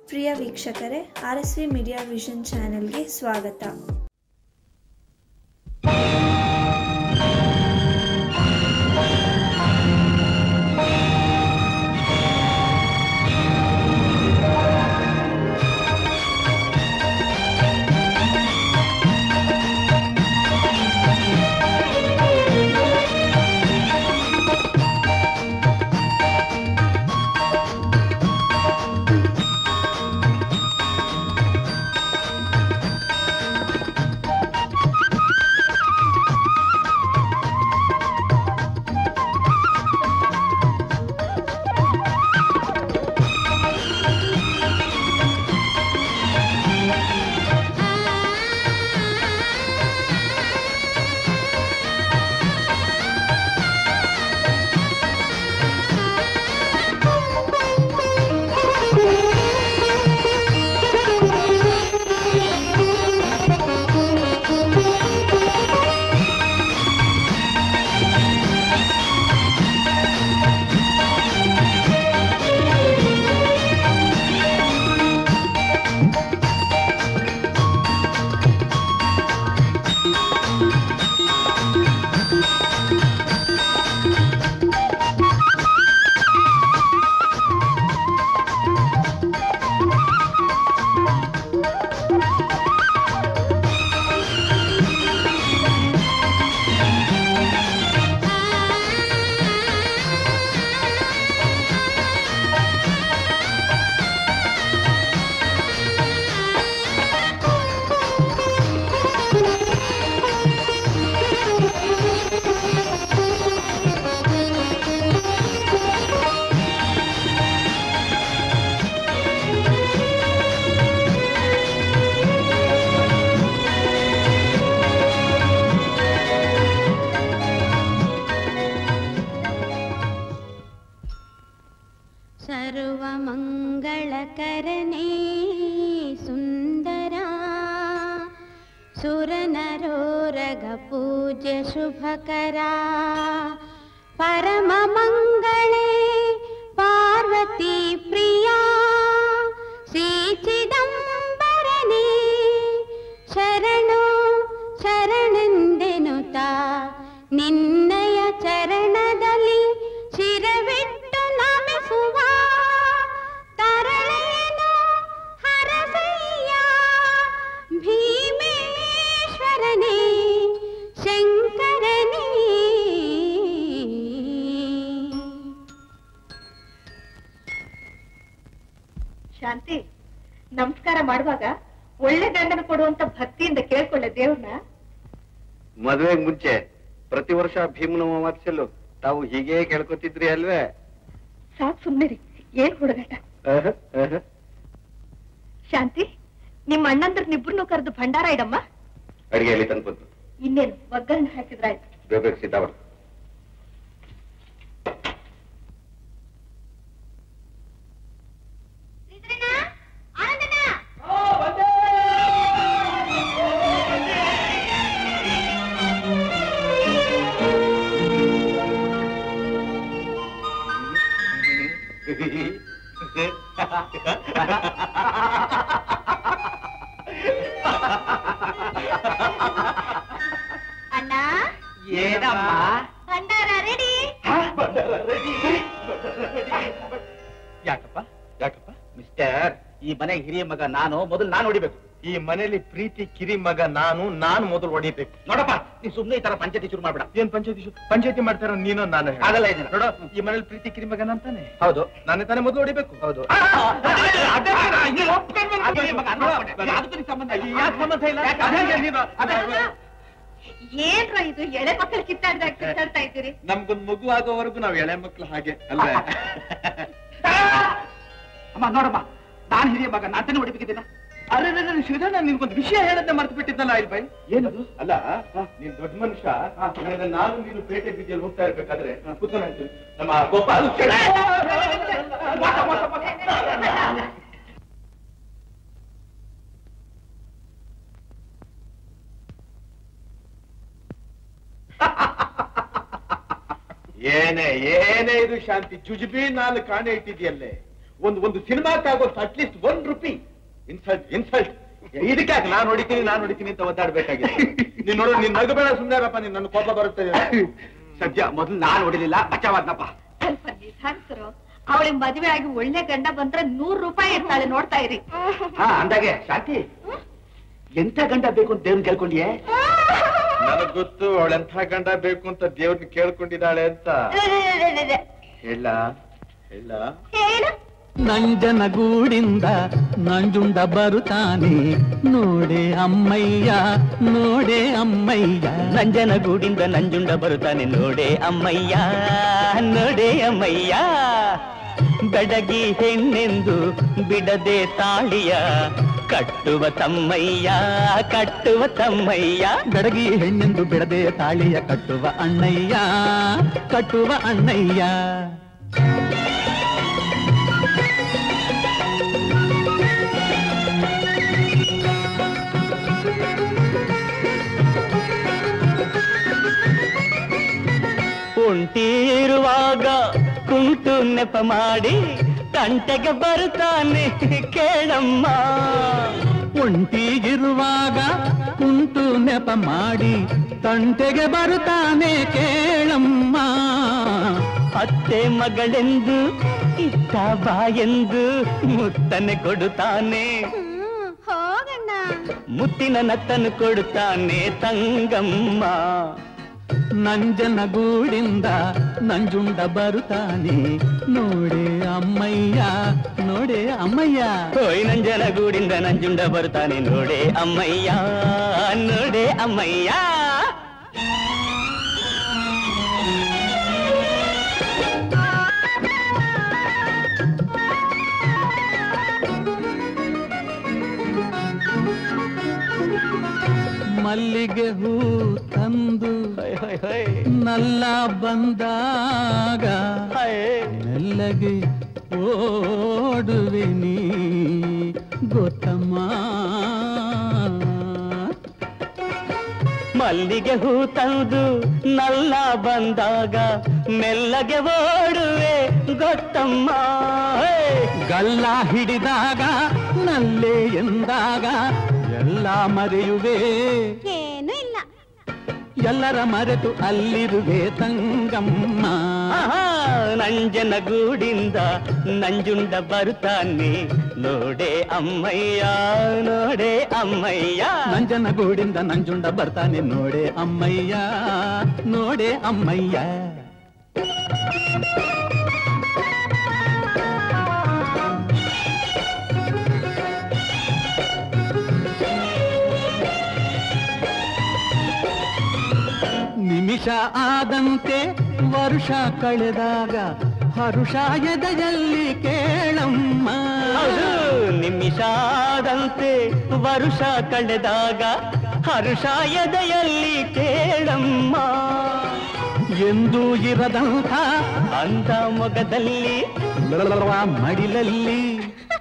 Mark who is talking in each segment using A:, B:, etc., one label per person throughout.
A: ಪ್ರಿಯ ವೀಕ್ಷಕರೇ R S V media vision ಚಾನೆಲ್ಗೆ ಸ್ವಾಗತ
B: सर्वमङ्गलकरणे सुन्दरा सुरनरोरगपूज्य शुभकरा परममङ्गले पार्वती प्रिया श्रीचिदम्बरने ಶರಣು ಶರಣೆಂದೆನುತ ನಿನ್ನಯ ಚರಣದಲ್ಲಿ ಶಿರವಿಟ್ಟು ನಮಿಸುವ ತರಳೇನು ಹರಸಯ್ಯ ಭೀಮೇಶ್ವರನೇ ಶಂಕರನೇ
C: ಶಾಂತಿ ನಮಸ್ಕಾರ ಮಾಡುವಾಗ ಒಳ್ಳೆ ಗಂಡನ ಕೊಡುವಂತ ಭಕ್ತಿಯಿಂದ ಕೇಳ್ಕೊಳ್ಳೆ ದೇವ್ರನ್ನ
D: ಮದುವೆಗೆ ಮುಂಚೆ ಪ್ರತಿ ವರ್ಷ ಭೀಮನ ಅಮಾವಾಸ್ಯೆಲ್ಲೂ ತಾವು ಹೀಗೆ ಕೇಳ್ಕೊತಿದ್ರಿ ಅಲ್ವೇ
C: ಸಾಕ್ ಸುಮ್ನಿರಿ ಏನ್ ಹುಡುಗಾಟ
D: ಆಹ್, ಆಹ್.
C: ಶಾಂತಿ ನಿಮ್ಮ ಅಣ್ಣಂದ್ರನ್ನಿಬ್ರನ್ನೂ ಕರೆದು ಭಂಡಾರ ಇಡಮ್ಮ
D: ಅಡಿಗೆ ಎಲ್ಲಿ ತಂದು ಬಂತು
C: ಇನ್ನೇನು ಒಗ್ಗರಣೆ ಹಾಕಿದ್ರಾಯ್ತು
D: ಬೇಗ ಬೇಗ ಸಿದ್ಧಾವಣ
C: ಅಣ್ಣ
E: ಏನಮ್ಮ
C: ಭಂಡಾರ ರೆಡಿ
E: ಯಾಕಪ್ಪ
D: ಯಾಕಪ್ಪ
E: ಮಿಸ್ಟರ್ ಈ ಮನೆಗೆ ಹಿರಿಯ ಮಗ ನಾನು ಮೊದಲು ನಾನು ಹೊಡಿಬೇಕು
D: ಈ ಮನೆಯಲ್ಲಿ ಪ್ರೀತಿ ಕಿರಿ ಮಗ ನಾನು ನಾನು ಮೊದಲು ಹೊಡಿಬೇಕು
E: ನೋಡಪ್ಪ ನೀನ್ ಸುಮ್ನೆ ಈ ತರ ಪಂಚಾಯತಿ ಶುರು ಮಾಡ್ಬೇಡ
D: ಏನ್ ಪಂಚಾಯತಿ ಶು- ಪಂಚಾಯತಿ ಮಾಡ್ತಾರ ನೀನು ನಾನು ಹೇಳು.
E: ಆಗಲ್ಲ ಇದನ್ನ.
D: ನೋಡು ಈ ಮನೇಲಿ ಪ್ರೀತಿ ಕಿರಿ ಮಗ ಅಂತಾನೆ
E: ಹೌದು
D: ನಾನೇ ತಾನೇ ಮೊದಲು ಹೊಡಿಬೇಕು ಹೌದು
C: ಏನ್ರ ಇದು ಎಳೆ ಮಕ್ಕಳು ಕಿತ್ತಾಡ್ದಾಗ ಕಿತ್ತಾಡ್ತಾ ಇದ್ದೀರಿ
D: ನಮ್ಗೊಂದ್ ಮಗು ಆಗೋವರೆಗೂ ನಾವ್ ಎಳೆ ಮಕ್ಳು ಹಾಗೆ ಅಲ್ವೇ
E: ಅಮ್ಮ ನೋಡಮ್ಮ ನಾನ್ ಹಿರಿಯ ಮಗ ನಾನ್ ತಾನೇ ಹೊಡಿಬೇಕಿದ್ದೀನ
D: ಅರೆ ಶ್ರೀಧರ್ ನಾನು ನಿನ್ಗೊಂದು ವಿಷಯ ಹೇಳದ್ದೆ ಮರ್ತು ಬಿಟ್ಟಿದ್ದಲ್ಲ ಇಲ್ಲಿ ಬೈ
E: ಏನದು
D: ಅಲ್ಲ ನೀನ್ ದೊಡ್ಡ ಮನುಷ್ಯ ನನಗೆ ನಾನು ನೀನು ಪೇಟೆ ಬೀದಿಯಲ್ಲಿ ಹೋಗ್ತಾ ಇರ್ಬೇಕಾದ್ರೆ ಕೂತ್ಕೊಂಡು ಹೇಳ್ತೀನಿ ನಮ್ಮ ಗೋಪಾಲ್ ಏನೇ ಏನೇ ಇದು ಶಾಂತಿ ಜುಜುಬಿ ನಾನು ಕಾಣೆ ಇಟ್ಟಿದ್ಯಲ್ಲೇ
F: ಒಂದು ಒಂದು ಸಿನಿಮಾಕ್ಕಾಗೋಷ್ಟು at least one rupee insult insult ಇದಕ್ಕೆ ಯಾಕೆ ನಾನು ಹೊಡಿತೀನಿ ನಾನು ಹೊಡಿತೀನಿ ಅಂತ ಒದ್ದಾಡ್ಬೇಕಾಗಿದೆ ನೀನ್ ನೋಡು ನೀನ್ ನಗಬೇಡ ಸುಂದರಪ್ಪ ನೀನ್ ನನ್ನ ಕೋಪ ಬರುತ್ತೆ
E: ಸದ್ಯ ಮೊದಲು ನಾನು ಹೊಡಿಲಿಲ್ಲ ಬಚಾವಾದ್ನಪ್ಪ
C: ಸ್ವಲ್ಪ ನಿಧಾನಿಸರು ಅವಳಿಗೆ ಮದುವೆ ಆಗಿ ಒಳ್ಳೆ ಗಂಡ ಬಂದ್ರೆ ನೂರು ರೂಪಾಯಿ ಇರ್ತಾಳೆ ನೋಡ್ತಾ ಇರಿ
E: ಹಾ ಅಂದಾಗೆ ಶಾಂತಿ ಎಂತ ಗಂಡ ಬೇಕು ಅಂತ ದೇವ್ರನ್ನ ಕೇಳ್ಕೊಂಡಿಯೇ
F: ನನಗ್ ಗೊತ್ತು ಅವಳೆಂಥ ಗಂಡ ಬೇಕು ಅಂತ ದೇವ್ರನ್ನ ಕೇಳ್ಕೊಂಡಿದ್ದಾಳೆ ಅಂತ ಹೇಳ ಹೇಳ
C: ಹೇಳು
G: ನಂಜನಗೂಡಿಂದ ನಂಜುಂಡ ಬರುತ್ತಾನೆ ನೋಡೆ ಅಮ್ಮಯ್ಯ ನೋಡೆ ಅಮ್ಮಯ್ಯ
H: ನಂಜನಗೂಡಿಂದ ನಂಜುಂಡ ಬರುತ್ತಾನೆ ನೋಡೆ ಅಮ್ಮಯ್ಯ ನೋಡೆ ಅಮ್ಮಯ್ಯ ಬಡಗಿ ಹೆಣ್ಣೆಂದು ಬಿಡದೆ ತಾಳಿಯ ಕಟ್ಟುವ ತಮ್ಮಯ್ಯ ಕಟ್ಟುವ ತಮ್ಮಯ್ಯ
G: ಬೆಡಗಿ ಹೆಣ್ಣೆಂದು ಬಿಡದೆ ತಾಳಿಯ ಕಟ್ಟುವ ಅಣ್ಣಯ್ಯ ಕಟ್ಟುವ ಅಣ್ಣಯ್ಯ
H: ಉಂಟಿರುವಾಗ ಕುಂಟು ನೆಪ ಮಾಡಿ ತಂಟೆಗೆ ಬರುತ್ತಾನೆ ಕೇಳಮ್ಮ
G: ಒಂಟಿಗಿರುವಾಗ ಕುಂಟು ನೆಪ ಮಾಡಿ ತಂಟೆಗೆ ಬರುತ್ತಾನೆ ಕೇಳಮ್ಮ
H: ಅತ್ತೆ ಮಗಳೆಂದು ಇತ್ತ ಬಾಯೆಂದು ಮುತ್ತನೆ ಕೊಡುತ್ತಾನೆ
B: ಹೋಗಣ್ಣ
H: ಮುತ್ತಿನ ನತ್ತನ್ನು ಕೊಡುತ್ತಾನೆ ತಂಗಮ್ಮ
G: ನಂಜನಗೂಡಿಂದ ನಂಜುಂಡ ಬರುತ್ತಾನೆ ನೋಡೆ ಅಮ್ಮಯ್ಯ ನೋಡೆ ಅಮ್ಮಯ್ಯ
H: ಹೋಯ್ ನಂಜನಗೂಡಿಂದ ನಂಜುಂಡ ಬರ್ತಾನೆ ನೋಡೆ ಅಮ್ಮಯ್ಯ ನೋಡೆ ಅಮ್ಮಯ್ಯ
G: ಮಲ್ಲಿಗೆ ಹೂ ತಂದು
H: ಹೊಯ್ ಹೊಯ್ ಹೊಯ್
G: ನಲ್ಲ ಬಂದಾಗ
H: ಹೊಯ್.
G: ಮೆಲ್ಲಗೆ ಓಡುವೆ ನೀ ಗೊತ್ತಮ್ಮ
H: ಮಲ್ಲಿಗೆ ಹೂ ತಂದು ನಲ್ಲ ಬಂದಾಗ ಮೆಲ್ಲಗೆ ಓಡುವೆ ಗೊತ್ತಮ್ಮ ಹೇ!
G: ಗಲ್ಲ ಹಿಡಿದಾಗ ನಲ್ಲೆ ಎಂದಾಗ ಎಲ್ಲ ಮರೆಯುವೆ
B: ಏನೂ ಇಲ್ಲ
G: ಎಲ್ಲರ ಮರೆತು ಅಲ್ಲಿರುವೆ ತಂಗಮ್ಮ
H: ಆಹಾ, ನಂಜನಗೂಡಿಂದ ನಂಜುಂಡ ಬರುತ್ತಾನೆ ನೋಡೆ ಅಮ್ಮಯ್ಯ ನೋಡೆ ಅಮ್ಮಯ್ಯ
G: ನಂಜನಗೂಡಿಂದ ನಂಜುಂಡ ಬರ್ತಾನೆ ನೋಡೆ ಅಮ್ಮಯ್ಯ ನೋಡೆ ಅಮ್ಮಯ್ಯ ನಿಮಿಷ ಆದಂತೆ ವರ್ಷ ಕಳೆದಾಗ ಹರುಷ ಎದೆಯಲ್ಲಿ ಕೇಳಮ್ಮ
H: ಹೌದು ನಿಮಿಷಾದಂತೆ ವರುಷ ಕಳೆದಾಗ ಹರುಷ ಎದೆಯಲ್ಲಿ ಕೇಳಮ್ಮ
G: ಎಂದೂ ಇರದಂಥ
H: ಅಂದ ಮೊಗದಲ್ಲಿ
G: ಮಡಿಲಲ್ಲಿ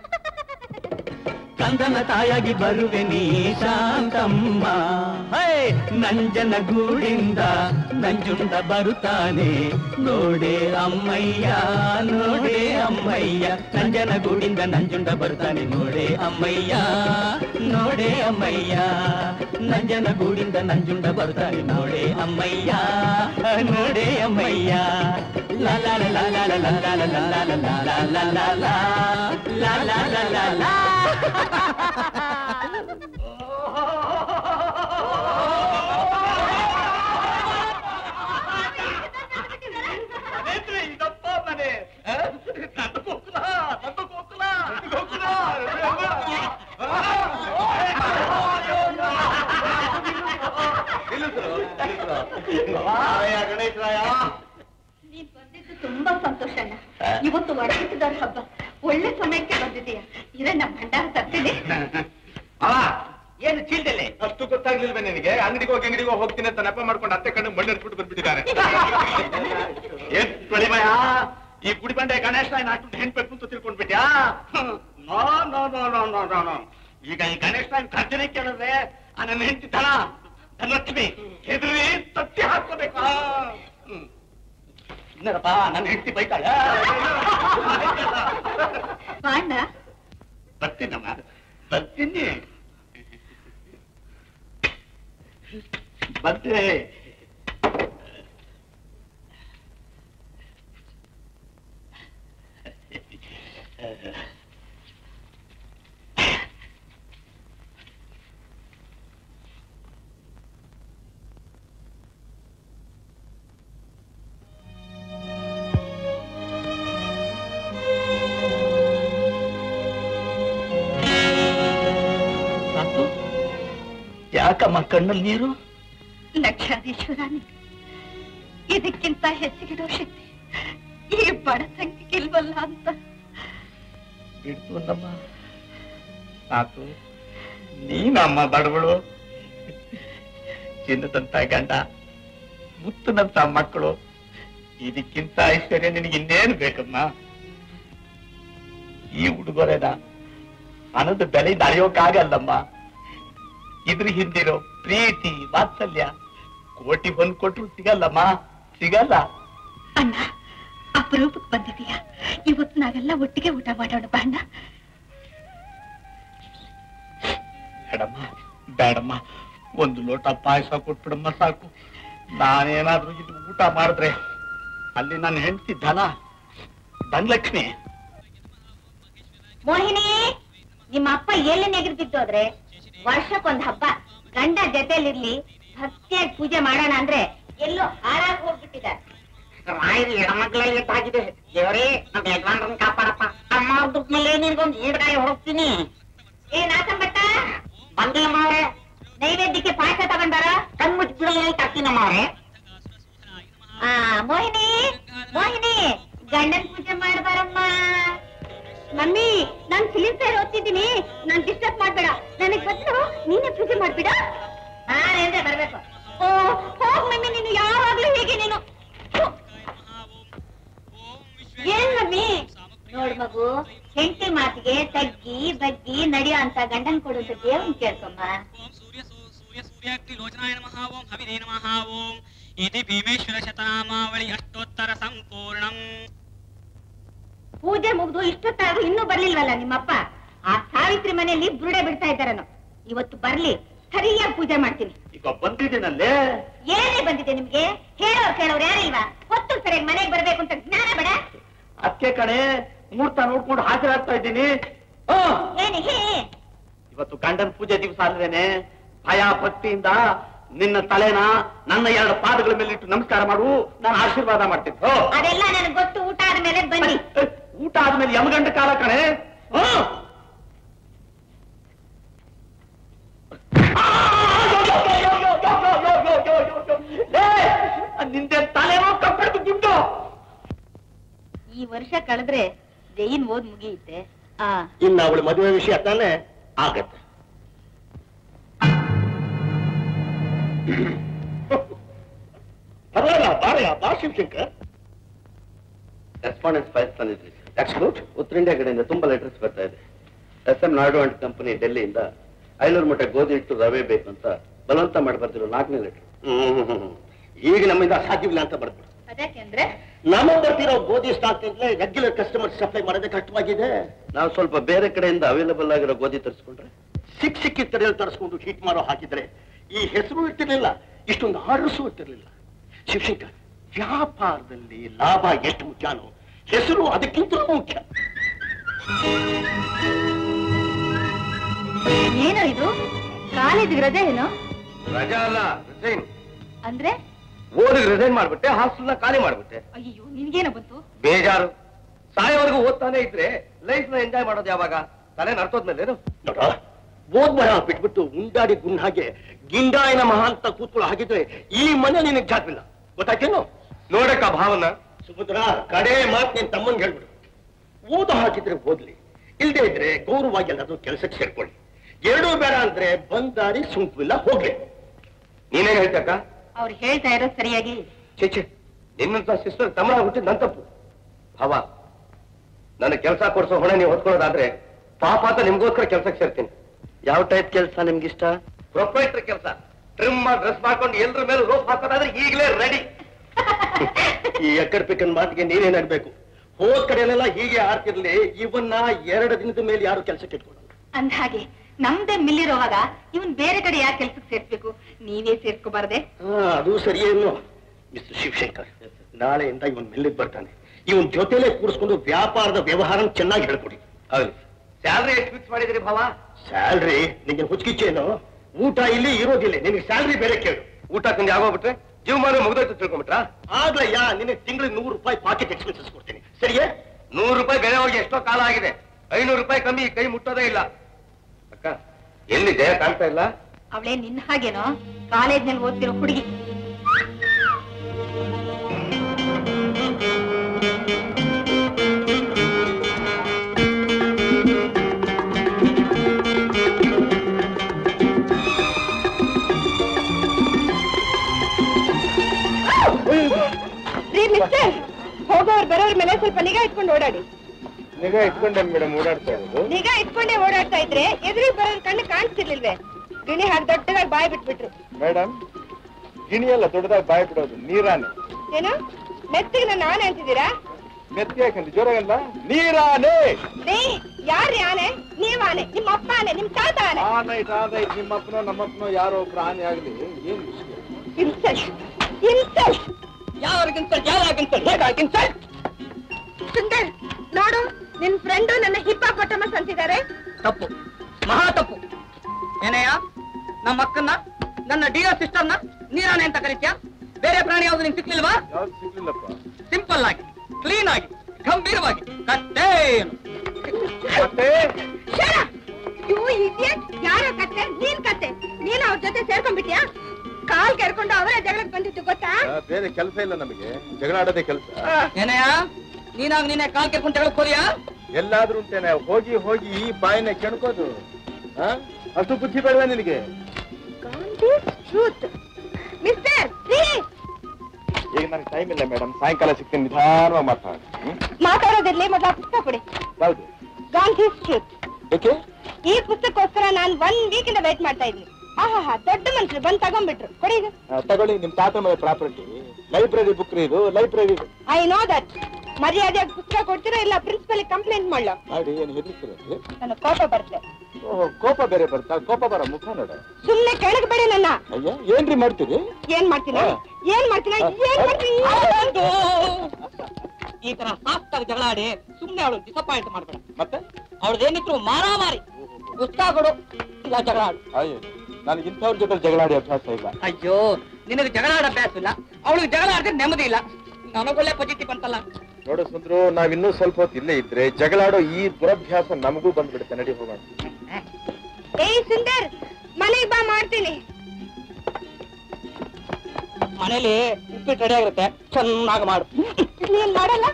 G: ಕಂದನ ತಾಯಾಗಿ ಬರುವೆ ನೀ ಶಾಂತಮ್ಮ ಹೇ ನಂಜನಗೂಡಿಂದ ನಂಜುಂಡ ಬರುತ್ತಾನೆ ನೋಡೆ ಅಮ್ಮಯ್ಯ ನೋಡೆ ಅಮ್ಮಯ್ಯ ನಂಜನಗೂಡಿಂದ ನಂಜುಂಡ ಬರ್ತಾನೆ ನೋಡೆ ಅಮ್ಮಯ್ಯ ನೋಡೆ ಅಮ್ಮಯ್ಯ ನಂಜನಗೂಡಿಂದ ನಂಜುಂಡ ಬರ್ತಾನೆ ನೋಡೆ ಅಮ್ಮಯ್ಯ ನೋಡೆ ಅಮ್ಮಯ್ಯ ಲಾ ಲಾ ಲಾ ಲಾ ಲಾ ಲಾ ಲಾ ಲಾ ಲಾ ಲಾ ಲಾ ಲಾ ಲಾ ಲಾ ಲಾ ಲಾ ಲಾ ಲಾ ಲಾ
F: ಇದಪ್ಪ ಮನೆ ನನ್ನ ಗೋಕುಲ ನನ್ನ ಗೋಕುಲ ಗೋಕುಲ ಗಣೇಶರಾಯ
C: ನೀನ್ ಬಂದಿದ್ದು ತುಂಬಾ ಸಂತೋಷ ಅಣ್ಣ ಇವತ್ತು ಒಡಗಿಸಿದವ್ರ ಹಬ್ಬ ಒಳ್ಳೆ ಸಮಯಕ್ಕೆ ಬಂದಿದೀಯ ಇರಣ್ಣ ಭಂಡಾರ ತರ್ತೀನಿ
E: ಅವ ಏನು ಚೀಲ್ದಲ್ಲಿ
F: ಅಷ್ಟು ಗೊತ್ತಾಗ್ಲಿಲ್ವೇ ನಿನಗೆ ಅಂಗಡಿಗೆ ಹೋಗಿ ಅಂಗಡಿಗೆ ಹೋಗ್ತೀನಿ ಅಂತ ನೆಪ ಮಾಡ್ಕೊಂಡು ಅತ್ತೆ ಕಣ್ಣು ಮಣ್ಣು ಹಚ್ಬಿಟ್ಟು ಬಂದ್ಬಿಟ್ಟಿದ್ದಾರೆ ಏನ್ ತೊಳಿಮಯ ಈ ಗುಡಿ ಬಂಡೆ ಗಣೇಶ ಅಷ್ಟು ಹೆಣ್ಬೇಕು ಅಂತ ತಿಳ್ಕೊಂಡ್ಬಿಟ್ಯಾ no no no no no no no ಈಗ ಈ ಗಣೇಶ ಖರ್ಚನೆ ಕೇಳಿದ್ರೆ ಆ ನನ್ನ ಹೆಂಡತಿ ಧನ ಧನಲಕ್ಷ್ಮಿ ಹೆದರಿ ತತ್ತಿ ಹಾಕೋಬೇಕಾ ಹ್ಮ್
E: ಸುಮ್ಮನೆರಪ್ಪ ನನ್ನ ಹೆಂಡತಿ ಬೈತಾಳ
C: ಬಾಣ್ಣ
E: ಬರ್ತೀನಮ್ಮ ಬರ್ತೀನಿ ಬಂದೆ ಸಾಕು ಯಾಕಮ್ಮ ಕಣ್ಣಲ್ಲಿ ನೀರು
C: ಲಕ್ಷಾಧೀಶ್ವರಾನಿ ಇದಕ್ಕಿಂತ ಹೆಚ್ಚಿಗಿಡೋ ಶಕ್ತಿ ಈ ಬಡತಂಗಿಗಿಲ್ವಲ್ಲ ಅಂತ
E: ಬಿಡ್ತು ನಮ್ಮ ಸಾಕು ನೀನಮ್ಮ ಬಡವಳು ಚಿನ್ನದಂತ ಗಂಡ ಮುತ್ತನಂತ ಮಕ್ಕಳು ಇದಕ್ಕಿಂತ ಐಶ್ವರ್ಯ ನಿನಗೆ ಇನ್ನೇನು ಬೇಕಮ್ಮ ಈ ಉಡುಗೊರೆನ ಹಣದ ಬೆಲೆ ಅಳೆಯೋಕ್ಕಾಗಲ್ಲಮ್ಮ ಇದ್ರ ಹಿಂದಿರೋ ಪ್ರೀತಿ ವಾತ್ಸಲ್ಯ ಕೋಟಿ ಬಂದು ಕೊಟ್ರು ಸಿಗಲ್ಲಮ್ಮ ಸಿಗಲ್ಲ
C: ಅಣ್ಣ ಅಪರೂಪಕ್ಕೆ ಬಂದಿದೀಯ ಇವತ್ತು ನಾವೆಲ್ಲ ಒಟ್ಟಿಗೆ ಊಟ ಮಾಡೋಣ ಬಾಣ್ಣ
E: ಬೇಡಮ್ಮ ಬೇಡಮ್ಮ ಒಂದು ಲೋಟ ಪಾಯಸ ಕೊಟ್ಬಿಡಮ್ಮ ಸಾಕು ನಾನೇನಾದ್ರೂ ಇದು ಊಟ ಮಾಡಿದ್ರೆ ಅಲ್ಲಿ ನನ್ನ ಹೆಂಡತಿ ಧನ ಧನಲಕ್ಷ್ಮಿ
B: ಮೋಹಿನಿ ನಿಮ್ಮ ಅಪ್ಪ ಎಲ್ಲಿ ನೆಗರ್ತಿದ್ದೋದ್ರೆ ವರ್ಷಕ್ಕೊಂದ್ ಹಬ್ಬ ಗಂಡ ಜೊತೆಲಿರ್ಲಿ ಭಕ್ತಿಯಾಗಿ ಪೂಜೆ ಮಾಡೋಣ ಅಂದ್ರೆ ಎಲ್ಲೋ ಹಾಳಾಗಿ ಹೋಗ್ಬಿಟ್ಟಿದ್ದಾರೆ
I: ರಾಯರು ಎಡಮಗ್ಳಲ್ಲಿ ಇಟ್ಟಾಗಿದೆ ದೇವರೇ ನಮ್ಮ ಯಜಮಾನ್ರನ್ನ ಕಾಪಾಡಪ್ಪ ಅಮ್ಮ ಅವ್ರ ದುಡ್ಡ ಮೇಲೆ ನಿನ್ಗೊಂದು ಈಡ್ಗಾಯಿ ಹೋಗ್ತೀನಿ
B: ಏ ನಾಸಂಬಟ್ಟ
I: ಬಂದಿಲ್ಲಮ್ಮ ಅವ್ರೆ
B: ನೈವೇದ್ಯಕ್ಕೆ ಪಾಯಸ ತಗೊಂಡಾರ
I: ಕಣ್ಮುಚ್ಚ ಬಿಡಲಿ ತರ್ತೀನಮ್ಮ ಅವ್ರೆ
B: ಆ ಮೋಹಿನಿ ಮೋಹಿನಿ ಗಂಡನ್ ಪೂಜೆ ಮಾಡ್ಬಾರಮ್ಮ ಮಮ್ಮಿ ನಾನ್ ಫಿಲಿಂ ಫೇರ್ ಓದ್ತಿದ್ದೀನಿ ನಾನ್ ಡಿಸ್ಟರ್ಬ್ ಮಾಡ್ಬೇಡ ನನಗ್ ಬದಲು ನೀನೇ ಪೂಜೆ ಮಾಡ್ಬಿಡ ನಾನೇಂದ್ರೆ ಬರ್ಬೇಕು ಓ ಹೋಗ್ ಮಮ್ಮಿ ನೀನು ಯಾವಾಗ್ಲೂ ಹೀಗೆ ನೀನು ಥು. ಏನ್ ಮಮ್ಮಿ ನೋಡ್ ಮಗು ಹೆಂಡತಿ ಮಾತಿಗೆ ತಗ್ಗಿ ಬಗ್ಗಿ ನಡೆಯೋ ಅಂತ ಗಂಡನ್ ಕೊಡುವಂತ ದೇವ್ರನ್ ಕೇಳ್ಕೊಮ್ಮ
H: ಲೋಚನಾಯ ನಮಃ ಓಂ ಹವಿರೇ ನಮಃ ಓಂ ಇತಿ ಭೀಮೇಶ್ವರ ಶತನಾಮಾವಳಿ ಅಷ್ಟೋತ್ತರ ಸಂಪೂರ್ಣಂ
B: ಪೂಜೆ ಮುಗ್ದು ಇಷ್ಟೊತ್ತಾದ್ರೂ ಇನ್ನೂ ಬರ್ಲಿಲ್ವಲ್ಲ ನಿಮ್ಮಪ್ಪ ಆ ಸಾವಿತ್ರಿ ಮನೆಯಲ್ಲಿ ಬುರುಡೆ ಬಿಡ್ತಾ ಇದ್ದಾರನು ಇವತ್ತು ಬರ್ಲಿ ಸರಿಯಾಗಿ ಪೂಜೆ ಮಾಡ್ತೀನಿ
E: ಈಗ ಬಂದಿದ್ದೀನಲ್ಲೇ
B: ಏನೇ ಬಂದಿದೆ ನಿಮ್ಗೆ ಹೇಳೋರ್ ಕೇಳೋರು ಯಾರಿಲ್ವಾ ಹೊತ್ತು ಸರಿಯಾಗಿ ಮನೆಗೆ ಬರ್ಬೇಕು ಅಂತ ಜ್ಞಾನ ಬೇಡ
E: ಅದಕ್ಕೆ ಕಣೆ ಮುಹೂರ್ತ ನೋಡ್ಕೊಂಡು ಹಾಜರಾಗ್ತಾ ಇದ್ದೀನಿ ಆ,
B: ಏನೇ ಹೇ
E: ಇವತ್ತು ಗಂಡನ ಪೂಜೆ ದಿವಸ ಅಲ್ವೇನೆ ಭಯ ಭಕ್ತಿಯಿಂದ ನಿನ್ನ ತಲೆನ ನನ್ನ ಎರಡು ಪಾದಗಳ ಮೇಲೆ ಇಟ್ಟು ನಮಸ್ಕಾರ ಮಾಡು ನಾನು ಆಶೀರ್ವಾದ ಮಾಡ್ತೀನಿ ಹೋ.
B: ಅದೆಲ್ಲ ನನಗೆ ಗೊತ್ತು ಊಟ ಆದ್ಮೇಲೆ ಬನ್ನಿ
E: ಏ, ಊಟ ಆದ್ಮೇಲೆ ಯಮಗಂಡ ಕಾಲ ಕಣೆ ಹಾ. ಆ, ಯೋ, ಯೋ, ಯೋ, ಯೋ, ಯೋ, ಯೋ, ಯೋ, ಯೋ, ಯೋ, ಯೋ, ಯೋ. ಲೇ, ನಿಂದೆ ತಲೆನೋ ಕಪ್ಪೆಡ್ದು ಗುಡ್ಡು
B: ಈ ವರ್ಷ ಕಳೆದ್ರೆ ಜೈನ್ ಓದ್ ಮುಗಿಯುತ್ತೆ ಆ
E: ಇನ್ನು ಅವಳ ಮದುವೆ ವಿಷಯ ತಾನೇ ಆಗತ್ತೆ ಪರವಾಗಿಲ್ಲ ಬಾರಯ್ಯ ಬಾ ಶಿವಶಂಕರ್
D: ರೆಸ್ಪಾಂಡೆನ್ಸ್ ಫೈಲ್ಸ್ ತಂದಿದ್ರಿ ದಟ್ಸ್ ಗುಡ್ ಉತ್ತರ ಇಂಡಿಯಾ ಕಡೆಯಿಂದ ತುಂಬಾ ಲೆಟರ್ಸ್ ಬರ್ತಾ ಇದೆ S M Naidu and company ಡೆಲ್ಲಿಯಿಂದ ಐನೂರು ಮೂಟೆ ಗೋಧಿ ಹಿಟ್ಟು ರವೆ ಬೇಕು ಅಂತ ಬಲವಂತ ಮಾಡಿ ಬರ್ತಿರೋ ನಾಲ್ಕನೇ ಲೆಟರ್
E: ಈಗ ನಮ್ಮಿಂದ ಸಾಧ್ಯವಿಲ್ಲ ಅಂತ ಬರ್ಬಿಡು
B: ಅದಕ್ಕೆಂದ್ರೆ
E: ನಮಗೆ ಬರ್ತಿರೋ ಗೋಧಿ ಸ್ಟಾಕ್ ಅಂತಲೇ ರೆಗ್ಯುಲರ್ ಕಸ್ಟಮರ್ ಸಪ್ಲೈ ಮಾಡೋದೇ ಕಷ್ಟವಾಗಿದೆ
D: ನಾವು ಸ್ವಲ್ಪ ಬೇರೆ ಕಡೆಯಿಂದ ಅವೈಲಬಲ್ ಆಗಿರೋ ಗೋಧಿ ತರಿಸ್ಕೊಂಡ್ರೆ
E: ಸಿಕ್ ಸಿಕ್ಕಿದ ಕಡೆಯಲ್ಲಿ ತರಿಸ್ಕೊಂಡು ಹೀಟ್ ಮಾಡೋ ಹಾಕಿದ್ರೆ ಈ ಹೆಸರು ಇರ್ತಿರ್ಲಿಲ್ಲ ಇಷ್ಟೊಂದು ಆರ್ಡರ್ಸು ಇರ್ತಿರ್ಲಿಲ್ಲ ಶಿವಶಂಕರ್ ವ್ಯಾಪಾರದಲ್ಲಿ ಲಾಭ ಎಷ್ಟು ಮುಖ್ಯನೋ ಹೆಸರು ಅದಕ್ಕಿಂತಲೂ ಮುಖ್ಯ
B: ಏನೋ ಇದು ಕಾಲೇಜ್ ರಜೆ ಏನೋ
D: ರಜಾ ಅಲ್ಲ ರಿಸೈನ್
B: ಅಂದ್ರೆ
D: ಓದಿಗೆ ರಿಸೈನ್ ಮಾಡ್ಬಿಟ್ಟೆ ಹಾಸ್ಟೆಲ್ನ ಖಾಲಿ ಮಾಡ್ಬಿಟ್ಟೆ
B: ಅಯ್ಯೋ ನಿನ್ಗೇನೋ ಬಂತು
D: ಬೇಜಾರು ಸಾಯೋವರೆಗೂ ಓದ್ತಾನೆ ಇದ್ರೆ ಲೈಫ್ ನ ಎಂಜಾಯ್ ಮಾಡೋದು ಯಾವಾಗ ತಲೆ ನಡ್ತೋದ್ಮೇಲೆ
E: ನೋಡ ಓದ್ಬರ ಬಿಟ್ಬಿಟ್ಟು ಉಂಡಾಡಿ ಗುಂಡ್ ಹಾಗೆ ಗಿಂಡಾಯನ ಮಹಾ ಅಂತ ಕೂತ್ಕೊಳ್ಳೋ ಹಾಗಿದ್ರೆ ಈ ಮನೆ ನಿನಗೆ ಜಾಗವಿಲ್ಲ ಗೊತ್ತಾಯ್ತೇನು
D: ನೋಡಕ್ಕ ಭಾವನ
E: ಸುಭದ್ರ ಕಡೆ ಮಾತು ನಿನ್ ತಮ್ಮಂಗೆ ಹೇಳ್ಬಿಡು ಓದೋ ಹಾಕಿದ್ರೆ ಓದ್ಲಿ ಇಲ್ದೇ ಇದ್ರೆ ಗೌರವವಾಗಿ ಎಲ್ಲಾದ್ರೂ ಕೆಲಸಕ್ಕೆ ಸೇರ್ಕೊಳ್ಳಿ ಎರಡೂ ಬೇಡ ಅಂದ್ರೆ ಬಂದಾರಿ ಸುಂಕವಿಲ್ಲ ಹೋಗ್ಲಿ
D: ನೀನೇನ್ ಹೇಳ್ತಕ್ಕ
B: ಅವ್ರು ಹೇಳ್ತಾ ಇರೋದು ಸರಿಯಾಗಿ
D: ಚೇಚೆ ನಿನ್ನಂತ ಸಿಸ್ಟರ್ ತಮ್ಮ ಹುಟ್ಟಿದ್ ನನ್ ತಪ್ಪು ಭಾವ ನನಗೆ ಕೆಲಸ ಕೊಡ್ಸೋ ಹೊಣೆ ನೀವು ಹೊತ್ಕೊಳ್ಳೋದಾದ್ರೆ ಪಾಪ ಅಂತ ನಿಮ್ಗೋಸ್ಕರ ಕೆಲ್ಸಕ್ಕೆ ಸೇರ್ತೀನಿ ಯಾವ ಟೈಪ್ ಕೆಲಸ ನಿಮ್ಗಿಷ್ಟ ಪ್ರೊಪರೇಟರ್ ಕೆಲಸ ಟ್ರಿಮ್ ಮಾಡಿ ಡ್ರೆಸ್ ಮಾಡ್ಕೊಂಡು ಎಲ್ರ ಮೇಲೆ ರೋಪ್ ಹಾಕೋದಾದ್ರೆ ಈಗಲೇ ರೆಡಿ
E: ಈ ಎಕ್ಕಡ್ ಪಿಕ್ಕನ್ ಮಾತಿಗೆ ನೀನೇ ನಡ್ಬೇಕು ಹೋದ್ ಕಡೆಯಲ್ಲೆಲ್ಲ ಹೀಗೆ ಆಡ್ತಿರ್ಲಿ ಇವನ್ನ ಎರಡು ದಿನದ ಮೇಲೆ ಯಾರು ಕೆಲಸಕ್ಕೆ ಇಟ್ಕೊಳ್ಳಲ್ಲ
C: ಅಂದ ಹಾಗೆ ನಮ್ದೇ ಮಿಲ್ಲಿರುವಾಗ ಇವನ್ ಬೇರೆ ಕಡೆ ಯಾಕೆ ಕೆಲ್ಸಕ್ಕೆ ಸೇರ್ಸ್ಬೇಕು ನೀವೇ ಸೇರ್ಕೋಬಾರ್ದೆ
E: ಹಾ ಅದು ಸರಿಯೇನು ಮಿಸ್ಟರ್ ಶಿವಶಂಕರ್ ನಾಳೆಯಿಂದ ಇವನ್ ಮೆಲ್ಲಿಗೆ ಬರ್ತಾನೆ ಇವನ್ ಜೊತೆಲೆ ಕೂರಿಸ್ಕೊಂಡು ವ್ಯಾಪಾರದ ವ್ಯವಹಾರ ಚೆನ್ನಾಗಿ ಹೇಳ್ಕೊಡಿ
D: ಹೌದು ಸ್ಯಾಲ್ರಿ ಎಷ್ಟು ಫಿಕ್ಸ್ ಮಾಡಿದ್ರಿ ಭಾವ
E: ಸ್ಯಾಲ್ರಿ ನಿಮಗೆ ಹುಚ್ಕಿಚ್ಚೇನು ಊಟ ಇಲ್ಲಿ ಇರೋದಿಲ್ಲ ನಿನಗೆ ಸ್ಯಾಲ್ರಿ ಬೇರೆ ಕೇಳು
D: ಊಟ ತಿಂಡಿ ಆಗೋಗ್ಬಿಟ್ರೆ ಜೀವಮಾನ ಮುಗ್ದೋಯ್ತು ತಿಳ್ಕೊಂಬಿಟ್ರಾ
E: ಆಗ್ಲಯ್ಯ ನಿನಗೆ ತಿಂಗಳಿಗೆ ನೂರು ರೂಪಾಯಿ ಪಾಕೆಟ್ ಎಕ್ಸ್ಪೆನ್ಸಸ್ ಕೊಡ್ತೀನಿ ಸರಿಯೇ
D: ನೂರು ರೂಪಾಯಿ ಬೆಳೆ ಹೋಗಿ ಎಷ್ಟೋ ಕಾಲ ಆಗಿದೆ ಐನೂರು ರೂಪಾಯಿ ಕಮ್ಮಿ ಈ ಕೈ ಮುಟ್ಟೋದೇ ಇಲ್ಲ ಅಕ್ಕ ಎಲ್ಲಿ ಜಯ ಕಾಣ್ತಾ ಇಲ್ಲ
C: ಅವಳೇ ನಿನ್ನ ಹಾಗೇನೋ ಕಾಲೇಜ್ನಲ್ಲಿ ಓದ್ತಿರೋ ಹುಡುಗಿ ಹೋಗೋರ್ ಬರೋರ್ ಮೇಲೆ ಸ್ವಲ್ಪ ನಿಗಾ ಇಟ್ಕೊಂಡು ಓಡಾಡಿ
F: ನಿಗಾ ಇಟ್ಕೊಂಡೆ ಮೇಡಮ್ ಓಡಾಡ್ತಾ ಇರೋದು
C: ನಿಗಾ ಇಟ್ಕೊಂಡೇ ಓಡಾಡ್ತಾ ಇದ್ರೆ ಎದುರಿಗೆ ಬರೋರ್ ಕಣ್ಣು ಕಾಣಿಸ್ತಿರ್ಲಿಲ್ವೇ ಗಿಣಿ ಹಾಕಿ ದೊಡ್ಡದಾಗಿ ಬಾಯ್ ಬಿಟ್ಬಿಟ್ರು
F: ಮೇಡಮ್ ಗಿಣಿಯಲ್ಲ ದೊಡ್ಡದಾಗಿ ಬಾಯ್ ಬಿಡೋದು ನೀರಾನೆ
C: ಏನು ಮೆತ್ತಿಗೆ ನನ್ನ ಆನೆ ಅಂತಿದ್ದೀರಾ
F: ಮೆತ್ತಿ ಯಾಕಂದ್ರೆ ಜೋರಾಗಲ್ಲ ನೀರಾನೆ
C: ನೀ ಯಾರ್ರಿ ಆನೆ ನೀವ್ ಆನೆ ನಿಮ್ಮ ಅಪ್ಪ ಆನೆ ನಿಮ್ ತಾತ ಆನೆ
F: ಆನೈಟ್ ಆನೈಟ್ ನಿಮ್ಮಪ್ಪನೋ ನಮ್ಮಪ್ಪನೋ ಯಾರೋ ಒಬ್ರು ಆನೆ ಆಗ್ಲಿ ಏನ್ ವಿಷಯ
C: ಇನ್ಸಲ್ಟ್ ಇನ್ಸಲ್ಟ್ ಸುಂದರ್ ನೋಡು ನಿನ್ ಫ್ರೆಂಡು ನನ್ನ ಹಿಪ್ಪ ಪಟ್ಟಮಸ್ ಅಂತಿದ್ದಾರೆ
J: ತಪ್ಪು ಮಹಾ ತಪ್ಪು ಏನಯ್ಯ ನಮ್ಮ ಅಕ್ಕನ್ನ ನನ್ನ ಡಿಯೋ ಸಿಸ್ಟರ್ನ ನೀರಾನೆ ಅಂತ ಕರಿತ್ಯಾ ಬೇರೆ ಪ್ರಾಣಿ ಯಾವ್ದು ನಿಂಗೆ ಸಿಕ್ಲಿಲ್ವಾ
F: ಯಾವ್ದು ಸಿಗ್ಲಿಲ್ಲಪ್ಪ
J: ಸಿಂಪಲ್ ಆಗಿ ಕ್ಲೀನ್ ಆಗಿ ಗಂಭೀರವಾಗಿ ಕಟ್ಟೇನು
F: ಮತ್ತೆ
C: ಇವು ಇಡಿಯಟ್ ಯಾರ ಕತ್ತೆ ನೀನ್ ಕತ್ತೆ ನೀನ್ ಅವ್ರ ಜೊತೆ ಸೇರ್ಕೊಂಡ್ಬಿಟ್ಯಾ ಕಾಲ್ ಕೆರ್ಕೊಂಡು ಅವರೇ ಜಗಳಕ್ಕೆ ಬಂದಿತ್ತು ಗೊತ್ತಾ
F: ಆ, ಬೇರೆ ಕೆಲಸ ಇಲ್ಲ ನಮಗೆ ಜಗಳ ಆಡೋದೇ ಕೆಲಸ
J: ಏನಯ್ಯ ನೀನಾಗ ನೀನೆ ಕಾಲ್ ಕೆರ್ಕೊಂಡು ತಗೊಳಕ್ ಹೋರಿಯಾ
F: ಎಲ್ಲಾದ್ರೂ ಉಂಟೇನೆ ಹೋಗಿ ಹೋಗಿ ಈ ಬಾಯಿನ ಕೆಣ್ಕೋದು ಆ? ಅಷ್ಟು ಬುದ್ಧಿ ಬೇಡವಾ ನಿನಗೆ
C: ಟ್ರೂತ್ ಮಿಸ್ಟರ್ ಪ್ಲೀಸ್
F: ಈಗ ನನಗೆ ಟೈಮ್ ಇಲ್ಲ ಮೇಡಮ್ ಸಾಯಂಕಾಲ ಸಿಗ್ತೀನಿ ನಿಧಾನವಾಗಿ ಮಾತಾಡಿ ಹ್ಮ್?
C: ಮಾತಾಡೋದಿರ್ಲಿ ಮೊದಲ ಪುಸ್ತಕ ಕೊಡಿ
F: ಯಾವ್ದು
C: ಗಾಂಧೀಸ್ ಟ್ರೂತ್
F: ಏಕೆ
C: ಈ ಪುಸ್ತಕಕ್ಕೋಸ್ಕರ ನಾನು ಒನ್ ವೀಕ್ ಇಂದ ವೇಟ್ ಮಾಡ್ತಾ ಇದ್ದೀನಿ ಆಹಾ ದೊಡ್ಡ ಮನುಷ್ಯರು ಬಂದ್ ತಗೊಂಡ್ಬಿಟ್ರು ಕೊಡಿ ಇದು
F: ಆ, ತಗೊಳ್ಳಿ ನಿಮ್ ತಾತ ಮನೆ ಪ್ರಾಪರ್ಟಿ ಲೈಬ್ರರಿ ಬುಕ್ ರೀ ಇದು ಲೈಬ್ರರಿ
C: ಐ ನೋ ದಟ್ ಮರ್ಯಾದೆಯಾಗಿ ಪುಸ್ತಕ ಕೊಡ್ತೀರಾ ಇಲ್ಲ ಪ್ರಿನ್ಸಿಪಲ್ ಕಂಪ್ಲೇಂಟ್ ಮಾಡ್ಲೋ
F: ಮಾಡಿ ಏನು ಹೆದರ್ತೀರ
C: ನನ್ನ ಕೋಪ ಬರುತ್ತೆ
F: ಓಹ್ ಕೋಪ ಬೇರೆ ಬರ್ತಾ ಕೋಪ ಬರ ಮುಖ ನೋಡ
C: ಸುಮ್ನೆ ಕೆಳಗೆ ಬೇಡಿ ನನ್ನ
F: ಅಯ್ಯ ಏನ್ರಿ ಮಾಡ್ತೀರಿ
C: ಏನ್ ಮಾಡ್ತೀನ
F: ಹಾ.
C: ಏನ್ ಮಾಡ್ತೀನ ಏನ್ ಮಾಡ್ತೀನಿ
J: ಈ ತರ ಸಾಫ್ಟ್ ಆಗಿ ಜಗಳ ಆಡಿ ಸುಮ್ನೆ ಅವಳು ಡಿಸಪಾಯಿಂಟ್ ಮಾಡ್ಬೇಡ
F: ಮತ್ತೆ
J: ಅವಳದೇನಿದ್ರು ಮಾರಾಮಾರಿ ಪುಸ್ತಕ ಕೊಡು ಇಲ್ಲ ಜಗಳ ಆಡು
F: ಅಯ್ಯೋ ನನಗೆ ಇಂಥವ್ರ ಜೊತೆ ಜಗಳಾಡಿ ಅಭ್ಯಾಸ ಇಲ್ಲ
J: ಅಯ್ಯೋ ನಿನಗೆ ಜಗಳ ಆಡ ಅಭ್ಯಾಸ ಇಲ್ಲ ಅವಳಿಗೆ ಜಗಳ ಆಡಿದ್ರೆ ನೆಮ್ಮದಿ ಇಲ್ಲ ನನಗೊಳ್ಳೆ ಪಜಿತಿ ಬಂತಲ್ಲ
F: ನೋಡು ಸುಂದ್ರು ನಾವಿನ್ನೂ ಸ್ವಲ್ಪ ಹೊತ್ತು ಇಲ್ಲೇ ಇದ್ರೆ ಜಗಳಾಡೋ ಈ ದುರಭ್ಯಾಸ ನಮಗೂ ಬಂದ್ಬಿಡುತ್ತೆ ನಡಿ ಹೋಗೋಣ
C: ಏಯ್ ಸುಂದರ್ ಮನೆಗ್ ಬಾ ಮಾಡ್ತೀನಿ
J: ಮನೇಲಿ ಉಪ್ಪಿಟ್ಟು ರೆಡಿ ಆಗಿರುತ್ತೆ ಚೆನ್ನಾಗಿ ಮಾಡು
C: ನೀನ್ ಮಾಡಲ್ಲ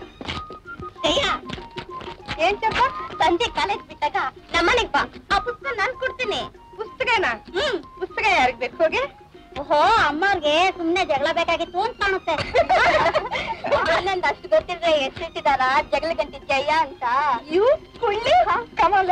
C: ಏನ್ ಚಪ್ಪ ಸಂಜೆ ಕಾಲೇಜ್ ಬಿಟ್ಟಾಗ ನಮ್ಮನೆಗ್ ಬಾ ಆ ಪುಸ್ತಕ ನಾನ್ ಕೊಡ್ತೀನಿ ಪುಸ್ತಕನ ಹ್ಮ್ ಪುಸ್ತಕ ಯಾರಿಗ್ ಬೇಕು ಹೋಗಿ
B: ಓಹೋ ಅಮ್ಮವ್ರಿಗೆ ಸುಮ್ನೆ ಜಗಳ ಬೇಕಾಗಿತ್ತು ಅಂತ ಕಾಣುತ್ತೆ ನನ್ನೊಂದು ಅಷ್ಟು ಗೊತ್ತಿದ್ರೆ ಎಷ್ಟಿಟ್ಟಿದಾರ ಜಗಳ ಗಂಟಿ ಜಯ ಅಂತ
C: ಯು ಕುಳ್ಳಿ ಕಮಲ್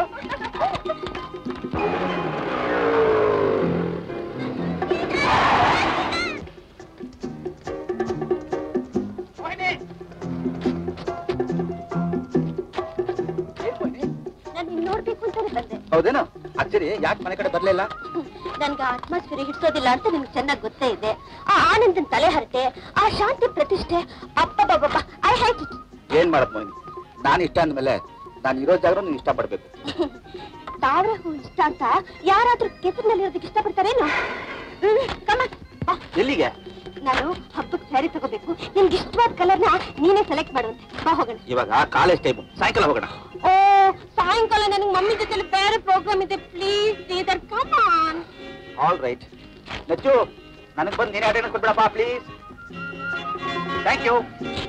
B: ನಾನು ನಿನ್ ನೋಡ್ಬೇಕು ಅಂತಾನೆ ಬಂದೆ
D: ಹೌದೇನೋ ಅಚ್ಚರಿ ಯಾಕೆ ಮನೆ ಕಡೆ ಬರ್ಲಿಲ್ಲ
B: ನನ್ಗೆ ಆತ್ಮಸ್ಫಿರಿ ಹಿಡ್ಸೋದಿಲ್ಲ ಅಂತ ನಿಮ್ಗೆ ಚೆನ್ನಾಗಿ ಗೊತ್ತೇ ಇದೆ ಆ ಆನಂದನ್ ತಲೆ ಹರಟೆ ಆ ಶಾಂತಿ ಪ್ರತಿಷ್ಠೆ ಅಪ್ಪಬ್ಬಬ್ಬ ಐ ಹ್ಯಾಟ್ ಇಟ್
D: ಏನ್ ಮಾಡತ್ ಮೋಹಿನಿ ನಾನು ಇಷ್ಟ ಅಂದ್ಮೇಲೆ ನಾನು ಇರೋ ಜಾಗ ನೀನು ಇಷ್ಟ ಪಡ್ಬೇಕು
B: ತಾವ್ರೆ ಹೂ ಇಷ್ಟ ಅಂತ ಯಾರಾದ್ರೂ ಕೆಸರಿನಲ್ಲಿರೋದಕ್ಕೆ ಇಷ್ಟಪಡ್ತಾರೇನು ಹ್ಮ್, come on, ಬಾ.
D: ಎಲ್ಲಿಗೆ
B: ನಾನು ಹಬ್ಬಕ್ಕೆ ಸ್ಯಾರಿ ತಗೋಬೇಕು ನಿನ್ಗೆ ಇಷ್ಟವಾದ ಕಲರ್ನ ನೀನೇ ಸೆಲೆಕ್ಟ್ ಮಾಡುವಂತೆ ಬಾ ಹೋಗೋಣ
D: ಇವಾಗ ಕಾಲೇಜ್ ಟೈಮ್ ಸಾಯಂಕಾಲ ಹೋಗೋಣ
B: ಓ ಸಾಯಂಕಾಲ ನನಗೆ ಮಮ್ಮಿ ಜೊತೆ ಬೇರೆ ಪ್ರೋಗ್ರಾಮ್ ಇದೆ please Sridhar come on
D: all right Nachu ನನಗೆ ಬಂದು ನೀನೇ ಅಟೆಂಡ್ ಕೊಟ್ಬಿಡಪ್ಪ ಪ್ಲೀಸ್ ಥ್ಯಾಂಕ್ ಯು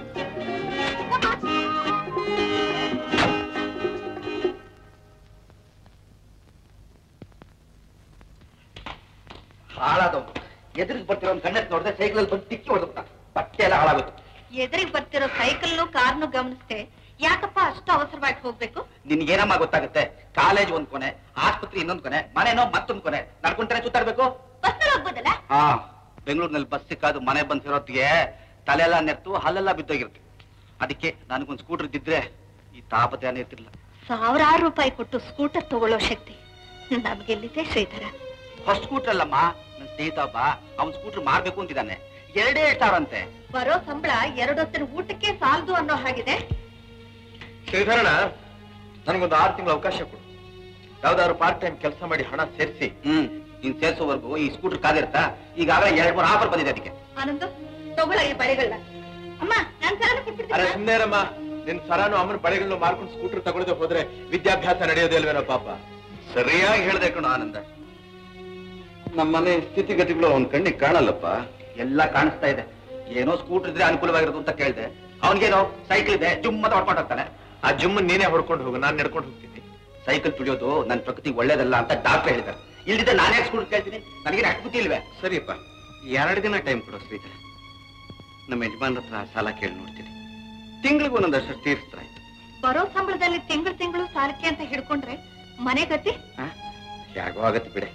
D: ಹಾಳಾದವ್ ಎದುರಿಗೆ ಬರ್ತಿರೋ ಒಂದು ಕಣ್ಣೆತ್ ನೋಡಿದ್ರೆ ಸೈಕಲ್ ಬಂದು ಟಿಕ್ಕಿ ಹೊಡೆದ್ಬಿಟ್ಟ ಬಟ್ಟೆ ಎಲ್ಲ ಹಾಳಾಗುತ್ತೆ
C: ಎದುರಿಗೆ ಬರ್ತಿರೋ ಸೈಕಲ್ನು ಕಾರ್ನು ಗಮನಿಸ್ತೆ ಯಾಕಪ್ಪ ಅಷ್ಟು ಅವಸರವಾಗಿ ಹೋಗ್ಬೇಕು
D: ನಿನ್ಗೇನಮ್ಮ ಗೊತ್ತಾಗುತ್ತೆ ಕಾಲೇಜ್ ಒಂದ್ ಕೊನೆ ಆಸ್ಪತ್ರೆ ಇನ್ನೊಂದ್ ಕೊನೆ ಮನೆನೋ ಮತ್ತೊಂದ್ ಕೊನೆ ನಡ್ಕೊಂತಾನೆ ಸುತ್ತಾಡ್ಬೇಕು
B: ಬಸ್ನಲ್ಲಿ ಹೋಗ್ಬೋದಲ್ಲ
D: ಹಾ ಬೆಂಗಳೂರಿನಲ್ಲಿ ಬಸ್ ಸಿಕ್ಕಾದು ಮನೆ ಬಂದ್ ಸೇರೋತ್ತಿಗೆ
K: ತಲೆಲ್ಲ ನೆತ್ತು ಹಲ್ಲೆಲ್ಲ ಬಿದ್ದೋಗಿರುತ್ತೆ ಅದಕ್ಕೆ ನನಗೊಂದು ಸ್ಕೂಟರ್ ಇದ್ದಿದ್ರೆ ಈ ತಾಪತ್ರೆನೇ ಇರ್ತಿರ್ಲಿಲ್ಲ
C: ಸಾವಿರಾರು ರೂಪಾಯಿ ಕೊಟ್ಟು ಸ್ಕೂಟರ್ ತಗೊಳ್ಳೋ ಶಕ್ತಿ ನಮ್ಗೆಲ್ಲಿದೆ ಶ್ರೀಧರ
K: ಹೊಸ ಸ್ಕೂಟರ್ ಅಲ್ಲಮ್ಮ ನನ್ನ ಸ್ನೇಹಿತ ಒಬ್ಬ ಅವ್ನ್ ಸ್ಕೂಟರ್ ಮಾರ್ಬೇಕು ಅಂತಿದ್ದಾನೆ ಎರಡೇ ಅಂತೆ
C: ಬರೋ ಸಂಬಳ ಎರಡೊತ್ತಿನ ಊಟಕ್ಕೆ ಸಾಲದು ಅನ್ನೋ ಹಾಗಿದೆ
D: ಶ್ರೀಧರಣ ನನಗೊಂದು ಆರು ತಿಂಗಳ ಅವಕಾಶ ಕೊಡು ಯಾವ್ದಾದ್ರು ಪಾರ್ಟ್ ಟೈಮ್ ಕೆಲಸ ಮಾಡಿ ಹಣ ಸೇರಿಸಿ
K: ಹ್ಮ್ ನೀನ್ ಸೇರ್ಸೋವರೆಗೂ ಈ ಸ್ಕೂಟರ್ ಕಾದಿರುತ್ತಾ ಈಗಾಗಲೇ ಎರಡ್ ಮೂರು ಆಫರ್ ಬಂದಿದೆ ಅದಕ್ಕೆ
C: ಆನಂದ ತಗೊಳ್ಳ ಈ ಬಳೆಗಳನ್ನ ಅಮ್ಮ ನಾನ್ ಸಲ
D: ಅರೆ
C: ಕೊಟ್ಬಿಡ್ತೀನಿ
D: ಸುಮ್ನೇರಮ್ಮ ನಿನ್ ಸರಾನು ಅಮ್ಮನ ಬಳೆಗಳನ್ನು ಮಾರ್ಕೊಂಡು ಸ್ಕೂಟರ್ ತಗೊಳ್ಳದೆ ಹೋದ್ರೆ ವಿದ್ಯಾಭ್ಯಾಸ ನಡೆಯೋದೇ ಅಲ್ವೇನೋ ಪಾಪ
K: ಸರಿಯಾಗಿ ಹೇಳ್ದೆ ಕಣೋ ಆನಂದ ನಮ್ಮನೆ ಸ್ಥಿತಿಗತಿಗಳು ಅವನ್ ಕಣ್ಣಿಗೆ ಕಾಣಲ್ಲಪ್ಪ ಎಲ್ಲ ಕಾಣಿಸ್ತಾ ಇದೆ ಏನೋ ಸ್ಕೂಟರ್ ಇದ್ರೆ ಅನುಕೂಲವಾಗಿರೋದು ಅಂತ ಕೇಳ್ದೆ ಅವನಿಗೇನೋ ಸೈಕಲ್ ಇದೆ ಜುಮ್ಮತ ಹೊಡ್ಕೊಂಡು ಹೋಗ್ತಾನೆ
D: ಆ ಜುಮ್ ನೀನೇ ಹೊಡ್ಕೊಂಡು ಹೋಗು ನಾನ್ ನಡ್ಕೊಂಡು ಹೋಗ್ತೀನಿ
K: ಸೈಕಲ್ ತುಳಿಯೋದು ನನ್ನ ಪ್ರಕೃತಿ ಒಳ್ಳೇದಲ್ಲ ಅಂತ ಡಾಕ್ಟರ್ ಹೇಳಿದ್ದಾರೆ ಇಲ್ದಿದ್ದೆ ನಾನೇ ಸ್ಕೂಟರ್ ಕೇಳ್ತೀನಿ ನನಗೇನು ಅಷ್ಟು ಬುದ್ಧಿ ಇಲ್ವೇ ಸರಿಯಪ್ಪ ಎರಡು ದಿನ ಟೈಮ್ ಕೊಡೋ ಶ್ರೀಧರ ನಮ್ಮ ಯಜಮಾನ್ರ ಹತ್ರ ಸಾಲ ಕೇಳಿ ನೋಡ್ತೀನಿ ತಿಂಗಳಿಗೂ ಒಂದೊಂದಷ್ಟು ತೀರಿಸ್ತಾರೆ
C: ಬರೋ ಸಂಬಳದಲ್ಲಿ ತಿಂಗಳು ತಿಂಗಳು ಸಾಲಕ್ಕೆ ಅಂತ ಹಿಡ್ಕೊಂಡ್ರೆ ಮನೆ ಗತಿ
K: ಯಾಗೋ ಆಗತ್ತೆ ಬಿಡೆ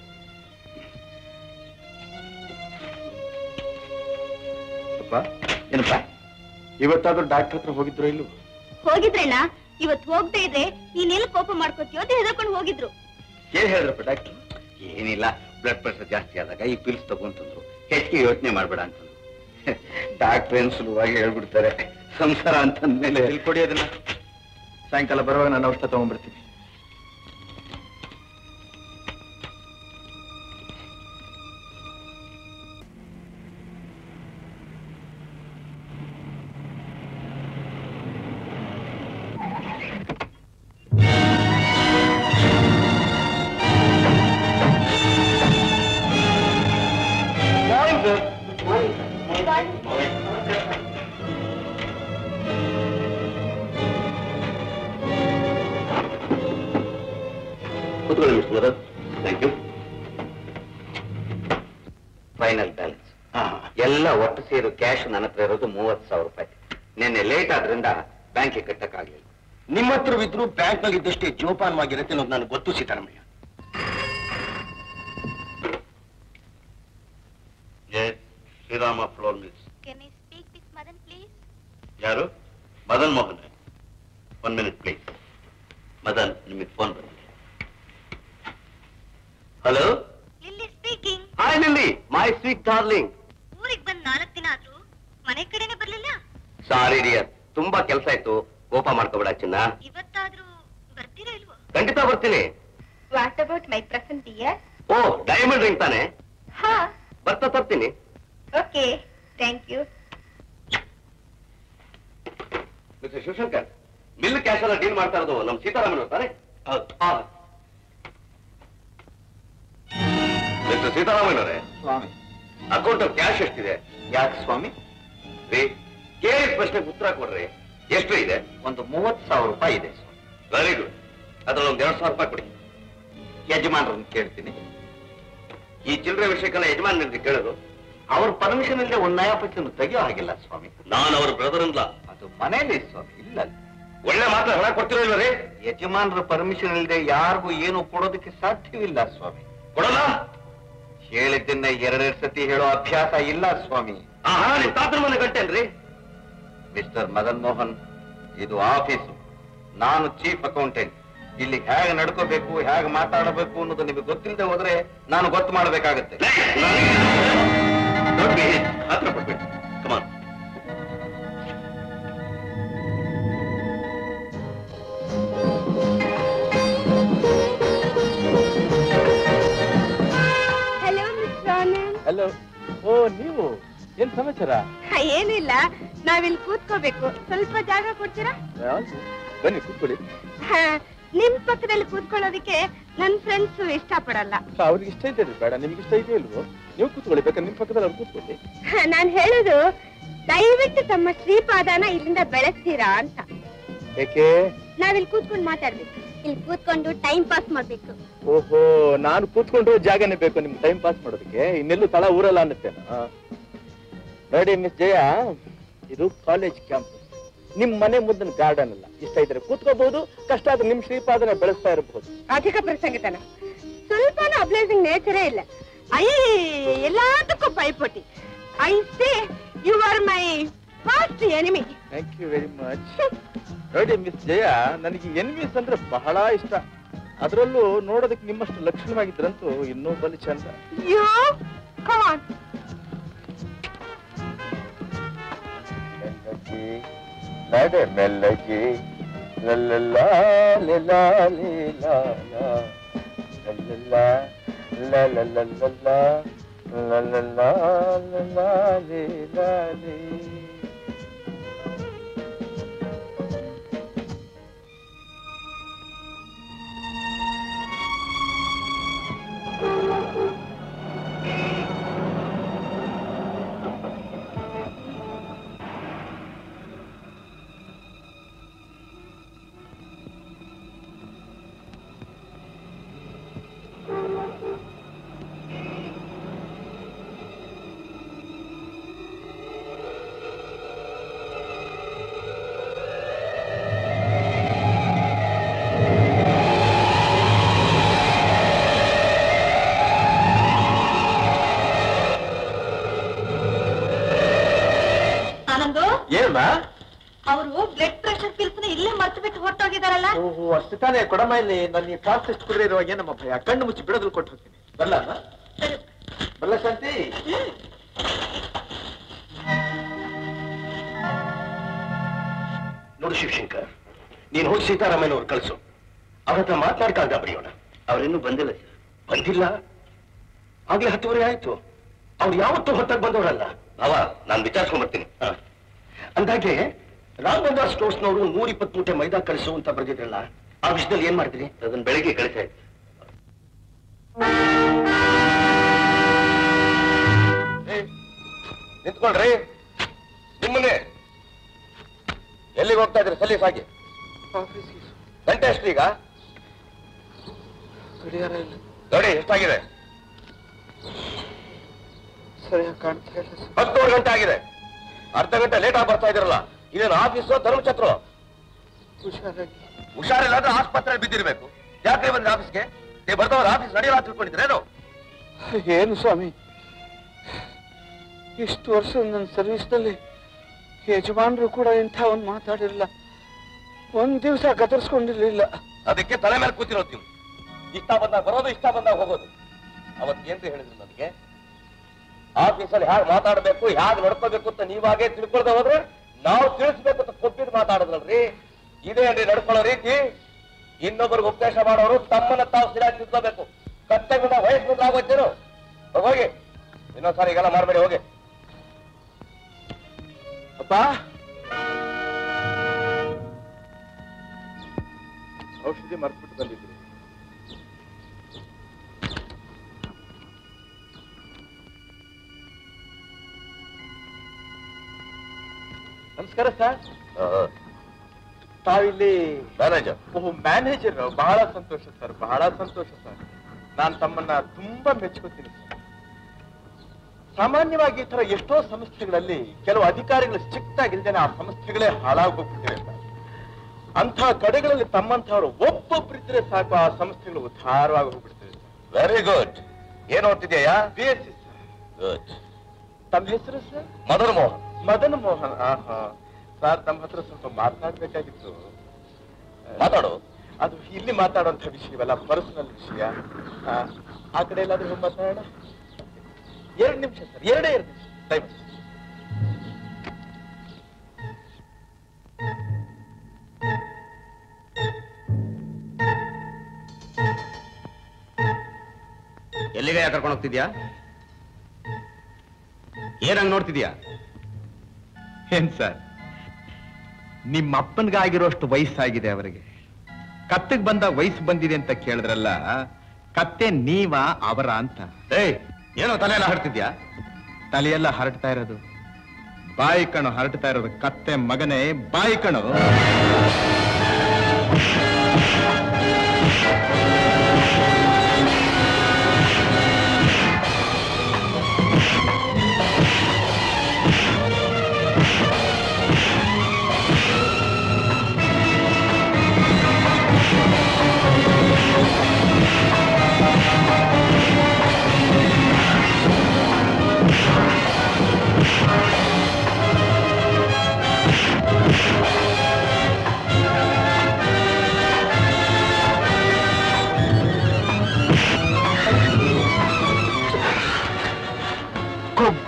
D: ಅಪ್ಪ
K: ಏನಪ್ಪ
D: ಇವತ್ತಾದ್ರೂ ಡಾಕ್ಟರ್ ಹತ್ರ ಹೋಗಿದ್ರು ಇಲ್ವೋ
B: ಹೋಗಿದ್ರಣ್ಣ ಇವತ್ ಹೋಗದೆ ಇದ್ರೆ ನೀನ್ ಎಲ್ಲಿ ಕೋಪ ಮಾಡ್ಕೋತೀಯೋ ಅಂತ ಹೆದರ್ಕೊಂಡು ಹೋಗಿದ್ರು
K: ಏನ್ ಹೇಳಿದ್ರಪ್ಪ ಡಾಕ್ಟರ್ ಏನಿಲ್ಲ ಬ್ಲಡ್ ಪ್ರೆಷರ್ ಜಾಸ್ತಿ ಆದಾಗ ಈ ಪಿಲ್ಸ್ ತಗೊಂತಂದ್ರು ಹೆಚ್ಚಿಗೆ ಯೋಚನೆ ಮಾಡ್ಬೇಡ ಅಂತಂದ್ರು ಡಾಕ್ಟರ್ ಏನ್ ಸುಲಭವಾಗಿ ಹೇಳ್ಬಿಡ್ತಾರೆ ಸಂಸಾರ ಅಂತಂದ್ಮೇಲೆ
D: ಇಲ್ಲಿ ಕೊಡಿ ಅದನ್ನ ಸಾಯಂಕಾಲ ಬರುವಾಗ ನಾನು ಔಷಧ ತಗೊಂಡ್ಬರ್ತೀನಿ
K: ಕೂತ್ಕೊಳ್ಳಿ mister Bharat thank you final balance ಎಲ್ಲ ಒಟ್ಟು ಸೇರು ಕ್ಯಾಶ್ ನನ್ನ ಹತ್ರ ಇರೋದು ಮೂವತ್ತು ಸಾವಿರ ರೂಪಾಯಿ ನಿನ್ನೆ ಲೇಟ್ ಆದ್ರಿಂದ ಬ್ಯಾಂಕಿಗೆ ಕಟ್ಟಕ್ಕಾಗ್ಲಿಲ್ಲ
E: ನಿಮ್ಮ ಹತ್ರವಿದ್ರು ಬ್ಯಾಂಕ್ ನಲ್ಲಿ ಇದ್ದಷ್ಟೇ ಜೋಪಾನವಾಗಿರುತ್ತೆ ಅನ್ನೋದು ನನಗೆ ಗೊತ್ತು Seetharamaiah
K: Sriram flour mills
B: Can I speak with Madan, please?
K: ಯಾರು Madan Mohan one minute please Madan ನಿಮಗೆ ಫೋನ್ ಬಂದಿದೆ hello
B: Lily speaking.
K: Hi Lily my sweet darling
B: ಊರಿಗೆ ಬಂದ್ ನಾಲ್ಕು ದಿನ ಆದ್ರೂ ಮನೆ ಕಡೆನೆ ಬರ್ಲಿಲ್ಲ
K: ಸಾರಿ ಡಿಯರ್ ತುಂಬಾ ಕೆಲಸ ಇತ್ತು ಕೋಪ ಮಾಡ್ಕೋಬೇಡ ಚಿನ್ನ
B: ಇವತ್ತಾದ್ರೂ ಬರ್ತೀರಾ ಇಲ್ವೋ
K: ಖಂಡಿತ ಬರ್ತೀನಿ
B: what about my present dear
K: oh diamond ring ತಾನೆ
B: ಹಾ
K: ಬರ್ತಾ ತರ್ತೀನಿ
B: okay thank you
K: mister Shivashankar mill cash ಎಲ್ಲ ಡೀಲ್ ಮಾಡ್ತಾ ಇರೋದು ನಮ್ ಸೀತಾರಾಮನ್ ತಾನೆ ಮಿಸ್ಟರ್ ಸೀತಾರಾಮನ್ ಅವರೇ
E: ಸ್ವಾಮಿ
K: ಅಕೌಂಟ್ ಅಲ್ಲಿ ಕ್ಯಾಶ್ ಎಷ್ಟಿದೆ
E: ಯಾಕೆ ಸ್ವಾಮಿ
K: ರೀ ಕೇಳಿದ ಪ್ರಶ್ನೆಗೆ ಉತ್ತರ ಕೊಡ್ರಿ ಎಷ್ಟು ಇದೆ
E: ಒಂದು ಮೂವತ್ತು ಸಾವಿರ ರೂಪಾಯಿ ಇದೆ
K: ವೆರಿ ಗುಡ್ ಅದ್ರಲ್ಲಿ ಒಂದ್ ಎರಡ್ ಸಾವಿರ ರೂಪಾಯಿ ಕೊಡಿ
E: ಯಜಮಾನ್ರನ್ನ ಕೇಳ್ತೀನಿ
K: ಈ ಚಿಲ್ಲರೆ ವಿಷಯಕ್ಕೆಲ್ಲ ಯಜಮಾನ್ರಿಗೆ ಕೇಳೋದು
E: ಅವ್ರ ಪರ್ಮಿಷನ್ ಇಲ್ಲದೆ ಒಂದ್ ನಯ ಪೈಸನ್ನು ತೆಗಿಯೋ ಹಾಗಿಲ್ಲ ಸ್ವಾಮಿ
K: ನಾನು ಅವ್ರ ಬ್ರದರ್ ಅಲ್ಲ
E: ಅದು ಮನೇಲಿ ಸ್ವಾಮಿ ಇಲ್ಲ
K: ಒಳ್ಳೆ ಮಾತ್ರ ಹಣ ಕೊಡ್ತಿರಲ್ವ ರೀ
E: ಯಜಮಾನ್ರ ಪರ್ಮಿಷನ್ ಇಲ್ಲದೆ ಯಾರಿಗೂ ಏನು ಕೊಡೋದಕ್ಕೆ ಸಾಧ್ಯವಿಲ್ಲ ಸ್ವಾಮಿ
K: ಕೊಡಲ್ಲ
E: ಹೇಳಿದ್ದನ್ನ ಎರಡೆರಡು ಸತಿ ಹೇಳೋ ಅಭ್ಯಾಸ ಇಲ್ಲ ಸ್ವಾಮಿ
K: ಆ ಹಣ ನಿಮ್ ತಾತನ ಮನೆ ಗಂಟೇನ್ರಿ
E: ಮಿಸ್ಟರ್ ಮದನ್ ಮೋಹನ್ ಇದು ಆಫೀಸು ನಾನು ಚೀಫ್ ಅಕೌಂಟೆಂಟ್ ಇಲ್ಲಿ ಹೇಗೆ ನಡ್ಕೋಬೇಕು ಹೇಗೆ ಮಾತಾಡಬೇಕು ಅನ್ನೋದು ನಿಮಗೆ ಗೊತ್ತಿಲ್ಲದೆ ಹೋದ್ರೆ ನಾನು ಗೊತ್ತು ಮಾಡಬೇಕಾಗತ್ತೆ
K: ನೋಡಿ ಹತ್ರ ಕೊಡ್ಬೇಡಿ come on
B: hello miss Anand
D: hello oh ನೀವು ಏನ್ ಸಮಾಚಾರ
B: ಏನಿಲ್ಲ ನಾವಿಲ್ಲಿ ಕೂತ್ಕೋಬೇಕು ಸ್ವಲ್ಪ ಜಾಗ ಕೊಡ್ತೀರಾ
D: ಬನ್ನಿ ಕೂತ್ಕೊಳ್ಳಿ
B: ಹಾ, ನಿಮ್ ಪಕ್ಕದಲ್ಲಿ ಕೂತ್ಕೊಳ್ಳೋದಕ್ಕೆ ನನ್ ಫ್ರೆಂಡ್ಸ್ ಇಷ್ಟಪಡಲ್ಲ
D: ಅವ್ರಿಗೆ ಇಷ್ಟ ಇದೆ ಬೇಡ ನಿಮ್ಗೆ ಇಷ್ಟ ಇದೆಯೋ ಇಲ್ವೋ ನೀವು ಕೂತ್ಕೊಳ್ಳಿ ಬೇಕಾದ್ರೆ ನಿಮ್ ಪಕ್ಕದಲ್ಲಿ ಅವ್ರು ಕೂತ್ಕೊಳ್ಳಿ
B: ಹಾ, ನಾನ್ ಹೇಳುದು ದಯವಿಟ್ಟು ತಮ್ಮ ಶ್ರೀಪಾದನ ಇಲ್ಲಿಂದ ಬೆಳೆಸ್ತೀರಾ ಅಂತ
D: ಏಕೆ
B: ನಾವಿಲ್ಲಿ ಕೂತ್ಕೊಂಡು ಮಾತಾಡ್ಬೇಕು ಇಲ್ಲಿ ಕೂತ್ಕೊಂಡು ಟೈಮ್ ಪಾಸ್ ಮಾಡ್ಬೇಕು
D: ಓಹೋ ನಾನು ಕೂತ್ಕೊಂಡು ಜಾಗನೇ ಬೇಕು ನಿಮ್ಗೆ ಟೈಮ್ ಪಾಸ್ ಮಾಡೋದಕ್ಕೆ ಇನ್ನೆಲ್ಲೂ ತಳ ಊರಲ್ಲ ಅನ್ನತ್ತೇನ ನೋಡಿ ಮಿಸ್ ಜಯ ಇದು ಕಾಲೇಜ್ ಕ್ಯಾಂಪಸ್ ನಿಮ್ ಮನೆ ಮುದ್ದನ್ ಗಾರ್ಡನ್ ಅಲ್ಲ ಇಷ್ಟ ಇದ್ರೆ ಕೂತ್ಕೋಬಹುದು ಕಷ್ಟ ಆದ್ರೆ ನಿಮ್ ಶ್ರೀಪಾದನ ಬೆಳೆಸ್ತಾ ಇರಬಹುದು
B: ಅಧಿಕ ಪ್ರಸಂಗತನ ಸ್ವಲ್ಪನೂ ಅಬ್ಲೈಸಿಂಗ್ ನೇಚರೇ ಇಲ್ಲ ಅಯ್ಯ ಎಲ್ಲದಕ್ಕೂ ಪೈಪೋಟಿ I say you are my
C: first enemy
D: thank you very much ನೋಡಿ ಮಿಸ್ ಜಯ ನನಗೆ ಎನ್ವಿಸ್ ಅಂದ್ರೆ ಬಹಳ ಇಷ್ಟ ಅದರಲ್ಲೂ ನೋಡೋದಕ್ಕೆ ನಿಮ್ಮಷ್ಟು ಲಕ್ಷಣವಾಗಿದ್ರಂತೂ ಇನ್ನೂ ಬಲಿ ಚಂದ
C: ಯು ಕಮಾನ್
D: ಮೆಲ್ಲಗೆ ನಡೆ ಮೆಲ್ಲಗೆ ಲಲ್ಲಲ್ಲಾ ಲಿಲಾ ಲೀಲಾ ಲಾ. ಲಲ್ಲಲ್ಲಾ ಲಲಲಲ್ಲಲ್ಲಾ ಲಲ್ಲಲ್ಲಾ ಲಲಾ ಲೀಲಾ ಲೀ.
C: ಆನಂದು
D: ಏನಮ್ಮ
C: ಅವರು ಬ್ಲಡ್ ಪ್ರೆಷರ್ ಪಿಲ್ಸ್ನ ಇಲ್ಲೇ ಮರ್ತು ಬಿಟ್ಟು ಹೊರಟೋಗಿದಾರಲ್ಲ
D: ಓಹೋ ಅಷ್ಟು ತಾನೇ ಕೊಡಮ್ಮ ಇಲ್ಲಿ ನನ್ನ ಈ ಫಾಸ್ಟ್ ಎಷ್ಟು ಕುಡಿದ್ರೆ ಇರುವಾಗ ಏನಮ್ಮ ಭಯ ಕಣ್ಣು ಮುಚ್ಚಿ ಬಿಡೋದ್ರಲ್ಲಿ ಕೊಟ್ಟು ಹೋಗ್ತೀನಿ ಬಲ್ಲ ಬಲ್ಲ ಶಾಂತಿ
E: ನೋಡು ಶಿವಶಂಕರ್ ನೀನು ಹೋಗಿ ಸೀತಾರಾಮಯ್ಯ ಅವ್ರು ಕಳಿಸು ಅವ್ರ ಹತ್ರ ಮಾತನಾಡ್ಕಾಗ ಬರೆಯೋಣ
K: ಅವ್ರಿನ್ನೂ ಬಂದಿಲ್ಲ ಸರ್
E: ಬಂದಿಲ್ಲ ಆಗ್ಲೇ ಹತ್ತುವರೆ ಆಯ್ತು ಅವ್ರು ಯಾವತ್ತೂ ಹೊತ್ತಾಗಿ ಬಂದವರಲ್ಲ
K: ಅವ ನಾನು ವಿಚಾರಿಸ್ಕೊಂಡ್ ಬರ್ತೀನಿ
E: ಹ. ಅಂದಾಗೆ ರಾಘವೇಂದ್ರ ಸ್ಟೋರ್ಸ್ನವರು ನೂರ ಇಪ್ಪತ್ತು ಮೂಟೆ ಮೈದಾ ಕಳಿಸು ಅಂತ ಬರೆದಿದ್ರಲ್ಲ ಆ ವಿಷಯದಲ್ಲಿ ಏನ್ ಮಾಡ್ತೀರಿ
K: ಅದನ್ನ ಬೆಳಿಗ್ಗೆ ಕಳಿಸಾಯ್ತು
D: ನಿಂತ್ಕೊಳ್ರಿ ನಿಮ್ಮನ್ನೇ ಎಲ್ಲಿಗೆ ಹೋಗ್ತಾ ಇದ್ರಿ ಸಲೀಸ್ ಆಗಿ ಗಂಟೆ ಎಷ್ಟು ಈಗ ನೋಡಿ ಎಷ್ಟಾಗಿದೆ
L: ಸರಿಯಾಗಿ ಕಾಣ್ತಾ ಇಲ್ಲ ಸರ್.
D: ಹತ್ತೂವರೆ ಗಂಟೆ ಆಗಿದೆ ಅರ್ಧ ಗಂಟೆ ಲೇಟ್ ಆಗಿ ಬರ್ತಾ ಇದ್ರಲ್ಲ ಇದೇನು ಆಫೀಸು ಧರ್ಮಛತ್ರ
L: ಹುಷಾರಾಗಿ
D: ಹುಷಾರಿಲ್ಲ ಅಂದ್ರೆ ಆಸ್ಪತ್ರೆ ಬಿದ್ದಿರ್ಬೇಕು ಯಾಕೆ ಬಂದ್ರೆ ಆಫೀಸ್ಗೆ ನೀವು ಬರ್ದವ್ರ ಆಫೀಸ್ ನಡೆಯಲ್ಲ ತಿಳ್ಕೊಂಡಿದ್ರೇನು
L: ಏನು ಸ್ವಾಮಿ ಇಷ್ಟು ವರ್ಷ ನನ್ನ ಸರ್ವಿಸ್ನಲ್ಲಿ ಯಜಮಾನರು ಕೂಡ ಇಂಥ ಒಂದು ಮಾತಾಡಿರಲಿಲ್ಲ ಒಂದ್ ದಿವಸ ಗದರ್ಸ್ಕೊಂಡಿರ್ಲಿಲ್ಲ
D: ಅದಕ್ಕೆ ತಲೆ ಮೇಲೆ ಕೂತಿರೋದು ನೀವು ಇಷ್ಟ ಬಂದಾಗ ಬರೋದು ಇಷ್ಟ ಬಂದಾಗ ಹೋಗೋದು ಅವತ್ತು ಏನ್ರಿ ಹೇಳಿದ್ರು ನನಗೆ ಆಫೀಸಲ್ಲಿ ಹೇಗೆ ಮಾತಾಡಬೇಕು ಹೇಗೆ ನಡ್ಕೋಬೇಕು ಅಂತ ನೀವಾಗೇ ತಿಳ್ಕೊಳ್ದೆ ಹೋದ್ರೆ ನಾವು ತಿಳಿಸ್ಬೇಕು ಅಂತ ಕೊಬ್ಬಿದ್ ಮಾತಾಡಿದ್ರಲ್ರಿ ಇದೇ ಏನ್ರಿ ನಡ್ಕೊಳ್ಳೋ ರೀತಿ ಇನ್ನೊಬ್ಬರಿಗೆ ಉಪದೇಶ ಮಾಡೋರು ತಮ್ಮನ್ನ ತಾವು ಸರಿಯಾಗಿ ತಿಳ್ಕೋಬೇಕು ಕರ್ತವ್ಯದ ವಯಸ್ಸು ಆಗೋಯ್ತೇನು ಹೋಗಿ ಇನ್ನೊಂದ್ಸಾರಿ ಈಗೆಲ್ಲ ಮಾಡಬೇಡಿ ಹೋಗಿ
L: ಅಪ್ಪ
D: ಔಷಧಿ ಮರ್ಬಿಟ್ಟು ಬಂದಿದ್ರಿ ನಮಸ್ಕಾರ ಸರ್ ತಾವಿಲ್ಲಿ ಮ್ಯಾನೇಜರ್ ಓಹ್ ಮ್ಯಾನೇಜರ್ ಬಹಳ ಸಂತೋಷ ಸರ್ ಬಹಳ ಸಂತೋಷ ಸರ್ ನಾನು ತಮ್ಮನ್ನ ತುಂಬಾ ಮೆಚ್ಕೋತೀನಿ ಸರ್ ಸಾಮಾನ್ಯವಾಗಿ ಈ ತರ ಎಷ್ಟೋ ಸಂಸ್ಥೆಗಳಲ್ಲಿ ಕೆಲವು ಅಧಿಕಾರಿಗಳು ಸ್ಟ್ರಿಕ್ಟ್ ಆಗಿಲ್ದೇನೆ ಆ ಸಂಸ್ಥೆಗಳೇ ಹಾಳಾಗೋಗ್ಬಿಟ್ಟಿವೆ ಸರ್ ಅಂಥ ಕಡೆಗಳಲ್ಲಿ ತಮ್ಮಂಥವ್ರು ಒಬ್ಬೊಬ್ಬರಿದ್ರೆ ಸಾಕು ಆ ಸಂಸ್ಥೆಗಳು ಉದ್ಧಾರವಾಗಿ ಹೋಗ್ಬಿಡ್ತದೆ ವೆರಿ ಗುಡ್ ಏನ್ ಓದ್ತಿದ್ಯಾ ಬಿ ಎಸ್ ಸಿ ಗುಡ್ ತಮ್ಮ ಹೆಸರು ಸರ್ ಮದನ್ ಮೋಹನ್ ಮದನ್ ಮೋಹನ್ ಆಹಾ ಸರ್ ತಮ್ಮ ಹತ್ರ ಸ್ವಲ್ಪ ಮಾತನಾಡ್ಬೇಕಾಗಿತ್ತು ಮಾತಾಡು ಅದು ಇಲ್ಲಿ ಮಾತಾಡುವಂತ ವಿಷಯವಲ್ಲ ಪರ್ಸನಲ್ ವಿಷಯ ಆ, ಆ ಕಡೆ ಎಲ್ಲಾದ್ರೂ ಹೋಗಿ ಮಾತಾಡೋಣ ಎರಡು ನಿಮಿಷ ಸರ್ ಎರಡೇ ಎರಡು ನಿಮಿಷ ಟೈಮ್
K: ಎಲ್ಲಿಗೆ ಕರ್ಕೊಂಡು ಹೋಗ್ತಿದ್ಯಾ ಏನಂಗ್ ನೋಡ್ತಿದ್ಯಾ
F: ಏನ್ ಸರ್ ನಿಮ್ಮ ಅಪ್ಪನ್ಗಾಗಿರೋಷ್ಟು ವಯಸ್ಸಾಗಿದೆ ಅವರಿಗೆ ಕತ್ತಿಗೆ ಬಂದ ವಯಸ್ಸು ಬಂದಿದೆ ಅಂತ ಕೇಳಿದ್ರಲ್ಲ ಕತ್ತೆ ನೀವ ಅವರ ಅಂತ
K: ಏಯ್ ಏನೋ ತಲೆ ಎಲ್ಲ ಹರ್ತಿದ್ಯಾ
F: ತಲೆಯೆಲ್ಲ ಹರಡ್ತಾ ಇರೋದು ಬಾಯಿ ಕಣು ಹರಡ್ತಾ ಇರೋದು ಕತ್ತೆ ಮಗನೇ ಬಾಯಿ ಕಣು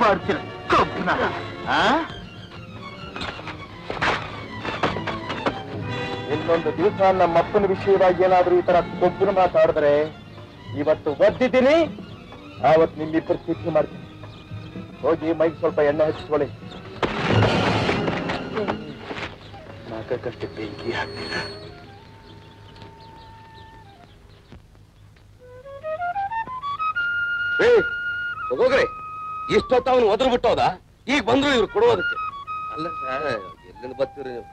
D: ಮಾಡ್ತೀರ ಕಬ್ಬನ ಆ? ಇನ್ನೊಂದು ದಿವಸ ನಮ್ಮಪ್ಪನ ವಿಷಯವಾಗಿ ಏನಾದ್ರೂ ಈ ತರ ಕೊಬ್ಬನ ಮಾತಾಡಿದ್ರೆ ಇವತ್ತು ಒದ್ದಿದ್ದೀನಿ ಆವತ್ತು ನಿಮ್ಮಿಬ್ಬರು ಸ್ಥಿತಿ ಮಾಡ್ತೀನಿ ಹೋಗಿ ಮೈಗೆ ಸ್ವಲ್ಪ ಎಣ್ಣೆ ಹಚ್ಕೊಳ್ಳಿ ನಾಲ್ಕಕ್ಕಷ್ಟೇ ಬೆಂಕಿ ಹಾಕ್ತೀರ
K: ಹೋಗ್ರಿ ಇಷ್ಟೊತ್ತ ಅವನು ಒದ್ರು ಬಿಟ್ಟೋದ ಈಗ ಬಂದ್ರು ಇವ್ರು ಕೊಡೋದಕ್ಕೆ ಅಲ್ಲ ಸರ್ ಎಲ್ಲಿಂದ ಬರ್ತೀರಿ ನೀವು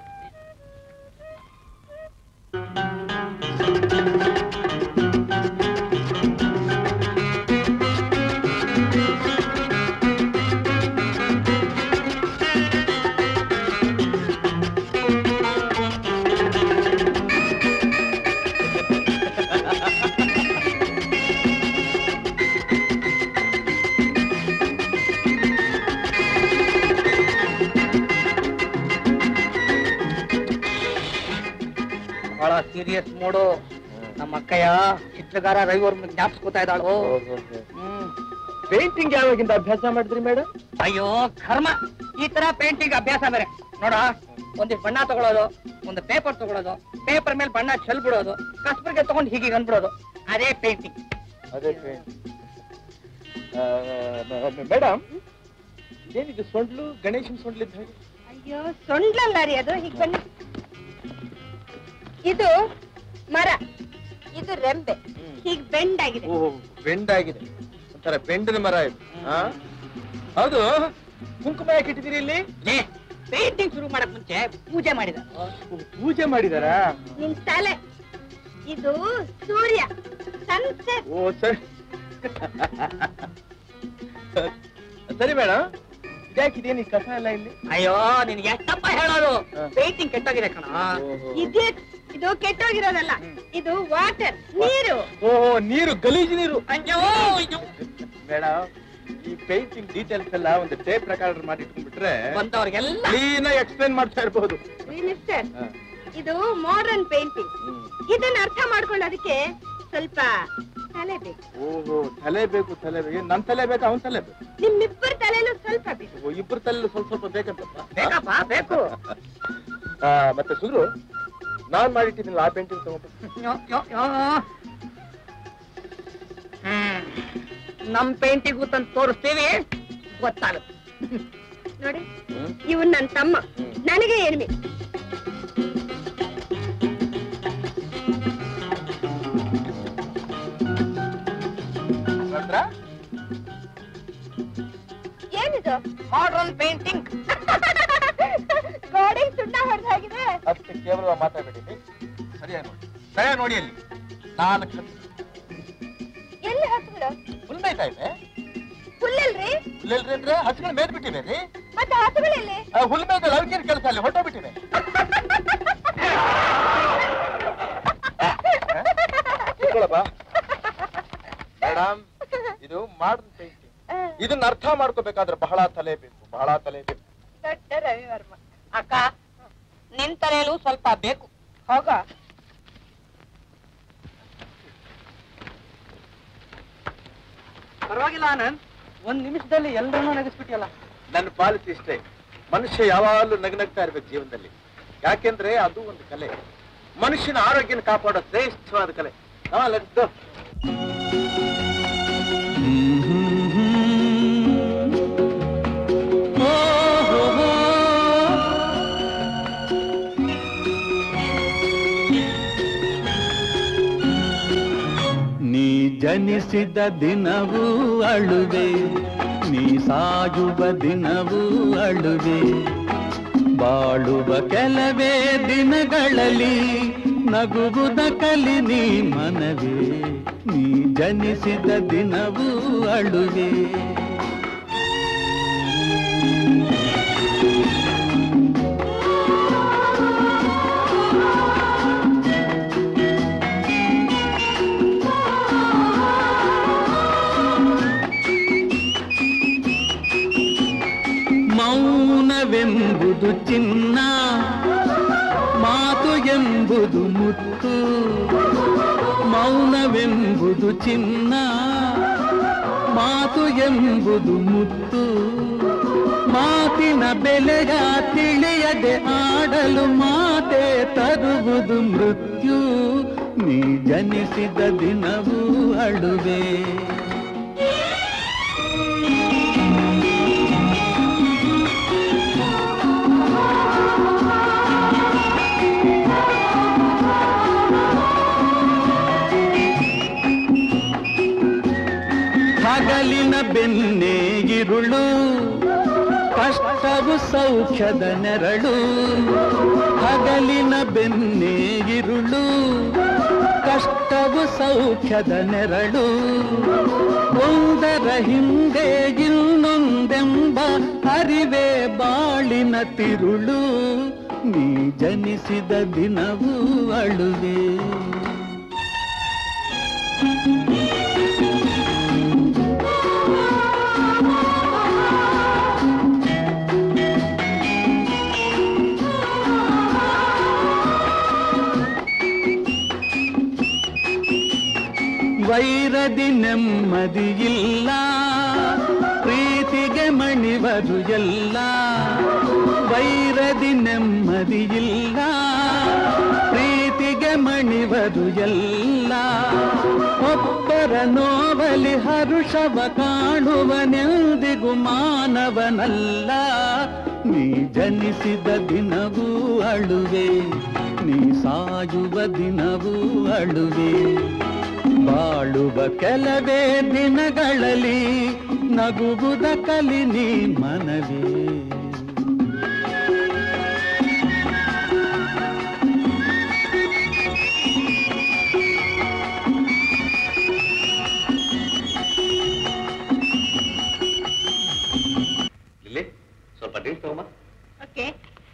J: ಬಹಳ ಸೀರಿಯಸ್ ಮೂಡು ನಮ್ಮ ಅಕ್ಕಯ್ಯ ಚಿತ್ರಗಾರ ರವಿವರ್ಮ ಜ್ಞಾಪಿಸ್ಕೋತಾ ಇದ್ದಾಳು ಹ್ಮ್
D: ಪೇಂಟಿಂಗ್ ಯಾವಾಗಿಂದ ಅಭ್ಯಾಸ ಮಾಡಿದ್ರಿ ಮೇಡಮ್
J: ಅಯ್ಯೋ ಕರ್ಮ ಈ ತರ ಪೇಂಟಿಂಗ್ ಅಭ್ಯಾಸ ಬೇರೆ ನೋಡ ಒಂದಿಷ್ಟು ಬಣ್ಣ ತಗೊಳ್ಳೋದು ಒಂದು ಪೇಪರ್ ತಗೊಳ್ಳೋದು ಪೇಪರ್ ಮೇಲೆ ಬಣ್ಣ ಚೆಲ್ಬಿಡೋದು ಕಸ್ಬರ್ಗೆ ತಗೊಂಡು ಹೀಗೆ ಅನ್ಬಿಡೋದು ಅದೇ ಪೇಂಟಿಂಗ್
D: ಅದೇ ಮೇಡಮ್ ಏನಿದು ಸೊಂಡ್ಲು ಗಣೇಶನ್ ಸೊಂಡ್ಲಿದ್ದ ಹಾಗೆ
B: ಅಯ್ಯೋ ಸೊಂಡ್ಲಲ್ಲ ರೀ ಅದು ಹೀಗ್ ಬನ್ನಿ ಇದು ಮರ ಇದು ರೆಂಬೆ ಹೀಗ್ ಬೆಂಡ್ ಆಗಿದೆ
D: ಓ ಬೆಂಡ್ ಆಗಿದೆ ಒಂಥರ ಬೆಂಡಿನ ಮರ ಇದು ಆ? ಹೌದು ಕುಂಕುಮ ಯಾಕೆ ಇಟ್ಟಿದ್ದೀರಿ ಇಲ್ಲಿ
J: ಪೇಂಟಿಂಗ್ ಶುರು ಮಾಡಕ್ ಮುಂಚೆ ಪೂಜೆ ಮಾಡಿದ
D: ಪೂಜೆ ಮಾಡಿದಾರಾ
B: ನಿನ್ ತಲೆ ಇದು ಸೂರ್ಯ ಸನ್ಸೆಟ್
D: ಓ ಸರಿ ಸರಿ ಮೇಡಮ್ ಇದ್ಯಾಕಿದೇನು ಈ ಕಸ ಎಲ್ಲ ಇಲ್ಲಿ
J: ಅಯ್ಯೋ ನಿನ್ಗೆ ಎಷ್ಟಪ್ಪ ಹೇಳೋದು ಪೇಂಟಿಂಗ್ ಕೆಟ್ಟೋಗಿದೆ ಕಣ
B: ಇದೆ ಇದು ಕೆಟ್ಟೋಗಿರೋದಲ್ಲ ಇದು ವಾಟರ್ ನೀರು
D: ಓಹೋ ನೀರು ಗಲೀಜು ನೀರು
J: ಅಯ್ಯೋ ಅಯ್ಯೋ.
D: ಮೇಡಮ್ ಈ ಪೇಂಟಿಂಗ್ ಡೀಟೇಲ್ಸ್ ಎಲ್ಲ ಒಂದು ಟೇಪ್ ರೆಕಾರ್ಡರ್ ಮಾಡಿ ಇಟ್ಕೊಂಡ್ಬಿಟ್ರೆ
J: ಬಂದವ್ರಿಗೆಲ್ಲ
D: ಕ್ಲೀನ್ ಆಗಿ ಎಕ್ಸ್ಪ್ಲೇನ್ ಮಾಡ್ತಾ ಇರ್ಬೋದು
B: ರೀ ಮಿಸ್ಟರ್ ಇದು ಮಾಡರ್ನ್ ಪೇಂಟಿಂಗ್ ಇದನ್ನ ಅರ್ಥ ಮಾಡ್ಕೊಳ್ಳೋದಕ್ಕೆ ಸ್ವಲ್ಪ ತಲೆ ಬೇಕು
D: ಓಹೋ ತಲೆ ಬೇಕು ತಲೆ ಬೇಕು ಏನ್ ನನ್ ತಲೆ ಬೇಕಾ ಅವನ್ ತಲೆ ಬೇಕು
B: ನಿಮ್ಮಿಬ್ಬರ ತಲೆನೂ ಸ್ವಲ್ಪ ಬೇಕು
D: ಓ, ಇಬ್ರ ತಲೆ ಸ್ವಲ್ಪ ಸ್ವಲ್ಪ ಬೇಕಂತಪ್ಪ
J: ಬೇಕಪ್ಪ ಬೇಕು
D: ಆ, ಮತ್ತೆ ಸುಗ್ರು ನಾನ್ ಮಾಡಿಟ್ಟಿದ್ದೀನಿ ಆ ಪೇಂಟಿಂಗ್ ತಗೊಂಡು
J: ಯೋ, ಯೋ, ಯೋ. ಹ್ಮ್. ನಮ್ ಪೇಂಟಿಗೂ ತಂದು ತೋರಿಸ್ತೀವಿ ಗೊತ್ತಾಗುತ್ತೆ
B: ನೋಡಿ ಇವನ್ ನನ್ನ ತಮ್ಮ ನನಗೆ ಎನಿಮಿ ಏನಿದು
J: ಮಾಡರ್ನ್ ಪೇಂಟಿಂಗ್
B: ಗೋಡೆಗೆ ಸುಣ್ಣ ಹೊಡೆದಾಗಿದೆ
D: ಅಷ್ಟೇ ಕೇವಲ ಮಾತಾಡಬೇಡಿ ಸರಿಯಾಗಿ ನೋಡಿ ಸರಿಯಾಗಿ ನೋಡಿ ಅಲ್ಲಿ ನಾಲ್ಕು
B: ಎಲ್ಲಿ ಹಸುಗಳು
D: ಹುಲ್ ಮೇಯ್ತಾ ಇದೆ
B: ಹುಲ್ಲಲ್ರಿ
D: ಹುಲ್ಲೆಲ್ರಿ ಅಂದ್ರೆ ಹಸುಗಳು ಮೇದ್ ಬಿಟ್ಟಿವೆ ರೀ
B: ಮತ್ತೆ ಹಸುಗಳೆಲ್ಲಿ
D: ಆ, ಹುಲ್ ಮೇಯ್ದ ಲವ್ಕಿರ್ ಕೆಲಸ ಅಲ್ಲಿ ಹೊಟ್ಟೋಗ್ಬಿಟ್ಟಿವೆ ಕೂತ್ಕೊಳ್ಳಪ್ಪ ಮೇಡಮ್ ಇದು ಮಾಡರ್ನ್ ಪೇಂಟಿಂಗ್ ಇದನ್ನ ಅರ್ಥ ಮಾಡ್ಕೋಬೇಕಾದ್ರೆ ಬಹಳ ತಲೆ ಬೇಕು ಬಹಳ ತಲೆ ಬೇಕು
B: ದೊಡ್ಡ ರವಿವರ್ಮ
J: ಅಕ್ಕ ನಿನ್ ತಲೆಯಲ್ಲೂ ಸ್ವಲ್ಪ ಬೇಕು
B: ಹೋಗ
J: ಪರವಾಗಿಲ್ಲ ಆನಂದ್ ಒಂದ್ ನಿಮಿಷದಲ್ಲಿ ಎಲ್ಲರನ್ನೂ ನಗಿಸ್ಬಿಟ್ಟಿಯಲ್ಲ
D: ನನ್ನ ಪಾಲಿಸಿ ಇಷ್ಟೇ ಮನುಷ್ಯ ಯಾವಾಗಲೂ ನಗನಗ್ತಾ ಇರ್ಬೇಕು ಜೀವನದಲ್ಲಿ ಯಾಕೆಂದ್ರೆ ಅದು ಒಂದು ಕಲೆ ಮನುಷ್ಯನ ಆರೋಗ್ಯನ ಕಾಪಾಡೋ ಶ್ರೇಷ್ಠವಾದ ಕಲೆ ಹಾ ಲೆಟ್ಸ್ ಗೋ
G: ನೀ ಜನಿಸಿದ ದಿನವೂ ಅಳುವೆ ನೀ ಸಾಯುವ ದಿನವೂ ಅಳುವೆ ಬಾಳುವ ಕೆಲವೇ ದಿನಗಳಲ್ಲಿ ನಗುವುದ ಕಲಿ ನೀ ಮನವೇ ನೀ ಜನಿಸಿದ ದಿನವೂ ಅಳುವೆ ಮೌನವೆಂಬುದು ಚಿನ್ನ ಮಾತು ಎಂಬುದು ಮುತ್ತು ಮೌನವೆಂಬುದು ಚಿನ್ನ ಮಾತು ಎಂಬುದು ಮುತ್ತು ಮಾತಿನ ಬೆಲೆಯ ತಿಳಿಯದೆ ಆಡಲು ಮಾತೆ ತರುವುದು ಮೃತ್ಯು ನೀ ಜನಿಸಿದ ದಿನವೂ ಅಳುವೆ ಹಗಲಿನ ಬೆನ್ನೆ ಇರುಳು ಕಷ್ಟವು ಸೌಖ್ಯದ ನೆರಳು ಹಗಲಿನ ಬೆನ್ನೆ ಇರುಳು ಕಷ್ಟವು ಸೌಖ್ಯದ ನೆರಳು ಒಂದರ ಹಿಂದೆ ಇನ್ನೊಂದೆಂಬ ಅರಿವೇ ಬಾಳಿನ ತಿರುಳು ನೀ ಜನಿಸಿದ ದಿನವೂ ಅಳುವೆ ವೈರದಿ ನೆಮ್ಮದಿ ಇಲ್ಲ ಪ್ರೀತಿಗೆ ಮಣಿವರು ಎಲ್ಲ ವೈರದಿ ನೆಮ್ಮದಿ ಇಲ್ಲ ಪ್ರೀತಿಗೆ ಮಣಿವರು ಎಲ್ಲ ಒಬ್ಬರ ನೋವಲಿ ಹರುಷವ ಕಾಣುವನೆಂದಿಗೂ ಮಾನವನಲ್ಲ ನೀ ಜನಿಸಿದ ದಿನವೂ ಅಳುವೆ ನೀ ಸಾಯುವ ದಿನವೂ ಅಳುವೆ ಬಾಳುವ ಕೆಲವೇ ದಿನಗಳಲ್ಲಿ ನಗುವುದ ಕಲಿ ನೀ ಮನವೇ
K: ಇಲ್ಲಿ ಸ್ವಲ್ಪ ಡ್ರಿಂಕ್ ತಗೊಂಬ
C: ಓಕೆ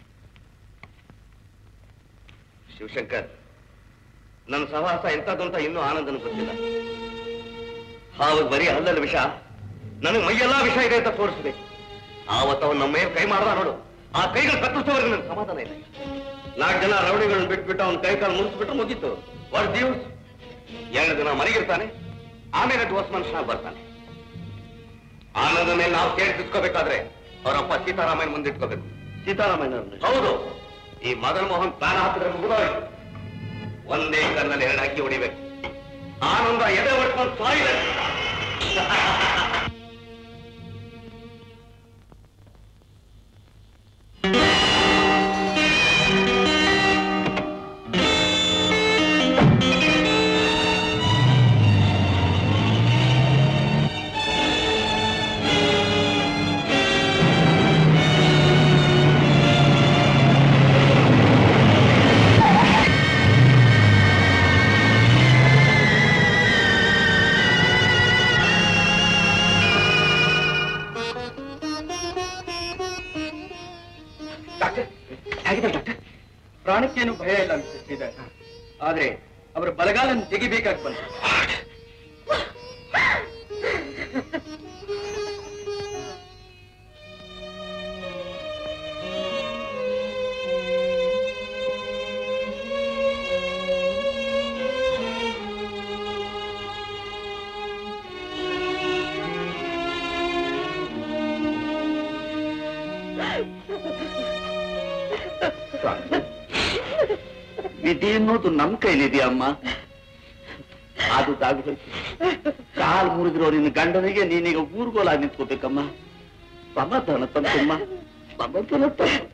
K: ಶಿವಶಂಕರ್ ನನ್ನ ಸಹವಾಸ ಎಂತದ್ದು ಅಂತ ಇನ್ನೂ ಆನಂದನ ಗೊತ್ತಿಲ್ಲ ಹಾವು ಬರೀ ಹಲ್ಲಲ್ಲಿ ವಿಷ ನನಗೆ ಮೈಯೆಲ್ಲ ವಿಷ ಇದೆ ಅಂತ ತೋರಿಸಿದೆ ಆವತ್ತು ಅವನು ನಮ್ಮ ಮೇಲೆ ಕೈ ಮಾಡ್ದ ನೋಡು ಆ ಕೈಗಳು ಕತ್ತರಿಸೋವರೆಗೆ ನನಗೆ ಸಮಾಧಾನ ಇಲ್ಲ ನಾಲ್ಕು ಜನ ರೌಡಿಗಳನ್ನ ಬಿಟ್ಬಿಟ್ಟು ಅವನ ಕೈ ಕಾಲು ಮುಗಿಸ್ಬಿಟ್ಟು ಮುಗೀತು ವಾಟ್ ದಿವ್ಸ್ ಎರಡು ದಿನ ಮನೆಗಿರ್ತಾನೆ ಆಮೇಲೆ ದೋಸ್ ಮನುಷ್ಯನಾಗ ಬರ್ತಾನೆ ಆನಂದ ಮೇಲೆ ನಾವು ಕೇಳಿ ತಿಳ್ಕೋಬೇಕಾದ್ರೆ ಅವರಪ್ಪ ಸೀತಾರಾಮಯ್ಯ ಮುಂದೆ ಇಟ್ಕೋಬೇಕು ಸೀತಾರಾಮಯ್ಯ ಹೌದು ಈ ಮದನ್ ಮೋಹನ್ ಪ್ರಾಣ ಹಾಕಿದ್ರೆ ಮುಗಿದೋಯ್ತು ಒಂದೇ ಕಲ್ಲಲ್ಲಿ ಎರಡು ಹಕ್ಕಿ ಹೊಡಿಬೇಕು ಆನಂದ ಎದೆ ಹೊಡ್ಕೊಂಡು ಸಾಯಿದೆ
J: ಪ್ರಾಣಕ್ಕೇನು ಭಯ ಇಲ್ಲ ಮಿಸ್ಟರ್ ಶ್ರೀಧರ್ ಆದ್ರೆ ಅವರ ಬಲಗಾಲನ್ನು ತೆಗಿಬೇಕಾಗಿ ಬಂತು
K: ವಿಧಿ ಅನ್ನೋದು ನಮ್ ಕೈಲಿದೆಯಮ್ಮ ಅದು ತಾಗ್ಬೇಕು ಕಾಲ್ ಮುರಿದಿರೋ ನಿನ್ನ ಗಂಡನಿಗೆ ನೀನೀಗ ಊರ್ಗೋಲಾಗಿ ನಿಂತ್ಕೋಬೇಕಮ್ಮ ಸಮಾಧಾನ ತಂತಮ್ಮ ಸಮಾಧಾನ ತಂತು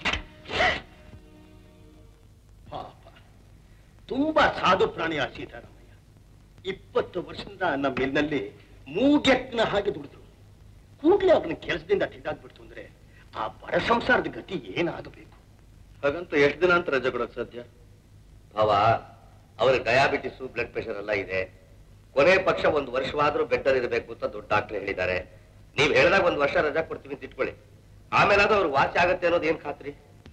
E: ಪಾಪ ತುಂಬಾ ಸಾಧು ಪ್ರಾಣಿ ಆ ಸೀತಾರಾಮಯ್ಯ ಇಪ್ಪತ್ತು ವರ್ಷದಿಂದ ನಮ್ಮ ಮಿಲ್ನಲ್ಲಿ ಮೂಗೆಕ್ನ ಹಾಗೆ ದುಡಿದ್ರು ಕೂಡಲೇ ಅವನ ಕೆಲಸದಿಂದ ತೆಗೆದಾಗ್ಬಿಡ್ತು ಅಂದ್ರೆ ಆ ಬಡ ಸಂಸಾರದ ಗತಿ ಏನಾಗಬೇಕು
K: ಹಾಗಂತ ಎಷ್ಟು ದಿನ ಅಂತ ರಜೆ ಕೊಡಕ್ ಸಾಧ್ಯ ಭಾವ ಅವ್ರಿಗೆ ಡಯಾಬಿಟಿಸ್ ಬ್ಲಡ್ ಪ್ರೆಷರ್ ಎಲ್ಲ ಇದೆ ಕೊನೆ ಪಕ್ಷ ಒಂದು ವರ್ಷವಾದ್ರೂ ಬೆಟ್ಟರ್ ಇರಬೇಕು ಅಂತ ದೊಡ್ಡ ಡಾಕ್ಟರ್ ಹೇಳಿದ್ದಾರೆ ನೀವ್ ಹೇಳಿದಾಗ ಒಂದು ವರ್ಷ ರಜಾ ಕೊಡ್ತೀವಿ ಅಂತ ಇಟ್ಕೊಳ್ಳಿ ಆಮೇಲೆ ಅದು ಅವ್ರಿಗೆ ವಾಸಿ ಆಗತ್ತೆ ಅನ್ನೋದು ಏನ್ ಖಾತ್ರಿ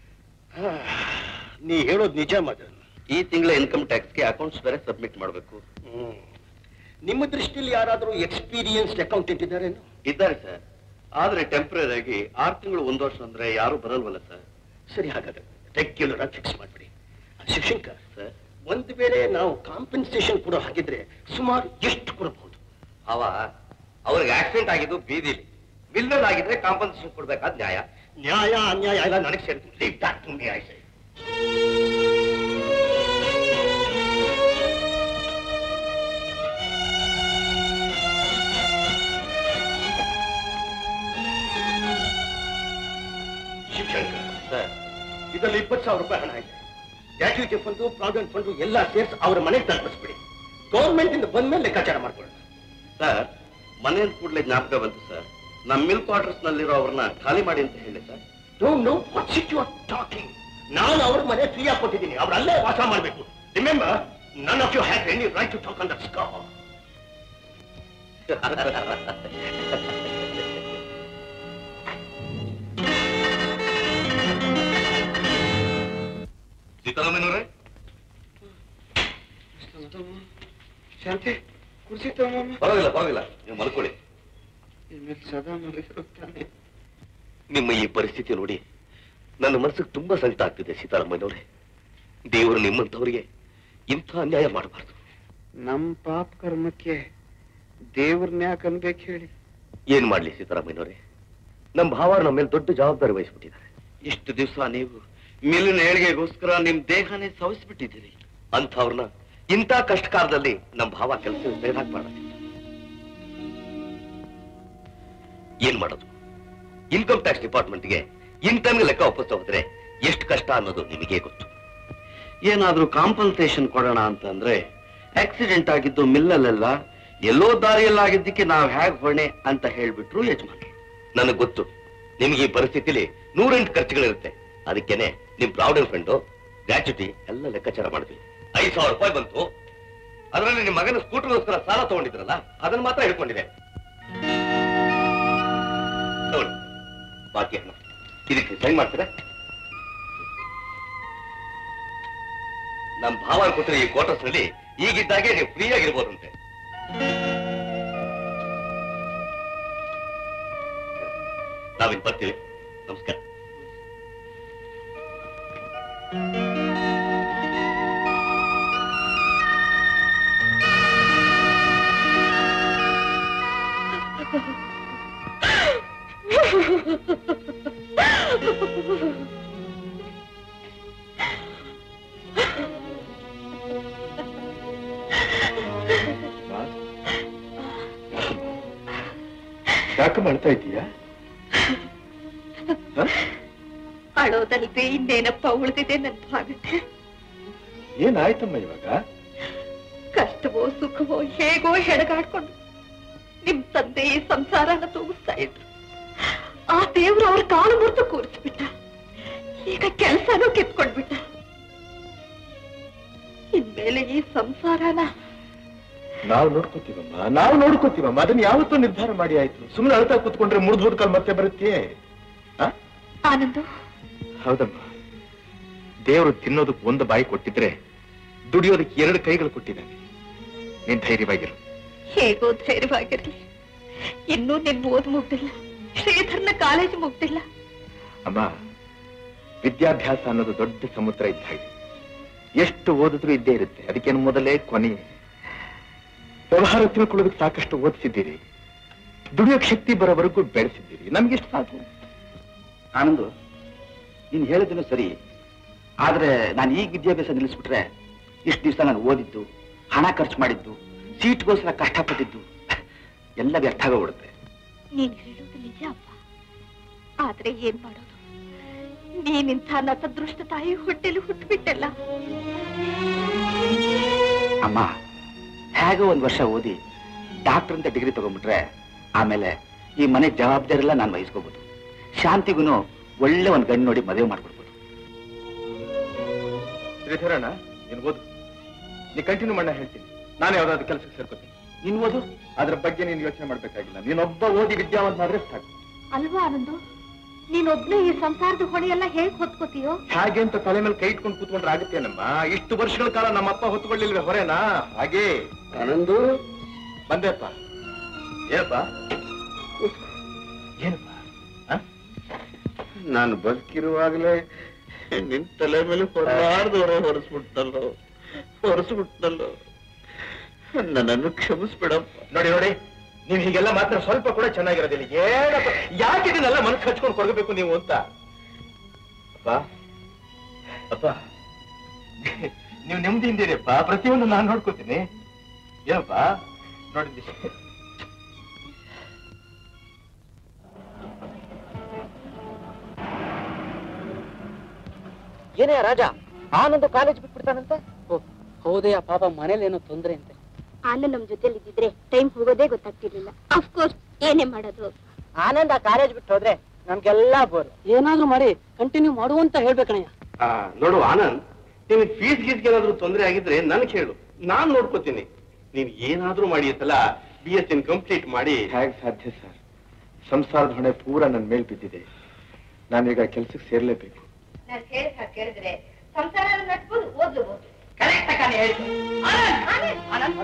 E: ನೀ ಹೇಳೋದು ನಿಜ ಮದನ್
K: ಈ ತಿಂಗಳ ಇನ್ಕಮ್ ಟ್ಯಾಕ್ಸ್ಗೆ ಅಕೌಂಟ್ಸ್ ಬೇರೆ ಸಬ್ಮಿಟ್ ಮಾಡಬೇಕು
E: ಹ್ಮ್. ನಿಮ್ಮ ದೃಷ್ಟಿಯಲ್ಲಿ ಯಾರಾದ್ರೂ ಎಕ್ಸ್ಪೀರಿಯನ್ಸ್ಡ್ ಅಕೌಂಟೆಂಟ್ ಇದ್ದಾರೇನು
K: ಇದ್ದಾರೆ ಸರ್ ಆದ್ರೆ ಟೆಂಪರರಿ ಆಗಿ ಆರು ತಿಂಗಳು ಒಂದು ವರ್ಷ ಅಂದ್ರೆ ಯಾರು ಬರಲ್ವಲ್ಲ ಸರ್
E: ಸರಿ ಹಾಗಾದ್ರೆ ರೆಗ್ಯುಲರ್ ಆಗಿ ಫಿಕ್ಸ್ ಮಾಡ್ಬಿಡಿ ಶಿವಶಂಕರ್
K: ಸರ್
E: ಒಂದು ವೇಳೆ ನಾವು ಕಾಂಪನ್ಸೇಷನ್ ಕೊಡೋ ಹಾಗಿದ್ರೆ ಸುಮಾರು ಎಷ್ಟು ಕೊಡಬಹುದು
K: ಅವ ಅವ್ರಿಗೆ ಆಕ್ಸಿಡೆಂಟ್ ಆಗಿದ್ದು ಬೀದಿಲಿ ವಿಲ್ಲನ್ ಆಗಿದ್ರೆ ಕಾಂಪನ್ಸೇಷನ್ ಕೊಡ್ಬೇಕಾದ ನ್ಯಾಯ
E: ನ್ಯಾಯ ಅನ್ಯಾಯ ಎಲ್ಲ ನನಗೆ ಸೇರಿತು leave that to me I say Shivashankar sir ಇದರಲ್ಲಿ ಇಪ್ಪತ್ತು ಸಾವಿರ ರೂಪಾಯಿ ಹಣ ಇದೆ ಗ್ರಾಚ್ಯುಟಿ ಫಂಡು ಪ್ರಾವಿಡೆಂಟ್ ಫಂಡು ಎಲ್ಲ ಸೇರಿಸಿ ಅವರ ಮನೆಗೆ ತಲುಪಿಸ್ಬಿಡಿ ಗೌರ್ಮೆಂಟ್ ಇಂದ ಬಂದ್ಮೇಲೆ ಲೆಕ್ಕಾಚಾರ ಮಾಡ್ಕೊಳ್ಳೋಣ
K: ಸರ್ ಮನೆ ಕೂಡಲೇ ಜ್ಞಾಪಕ ಬಂತು ಸರ್ ನಮ್ಮ ಮಿಲ್ ಕ್ವಾರ್ಟರ್ಸ್ ನಲ್ಲಿರೋ ಅವ್ರನ್ನ ಖಾಲಿ ಮಾಡಿ ಅಂತ ಹೇಳಿ sir
E: don't know what's it you are talking ನಾನು ಅವ್ರ ಮನೆ ಫ್ರೀ ಆಗಿ ಕೊಟ್ಟಿದ್ದೀನಿ ಅವ್ರು ಅಲ್ಲೇ ವಾಸ ಮಾಡಬೇಕು remember none of you have any right to talk on that ಸ್ಕಾ
K: ಸೀತಾರಾಮಯ್ಯನವರೇ
L: ಶಾಂತಿ ಕುರ್ಚಿ ತಗೊಂಬ
K: ಪರವಾಗಿಲ್ಲ ಪರವಾಗಿಲ್ಲ ನೀವು ಮಲ್ಕೊಳ್ಳಿ
L: ಇನ್ಮೇಲೆ ಸದಾ ಮಲಗಿರುತ್ತಾನೆ
K: ನಿಮ್ಮ ಈ ಪರಿಸ್ಥಿತಿ ನೋಡಿ ನನ್ನ ಮನಸ್ಸಿಗೆ ತುಂಬಾ ಸಂಕಟ ಆಗ್ತಿದೆ ಸೀತಾರಾಮಯ್ಯನವರೇ ದೇವರು ನಿಮ್ಮಂಥವರಿಗೆ ಇಂಥ ಅನ್ಯಾಯ ಮಾಡಬಾರ್ದು
L: ನಮ್ ಪಾಪ ಕರ್ಮಕ್ಕೆ ದೇವ್ರನ್ನ ಯಾಕೆ ಅನ್ಬೇಕು ಹೇಳಿ
K: ಏನ್ ಮಾಡ್ಲಿ ಸೀತಾರಾಮಯ್ಯನವರೇ ನಮ್ಮ ಭಾವ ನಮ್ಮ ಮೇಲೆ ದೊಡ್ಡ ಜವಾಬ್ದಾರಿ ವಹಿಸ್ಬಿಟ್ಟಿದ್ದಾರೆ ಇಷ್ಟು ದಿವಸ ನೀವು ಮಿಲ್ಲಿನ ಏಳಿಗೆಗೋಸ್ಕರ ನಿಮ್ ದೇಹನೇ ಸವಿಸ್ಬಿಟ್ಟಿದ್ದೀರಿ ಅಂಥವ್ರನ್ನ ಇಂಥ ಕಷ್ಟ ಕಾಲದಲ್ಲಿ ನಮ್ಮ ಭಾವ ಕೆಲಸ ತೆಗೆದಾಕ್ಬಾರ್ದು ಏನ್ ಮಾಡೋದು ಇನ್ಕಮ್ ಟ್ಯಾಕ್ಸ್ ಡಿಪಾರ್ಟ್ಮೆಂಟ್ಗೆ ಇನ್ ಟೈಮ್ಗೆ ಲೆಕ್ಕ ಒಪ್ಪಿಸ್ತಾ ಹೋದ್ರೆ ಎಷ್ಟು ಕಷ್ಟ ಅನ್ನೋದು ನಿಮಗೆ ಗೊತ್ತು ಏನಾದ್ರೂ ಕಾಂಪನ್ಸೇಷನ್ ಕೊಡೋಣ ಅಂತಂದ್ರೆ ಆಕ್ಸಿಡೆಂಟ್ ಆಗಿದ್ದು ಮಿಲ್ಲಲ್ಲೆಲ್ಲ ಎಲ್ಲೋ ದಾರಿಯಲ್ಲಾಗಿದ್ದಕ್ಕೆ ನಾವು ಹೇಗ್ ಹೊಣೆ ಅಂತ ಹೇಳ್ಬಿಟ್ರು ಯಜಮಾನ್ರು ನನಗೆ ಗೊತ್ತು ನಿಮ್ಗೆ ಈ ಪರಿಸ್ಥಿತಿಲಿ ನೂರೆಂಟು ಖರ್ಚುಗಳಿರುತ್ತೆ ಅದಕ್ಕೇನೆ ನಿಮ್ ಪ್ರಾವಿಡೆಂಟ್ ಫಂಡು ಗ್ರಾಚ್ಯುಟಿ ಎಲ್ಲ ಲೆಕ್ಕಾಚಾರ ಮಾಡಿದ್ವಿ ಐದು ಸಾವಿರ ರೂಪಾಯಿ ಬಂತು ಅದರಲ್ಲಿ ನಿಮ್ಮ ಮಗನ ಸ್ಕೂಟರ್ಗೋಸ್ಕರ ಸಾಲ ತಗೊಂಡಿದ್ರಲ್ಲ ಅದನ್ನ ಮಾತ್ರ ಹಿಡ್ಕೊಂಡಿದೆ ನೋಡಿ ಬಾಕಿ ಹಣ ಇದಕ್ಕೆ ಸೈನ್ ಮಾಡ್ತೀರಾ ನಮ್ ಭಾವ ಕೊಟ್ಟಿರೋ ಈ ಕ್ವಾರ್ಟರ್ಸ್ ನಲ್ಲಿ ಈಗಿದ್ದಾಗೆ ನೀವು ಫ್ರೀ ಆಗಿರ್ಬೋದಂತೆ ನಾವಿನ್ ಬರ್ತೀವಿ ನಮಸ್ಕಾರ
D: ಯಾಕೆ ಮಾಡ್ತಾ ಇದೀಯಾ
C: ಅಳೋದಲ್ದೆ ಇನ್ನೇನಪ್ಪ ಉಳಿದಿದೆ ನನ್ನ ಭಾಗಕ್ಕೆ
D: ಏನಾಯ್ತಮ್ಮ ಇವಾಗ
C: ಕಷ್ಟವೋ ಸುಖವೋ ಹೇಗೋ ಹೆಡಗಾಡ್ಕೊಂಡು ನಿಮ್ ತಂದೆ ಈ ಸಂಸಾರನ ತೂಗಿಸ್ತಾ ಇದ್ರು ಆ ದೇವ್ರು ಅವ್ರ ಕಾಲು ಮುರಿದು ಕೂರಿಸ್ಬಿಟ್ಟ ಈಗ ಕೆಲ್ಸನೂ ಕಿತ್ಕೊಂಡ್ಬಿಟ್ಟ ಇನ್ಮೇಲೆ ಈ ಸಂಸಾರನ
D: ನಾವು ನೋಡ್ಕೋತೀವಮ್ಮ ನಾವು ನೋಡ್ಕೋತೀವಮ್ಮ ಅದನ್ನ ಯಾವತ್ತೂ ನಿರ್ಧಾರ ಮಾಡಿ ಆಯ್ತು ಸುಮ್ಮನೆ ಅಳ್ತಾ ಕೂತ್ಕೊಂಡ್ರೆ ಮುರಿದು ಕಾಲ್ ಮತ್ತೆ ಬರುತ್ತೆ ಆ?
C: ಆನಂದು
D: ಹೌದಮ್ಮ ದೇವರು ತಿನ್ನೋದಕ್ಕೆ ಒಂದು ಬಾಯಿ ಕೊಟ್ಟಿದ್ರೆ ದುಡಿಯೋದಕ್ಕೆ ಎರಡು ಕೈಗಳು ಕೊಟ್ಟಿದ್ದಾನೆ ನೀನ್ ಧೈರ್ಯವಾಗಿರು
C: ಹೇಗೋ ಧೈರ್ಯವಾಗಿರ್ಲಿ ಇನ್ನೂ ನಿನ್ ಓದ್ ಮುಗ್ದಿಲ್ಲ ಶ್ರೀಧರ್ನ ಕಾಲೇಜ್ ಮುಗ್ದಿಲ್ಲ
D: ಅಮ್ಮ ವಿದ್ಯಾಭ್ಯಾಸ ಅನ್ನೋದು ದೊಡ್ಡ ಸಮುದ್ರ ಇದ್ದ ಹಾಗೆ ಎಷ್ಟು ಓದಿದ್ರು ಇದ್ದೇ ಇರುತ್ತೆ ಅದಕ್ಕೇನು ಮೊದಲೇ ಕೊನೆ ವ್ಯವಹಾರ ತಿಳ್ಕೊಳ್ಳೋದಕ್ಕೆ ಸಾಕಷ್ಟು ಓದಿಸಿದ್ದೀರಿ ದುಡಿಯೋಕ್ ಶಕ್ತಿ ಬರೋವರೆಗೂ ಬೆಳೆಸಿದ್ದೀರಿ ನಮ್ಗೆಷ್ಟು ಸಾಕು
K: ಆನಂದು ನೀನು ಹೇಳಿದ್ರು ಸರಿ ಆದ್ರೆ ನಾನು ಈಗ ವಿದ್ಯಾಭ್ಯಾಸ ನಿಲ್ಲಿಸ್ಬಿಟ್ರೆ ಇಷ್ಟು ದಿವಸ ನಾನು ಓದಿದ್ದು ಹಣ ಖರ್ಚು ಮಾಡಿದ್ದು ಸೀಟ್ಗೋಸ್ಕರ ಕಷ್ಟಪಟ್ಟಿದ್ದು ಎಲ್ಲ ವ್ಯರ್ಥ ಆಗೋಗ್ಬಿಡುತ್ತೆ
C: ನೀನ್ ಹೇಳೋದು ನಿಜ ಅಪ್ಪ ಆದ್ರೆ ಏನ್ ಮಾಡೋದು ನೀನಿಂಥ ನತದೃಷ್ಟ ತಾಯಿ ಹೊಟ್ಟೆಲಿ ಹುಟ್ಟುಬಿಟ್ಟಲ್ಲ
K: ಅಮ್ಮ ಹೇಗೋ ಒಂದ್ ವರ್ಷ ಓದಿ ಡಾಕ್ಟರ್ ಅಂತ ಡಿಗ್ರಿ ತಗೊಂಡ್ಬಿಟ್ರೆ ಆಮೇಲೆ ಈ ಮನೆ ಜವಾಬ್ದಾರಿ ಎಲ್ಲ ನಾನು ವಹಿಸ್ಕೋಬಹುದು ಶಾಂತಿಗೂ ಒಳ್ಳೆ ಒಂದ್ ಗಂಡು ನೋಡಿ ಮದುವೆ ಮಾಡ್ಕೊಡ್ಬೋದು
D: ಶ್ರೀಧರಣ್ಣ ನೀನು ಓದು ನೀ ಕಂಟಿನ್ಯೂ ಮಾಡ ಹೇಳ್ತೀನಿ ನಾನು ಯಾವ್ದಾದ್ರು ಕೆಲಸಕ್ಕೆ ಸೇರ್ಕೋತೀನಿ ನೀನ್ ಓದು ಅದ್ರ ಬಗ್ಗೆ ನೀನು ಯೋಚನೆ ಮಾಡ್ಬೇಕಾಗಿಲ್ಲ ನೀನೊಬ್ಬ ಓದಿ ವಿದ್ಯಾವಂತನಾದ್ರೆ ಸಾಕು
C: ಅಲ್ವಾ ಆನಂದು ನೀನೊಬ್ನೇ ಈ ಸಂಸಾರದ ಹೊಣೆಯೆಲ್ಲ ಹೇಗ್ ಹೊತ್ಕೋತೀಯೋ
D: ಹಾಗೆ ಅಂತ ತಲೆ ಮೇಲೆ ಕೈ ಇಟ್ಕೊಂಡು ಕೂತ್ಕೊಂಡ್ರೆ ಆಗುತ್ತೇನಮ್ಮ ಇಷ್ಟು ವರ್ಷಗಳ ಕಾಲ ನಮ್ಮ ಅಪ್ಪ ಹೊತ್ಕೊಳ್ಳಿಲ್ವೇ ಹೊರೆನಾ ಹಾಗೆ
E: ಆನಂದು
D: ಬಂದೆಪ್ಪ ಏನಪ್ಪ ಏನಪ್ಪ
L: ನಾನು ಬದುಕಿರುವಾಗಲೇ ನಿನ್ ತಲೆ ಮೇಲೆ ಹೊರಲಾರ್ದು ಹೊರ ಹೊರಸ್ಬಿಟ್ಟಲ್ಲೋ ಹೊರಸ್ಬಿಟ್ಟಲ್ಲೋ ನನ್ನನ್ನು ಕ್ಷಮಿಸ್ಬಿಡಪ್ಪ
D: ನೋಡಿ ನೋಡಿ ನೀವು ಹೀಗೆಲ್ಲ ಮಾತ್ರ ಸ್ವಲ್ಪ ಕೂಡ ಚೆನ್ನಾಗಿರೋದಿಲ್ಲ ಏನಪ್ಪ ಯಾಕೆ ಇದನ್ನೆಲ್ಲ ಮನಸ್ಸು ಹಚ್ಕೊಂಡು ಕೊಡಬೇಕು ನೀವು ಅಂತ ಅಪ್ಪ ಅಪ್ಪ ನೀವು ನೆಮ್ಮದಿಯಿಂದಿರಪ್ಪ ಪ್ರತಿಯೊಂದು ನಾನು ನೋಡ್ಕೋತೀನಿ ಏನಪ್ಪ ನೋಡಿದ್ದಿ
J: ಏನೇ ರಾಜ ಆನಂದ ಕಾಲೇಜ್ ಬಿಟ್ಬಿಡ್ತಾನಂತೆ ಹೌದಯ್ಯ ಪಾಪ ಮನೇಲಿ ಏನೋ ತೊಂದ್ರೆ ಅಂತೆ
B: ಆನಂದ್ ನಮ್ ಜೊತೆಲಿ ಇದ್ದಿದ್ರೆ ಟೈಮ್ ಹೋಗೋದೇ ಗೊತ್ತಾಗ್ತಿರ್ಲಿಲ್ಲ ಅಫ್ಕೋರ್ಸ್ ಏನೇ ಮಾಡೋದು
J: ಆನಂದ ಕಾಲೇಜ್ ಬಿಟ್ಟು ಹೋದ್ರೆ ನಮ್ಗೆಲ್ಲಾ ಬೋರ್ ಏನಾದ್ರೂ ಮಾಡಿ ಕಂಟಿನ್ಯೂ ಮಾಡು ಅಂತ ಹೇಳ್ಬೇಕಣಯ್ಯ
K: ಆ, ನೋಡು ಆನಂದ್ ನಿನಗೆ ಫೀಸ್ ಗೀಸ್ಗೆ ಏನಾದ್ರೂ ತೊಂದರೆ ಆಗಿದ್ರೆ ನನ್ಗೆ ಹೇಳು ನಾನ್ ನೋಡ್ಕೋತೀನಿ ನೀನ್ ಏನಾದ್ರೂ ಮಾಡಿ ಅಂತಲ್ಲ ಬಿ ಎಸ್ ಎನ್ ಕಂಪ್ಲೀಟ್ ಮಾಡಿ
D: ಹೇಗೆ ಸಾಧ್ಯ ಸರ್ ಸಂಸಾರದ ಹೊಣೆ ಪೂರ ನನ್ನ ಮೇಲ್ ಬಿದ್ದಿದೆ ನಾನೀಗ ಕೆಲ್ಸಕ್ಕೆ ಸೇರ್ಲೇಬೇಕು
B: ನಾನು ಕೇಳಿದ ಕೇಳಿದ್ರೆ ಸಂಸಾರ ನಡ್ಬೋದು ಓದ್ಬೋದು
J: ಕರೆಕ್ಟ್ ತಾನೇ ಹೇಳ್ತು
B: ಆನಂದ್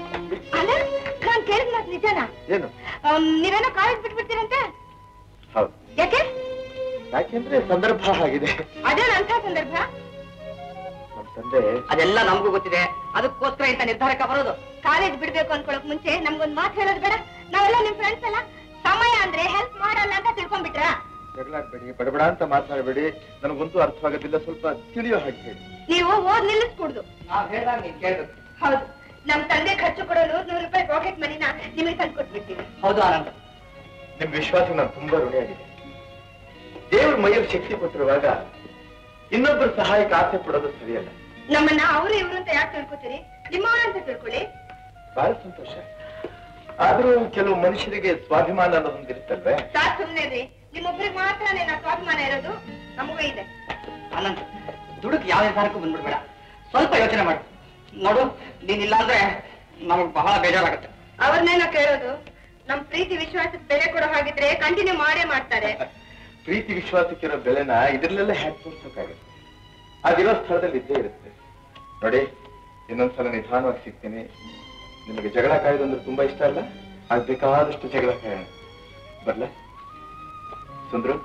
B: ನಾನ್ ಕೇಳಿದ ಮಾತು ನಿಜನಾ
D: ಏನು
B: ಆಮ್, ನೀವೇನೋ ಕಾಲೇಜ್ ಬಿಟ್ಬಿಡ್ತೀರಂತೆ
D: ಹೌದು
B: ಯಾಕೆ
D: ಯಾಕೆಂದ್ರೆ ಸಂದರ್ಭ ಆಗಿದೆ
B: ಅದೇನ ಅಂತ ಸಂದರ್ಭ
D: ನಮ್ಮ ತಂದೆ
J: ಅದೆಲ್ಲ ನಮಗೂ ಗೊತ್ತಿದೆ ಅದಕ್ಕೋಸ್ಕರ ಇಂಥ ನಿರ್ಧಾರಕ್ಕೆ ಬರೋದು
B: ಕಾಲೇಜ್ ಬಿಡ್ಬೇಕು ಅನ್ಕೊಳಕ್ ಮುಂಚೆ ನಮ್ಗೊಂದ್ ಮಾತು ಹೇಳೋದು ಬೇಡ ನಾವೆಲ್ಲ ನಿಮ್ ಫ್ರೆಂಡ್ಸ್ ಅಲ್ಲ ಸಮಯ ಅಂದ್ರೆ ಹೆಲ್ಪ್ ಮಾಡಲ್ಲ ಅಂತ ತಿಳ್ಕೊಂಡ್ಬಿಟ್ರಾ
D: ಜಗಳಾಡ್ಬೇಡಿ ಬಡಬಡ ಅಂತ ಮಾತನಾಡಬೇಡಿ ನನಗಂತೂ ಅರ್ಥವಾಗೋದಿಲ್ಲ ಸ್ವಲ್ಪ ತಿಳಿಯೋ ಹಾಗೆ ಹೇಳಿ
B: ನೀವು ಓದ್ ನಿಲ್ಲಿಸ್ಕೂಡ್ದು
J: ನಾವ್ ಹೇಳ್ದಾಗ ನೀನ್ ಕೇಳ್ಬೇಕು
B: ಹೌದು ನಮ್ ತಂದೆ ಖರ್ಚು ಕೊಡೋ ನೂರ್ ನೂರು ರೂಪಾಯಿ ಪಾಕೆಟ್ ಮನಿನ ನಿಮಗೆ ತಂದು ಕೊಟ್ಬಿಡ್ತೀವಿ
J: ಹೌದು ಆನಂದ್
D: ನಿಮ್ ವಿಶ್ವಾಸ ನಾನು ತುಂಬಾ ಋಣಿಯಾಗಿದೆ ದೇವ್ರ ಮೈಯಲ್ಲಿ ಶಕ್ತಿ ಕೊಟ್ಟಿರುವಾಗ ಇನ್ನೊಬ್ಬರ ಸಹಾಯಕ್ಕೆ ಆಸೆ ಪಡೋದು ಸರಿಯಲ್ಲ
B: ನಮ್ಮನ್ನ ಅವ್ರು ಇವ್ರು ಅಂತ ಯಾಕೆ ತಿಳ್ಕೊತೀರಿ ನಿಮ್ಮವ್ರ ಅಂತ ತಿಳ್ಕೊಳ್ಳಿ
D: ಬಹಳ ಸಂತೋಷ ಆದ್ರೂ ಕೆಲವು ಮನುಷ್ಯರಿಗೆ ಸ್ವಾಭಿಮಾನ ಅನ್ನೋದೊಂದು ಇರುತ್ತಲ್ವೇ
B: ಸಾಕ್ ಸುಮ್ನೆ ರೀ ನಿಮ್ಮೊಬ್ರಿಗೆ ಮಾತ್ರ ನನ್ನ ಸ್ವಾಭಿಮಾನ ಇರೋದು ನಮಗೂ ಇದೆ
J: ಆನಂದ್ ದುಡುಕ್ ಯಾವ ನಿರ್ಧಾರಕ್ಕೂ ಬಂದ್ಬಿಡ್ಬೇಡ ಸ್ವಲ್ಪ ಯೋಚನೆ ಮಾಡು ನೋಡು ನೀನಿಲ್ಲ ಅಂದ್ರೆ ನಮಗ್ ಬಹಳ ಬೇಜಾರಾಗುತ್ತೆ
B: ಅವ್ರನ್ನೇನೋ ಕೇಳೋದು ನಮ್ ಪ್ರೀತಿ ವಿಶ್ವಾಸಕ್ಕೆ ಬೆಲೆ ಕೊಡೋ ಹಾಗಿದ್ರೆ ಕಂಟಿನ್ಯೂ ಮಾಡೇ ಮಾಡ್ತಾರೆ
D: ಪ್ರೀತಿ ವಿಶ್ವಾಸಕ್ಕಿರೋ ಬೆಲೆನ ಇದ್ರಲ್ಲೆಲ್ಲ ಹ್ಯಾಕ್ ತೋರ್ಸೋಕ್ಕಾಗತ್ತೆ ಅದಿರೋ ಸ್ಥಳದಲ್ಲಿ ಇದ್ದೇ ಇರುತ್ತೆ ನೋಡಿ ಇನ್ನೊಂದ್ಸಲ ನಿಧಾನವಾಗಿ ಸಿಗ್ತೀನಿ ನಿಮಗೆ ಜಗಳ ಕಾಯೋದಂದ್ರೆ ತುಂಬಾ ಇಷ್ಟ ಅಲ್ಲ ಅದ್ ಬೇಕಾದಷ್ಟು ಜಗಳ ಕಾಯೋಣ ಬರ್ಲ ಸುಂದ್ರು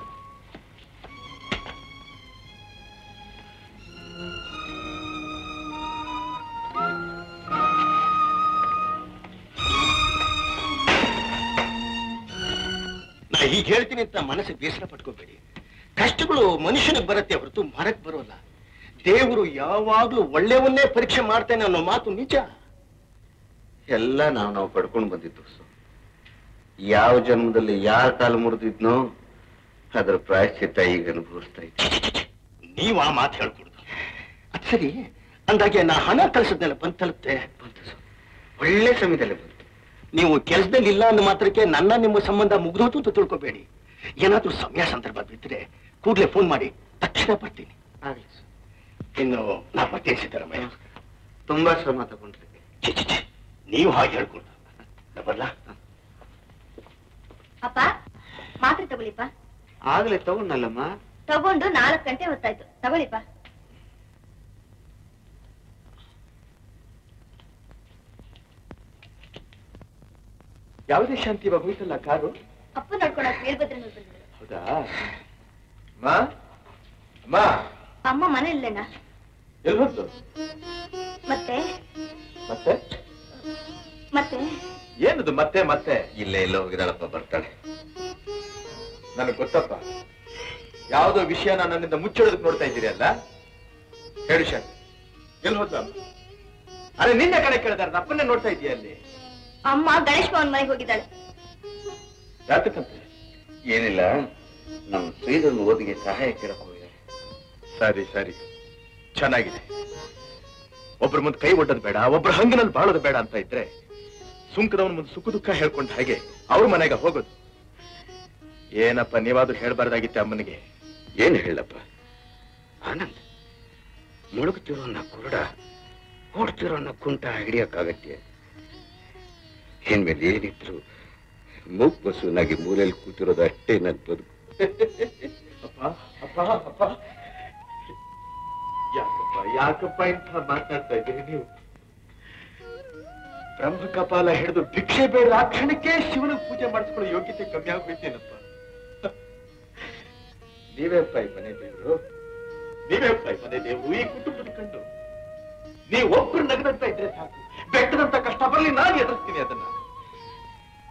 E: ನಾ ಹೀಗೆ ಹೇಳ್ತೀನಿ ಅಂತ ಮನಸ್ಸಿಗೆ ಬೇಸರ ಪಟ್ಕೋಬೇಡಿ ಕಷ್ಟಗಳು ಮನುಷ್ಯನಿಗೆ ಬರುತ್ತೆ ಹೊರತು ಮರಕ್ ಬರೋಲ್ಲ ದೇವರು ಯಾವಾಗ್ಲೂ ಒಳ್ಳೆಯವನ್ನೇ ಪರೀಕ್ಷೆ ಮಾಡ್ತಾನೆ ಅನ್ನೋ ಮಾತು ನಿಜ
K: ಎಲ್ಲ ನಾವು ನಾವು ಪಡ್ಕೊಂಡು ಬಂದಿದ್ದು ಸೊ ಯಾವ ಜನ್ಮದಲ್ಲಿ ಯಾರ ಕಾಲು ಮುರಿದಿದ್ನೋ ಅದರ ಪ್ರಾಯಶ್ಚಿತ್ತ ಈಗ ಅನುಭವಿಸ್ತಾ ಇದ್ದೆ
E: ನೀವು ಆ ಮಾತು ಹೇಳ್ಕೊಡುದು ಅದ್ ಸರಿ ಅಂದಾಗೆ ನಾ ಹಣ ಕಳ್ಸದ್ನೆಲ್ಲ ಬಂದ್ ತಲುಪ್ತೆ
K: ಬಂತು ಸರ್ ಒಳ್ಳೆ ಸಮಯದಲ್ಲಿ ಬಂತು
E: ನೀವು ಕೆಲಸದಲ್ಲಿ ಇಲ್ಲ ಅನ್ನೋ ಮಾತ್ರಕ್ಕೆ ನನ್ನ ನಿಮ್ಮ ಸಂಬಂಧ ಮುಗ್ದೋತು ಅಂತ ತಿಳ್ಕೊಬೇಡಿ ಏನಾದ್ರೂ ಸಮಯ ಸಂದರ್ಭ ಬಿದ್ದರೆ ಕೂಡ್ಲೆ ಫೋನ್ ಮಾಡಿ ತಕ್ಷಣ ಬರ್ತೀನಿ
K: ಆಗ್ಲಿ ಸರ್
E: ಇನ್ನು ನಾ ಬರ್ತೀನಿ ಸಿದ್ದರಾಮಯ್ಯ
K: ತುಂಬಾ ಶ್ರಮ ತಗೊಂಡ್ರಿ
E: ಛೆ, ಛೆ, ಛೆ. ನೀವು ಹಾಗೆ ಹೇಳ್ಕೊಡ್ದು ನಾ ಬರ್ಲಾ
B: ಅಪ್ಪ ಮಾತ್ರೆ ತಗೊಳ್ಳಿಪ್ಪ
K: ಆಗ್ಲೇ ತಗೊಂಡಲ್ಲಮ್ಮ
B: ತಗೊಂಡು ನಾಲ್ಕು ಗಂಟೆ ಹೊತ್ತಾಯ್ತು ತಗೊಳ್ಳಿಪ್ಪ
D: ಯಾವುದೇ ಶಾಂತಿ ಇವಾಗ ಹೋಯ್ತಲ್ಲ ಕಾರು
B: ಅಪ್ಪ ನೋಡ್ಕೊಳಕ್ ವೀರಭದ್ರನವ್ರು ಬಂದ್ರು
D: ಹೌದಾ ಅಮ್ಮ ಅಮ್ಮ
B: ಅಮ್ಮ ಮನೆಯಲ್ಲೇನಾ
D: ಎಲ್ಲಿ ಹೋದ್ದು
B: ಮತ್ತೆ
D: ಮತ್ತೆ
B: ಮತ್ತೆ
D: ಏನದು ಮತ್ತೆ ಮತ್ತೆ
K: ಇಲ್ಲೇ ಎಲ್ಲೋ ಹೋಗಿದಾಳಪ್ಪ ಬರ್ತಾಳೆ
D: ನನಗೆ ಗೊತ್ತಪ್ಪ ಯಾವುದೋ ವಿಷಯ ನನ್ನಿಂದ ಮುಚ್ಚಿಡೋದಕ್ಕೆ ನೋಡ್ತಾ ಇದ್ದೀರಿ ಅಲ್ಲ ಹೇಳು ಶಾಂತಿ ಎಲ್ಲಿ ಹೋದ್ಲ ಅಮ್ಮ ಅರೆ ನಿನ್ನೆ ಕಡೆ ಕೇಳಿದಾರೆ ಅಪ್ಪನ್ನೇ ನೋಡ್ತಾ ಇದೀಯ ಅಲ್ಲಿ
B: ಅಮ್ಮ ಗಣೇಶ್ ಭವನ್ ಮನೆಗೆ ಹೋಗಿದ್ದಾಳೆ
D: ಯಾತಕ್ಕಂತೆ
K: ಏನಿಲ್ಲ ನಮ್ಮ ಶ್ರೀಧರ್ನ ಓದಿಗೆ ಸಹಾಯ ಕೇಳಕ್ ಹೋಗಿದ್ದಾರೆ
D: ಸರಿ ಸರಿ ಚೆನ್ನಾಗಿದೆ ಒಬ್ರ ಮುಂದೆ ಕೈ ಒಡ್ಡೋದು ಬೇಡ ಒಬ್ರ ಹಂಗಿನಲ್ಲಿ ಬಾಳೋದು ಬೇಡ ಅಂತ ಇದ್ರೆ ಸುಂಕದವನ ಮುಂದೆ ಸುಖ ದುಃಖ ಹೇಳ್ಕೊಂಡ ಹಾಗೆ ಅವ್ರ ಮನೆಗೆ ಹೋಗೋದು ಏನಪ್ಪ ನೀವಾದ್ರೂ ಹೇಳ್ಬಾರ್ದಾಗಿತ್ತೆ ಅಮ್ಮನಿಗೆ
K: ಏನ್ ಹೇಳಪ್ಪ ಆನಂದ್ ಮುಳುಗುತ್ತಿರೋ ಕುರುಡ ಓಡ್ತಿರೋ ಕುಂಟ ಹಿಡಿಯಕ್ಕಾಗತ್ತೆ ಇನ್ಮೇಲೆ ಏನಿದ್ರು ಮೂಕ್ ಬಸುನಾಗಿ ಮೂಲೆಯಲ್ಲಿ ಕೂತಿರೋದು ಅಷ್ಟೇ ನನ್ ಬದುಕು
D: ಅಪ್ಪ ಅಪ್ಪ ಅಪ್ಪ ಯಾಕಪ್ಪ ಯಾಕಪ್ಪ ಇಂಥ ಮಾತಾಡ್ತಾ ಇದ್ದೀರಿ ನೀವು ಬ್ರಹ್ಮ ಕಪಾಲ ಹಿಡಿದು ಭಿಕ್ಷೆ ಬೇಡ ಆ ಕ್ಷಣಕ್ಕೆ ಶಿವನ ಪೂಜೆ ಮಾಡಿಸ್ಕೊಳ್ಳೋ ಯೋಗ್ಯತೆ ಕಮ್ಮಿ ಆಗೋಯ್ತೇನಪ್ಪ ನೀವೇಪ್ಪ ಈ ಮನೆ ದೇವರು ನೀವೇಪ್ಪ ಈ ಮನೆ ದೇವರು ಈ ಕುಟುಂಬದ ಕಂಡು ನೀವು ಒಬ್ರು ನಗದಂತ ಇದ್ರೆ ಸಾಕು ಬೆಟ್ಟದಂತ ಕಷ್ಟ ಬರ್ಲಿ ನಾನು ಎದುರಿಸ್ತೀನಿ ಅದನ್ನ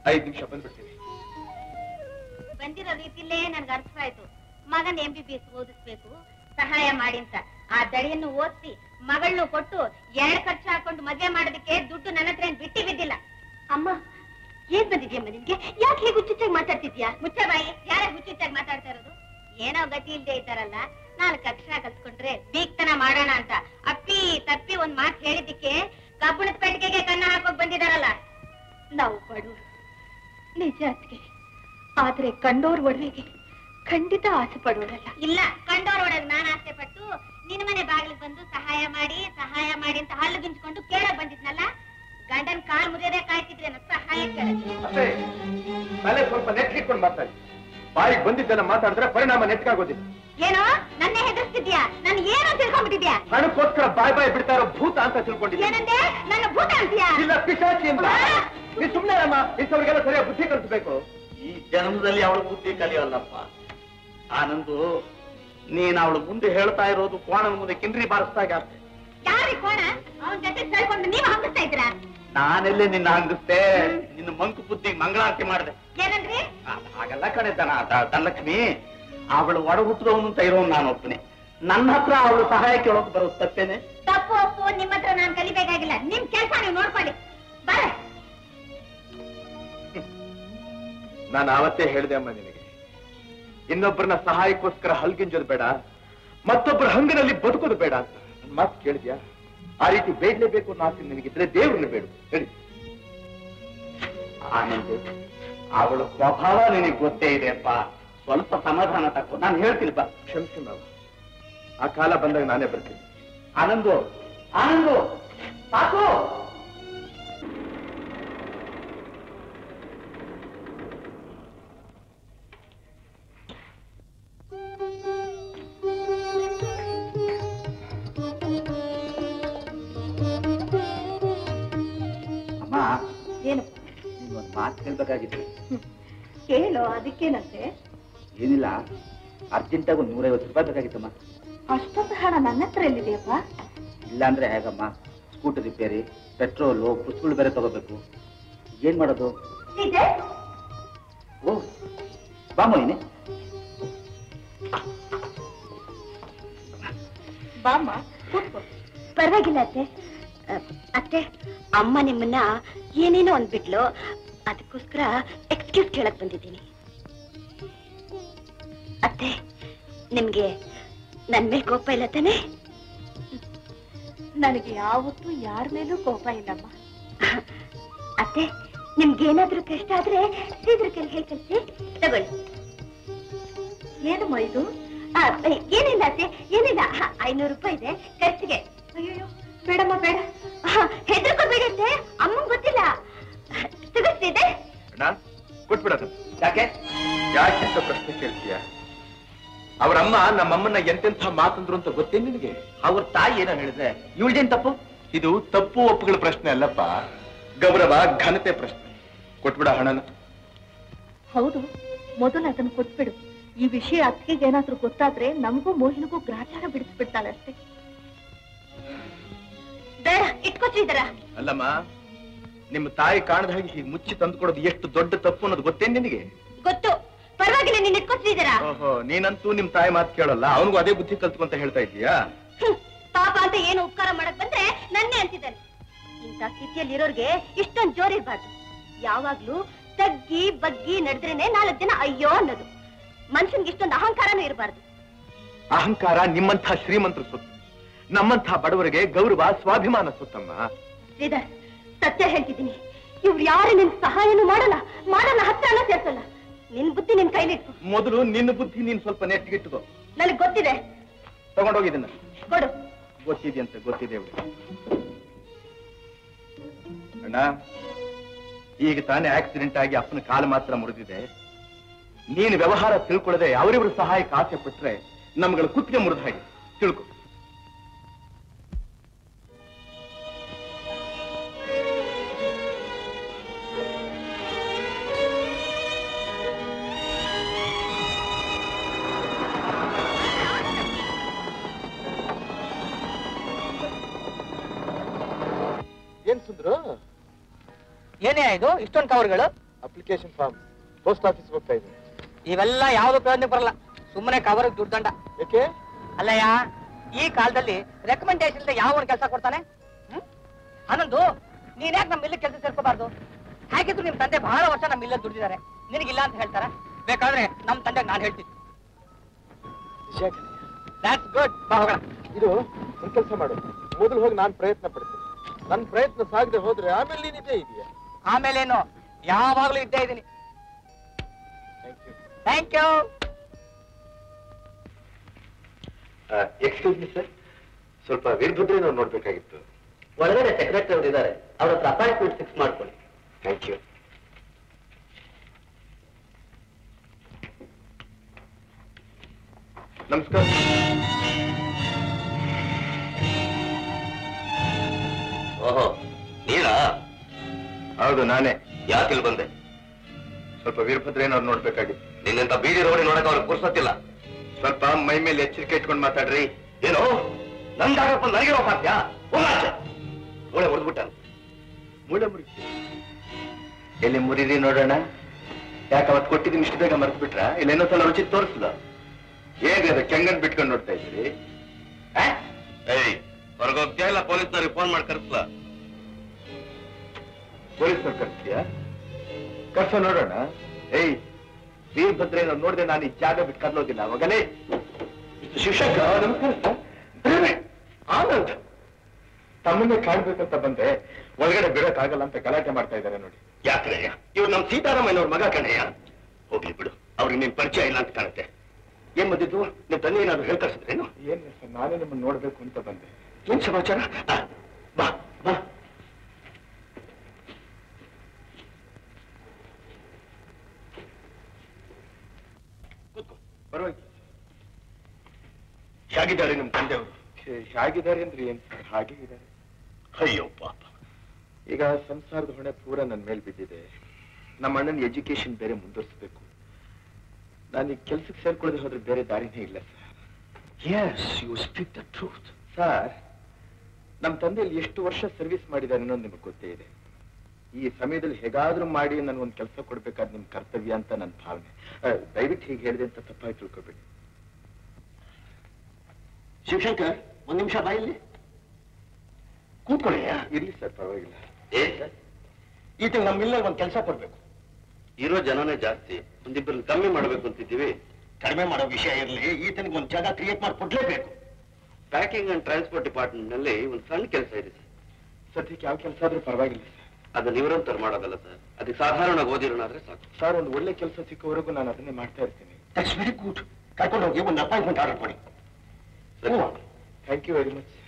D: ಐದು ನಿಮಿಷ ಬಂದ್ಬಿಡ್ತೀನಿ
B: ಬಂದಿರೋ ರೀತಿಲೇ ನನ್ಗೆ ಅರ್ಥವಾಯ್ತು ಮಗನ್ ಎಂ ಬಿ ಬಿ ಎಸ್ ಓದಿಸ್ಬೇಕು ಸಹಾಯ ಮಾಡಿ ಅಂತ ಆ ದಡಿಯನ್ನು ಓದಿಸಿ ಮಗಳನ್ನು ಕೊಟ್ಟು ಎರಡು ಖರ್ಚು ಹಾಕೊಂಡು ಮದ್ವೆ ಮಾಡೋದಕ್ಕೆ ದುಡ್ಡು ನನ್ನ ಹತ್ರ ಏನ್ ಬಿಟ್ಟಿ ಬಿದ್ದಿಲ್ಲ ಅಮ್ಮ ಏನ್ ಬಂದಿದ್ಯಮ್ಮ ನಿನ್ಗೆ ಯಾಕೆ ಹೀಗೆ ಹುಚ್ಚುಚ್ಚಾಗಿ ಮಾತಾಡ್ತಿದ್ಯಾ ಮುಚ್ಚ ಬಾಯಿ ಯಾರ ಹುಚ್ಚುಚ್ಚಾಗಿ ಮಾತಾಡ್ತಾ ಇರೋದು ಏನೋ ಗತಿ ಇಲ್ದೇ ಇದ್ದಾರಲ್ಲ ನಾಲ್ಕು ಅಕ್ಷರ ಕಲ್ತ್ಕೊಂಡ್ರೆ ಬೀಗ್ತನ ಮಾಡೋಣ ಅಂತ ಅಪ್ಪಿ ತಪ್ಪಿ ಒಂದ್ ಮಾತು ಹೇಳಿದ್ದಕ್ಕೆ ಕಬ್ಬಣದ ಪೆಟ್ಟಿಗೆಗೆ ಕನ್ನ ಹಾಕೋಕ್ ಬಂದಿದಾರಲ್ಲ
C: ನಾವು ಬಡವರು ನಿಜ ಅದ್ಗೆ ಆದ್ರೆ ಕಂಡೋರ್ ಒಡವೆಗೆ ಖಂಡಿತ ಆಸೆ ಪಡೋರಲ್ಲ
B: ಇಲ್ಲ ಕಂಡೋರೊಳಗ್ ನಾನ್ ಆಸೆ ಪಟ್ಟು ನಿನ್ ಮನೆ ಬಾಗಿಲಿಗೆ ಬಂದು ಸಹಾಯ ಮಾಡಿ ಸಹಾಯ ಮಾಡಿ ಅಂತ ಹಲ್ಲು ಗಿಂಚ್ಕೊಂಡು ಕೇಳಕ್ ಬಂದಿದ್ನಲ್ಲ ಗಂಡನ್ ಕಾಲ್ ಮುರಿಯೋದೇ ಕಾಯ್ತಿದ್ರೆ ನನ್ನ ಸಹಾಯ ಕೇಳಕ್ಕೆ
D: ಅಷ್ಟೇ ತಲೆ ಸ್ವಲ್ಪ ನೆಟ್ಲಿಟ್ಕೊಂಡು ಮಾತಾಡಿ ಬಾಯಿಗೆ ಬಂದಿದ್ದೆಲ್ಲ ಮಾತಾಡಿದ್ರೆ ಪರಿಣಾಮ ನೆಟ್ಕಾಗೋದಿಲ್ಲ
B: ಏನೋ ನನ್ನೇ ಹೆದರ್ಸ್ತಿದ್ಯಾ ನನ್ ಏನೋ ತಿಳ್ಕೊಂಡ್ಬಿಟ್ಟಿದ್ಯಾ
D: ಹಣಕ್ಕೋಸ್ಕರ ಬಾಯ್ ಬಾಯ್ ಬಿಡ್ತಾ ಇರೋ ಭೂತ ಅಂತ ತಿಳ್ಕೊಂಡಿದ್ದೀನಿ
B: ಏನಂದೆ ನನ್ನ ಭೂತ ಅಂತೀಯಾ
D: ಇಲ್ಲ ಪಿಶಾಚಿ ಅಂತ ನೀ ಸುಮ್ಮನೆ ಅಮ್ಮ ಇಂಥವ್ರಿಗೆಲ್ಲ ಸರಿಯಾಗಿ ಬುದ್ಧಿ ಕಲಿಸ್ಬೇಕು
F: ಈ ಜನ್ಮದಲ್ಲಿ ಅವಳು ಬುದ್ಧಿ ಕಲಿಯೋಲ್ಲಪ್ಪ ಆನಂದು ನೀನ್ ಅವಳು ಮುಂದೆ ಹೇಳ್ತಾ ಇರೋದು ಕೋಣನ ಮುಂದೆ ಕಿಂಡ್ರಿ ಬಾರಿಸ್ದಾಗ
B: ಯಾರಿ ಕೋಣ ಅವನ್ ಜೊತೆ ಸೇರ್ಕೊಂಡು ನೀವು ಹಂಗಿಸ್ತಾ ಇದ್ದೀರಾ
F: ನಾನೆಲ್ಲೇ ನಿನ್ನ ಹಂಗಿಸ್ತೆ ನಿನ್ನ ಮಂಕು ಬುದ್ಧಿಗೆ ಮಂಗಳಾರತಿ ಮಾಡಿದೆ
B: ಏನಂದ್ರಿ
F: ಹಾಗೆಲ್ಲ ಕಡೆ ದನ ಧನಲಕ್ಷ್ಮಿ ಅವಳು ಒಡ ಹುಟ್ಟಿದವನು ಅಂತ ಇರೋನು ನಾನು ಒಪ್ಪನೆ ನನ್ನ ಹತ್ರ ಅವಳು ಸಹಾಯ ಕೇಳೋಕೆ ಬರೋದು ತಪ್ಪೇನೆ
B: ತಪ್ಪು ಒಪ್ಪು ನಿಮ್ಮ ಹತ್ರ ನಾನ್ ಕಲಿಬೇಕಾಗಿಲ್ಲ ನಿಮ್ ಕೆಲ್ಸ ನೀವು ನೋಡ್ಕೊಳ್ಳಿ ಬರ
D: ನಾನು ಆವತ್ತೇ ಹೇಳಿದೆ ಅಮ್ಮ ನಿನಗೆ ಇನ್ನೊಬ್ಬರನ್ನ ಸಹಾಯಕ್ಕೋಸ್ಕರ ಹಲ್ಗಿಂಜೋದು ಬೇಡ ಮತ್ತೊಬ್ಬರ ಹಂಗಿನಲ್ಲಿ ಬದುಕೋದು ಬೇಡ ಅಂತ ನನ್ ಮಾತು ಕೇಳಿದ್ಯಾ ಆ ರೀತಿ ಬೇಡ್ಲೇಬೇಕು ಅನ್ನೋ ಆಸೆ ನಿನಗಿದ್ರೆ ದೇವ್ರನ್ನ ಬೇಡು ಹೇಳಿ
F: ಆನಂದ್ ಅವಳ ಸ್ವಭಾವ ನಿನಗೆ ಗೊತ್ತೇ ಇದೆ ಅಪ್ಪ ಸ್ವಲ್ಪ ಸಮಾಧಾನ ತಗೋ ನಾನು ಹೇಳ್ತೀನಿ ಬಾ
D: ಕ್ಷಮಿಸಿ ಮಾವ ಆ ಕಾಲ ಬಂದಾಗ ನಾನೇ ಬರ್ತೀನಿ
F: ಆನಂದು ಆನಂದು ಸಾಕು ಅಮ್ಮ
C: ಏನು
F: ನಿಮ್ಗೊಂದು ಮಾತು ಹೇಳ್ಬೇಕಾಗಿತ್ತು
C: ಕೇಳು ಅದಕ್ಕೇನಂತೆ
F: ಏನಿಲ್ಲ ಅರ್ಜೆಂಟಾಗಿ ಒಂದು ನೂರೈವತ್ತು ರೂಪಾಯಿ ಬೇಕಾಗಿತ್ತಮ್ಮ
C: ಅಷ್ಟೊಂದು ಹಣ ನನ್ನ ಹತ್ರ ಎಲ್ಲಿದೆಯಪ್ಪ
F: ಇಲ್ಲಾಂದ್ರೆ ಹೇಗಮ್ಮ ಸ್ಕೂಟರ್ ರಿಪೇರಿ ಪೆಟ್ರೋಲು ಪುಸ್ತಕಗಳು ಬೇರೆ ತಗೋಬೇಕು ಏನ್ ಮಾಡೋದು
B: ಇದೆ
F: ಓ ಬಾ ಮೋಹಿನಿ
C: ಬಾಮ್ಮ ಕೂತ್ಕೋ
B: ಪರವಾಗಿಲ್ಲ ಅತ್ತೆ ಅ, ಅತ್ತೆ ಅಮ್ಮ ನಿಮ್ಮನ್ನ ಏನೇನೋ ಅಂದ್ಬಿಟ್ಲು ಅದಕ್ಕೋಸ್ಕರ ಎಕ್ಸ್ಕ್ಯೂಸ್ ಕೇಳಕ್ ಬಂದಿದ್ದೀನಿ ಅತ್ತೆ ನಿಮ್ಗೆ ನನ್ ಮೇಲೆ ಕೋಪ ಇಲ್ಲ ತಾನೆ
C: ನನಗೆ ಯಾವತ್ತೂ ಯಾರ ಮೇಲೂ ಕೋಪ ಇಲ್ಲಮ್ಮ
B: ಅತ್ತೆ ನಿಮ್ಗೇನಾದ್ರೂ ಕಷ್ಟ ಆದ್ರೆ ಸೀದ್ರ ಕೈಲಿ ಹೇಳಿ ಕಳ್ಸಿ ತಗೊಳ್ಳಿ
C: ಏನಮ್ಮ ಇದು
B: ಆ, ಏನಿಲ್ಲ ಅತ್ತೆ ಏನಿಲ್ಲ ಹ, ಐನೂರು ರೂಪಾಯಿ ಇದೆ ಖರ್ಚಿಗೆ
C: ಅಯ್ಯೋ ಬೇಡಮ್ಮ ಬೇಡ
B: ಹೆದರ್ಕೋಬೇಡಿ ಅತ್ತೆ ಅಮ್ಮಂಗ್ ಗೊತ್ತಿಲ್ಲ ತಗೋಸ್ತಿದೆ
D: ಅಣ್ಣ ಕೊಟ್ಬಿಡೋದು
F: ಯಾಕೆ
D: ಯಾಕೆ ಅಂತ ಪ್ರಶ್ನೆ ಕೇಳ್ತೀಯ ಅವರಮ್ಮ ನಮ್ಮಮ್ಮನ್ನ ಎಂತೆಂಥ ಮಾತಂದ್ರು ಅಂತ ಗೊತ್ತೇ ನಿನಗೆ
F: ಅವ್ರ ತಾಯಿ ಏನೋ ಹೇಳಿದ್ರೆ ಇವಳ್ದೇನ್ ತಪ್ಪು
D: ಇದು ತಪ್ಪು ಒಪ್ಪುಗಳ ಪ್ರಶ್ನೆ ಅಲ್ಲಪ್ಪ ಗೌರವ ಘನತೆ ಪ್ರಶ್ನೆ ಕೊಟ್ಬಿಡ ಹಣನ
C: ಹೌದು ಮೊದಲು ಅದನ್ನು ಕೊಟ್ಬಿಡು ಈ ವಿಷಯ ಅತ್ತಿಗೆ ಏನಾದ್ರೂ ಗೊತ್ತಾದ್ರೆ ನಮಗೂ ಮೋಹಿನಿಗೂ ಗ್ರಾಚಾರ ಬಿಡಿಸ್ಬಿಡ್ತಾಳೆ ಅಷ್ಟೇ
B: ಬೇಡ ಇಟ್ಕೊತಿದ್ದೀರಾ
D: ಅಲ್ಲಮ್ಮ ನಿಮ್ಮ ತಾಯಿ ಕಾಣದ ಹಾಗೆ ಹೀಗೆ ಮುಚ್ಚಿ ತಂದ್ಕೊಡೋದು ಎಷ್ಟು ದೊಡ್ಡ ತಪ್ಪು ಅನ್ನೋದು ಗೊತ್ತೇ ನಿನಗೆ
B: ಗೊತ್ತು ಪರವಾಗಿಲ್ಲ ನೀನ್ ಇಟ್ಕೊತಿದ್ದೀರಾ
D: ಓಹೋ ನೀನಂತೂ ನಿಮ್ ತಾಯಿ ಮಾತು ಕೇಳಲ್ಲ ಅವನಿಗೂ ಅದೇ ಬುದ್ಧಿ ಕಲ್ತ್ಕೊಂತ ಹೇಳ್ತಾ ಇದೀಯಾ
B: ಪಾಪ ಅಂತ ಏನು ಉಪಕಾರ ಮಾಡಕ್ ಬಂದ್ರೆ ನನ್ನೇ ಅಂತಿದ್ದಾನೆ ಇಂಥ ಸ್ಥಿತಿಯಲ್ಲಿ ಇರೋರ್ಗೆ ಇಷ್ಟೊಂದ್ ಜೋರಿರ್ಬಾರ್ದು ಯಾವಾಗ್ಲೂ ತಗ್ಗಿ ಬಗ್ಗಿ ನಡೆದ್ರೇನೆ ನಾಲ್ಕು ಜನ ಅಯ್ಯೋ ಅನ್ನೋದು ಮನುಷ್ಯನ್ಗೆ ಇಷ್ಟೊಂದು ಅಹಂಕಾರನೂ ಇರಬಾರ್ದು
D: ಅಹಂಕಾರ ನಿಮ್ಮಂಥ ಶ್ರೀಮಂತರ ಸೊತ್ತು ನಮ್ಮಂಥ ಬಡವರಿಗೆ ಗೌರವ ಸ್ವಾಭಿಮಾನ ಸೊತ್ತಮ್ಮ
B: ಶ್ರೀಧರ್ ಸತ್ಯ ಹೇಳ್ತಿದ್ದೀನಿ ಇವ್ರು ಯಾರು ನಿನ್ ಸಹಾಯನೂ ಮಾಡಲ್ಲ ಮಾಡಲ್ಲ ಹತ್ರನೂ ಸೇರ್ಸಲ್ಲ ನಿನ್ ಬುದ್ಧಿ ನಿನ್ ಕೈಲಿಟ್ಟು
D: ಮೊದಲು ನಿನ್ನ ಬುದ್ಧಿ ನೀನ್ ಸ್ವಲ್ಪ ನೆಟ್ಟಿಗಿಟ್ಟುಕೋ
B: ನನಗ್ ಗೊತ್ತಿದೆ
D: ತಗೊಂಡೋಗಿದ್ದನ್ನ
B: ಕೊಡು
D: ಗೊತ್ತಿದೆಯಂತ ಗೊತ್ತಿದೆ ಅವ್ರಿಗೆ ಅಣ್ಣ ಈಗ ತಾನೇ ಆಕ್ಸಿಡೆಂಟ್ ಆಗಿ ಅಪ್ಪನ ಕಾಲು ಮಾತ್ರ ಮುರಿದಿದೆ ನೀನು ವ್ಯವಹಾರ ತಿಳ್ಕೊಳ್ಳದೆ ಅವರಿವ್ರ ಸಹಾಯಕ್ಕೆ ಆಸೆ ಪಟ್ರೆ ನಮ್ಗಳ ಕುತ್ತಿಗೆ ಮುರಿದ ಹಾಗೆ ತಿಳ್ಕೊ
J: ಏನೇ ಇದು ಇಷ್ಟೊಂದು ಕವರ್ಗಳು
D: ಅಪ್ಲಿಕೇಶನ್ ಫಾರ್ಮ್ ಪೋಸ್ಟ್ ಆಫೀಸ್ ಹೋಗ್ತಾ ಇದ್ದೀನಿ
J: ಇವೆಲ್ಲ ಯಾವ್ದು ಪ್ರಯೋಜನಕ್ಕೆ ಬರಲ್ಲ ಸುಮ್ಮನೆ ಕವರ್ಗೆ ದುಡ್ದಂಡ
D: ಯಾಕೆ
J: ಅಲ್ಲಯ್ಯ ಈ ಕಾಲದಲ್ಲಿ ರೆಕಮೆಂಡೇಶನ್ ಯಾವ ಕೆಲಸ ಕೊಡ್ತಾನೆ ಹ್ಮ್? ಆನಂದು ನೀನ್ ಯಾಕೆ ನಮ್ಮ ಮಿಲ್ ಕೆಲಸ ಸೇರ್ಕೋಬಾರ್ದು ಹಾಗಿದ್ರು ನಿಮ್ ತಂದೆ ಬಹಳ ವರ್ಷ ನಮ್ಮ ಮಿಲ್ಲಲ್ಲಿ ದುಡಿದಿದ್ದಾರೆ ನಿನಗಿಲ್ಲ ಅಂತ ಹೇಳ್ತಾರ ಬೇಕಾದ್ರೆ ನಮ್ ತಂದೆಗೆ ನಾನು ಹೇಳ್ತೀನಿ ದಾಟ್ಸ್ ಗುಡ್ ಬಾ ಹೋಗೋಣ
D: ಇದು ಒಂದ್ ಕೆಲಸ ಮಾಡು ಮೊದಲು ಹೋಗಿ ನಾನು ಪ್ರಯತ್ನ ಪಡ್ತೀನಿ ನನ್ನ ಪ್ರಯತ್ನ ಸಾಗದೆ ಹೋದ್ರೆ ಆಮೇಲೆ ನೀನಿದೆ ಇದೆಯಾ
J: ಆಮೇಲೇನು ಯಾವಾಗ್ಲೂ ಇದ್ದೇ ಇದೀನಿ thank you
K: excuse me sir ಸ್ವಲ್ಪ ವೀರಭದ್ರೇ ನಾವು ನೋಡ್ಬೇಕಾಗಿತ್ತು ಒಳಗಡೆ ಸೆಕ್ರೆಟರಿ ಅವರು ಇದ್ದಾರೆ ಅವ್ರ ಹತ್ರ ಅಪಾಯಿಂಟ್ಮೆಂಟ್ ಫಿಕ್ಸ್ ಮಾಡ್ಕೊಳ್ಳಿ ಥ್ಯಾಂಕ್ ಯು
D: ನಮಸ್ಕಾರ
K: ಓಹೋ ನೀನಾ
D: ಹೌದು ನಾನೇ
K: ಯಾಕಿಲ್ ಬಂದೆ
D: ಸ್ವಲ್ಪ ವೀರಭದ್ರೇನವ್ರು ನೋಡ್ಬೇಕಾಗಿತ್ತು
K: ನಿನ್ನಂತ ಬೀದಿ ರೋಡಿ ನೋಡಕ್ ಅವ್ರಿಗೆ ಪುರ್ಸತ್ತಿಲ್ಲ
D: ಸ್ವಲ್ಪ ಮೈ ಮೇಲೆ ಎಚ್ಚರಿಕೆ ಇಟ್ಕೊಂಡು ಮಾತಾಡ್ರಿ
K: ಏನು ನಂದಾಗಪ್ಪ ನನಗಿರೋ ಸಾಧ್ಯ ಹೋಗಾಚೆ ಮೂಳೆ ಹೊಡೆದ್ಬಿಟ್ಟ
D: ಮೂಳೆ ಮುರಿಸಿ ಎಲ್ಲಿ ಮುರಿರಿ ನೋಡೋಣ ಯಾಕೆ ಅವತ್ತು ಕೊಟ್ಟಿದ್ದೀನಿ ಇಷ್ಟು ಬೇಗ ಮರ್ತು ಬಿಟ್ರ ಇಲ್ಲ ಇನ್ನೊಂದ್ಸಲ ರುಚಿ ತೋರಿಸ್ಲ ಹೇಗದ ಕೆಂಗನ್ ಬಿಟ್ಕೊಂಡು ನೋಡ್ತಾ ಇದ್ದೀರಿ
K: ಏಯ್ ಹೊರಗೋಗ್ತೀಯಾ ಇಲ್ಲ ಪೊಲೀಸ್ನವ್ರಿಗೆ ಫೋನ್ ಮಾಡಿ ಕರ್ಸ್ಲಾ
D: ಪೊಲೀಸ್ನವ್ರು ಕರ್ಸ್ತೀಯಾ ಕರ್ಸ ನೋಡೋಣ ಏಯ್ ವೀರಭದ್ರೇನವ್ರು ನೋಡಿದ್ರೆ ನಾನು ಈ ಜಾಗ ಬಿಟ್ಟು ಕರ್ಲೋದಿಲ್ಲ ಅವಾಗಲೇ ಶಿಕ್ಷಕ ನಮಸ್ಕಾರ ಸರ್. ಆನಂದ್ ತಮ್ಮನ್ನೇ ಕಾಣ್ಬೇಕಂತ ಬಂದೆ ಒಳಗಡೆ ಬಿಡಕ್ಕಾಗಲ್ಲ ಅಂತ ಗಲಾಟೆ ಮಾಡ್ತಾ ಇದ್ದಾರೆ ನೋಡಿ
K: ಯಾಕ್ರಯ್ಯ ಇವ್ರು ನಮ್ ಸೀತಾರಾಮಯ್ಯನವ್ರ ಮಗ ಕಣಯ್ಯ ಹೋಗ್ಲಿ ಬಿಡು ಅವ್ರಿಗೆ ನಿನ್ ಪರಿಚಯ ಇಲ್ಲ ಅಂತ ಕಾಣುತ್ತೆ ಏನ್ ಬಂದಿದ್ದು ನಿಮ್ ತಂದೆ ಏನಾದ್ರು ಹೇಳ್ ಕಳ್ಸಿದ್ರೇನು
D: ಏನ್ ಸರ್ ನಾನೇ ನಿಮ್ಮನ್ನ ನೋಡ್ಬೇಕು ಅಂತ ಬಂದೆ
K: ಏನ್ ಸಮಾಚಾರ ಆ, ಬಾ ಬಾ
D: ಪರವಾಗಿಲ್ಲ
K: ಹೇಗಿದ್ದಾರೆ ನಿಮ್ ತಂದೆಯವರು
D: ಹೇಗಿದ್ದಾರೆ ಅಂದ್ರೆ ಏನ್ ಸರ್ ಹಾಗೆ ಇದ್ದಾರೆ
K: ಅಯ್ಯೋ ಪಾಪ
D: ಈಗ ಸಂಸಾರದ ಹೊಣೆ ಪೂರ ನನ್ನ ಮೇಲೆ ಬಿದ್ದಿದೆ ನಮ್ಮ ಅಣ್ಣನ ಎಜುಕೇಶನ್ ಬೇರೆ ಮುಂದುವರಿಸಬೇಕು ನಾನು ಈಗ ಕೆಲ್ಸಕ್ಕೆ ಸೇರ್ಕೊಳ್ಳದೆ ಹೋದ್ರೆ ಬೇರೆ ದಾರಿನೇ ಇಲ್ಲ sir
K: yes you speak the truth
D: sir ನಮ್ಮ ತಂದೆಯಲ್ಲಿ ಎಷ್ಟು ವರ್ಷ ಸರ್ವಿಸ್ ಮಾಡಿದ್ದಾರೆ ಅನ್ನೋದು ನಿಮಗೆ ಗೊತ್ತೇ ಇದೆ ಈ ಸಮಯದಲ್ಲಿ ಹೇಗಾದ್ರೂ ಮಾಡಿ ನನಗೊಂದು ಕೆಲಸ ಕೊಡ್ಬೇಕಾದ್ ನಿಮ್ ಕರ್ತವ್ಯ ಅಂತ ನನ್ನ ಭಾವನೆ ಆ, ದಯವಿಟ್ಟು ಹೀಗೆ ಹೇಳಿದೆ ಅಂತ ತಪ್ಪಾಗಿ ತಿಳ್ಕೊಬೇಡಿ
K: ಶಿವಶಂಕರ್ ಒಂದ್ ನಿಮಿಷ ಬಾಯಲ್ಲಿ ಕೂತ್ಕೊಳ್ಳಯ್ಯ
D: ಇರ್ಲಿ ಸರ್ ಪರವಾಗಿಲ್ಲ
K: ಏ ಈತ ನಮ್ಮ ಇಲ್ಲಲ್ಲಿ ಒಂದ್ ಕೆಲಸ ಕೊಡ್ಬೇಕು ಇರೋ ಜನನೇ ಜಾಸ್ತಿ ಒಂದಿಬ್ಬರನ್ನ ಕಮ್ಮಿ ಮಾಡ್ಬೇಕು ಅಂತಿದ್ದೀವಿ ಕಡಿಮೆ ಮಾಡೋ ವಿಷಯ ಇರಲಿ ಈತನಿಗೆ ಒಂದ್ ಜಾಗ ಕ್ರಿಯೇಟ್ ಮಾಡಿ ಕೊಡ್ಲೇಬೇಕು ಪ್ಯಾಕಿಂಗ್ ಅಂಡ್ ಟ್ರಾನ್ಸ್ಪೋರ್ಟ್ ಡಿಪಾರ್ಟ್ಮೆಂಟ್ ನಲ್ಲಿ ಒಂದು ಸಣ್ಣ ಕೆಲಸ ಇದೆ ಸರ್
D: ಸದ್ಯಕ್ಕೆ ಯಾವ ಕೆಲಸ ಆದ್ರೂ ಪರವಾಗಿಲ್ಲ ಸರ್
K: ಅದು ನಿವೃತ್ತರು ಮಾಡೋದಲ್ಲ ಸರ್ ಅದಕ್ಕೆ ಸಾಧಾರಣ ಓದಿರೋನಾದ್ರೆ ಸಾಕು
D: ಸರ್ ಒಂದು ಒಳ್ಳೆ ಕೆಲಸ ಸಿಕ್ಕವರೆಗೂ ನಾನು ಅದನ್ನೇ ಮಾಡ್ತಾ ಇರ್ತೀನಿ
K: ದಟ್ಸ್ ವೆರಿ ಗುಡ್ ಕರ್ಕೊಂಡು ಹೋಗಿ ಒಂದು ಅಪಾಯಿಂಟ್ಮೆಂಟ್ ಆರ್ಡರ್ ಮಾಡಿ
D: thank you very much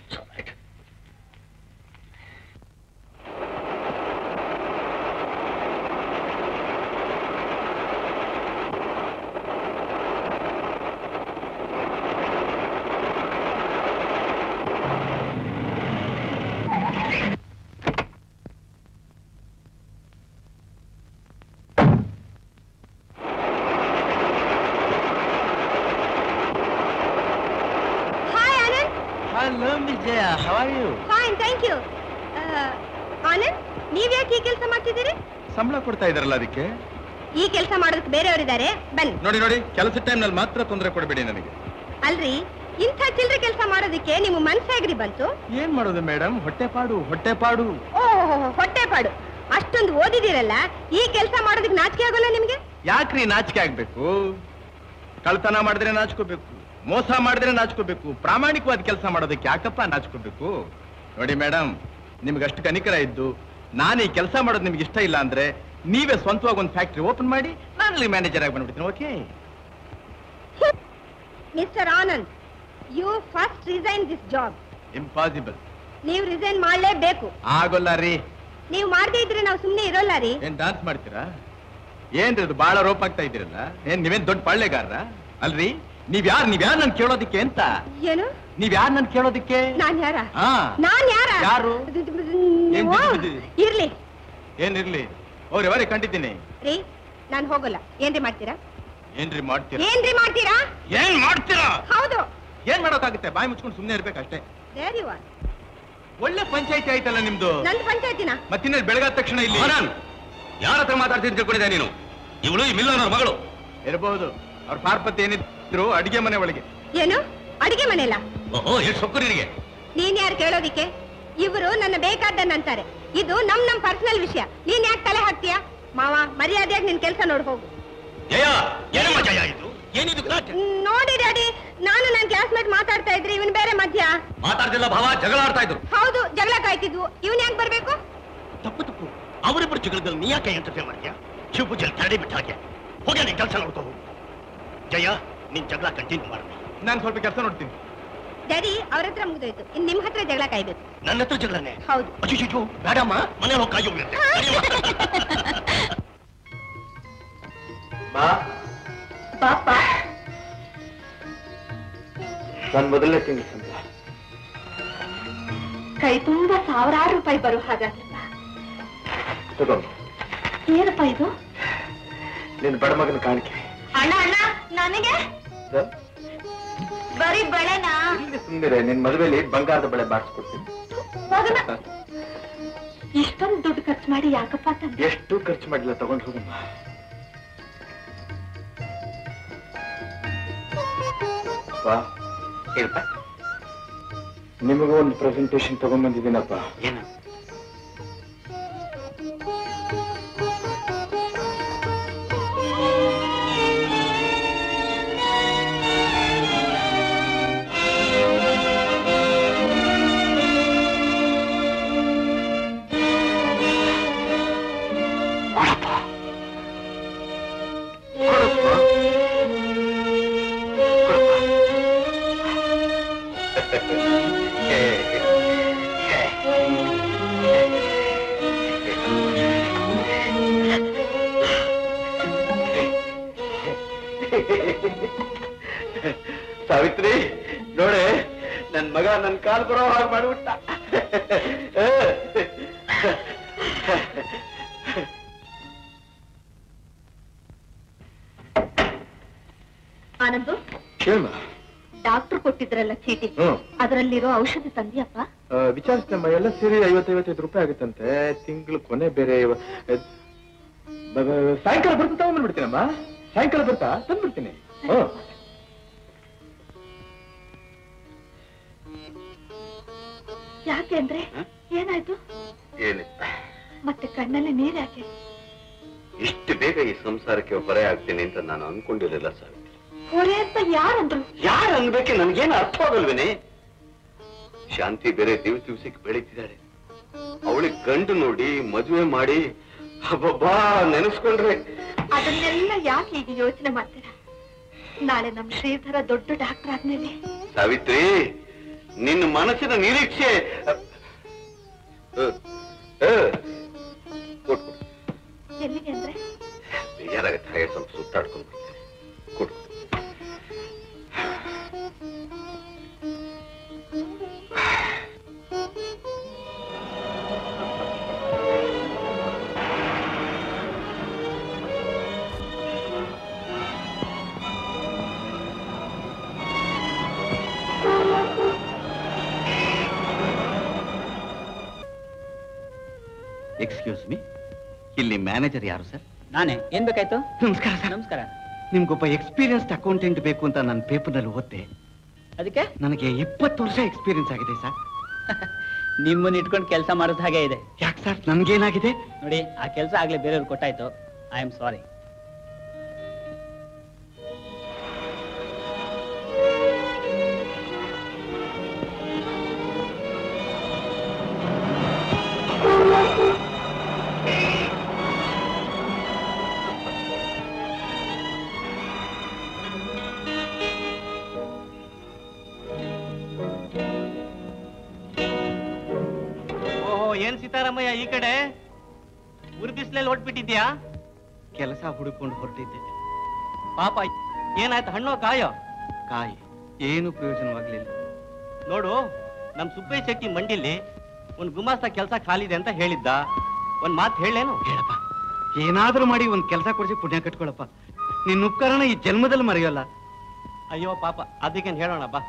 B: hi Anand
M: hello Vijaya how are you
B: fine thank you Anand ನೀವ್ ಯಾಕೆ ಈ ಕೆಲಸ ಮಾಡ್ತಿದ್ದೀರಿ
D: ಸಂಬಳ ಕೊಡ್ತಾ ಇದಾರಲ್ಲ ಅದಕ್ಕೆ
B: ಈ ಕೆಲಸ ಮಾಡೋದಕ್ಕೆ ಬೇರೆಯವರಿದ್ದಾರೆ ಬನ್ನಿ
D: ನೋಡಿ ನೋಡಿ ಕೆಲಸ ಟೈಮ್ನಲ್ಲಿ ಮಾತ್ರ ತೊಂದರೆ ಕೊಡಬೇಡಿ ನನಗೆ
B: ಅಲ್ರಿ ಇಂಥ ಚಿಲ್ಲರೆ ಕೆಲಸ ಮಾಡೋದಕ್ಕೆ ನಿಮ್ಮ ಮನ್ಸಾಗ್ರಿ ಬಂತು
D: ಏನ್ ಮಾಡೋದು ಮೇಡಮ್ ಹೊಟ್ಟೆಪಾಡು ಹೊಟ್ಟೆಪಾಡು
B: ಓಹೋ ಹೊಟ್ಟೆ ಪಾಡು ಅಷ್ಟೊಂದು ಓದಿದಿರಲ್ಲ ಈ ಕೆಲಸ ಮಾಡೋದಕ್ಕೆ ನಾಚಿಕೆ ಆಗೋಲ್ಲ ನಿಮ್ಗೆ
D: ಯಾಕ್ರಿ ನಾಚಿಕೆ ಆಗ್ಬೇಕು ಕಳ್ತನ ಮಾಡಿದ್ರೆ ನಾಚ್ಕೋಬೇಕು ಮೋಸ ಮಾಡಿದ್ರೆ ನಾಚ್ಕೋಬೇಕು ಪ್ರಾಮಾಣಿಕವಾದ ಕೆಲಸ ಮಾಡೋದಕ್ಕೆ ಯಾಕಪ್ಪ ನಾಚ್ಕೋಬೇಕು ನೋಡಿ ಮೇಡಮ್ ನಿಮ್ಗೆ ಅಷ್ಟು ಕನಿಕರ ಇದ್ದು ನಾನು ಈ ಕೆಲಸ ಮಾಡೋದು ನಿಮ್ಗೆ ಇಷ್ಟ ಇಲ್ಲ ಅಂದ್ರೆ ನೀವೇ ಸ್ವಂತವಾಗಿ ಒಂದು ಫ್ಯಾಕ್ಟ್ರಿ ಓಪನ್ ಮಾಡಿ ನಾನು ಅಲ್ಲಿ ಮ್ಯಾನೇಜರ್ ಆಗಿ ಬಂದ್ಬಿಡ್ತೀನಿ okay
B: mister Anand you first resign this job
D: impossible
B: ನೀವು ರಿಸೈನ್ ಮಾಡ್ಲೇಬೇಕು
D: ಆಗೋಲ್ಲ ರೀ
B: ನೀವು ಮಾಡದೇ ಇದ್ರೆ ನಾವು ಸುಮ್ಮನೆ ಇರೋಲ್ಲ ರೀ
D: ಏನ್ ಡಾನ್ಸ್ ಮಾಡ್ತೀರಾ ಏನ್ರಿ ಇದು ಬಹಳ ರೋಪ್ ಆಗ್ತಾ ಇದ್ದೀರಲ್ಲ ಏನ್ ನೀವೇನ್ ದೊಡ್ಡ ಪಳ್ಳೆಗಾರರ ಅಲ್ರಿ ನೀವ್ ಯಾರು ನೀವ್ ಯಾರು ನನ್ ಕೇಳೋದಿಕ್ಕೆ ಅಂತ
B: ಏನು
D: ನೀವ್ ಯಾರು ನನ್ ಕೇಳೋದಿಕ್ಕೆ
B: ನಾನ್ ಯಾರ
D: ಹಾ
B: ನಾನ್ ಯಾರ
D: ಯಾರು? ಏನ್
B: ನೀವು
D: ಬಿದ್ದು ಬಿದ್ದು?
B: ಇರ್ಲಿ
D: ಏನಿರ್ಲಿ ಅವ್ರ ಯಾವಾಗ ಕಂಡಿದ್ದೀನಿ
B: ರೀ ನಾನ್ ಹೋಗಲ್ಲ ಏನ್ರಿ ಮಾಡ್ತೀರಾ
D: ಏನ್ರಿ ಮಾಡ್ತೀರಾ
B: ಏನ್ರಿ ಮಾಡ್ತೀರಾ
D: ಏನ್ ಮಾಡ್ತೀರಾ
B: ಹೌದು
D: ಏನ್ ಮಾಡೋಕ್ಕಾಗುತ್ತೆ ಬಾಯಿ ಮುಚ್ಕೊಂಡು ಸುಮ್ನೆ ಇರ್ಬೇಕಷ್ಟೇ
B: ದೇರ್ ಯು ಆರ್
D: ಒಳ್ಳೆ ಪಂಚಾಯತಿ ಆಯ್ತಲ್ಲ ನಿಮ್ದು
B: ನಂದು ಪಂಚಾಯತಿನ
D: ಮತ್ತಿನ್ನೇನು ಬೆಳಗಾದ ತಕ್ಷಣ ಇಲ್ಲಿ
K: ಯಾರ ಹತ್ರ ಮಾತಾಡ್ತೀನಿ ತಿಳ್ಕೊಂಡಿದ್ದೆ ನೀನು ಇವಳು ಈ ಮಿಲ್ಲೋನವ್ರ ಮಗಳು
F: ಇರಬಹುದು ಅವ್ರ ಪಾರ್ಪತಿ ಏನಿದ್ರು ಅಡಿಗೆ ಮನೆ ಒಳಗೆ
B: ಏನು ಅಡಿಗೆ ಮನೆಯಲ್ಲ
K: ಓಹೋ ಎಷ್ಟು ಸೊಕ್ಕು ನಿನಗೆ
B: ನೀನ್ ಯಾರು ಕೇಳೋದಿಕ್ಕೆ ಇವರು ನನ್ನ ಬೇಕಾದ್ದನ್ನಂತಾರೆ ಇದು ನಮ್ ನಮ್ ಪರ್ಸನಲ್ ವಿಷಯ ನೀನ್ ಯಾಕೆ ತಲೆ ಹಾಕ್ತೀಯಾ ಮಾವ ಮರ್ಯಾದೆಯಾಗಿ ನಿನ್ ಕೆಲ್ಸ ನೋಡ್ ಹೋಗು
K: ಜಯ ಏನಮ್ಮ ಜಯ ಇದು ಏನಿದು ಗಲಾಟೆ?
B: ಹ್ಮ್, ನೋಡಿ ಡ್ಯಾಡಿ ನಾನು ನನ್ನ ಕ್ಲಾಸ್ಮೇಟ್ ಮಾತಾಡ್ತಾ ಇದ್ರಿ ಇವನ್ ಬೇರೆ ಮಧ್ಯ
K: ಮಾತಾಡ್ತಿಲ್ಲ ಭಾವ ಜಗಳ ಆಡ್ತಾ ಇದ್ರು
B: ಹೌದು ಜಗಳ ಕಾಯ್ತಿದ್ವು ಇವನ್ ಯಾಕೆ ಬರ್ಬೇಕು
E: ತಪ್ಪು ತಪ್ಪು ಅವರಿಬ್ಬರು ಜಗಳದಲ್ಲಿ ನೀ ಯಾಕೆ ಇಂಟರ್ಫಿಯರ್ ಮಾಡ್ತೀಯಾ ಶಿವಪೂಜೆಯಲ್ಲಿ ತಡೆ ಬಿಟ್ಟು ಹಾಗೆ ಹೋಗಿ ನೀನ್ ಕೆಲಸ ನೋಡ್ಕೋ ಹೋಗು ಜಯ ನಿನ್ ಜಗಳ ಕಂಟಿನ್ಯೂ ಮಾಡು
F: ನಾನು ಸ್ವಲ್ಪ ಕೆಲಸ ನೋಡ್ತೀನಿ
B: ಡ್ಯಾಡಿ ಅವ್ರ ಹತ್ರ ಮುಗ್ದೋಯ್ತು ಇನ್ ನಿಮ್ ಹತ್ರ ಜಗಳ ಕಾಯ್ಬೇಕು
E: ನನ್ನ ಹತ್ರ ಜಗಳನೆ
B: ಹೌದು
E: ಅಯ್ಯೋ ಬೇಡಮ್ಮ ಮನೇಲಿ ಹೋಗಿ ಕಾಯಿ ಹೋಗಿರುತ್ತೆ
D: ಬಾ
C: ಪಾಪ
D: ನನ್ನ ಮೊದಲನೇ ತಿಂಗಳು ಸಂಬಳ
C: ಕೈ ತುಂಬಾ ಸಾವಿರಾರು ರೂಪಾಯಿ ಬರೋ ಹಾಗಾದ್ರೆ
D: ತಗೊಂಡು
C: ಏನಪ್ಪ ಇದು
D: ನಿನ್ನ ಬಡ ಮಗನ ಕಾಣಿಕೆ
C: ಅಣ್ಣ ಅಣ್ಣ ನನಗೆ ಬರೀ ಬೆಳೆನಾ
D: ಸುಮ್ಮನೆ ನಿನ್ ಮದುವೆಲಿ ಬಂಗಾರದ ಬಳೆ ಬಾರಿಸ್ಕೊಡ್ತೀನಿ
C: ಮಗನ ಇಷ್ಟೊಂದು ದುಡ್ಡು ಖರ್ಚು ಮಾಡಿ ಯಾಕಪ್ಪ ತಂದೆ
D: ಎಷ್ಟು ಖರ್ಚು ಮಾಡಿಲ್ಲ ತಗೊಂಡು ಹೋಗಮ್ಮ ಬಾ
K: ಹೇಳ್ಪ
D: ನಿಮಗೂ ಒಂದು ಪ್ರೆಸೆಂಟೇಶನ್ ತಗೊಂಡ್ಬಂದಿದ್ದೀನಪ್ಪ
K: ಏನು
D: ಸಾವಿತ್ರಿ ನೋಡೆ ನನ್ ಮಗ ನನ್ ಕಾಲ್ ಬರೋ ಹಾಗೆ ಮಾಡ್ಬಿಟ್ಟ
C: ಆನಂದು
D: ಹೇಳಮ್ಮ
C: ಡಾಕ್ಟರ್ ಕೊಟ್ಟಿದ್ರಲ್ಲ ಚೀಟಿ
D: ಹ್ಮ್
C: ಅದರಲ್ಲಿರೋ ಔಷಧಿ ತಂದಿಯಪ್ಪ
D: ವಿಚಾರಿಸ್ತಮ್ಮ ಎಲ್ಲ ಸೇರಿ ಐವತ್ತೈವತ್ತೈದು ರೂಪಾಯಿ ಆಗುತ್ತಂತೆ ತಿಂಗಳು ಕೊನೆ ಬೇರೆ ಇವ- ಬ- ಬ- ಸಾಯಂಕಾಲ ಬರ್ತಾ ತಗೊಂಡ್ಬಿಡ್ತೀನಮ್ಮ ಸಾಯಂಕಾಲ ಬರ್ತಾ ತಂದ್ಬಿಡ್ತೀನಿ ಹ್ಮ್
C: ಯಾಕೆ ಅಂದ್ರೆ ಏನಾಯ್ತು
K: ಏನಿಲ್ಲ
C: ಮತ್ತೆ ಕಣ್ಣಲ್ಲಿ ನೀರ್ ಯಾಕೆ
K: ಇಷ್ಟು ಬೇಗ ಈ ಸಂಸಾರಕ್ಕೆ ಹೊರೆ ಆಗ್ತೀನಿ ಅಂತ ನಾನು ಅನ್ಕೊಂಡಿರಲಿಲ್ಲ ಸಾವಿತ್ರಿ
C: ಹೊರೆ ಅಂತ ಯಾರಂದ್ರು
K: ಯಾರು ಅನ್ಬೇಕೆ ನನ್ಗೇನು ಅರ್ಥವಾಗಲ್ವೇನೆ ಶಾಂತಿ ಬೇರೆ ದಿವಸ ದಿವಸಕ್ಕೆ ಬೆಳೀತಿದ್ದಾಳೆ ಅವಳಿಗೆ ಗಂಡು ನೋಡಿ ಮದುವೆ ಮಾಡಿ ಅಬ್ಬಬ್ಬಾ ನೆನೆಸ್ಕೊಂಡ್ರೆ
C: ಅದನ್ನೆಲ್ಲ ಯಾಕೆ ಈಗ ಯೋಚನೆ ಮಾಡ್ತೀರಾ ನಾಳೆ ನಮ್ ಶ್ರೀಧರ ದೊಡ್ಡ ಡಾಕ್ಟರ್ ಆದ್ಮೇಲೆ
K: ಸಾವಿತ್ರಿ ನಿನ್ನ ಮನಸ್ಸಿನ ನಿರೀಕ್ಷೆ ಅ, ಅ, ಅ, ಕೊಡು, ಕೊಡು.
C: ಎಲ್ಲಿಗೆ ಅಂದ್ರೆ
K: ಬೇಜಾರಾಗತ್ತೆ ಹಾಗೆ ಸ್ವಲ್ಪ ಸುತ್ತಾಡ್ಕೊಂಡು ಬರ್ತೀನಿ ಕೊಡು
N: ಎಕ್ಸ್ಕ್ಯೂಸ್ ಮಿ ಇಲ್ಲಿ ಮ್ಯಾನೇಜರ್ ಯಾರು ಸರ್
H: ನಾನೇ ಏನ್ ಬೇಕಾಯ್ತು
N: ನಮಸ್ಕಾರ ಸರ್
H: ನಮಸ್ಕಾರ
N: ನಿಮ್ಗೊಬ್ಬ ಎಕ್ಸ್ಪೀರಿಯನ್ಸ್ಡ್ ಅಕೌಂಟೆಂಟ್ ಬೇಕು ಅಂತ ನಾನು ಪೇಪರ್ನಲ್ಲಿ ಓದ್ದೆ
H: ಅದಕ್ಕೆ
N: ನನಗೆ ಇಪ್ಪತ್ತು ವರ್ಷ ಎಕ್ಸ್ಪೀರಿಯನ್ಸ್ ಆಗಿದೆ ಸರ್
H: ನಿಮ್ಮನ್ನ ಇಟ್ಕೊಂಡು ಕೆಲಸ ಮಾಡೋದ್ ಹಾಗೆ ಇದೆ
N: ಯಾಕೆ ಸರ್ ನನ್ಗೇನಾಗಿದೆ
H: ನೋಡಿ ಆ ಕೆಲಸ ಆಗ್ಲೇ ಬೇರೆಯವ್ರು ಕೊಟ್ಟಾಯ್ತು ಐ ಆಮ್ ಸಾರಿ
J: ಓಹೋ ಏನ್ ಸೀತಾರಾಮಯ್ಯ ಈ ಕಡೆ ಉರಿ ಬಿಸಿಲಲ್ಲಿ ಹೊಟ್ಬಿಟ್ಟಿದ್ಯಾ
N: ಕೆಲಸ ಹುಡುಕೊಂಡು ಹೊರಟಿದ್ದೆ
J: ಪಾಪ ಏನಾಯ್ತು ಹಣ್ಣು ಕಾಯೋ
N: ಕಾಯಿ ಏನು ಪ್ರಯೋಜನವಾಗ್ಲಿಲ್ಲ
J: ನೋಡು ನಮ್ ಸುಬ್ಬಯ್ಯ ಶೆಟ್ಟಿ ಮಂಡಿಲಿ ಒಂದ್ ಗುಮಾಸ್ತ ಕೆಲಸ ಖಾಲಿದೆ ಅಂತ ಹೇಳಿದ್ದ ಒಂದ್ ಮಾತು ಹೇಳೇನು
N: ಹೇಳಪ್ಪ ಏನಾದ್ರೂ ಮಾಡಿ ಒಂದ್ ಕೆಲಸ ಕೊಡಿಸಿ ಪುಣ್ಯ ಕಟ್ಕೊಳಪ್ಪ ನಿನ್ನ ಉಪಕರಣ ಈ ಜನ್ಮದಲ್ಲಿ ಮರೆಯೋಲ್ಲ
J: ಅಯ್ಯೋ ಪಾಪ ಅದಕ್ಕೆ ಹೇಳೋಣ ಬಾ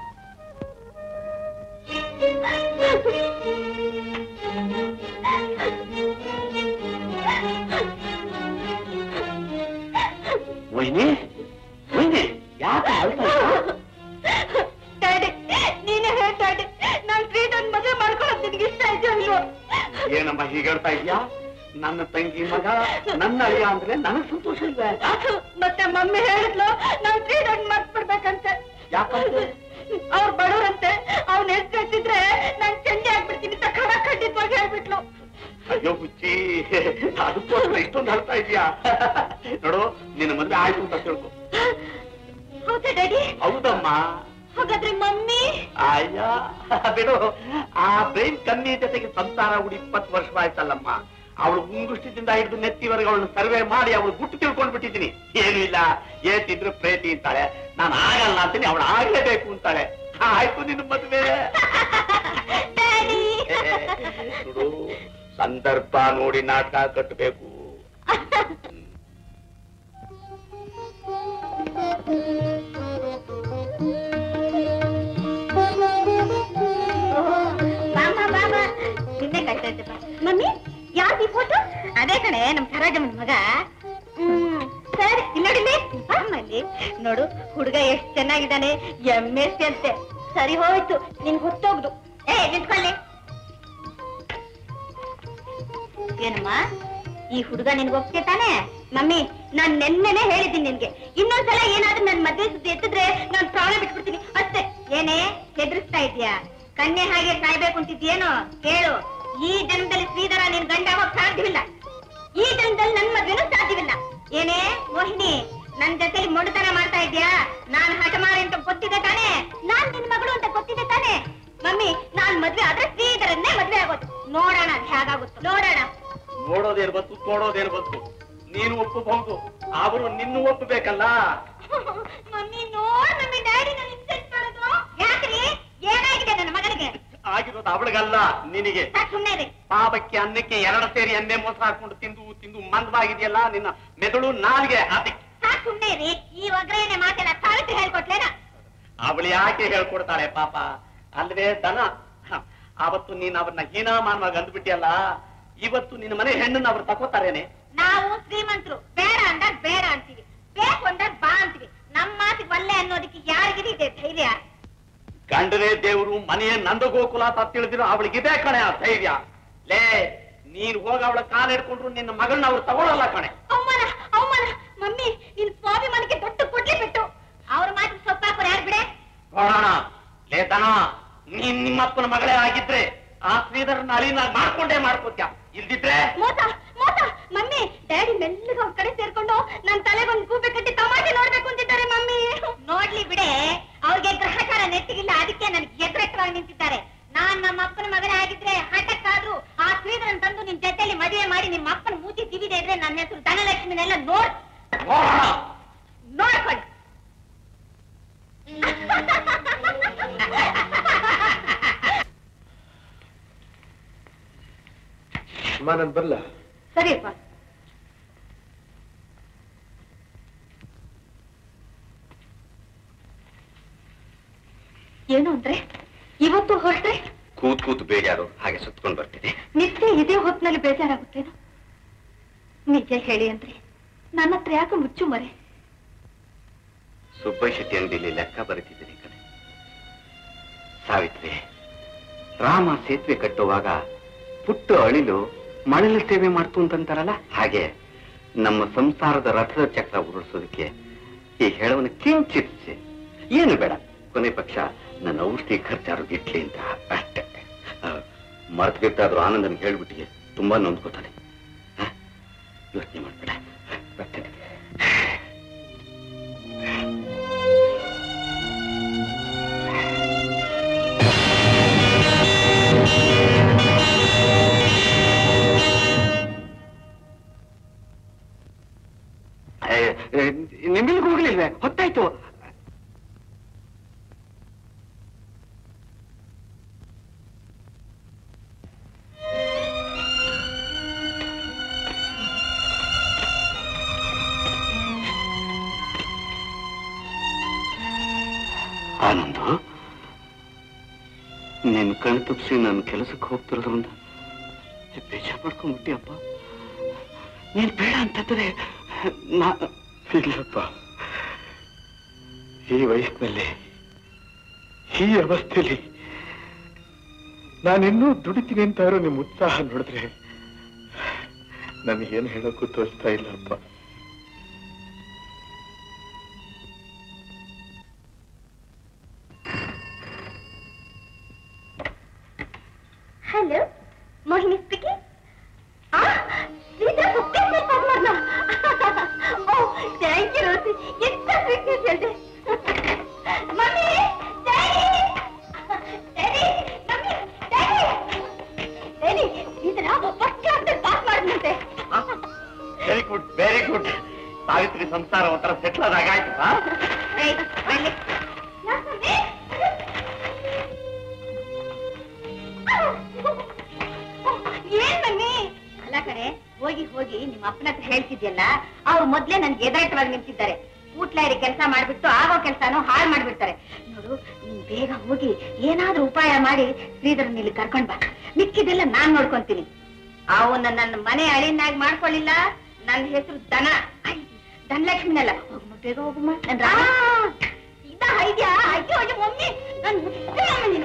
E: ಏನಮ್ಮ ಹೀಗೆ ಹೇಳ್ತಾ ಇದೀಯಾ ನನ್ನ ತಂಗಿ ಮಗ ನನ್ನ ಅಳಿಯ ಅಂದ್ರೆ ನನಗ್ ಸಂತೋಷ ಇದೆ
C: ಮತ್ತೆ ಮಮ್ಮಿ ಹೇಳಿದ್ಲು ನಾವ್ ಶ್ರೀಧರ್ ಮರ್ತ್ ಬಿಡ್ಬೇಕಂತೆ
E: ಯಾಕಂತೆ
C: ಅವ್ರು ಬಡವ್ರಂತೆ ಅವ್ನ ಹೆಸರು ಎತ್ತಿದ್ರೆ ನಾನ್ ಚಂಡಿ ಆಗ್ಬಿಡ್ತೀನಿ ಅಂತ ಖಡ ಖಂಡಿತವಾಗಿ ಹೇಳ್ಬಿಟ್ಲು
E: ಅಯ್ಯೋ ಹುಚ್ಚಿ ಅದಕ್ಕೋಸ್ಕರ ಇಷ್ಟೊಂದು ಹೇಳ್ತಾ ಇದೀಯಾ ನೋಡು ನಿನ್ನ ಮದ್ವೆ ಆಯ್ತು ಅಂತ ತಿಳ್ಕೊ
C: ಹೌದಾ ಡ್ಯಾಡಿ
E: ಹೌದಮ್ಮ
C: ಹಾಗಾದ್ರೆ ಮಮ್ಮಿ
E: ಅಯ್ಯ ಬಿಡು ಆ ಬ್ರೈನ್ ಕಮ್ಮಿ ಜೊತೆಗೆ ಸಂಸಾರ ಹುಡಿ ಇಪ್ಪತ್ತು ವರ್ಷವಾಯ್ತಲ್ಲಮ್ಮ ಅವಳು ಮುಂಗುಷ್ಟದಿಂದ ಹಿಡಿದು ನೆತ್ತಿವರೆಗೆ ಅವಳನ್ನ ಸರ್ವೆ ಮಾಡಿ ಅವಳು ಗುಟ್ಟು ತಿಳ್ಕೊಂಡ್ ಬಿಟ್ಟಿದ್ದೀನಿ ಏನು ಇಲ್ಲ ಏತಿದ್ರು ಪ್ರೇತಿ ಅಂತಾಳೆ ನಾನು ಆಗಲ್ಲ ಅಂತೀನಿ ಅವಳು ಆಗ್ಲೇಬೇಕು ಅಂತಾಳೆ ಆಯ್ತು ನಿನ್ನ ಮದ್ವೆ ನೋಡು ಸಂದರ್ಭ ನೋಡಿ ನಾಟಕ ಕಟ್ಟಬೇಕು
B: ಬಾಮ ಬಾಮ ನಿನ್ನೆ ಕಳ್ತಾ ಇದ್ದೆ ಬಾ. ಮಮ್ಮಿ ಯಾವ್ದು ಈ ಫೋಟೋ ಅದೇ ಕಣೆ ನಮ್ ಸರೋಜಮ್ಮನ ಮಗ ಹ್ಮ್ ಸರಿ ಇಲ್ಲಿ ನೋಡಿಲ್ಲಿ ಬಾಮಲ್ಲಿ ನೋಡು ಹುಡುಗ ಎಷ್ಟ್ ಚೆನ್ನಾಗಿದ್ದಾನೆ ಎಮ್ ಎಸ್ ಸಿ ಅಂತೆ ಸರಿ ಹೋಯ್ತು ನಿನ್ ಗೊತ್ತೋಗ್ದು ಏ ನಿಂತ್ಕೊಳ್ಳಿ ಏನಮ್ಮ ಈ ಹುಡುಗ ನಿನ್ಗೆ ಒಪ್ಪಿಗೆ ತಾನೆ ಮಮ್ಮಿ ನಾನ್ ನೆನ್ನೆನೆ ಹೇಳಿದ್ದೀನಿ ನಿನ್ಗೆ ಇನ್ನೊಂದ್ಸಲ ಏನಾದ್ರೂ ನನ್ ಮದ್ವೆ ಸುದ್ದಿ ಎತ್ತಿದ್ರೆ ನಾನ್ ಪ್ರಾಣ ಬಿಟ್ಬಿಡ್ತೀನಿ ಅಷ್ಟೇ ಏನೇ ಹೆದರ್ಸ್ತಾ ಇದ್ಯಾ ಕನ್ಯೆ ಹಾಗೆ ಕಾಯ್ಬೇಕು ಅಂತಿದ್ಯೇನೋ ಕೇಳು ಈ ಜನ್ಮದಲ್ಲಿ ಶ್ರೀಧರ ನಿನ್ ಗಂಡ ಆಗೋಕ್ ಸಾಧ್ಯವಿಲ್ಲ ಈ ಜನ್ಮದಲ್ಲಿ ನನ್ ಮದ್ವೆನೂ ಸಾಧ್ಯವಿಲ್ಲ ಏನೇ ಮೋಹಿನಿ ನನ್ ಜೊತೆಲಿ ಮೊಂಡುತನ ಮಾಡ್ತಾ ಇದ್ಯಾ ನಾನ್ ಹಠಮಾರಿ ಅಂತ ಗೊತ್ತಿದೆ ತಾನೆ ನಾನ್ ನಿನ್ ಮಗಳು ಅಂತ ಗೊತ್ತಿದೆ ತಾನೆ ಮಮ್ಮಿ ನಾನ್ ಮದ್ವೆ ಆದ್ರೆ ಶ್ರೀಧರನ್ನೇ ಮದ್ವೆ ಆಗೋದು ನೋಡೋಣ ಅದ್ ಹೇಗಾಗುತ್ತೋ ನೋಡೋಣ
E: ನೋಡೋದೇನು ಬಂತು ತೋಡೋದೇನು ಬಂತು ನೀನು ಒಪ್ಪಬಹುದು ಅವರು ನಿನ್ನ ಒಪ್ಪಬೇಕಲ್ಲ
B: ಮಮ್ಮಿ ನೋಡ್ ಮಮ್ಮಿ ಡ್ಯಾಡಿ ನಾನು ಇನ್ಸಲ್ಟ್ ಮಾಡೋದು ಯಾಕ್ರಿ ಏನಾಗಿದೆ ನನ್ನ ಮಗನಿಗೆ
E: ಆಗಿರೋದು ಅವಳಿಗಲ್ಲ ನಿನಗೆ
B: ಸುಮ್ಮನೆ ರೀ
E: ಪಾಪಕ್ಕೆ ಅನ್ನಕ್ಕೆ ಎರಡು ಸೇರಿ ಎಣ್ಣೆ ಮೋಸ ಹಾಕೊಂಡು ತಿಂದು ತಿಂದು ಮಂದವಾಗಿದೆಯಲ್ಲ ನಿನ್ನ ಮೆದುಳು ನಾಲ್ಗೆ ಅದಕ್ಕೆ
B: ಸಾಕ್ ಸುಮ್ನೆ ರೀ ಈ ಒಗ್ಗರಣೆ ಮಾತೆಲ್ಲ ಸಾವಿತ್ರಿ ಹೇಳ್ಕೊಟ್ಲೇನ
E: ಅವಳು ಯಾಕೆ ಹೇಳ್ಕೊಡ್ತಾಳೆ ಪಾಪ ಅಲ್ವೇ ದನ ಹ, ಆವತ್ತು ನೀನ್ ಅವ್ರನ್ನ ಹೀನಾಮಾನವಾಗಿ ಅಂದ್ಬಿಟ್ಟಿಯಲ್ಲ ಇವತ್ತು ನಿನ್ನ ಮನೆ ಹೆಣ್ಣನ್ನ ಅವ್ರು ತಕೋತಾರೇನೆ
B: ನಾವು ಶ್ರೀಮಂತರು ಬೇಡ ಅಂದಾಗ ಬೇಡ ಅಂತೀವಿ ಬೇಕು ಅಂದಾಗ ಬಾ ಅಂತೀವಿ ನಮ್ಮ ಮಾತಿಗೆ ಒಲ್ಲೆ ಅನ್ನೋದಕ್ಕೆ ಯಾರಿಗಿದೆ ಧೈರ್ಯ
E: ಗಂಡನೇ ದೇವರು ಮನೆಯ ನಂದಗೋಕುಲ ಅಂತ ತಿಳಿದಿರೋ ಅವಳಿಗಿದೆ ಕಣೆ ಆ ಧೈರ್ಯ ಲೇ ನೀನ್ ಹೋಗ ಅವಳ ಕಾಲ್ ಹಿಡ್ಕೊಂಡ್ರು ನಿನ್ನ ಮಗಳನ್ನ ಅವ್ರು ತಗೊಳಲ್ಲ ಕಣೆ
B: ಅವಮಾನ ಅವಮಾನ ಮಮ್ಮಿ ನಿನ್ ಸ್ವಾಭಿಮಾನಕ್ಕೆ ದೊಡ್ಡ ಕೊಡ್ಲಿ ಬಿಟ್ಟು ಅವ್ರ ಮಾತಿಗೆ ಸೊಪ್ಪಾಕೋರು ಯಾರು ಬಿಡೆ
E: ನೋಡೋಣ ಲೇ ದನ ನೀನ್ ನಿಮ್ಮಪ್ಪನ ಮಗಳೇ ಆಗಿದ್ರೆ ಆ ಶ್ರೀಧರನ ಅಳಿನ ಮಾಡ್ಕೊಂಡೇ ಮಾಡ್ಕೋತ್ಯ ಇಲ್ದಿದ್ರೆ
B: ಮೋಸ ಮೋಸ ಮಮ್ಮಿ ಡ್ಯಾಡಿ ಮೆಲ್ಲಗ ಅವ್ರ ಕಡೆ ಸೇರ್ಕೊಂಡು ನನ್ ತಲೆಗೊಂದು ಗೂಬೆ ಕಟ್ಟಿ ತಮಾಷೆ ನೋಡ್ಬೇಕು ಅಂತಿದ್ದಾರೆ ಮಮ್ಮಿ ನೋಡ್ಲಿ ಬಿಡೆ ಅವ್ರಿಗೆ ಗ್ರಹಚಾರ ನೆಟ್ಟಿಗಿಲ್ಲ ಅದಕ್ಕೆ ನನ್ಗೆ ಎದುರೆಟ್ಟವಾಗಿ ನಿಂತಿದ್ದಾರೆ ನಾನ್ ನಮ್ಮ ಅಪ್ಪನ ಮಗನೇ ಆಗಿದ್ರೆ ಹಠಕ್ಕಾದ್ರೂ ಆ ಶ್ರೀಧರನ್ ತಂದು ನಿನ್ ಜೊತೆಲಿ ಮದುವೆ ಮಾಡಿ ನಿಮ್ಮ ಅಪ್ಪನ ಮೂತಿ ತಿವಿದೆ ಇದ್ರೆ ನನ್ನ ಹೆಸರು ಧನಲಕ್ಷ್ಮಿನೆಲ್ಲ ನೋಡ್ ನೋಡ್ಕೊಳ್ಳಿ
L: ಅಮ್ಮ ನಾನು ಬರಲ್ಲ
C: ಸರಿಯಪ್ಪ ಏನು ಅಂದ್ರೆ ಇವತ್ತು ಹೊರಟ್ರೆ
K: ಕೂತ್ ಕೂತ್ ಬೇಜಾರು ಹಾಗೆ ಸುತ್ಕೊಂಡ್ ಬರ್ತೀನಿ
C: ನಿತ್ಯ ಇದೇ ಹೊತ್ತಿನಲ್ಲಿ ಬೇಜಾರಾಗುತ್ತೇನೋ ನಿಜ ಹೇಳಿ ಅಂದ್ರೆ ನನ್ನ ಹತ್ರ ಯಾಕೆ ಮುಚ್ಚು ಮರೆ
K: ಸುಬ್ಬಯ್ಯ ಶೆಟ್ಟಿ ಅಂಗಡಿಯಲ್ಲಿ ಲೆಕ್ಕ ಬರೀತಿದ್ದೀನಿ ಕಣೆ ಸಾವಿತ್ರಿ ರಾಮ ಸೇತುವೆ ಕಟ್ಟುವಾಗ ಪುಟ್ಟ ಅಳಿಲು ಮಳಲು ಸೇವೆ ಮಾಡ್ತು ಅಂತಂತಾರಲ್ಲ ಹಾಗೆ ನಮ್ಮ ಸಂಸಾರದ ರಥದ ಚಕ್ರ ಉರುಳಿಸೋದಕ್ಕೆ ಈ ಹೇಳವನ್ನ ಕಿಂಚಿತ್ಸಿ ಏನು ಬೇಡ ಕೊನೆ ಪಕ್ಷ ನನ್ನ ಔಷಧಿ ಖರ್ಚಾರು ಗಿಟ್ಲಿ ಅಂತ ಅಷ್ಟೇ ಮರ್ತ್ ಗಿಟ್ಟಾದ್ರೂ ಆನಂದನಿಗೆ ಹೇಳ್ಬಿಟ್ಟಿಗೆ ತುಂಬಾ ನೊಂದ್ಕೋತಾನೆ ಹ? ಯೋಚನೆ ಮಾಡ್ಬೇಡ ಬರ್ತೇನೆ ನಿಮ್ಮಿಲ್ಗೆ ಹೋಗ್ಲಿಲ್ವೇ ಹೊತ್ತಾಯ್ತು ಆನಂದು ನಿನ್ ಕಣ್ ತುಪ್ಸಿ ನಾನು ಕೆಲಸಕ್ಕೆ ಹೋಗ್ತಿರೋದ್ರಿಂದ ಬೇಜಾರ್ ಮಾಡ್ಕೊಂಡ್ಬಿಟ್ಟಿ ಅಪ್ಪ ನೀನ್ ಬೇಡ ಅಂತಂದ್ರೆ ನಾ
L: ಇಲ್ಲಪ್ಪ ಈ ವಯಸ್ಸಿನಲ್ಲಿ ಈ ಅವಸ್ಥೆಯಲ್ಲಿ
F: ನಾನಿನ್ನೂ ದುಡಿತೀನಿ ಅಂತ ಇರೋ ನಿಮ್ ಉತ್ಸಾಹ ನೋಡಿದ್ರೆ ನನಗೇನು ಹೇಳೋಕ್ಕೂ ತೋಚ್ತಾ ಇಲ್ಲ ಅಪ್ಪ
B: ಹಲೋ ಮೋಹಿನಿ ಸ್ಪೀಕಿಂಗ್ ಶ್ರೀಧರ್ ಸತ್ಯ ಮಾತನಾಡ್ನ ಓ ಥ್ಯಾಂಕ್ ಯು ರೋಸಿ ಎಂತ ಸ್ವೀಟ್ನೆಸ್ ಹೇಳಿದೆ mummy daddy daddy mummy daddy daddy Sridhara first class pass ಮಾಡಿದ್ನಂತೆ
E: very good very good Savitri ಸಂಸಾರ ಒಂಥರ ಸೆಟ್ಲ್ ಆದಾಗ ಆಯ್ತು
B: ಏಯ್, ಬನ್ನಿ. ಏನ್ ಮಮ್ಮಿ ಅಲ್ಲ ಕಡೆ ಹೋಗಿ ಹೋಗಿ ನಿಮ್ಮ ಅಪ್ಪನ ಹತ್ರ ಹೇಳ್ತಿದ್ಯಲ್ಲ ಅವ್ರು ಮೊದ್ಲೇ ನನ್ಗೆ ಎದಾಟವಾಗಿ ನಿಂತಿದ್ದಾರೆ ಕೂಟ್ಲಾರಿ ಕೆಲಸ ಮಾಡ್ಬಿಟ್ಟು ಆಗೋ ಕೆಲಸನೂ ಹಾಳು ಮಾಡ್ಬಿಡ್ತಾರೆ ನೋಡು ನೀನ್ ಬೇಗ ಹೋಗಿ ಏನಾದ್ರೂ ಉಪಾಯ ಮಾಡಿ ಶ್ರೀಧರನ್ ಇಲ್ಲಿ ಕರ್ಕೊಂಡ್ ಬಾ ಮಿಕ್ಕಿದೆಲ್ಲ ನಾನ್ ನೋಡ್ಕೊಂತೀನಿ ಅವನ್ನ ನನ್ನ ಮನೆ ಅಳಿನಾಗಿ ಮಾಡ್ಕೊಳ್ಳಿಲ್ಲ ನನ್ನ ಹೆಸರು ದನ ಐ, ಧನಲಕ್ಷ್ಮಿನಲ್ಲ ಹೋಗಮ್ಮ ಬೇಗ ಹೋಗಮ್ಮ ನನ್ ರಾಮ ಇದ ಐದ್ಯಾ ಅಯ್ಯೋ ಅಯ್ಯೋ ಮಮ್ಮಿ ನನ್ ಮುಟ್ಟಿಸ್ತೀಯಮ್ಮ ನೀನು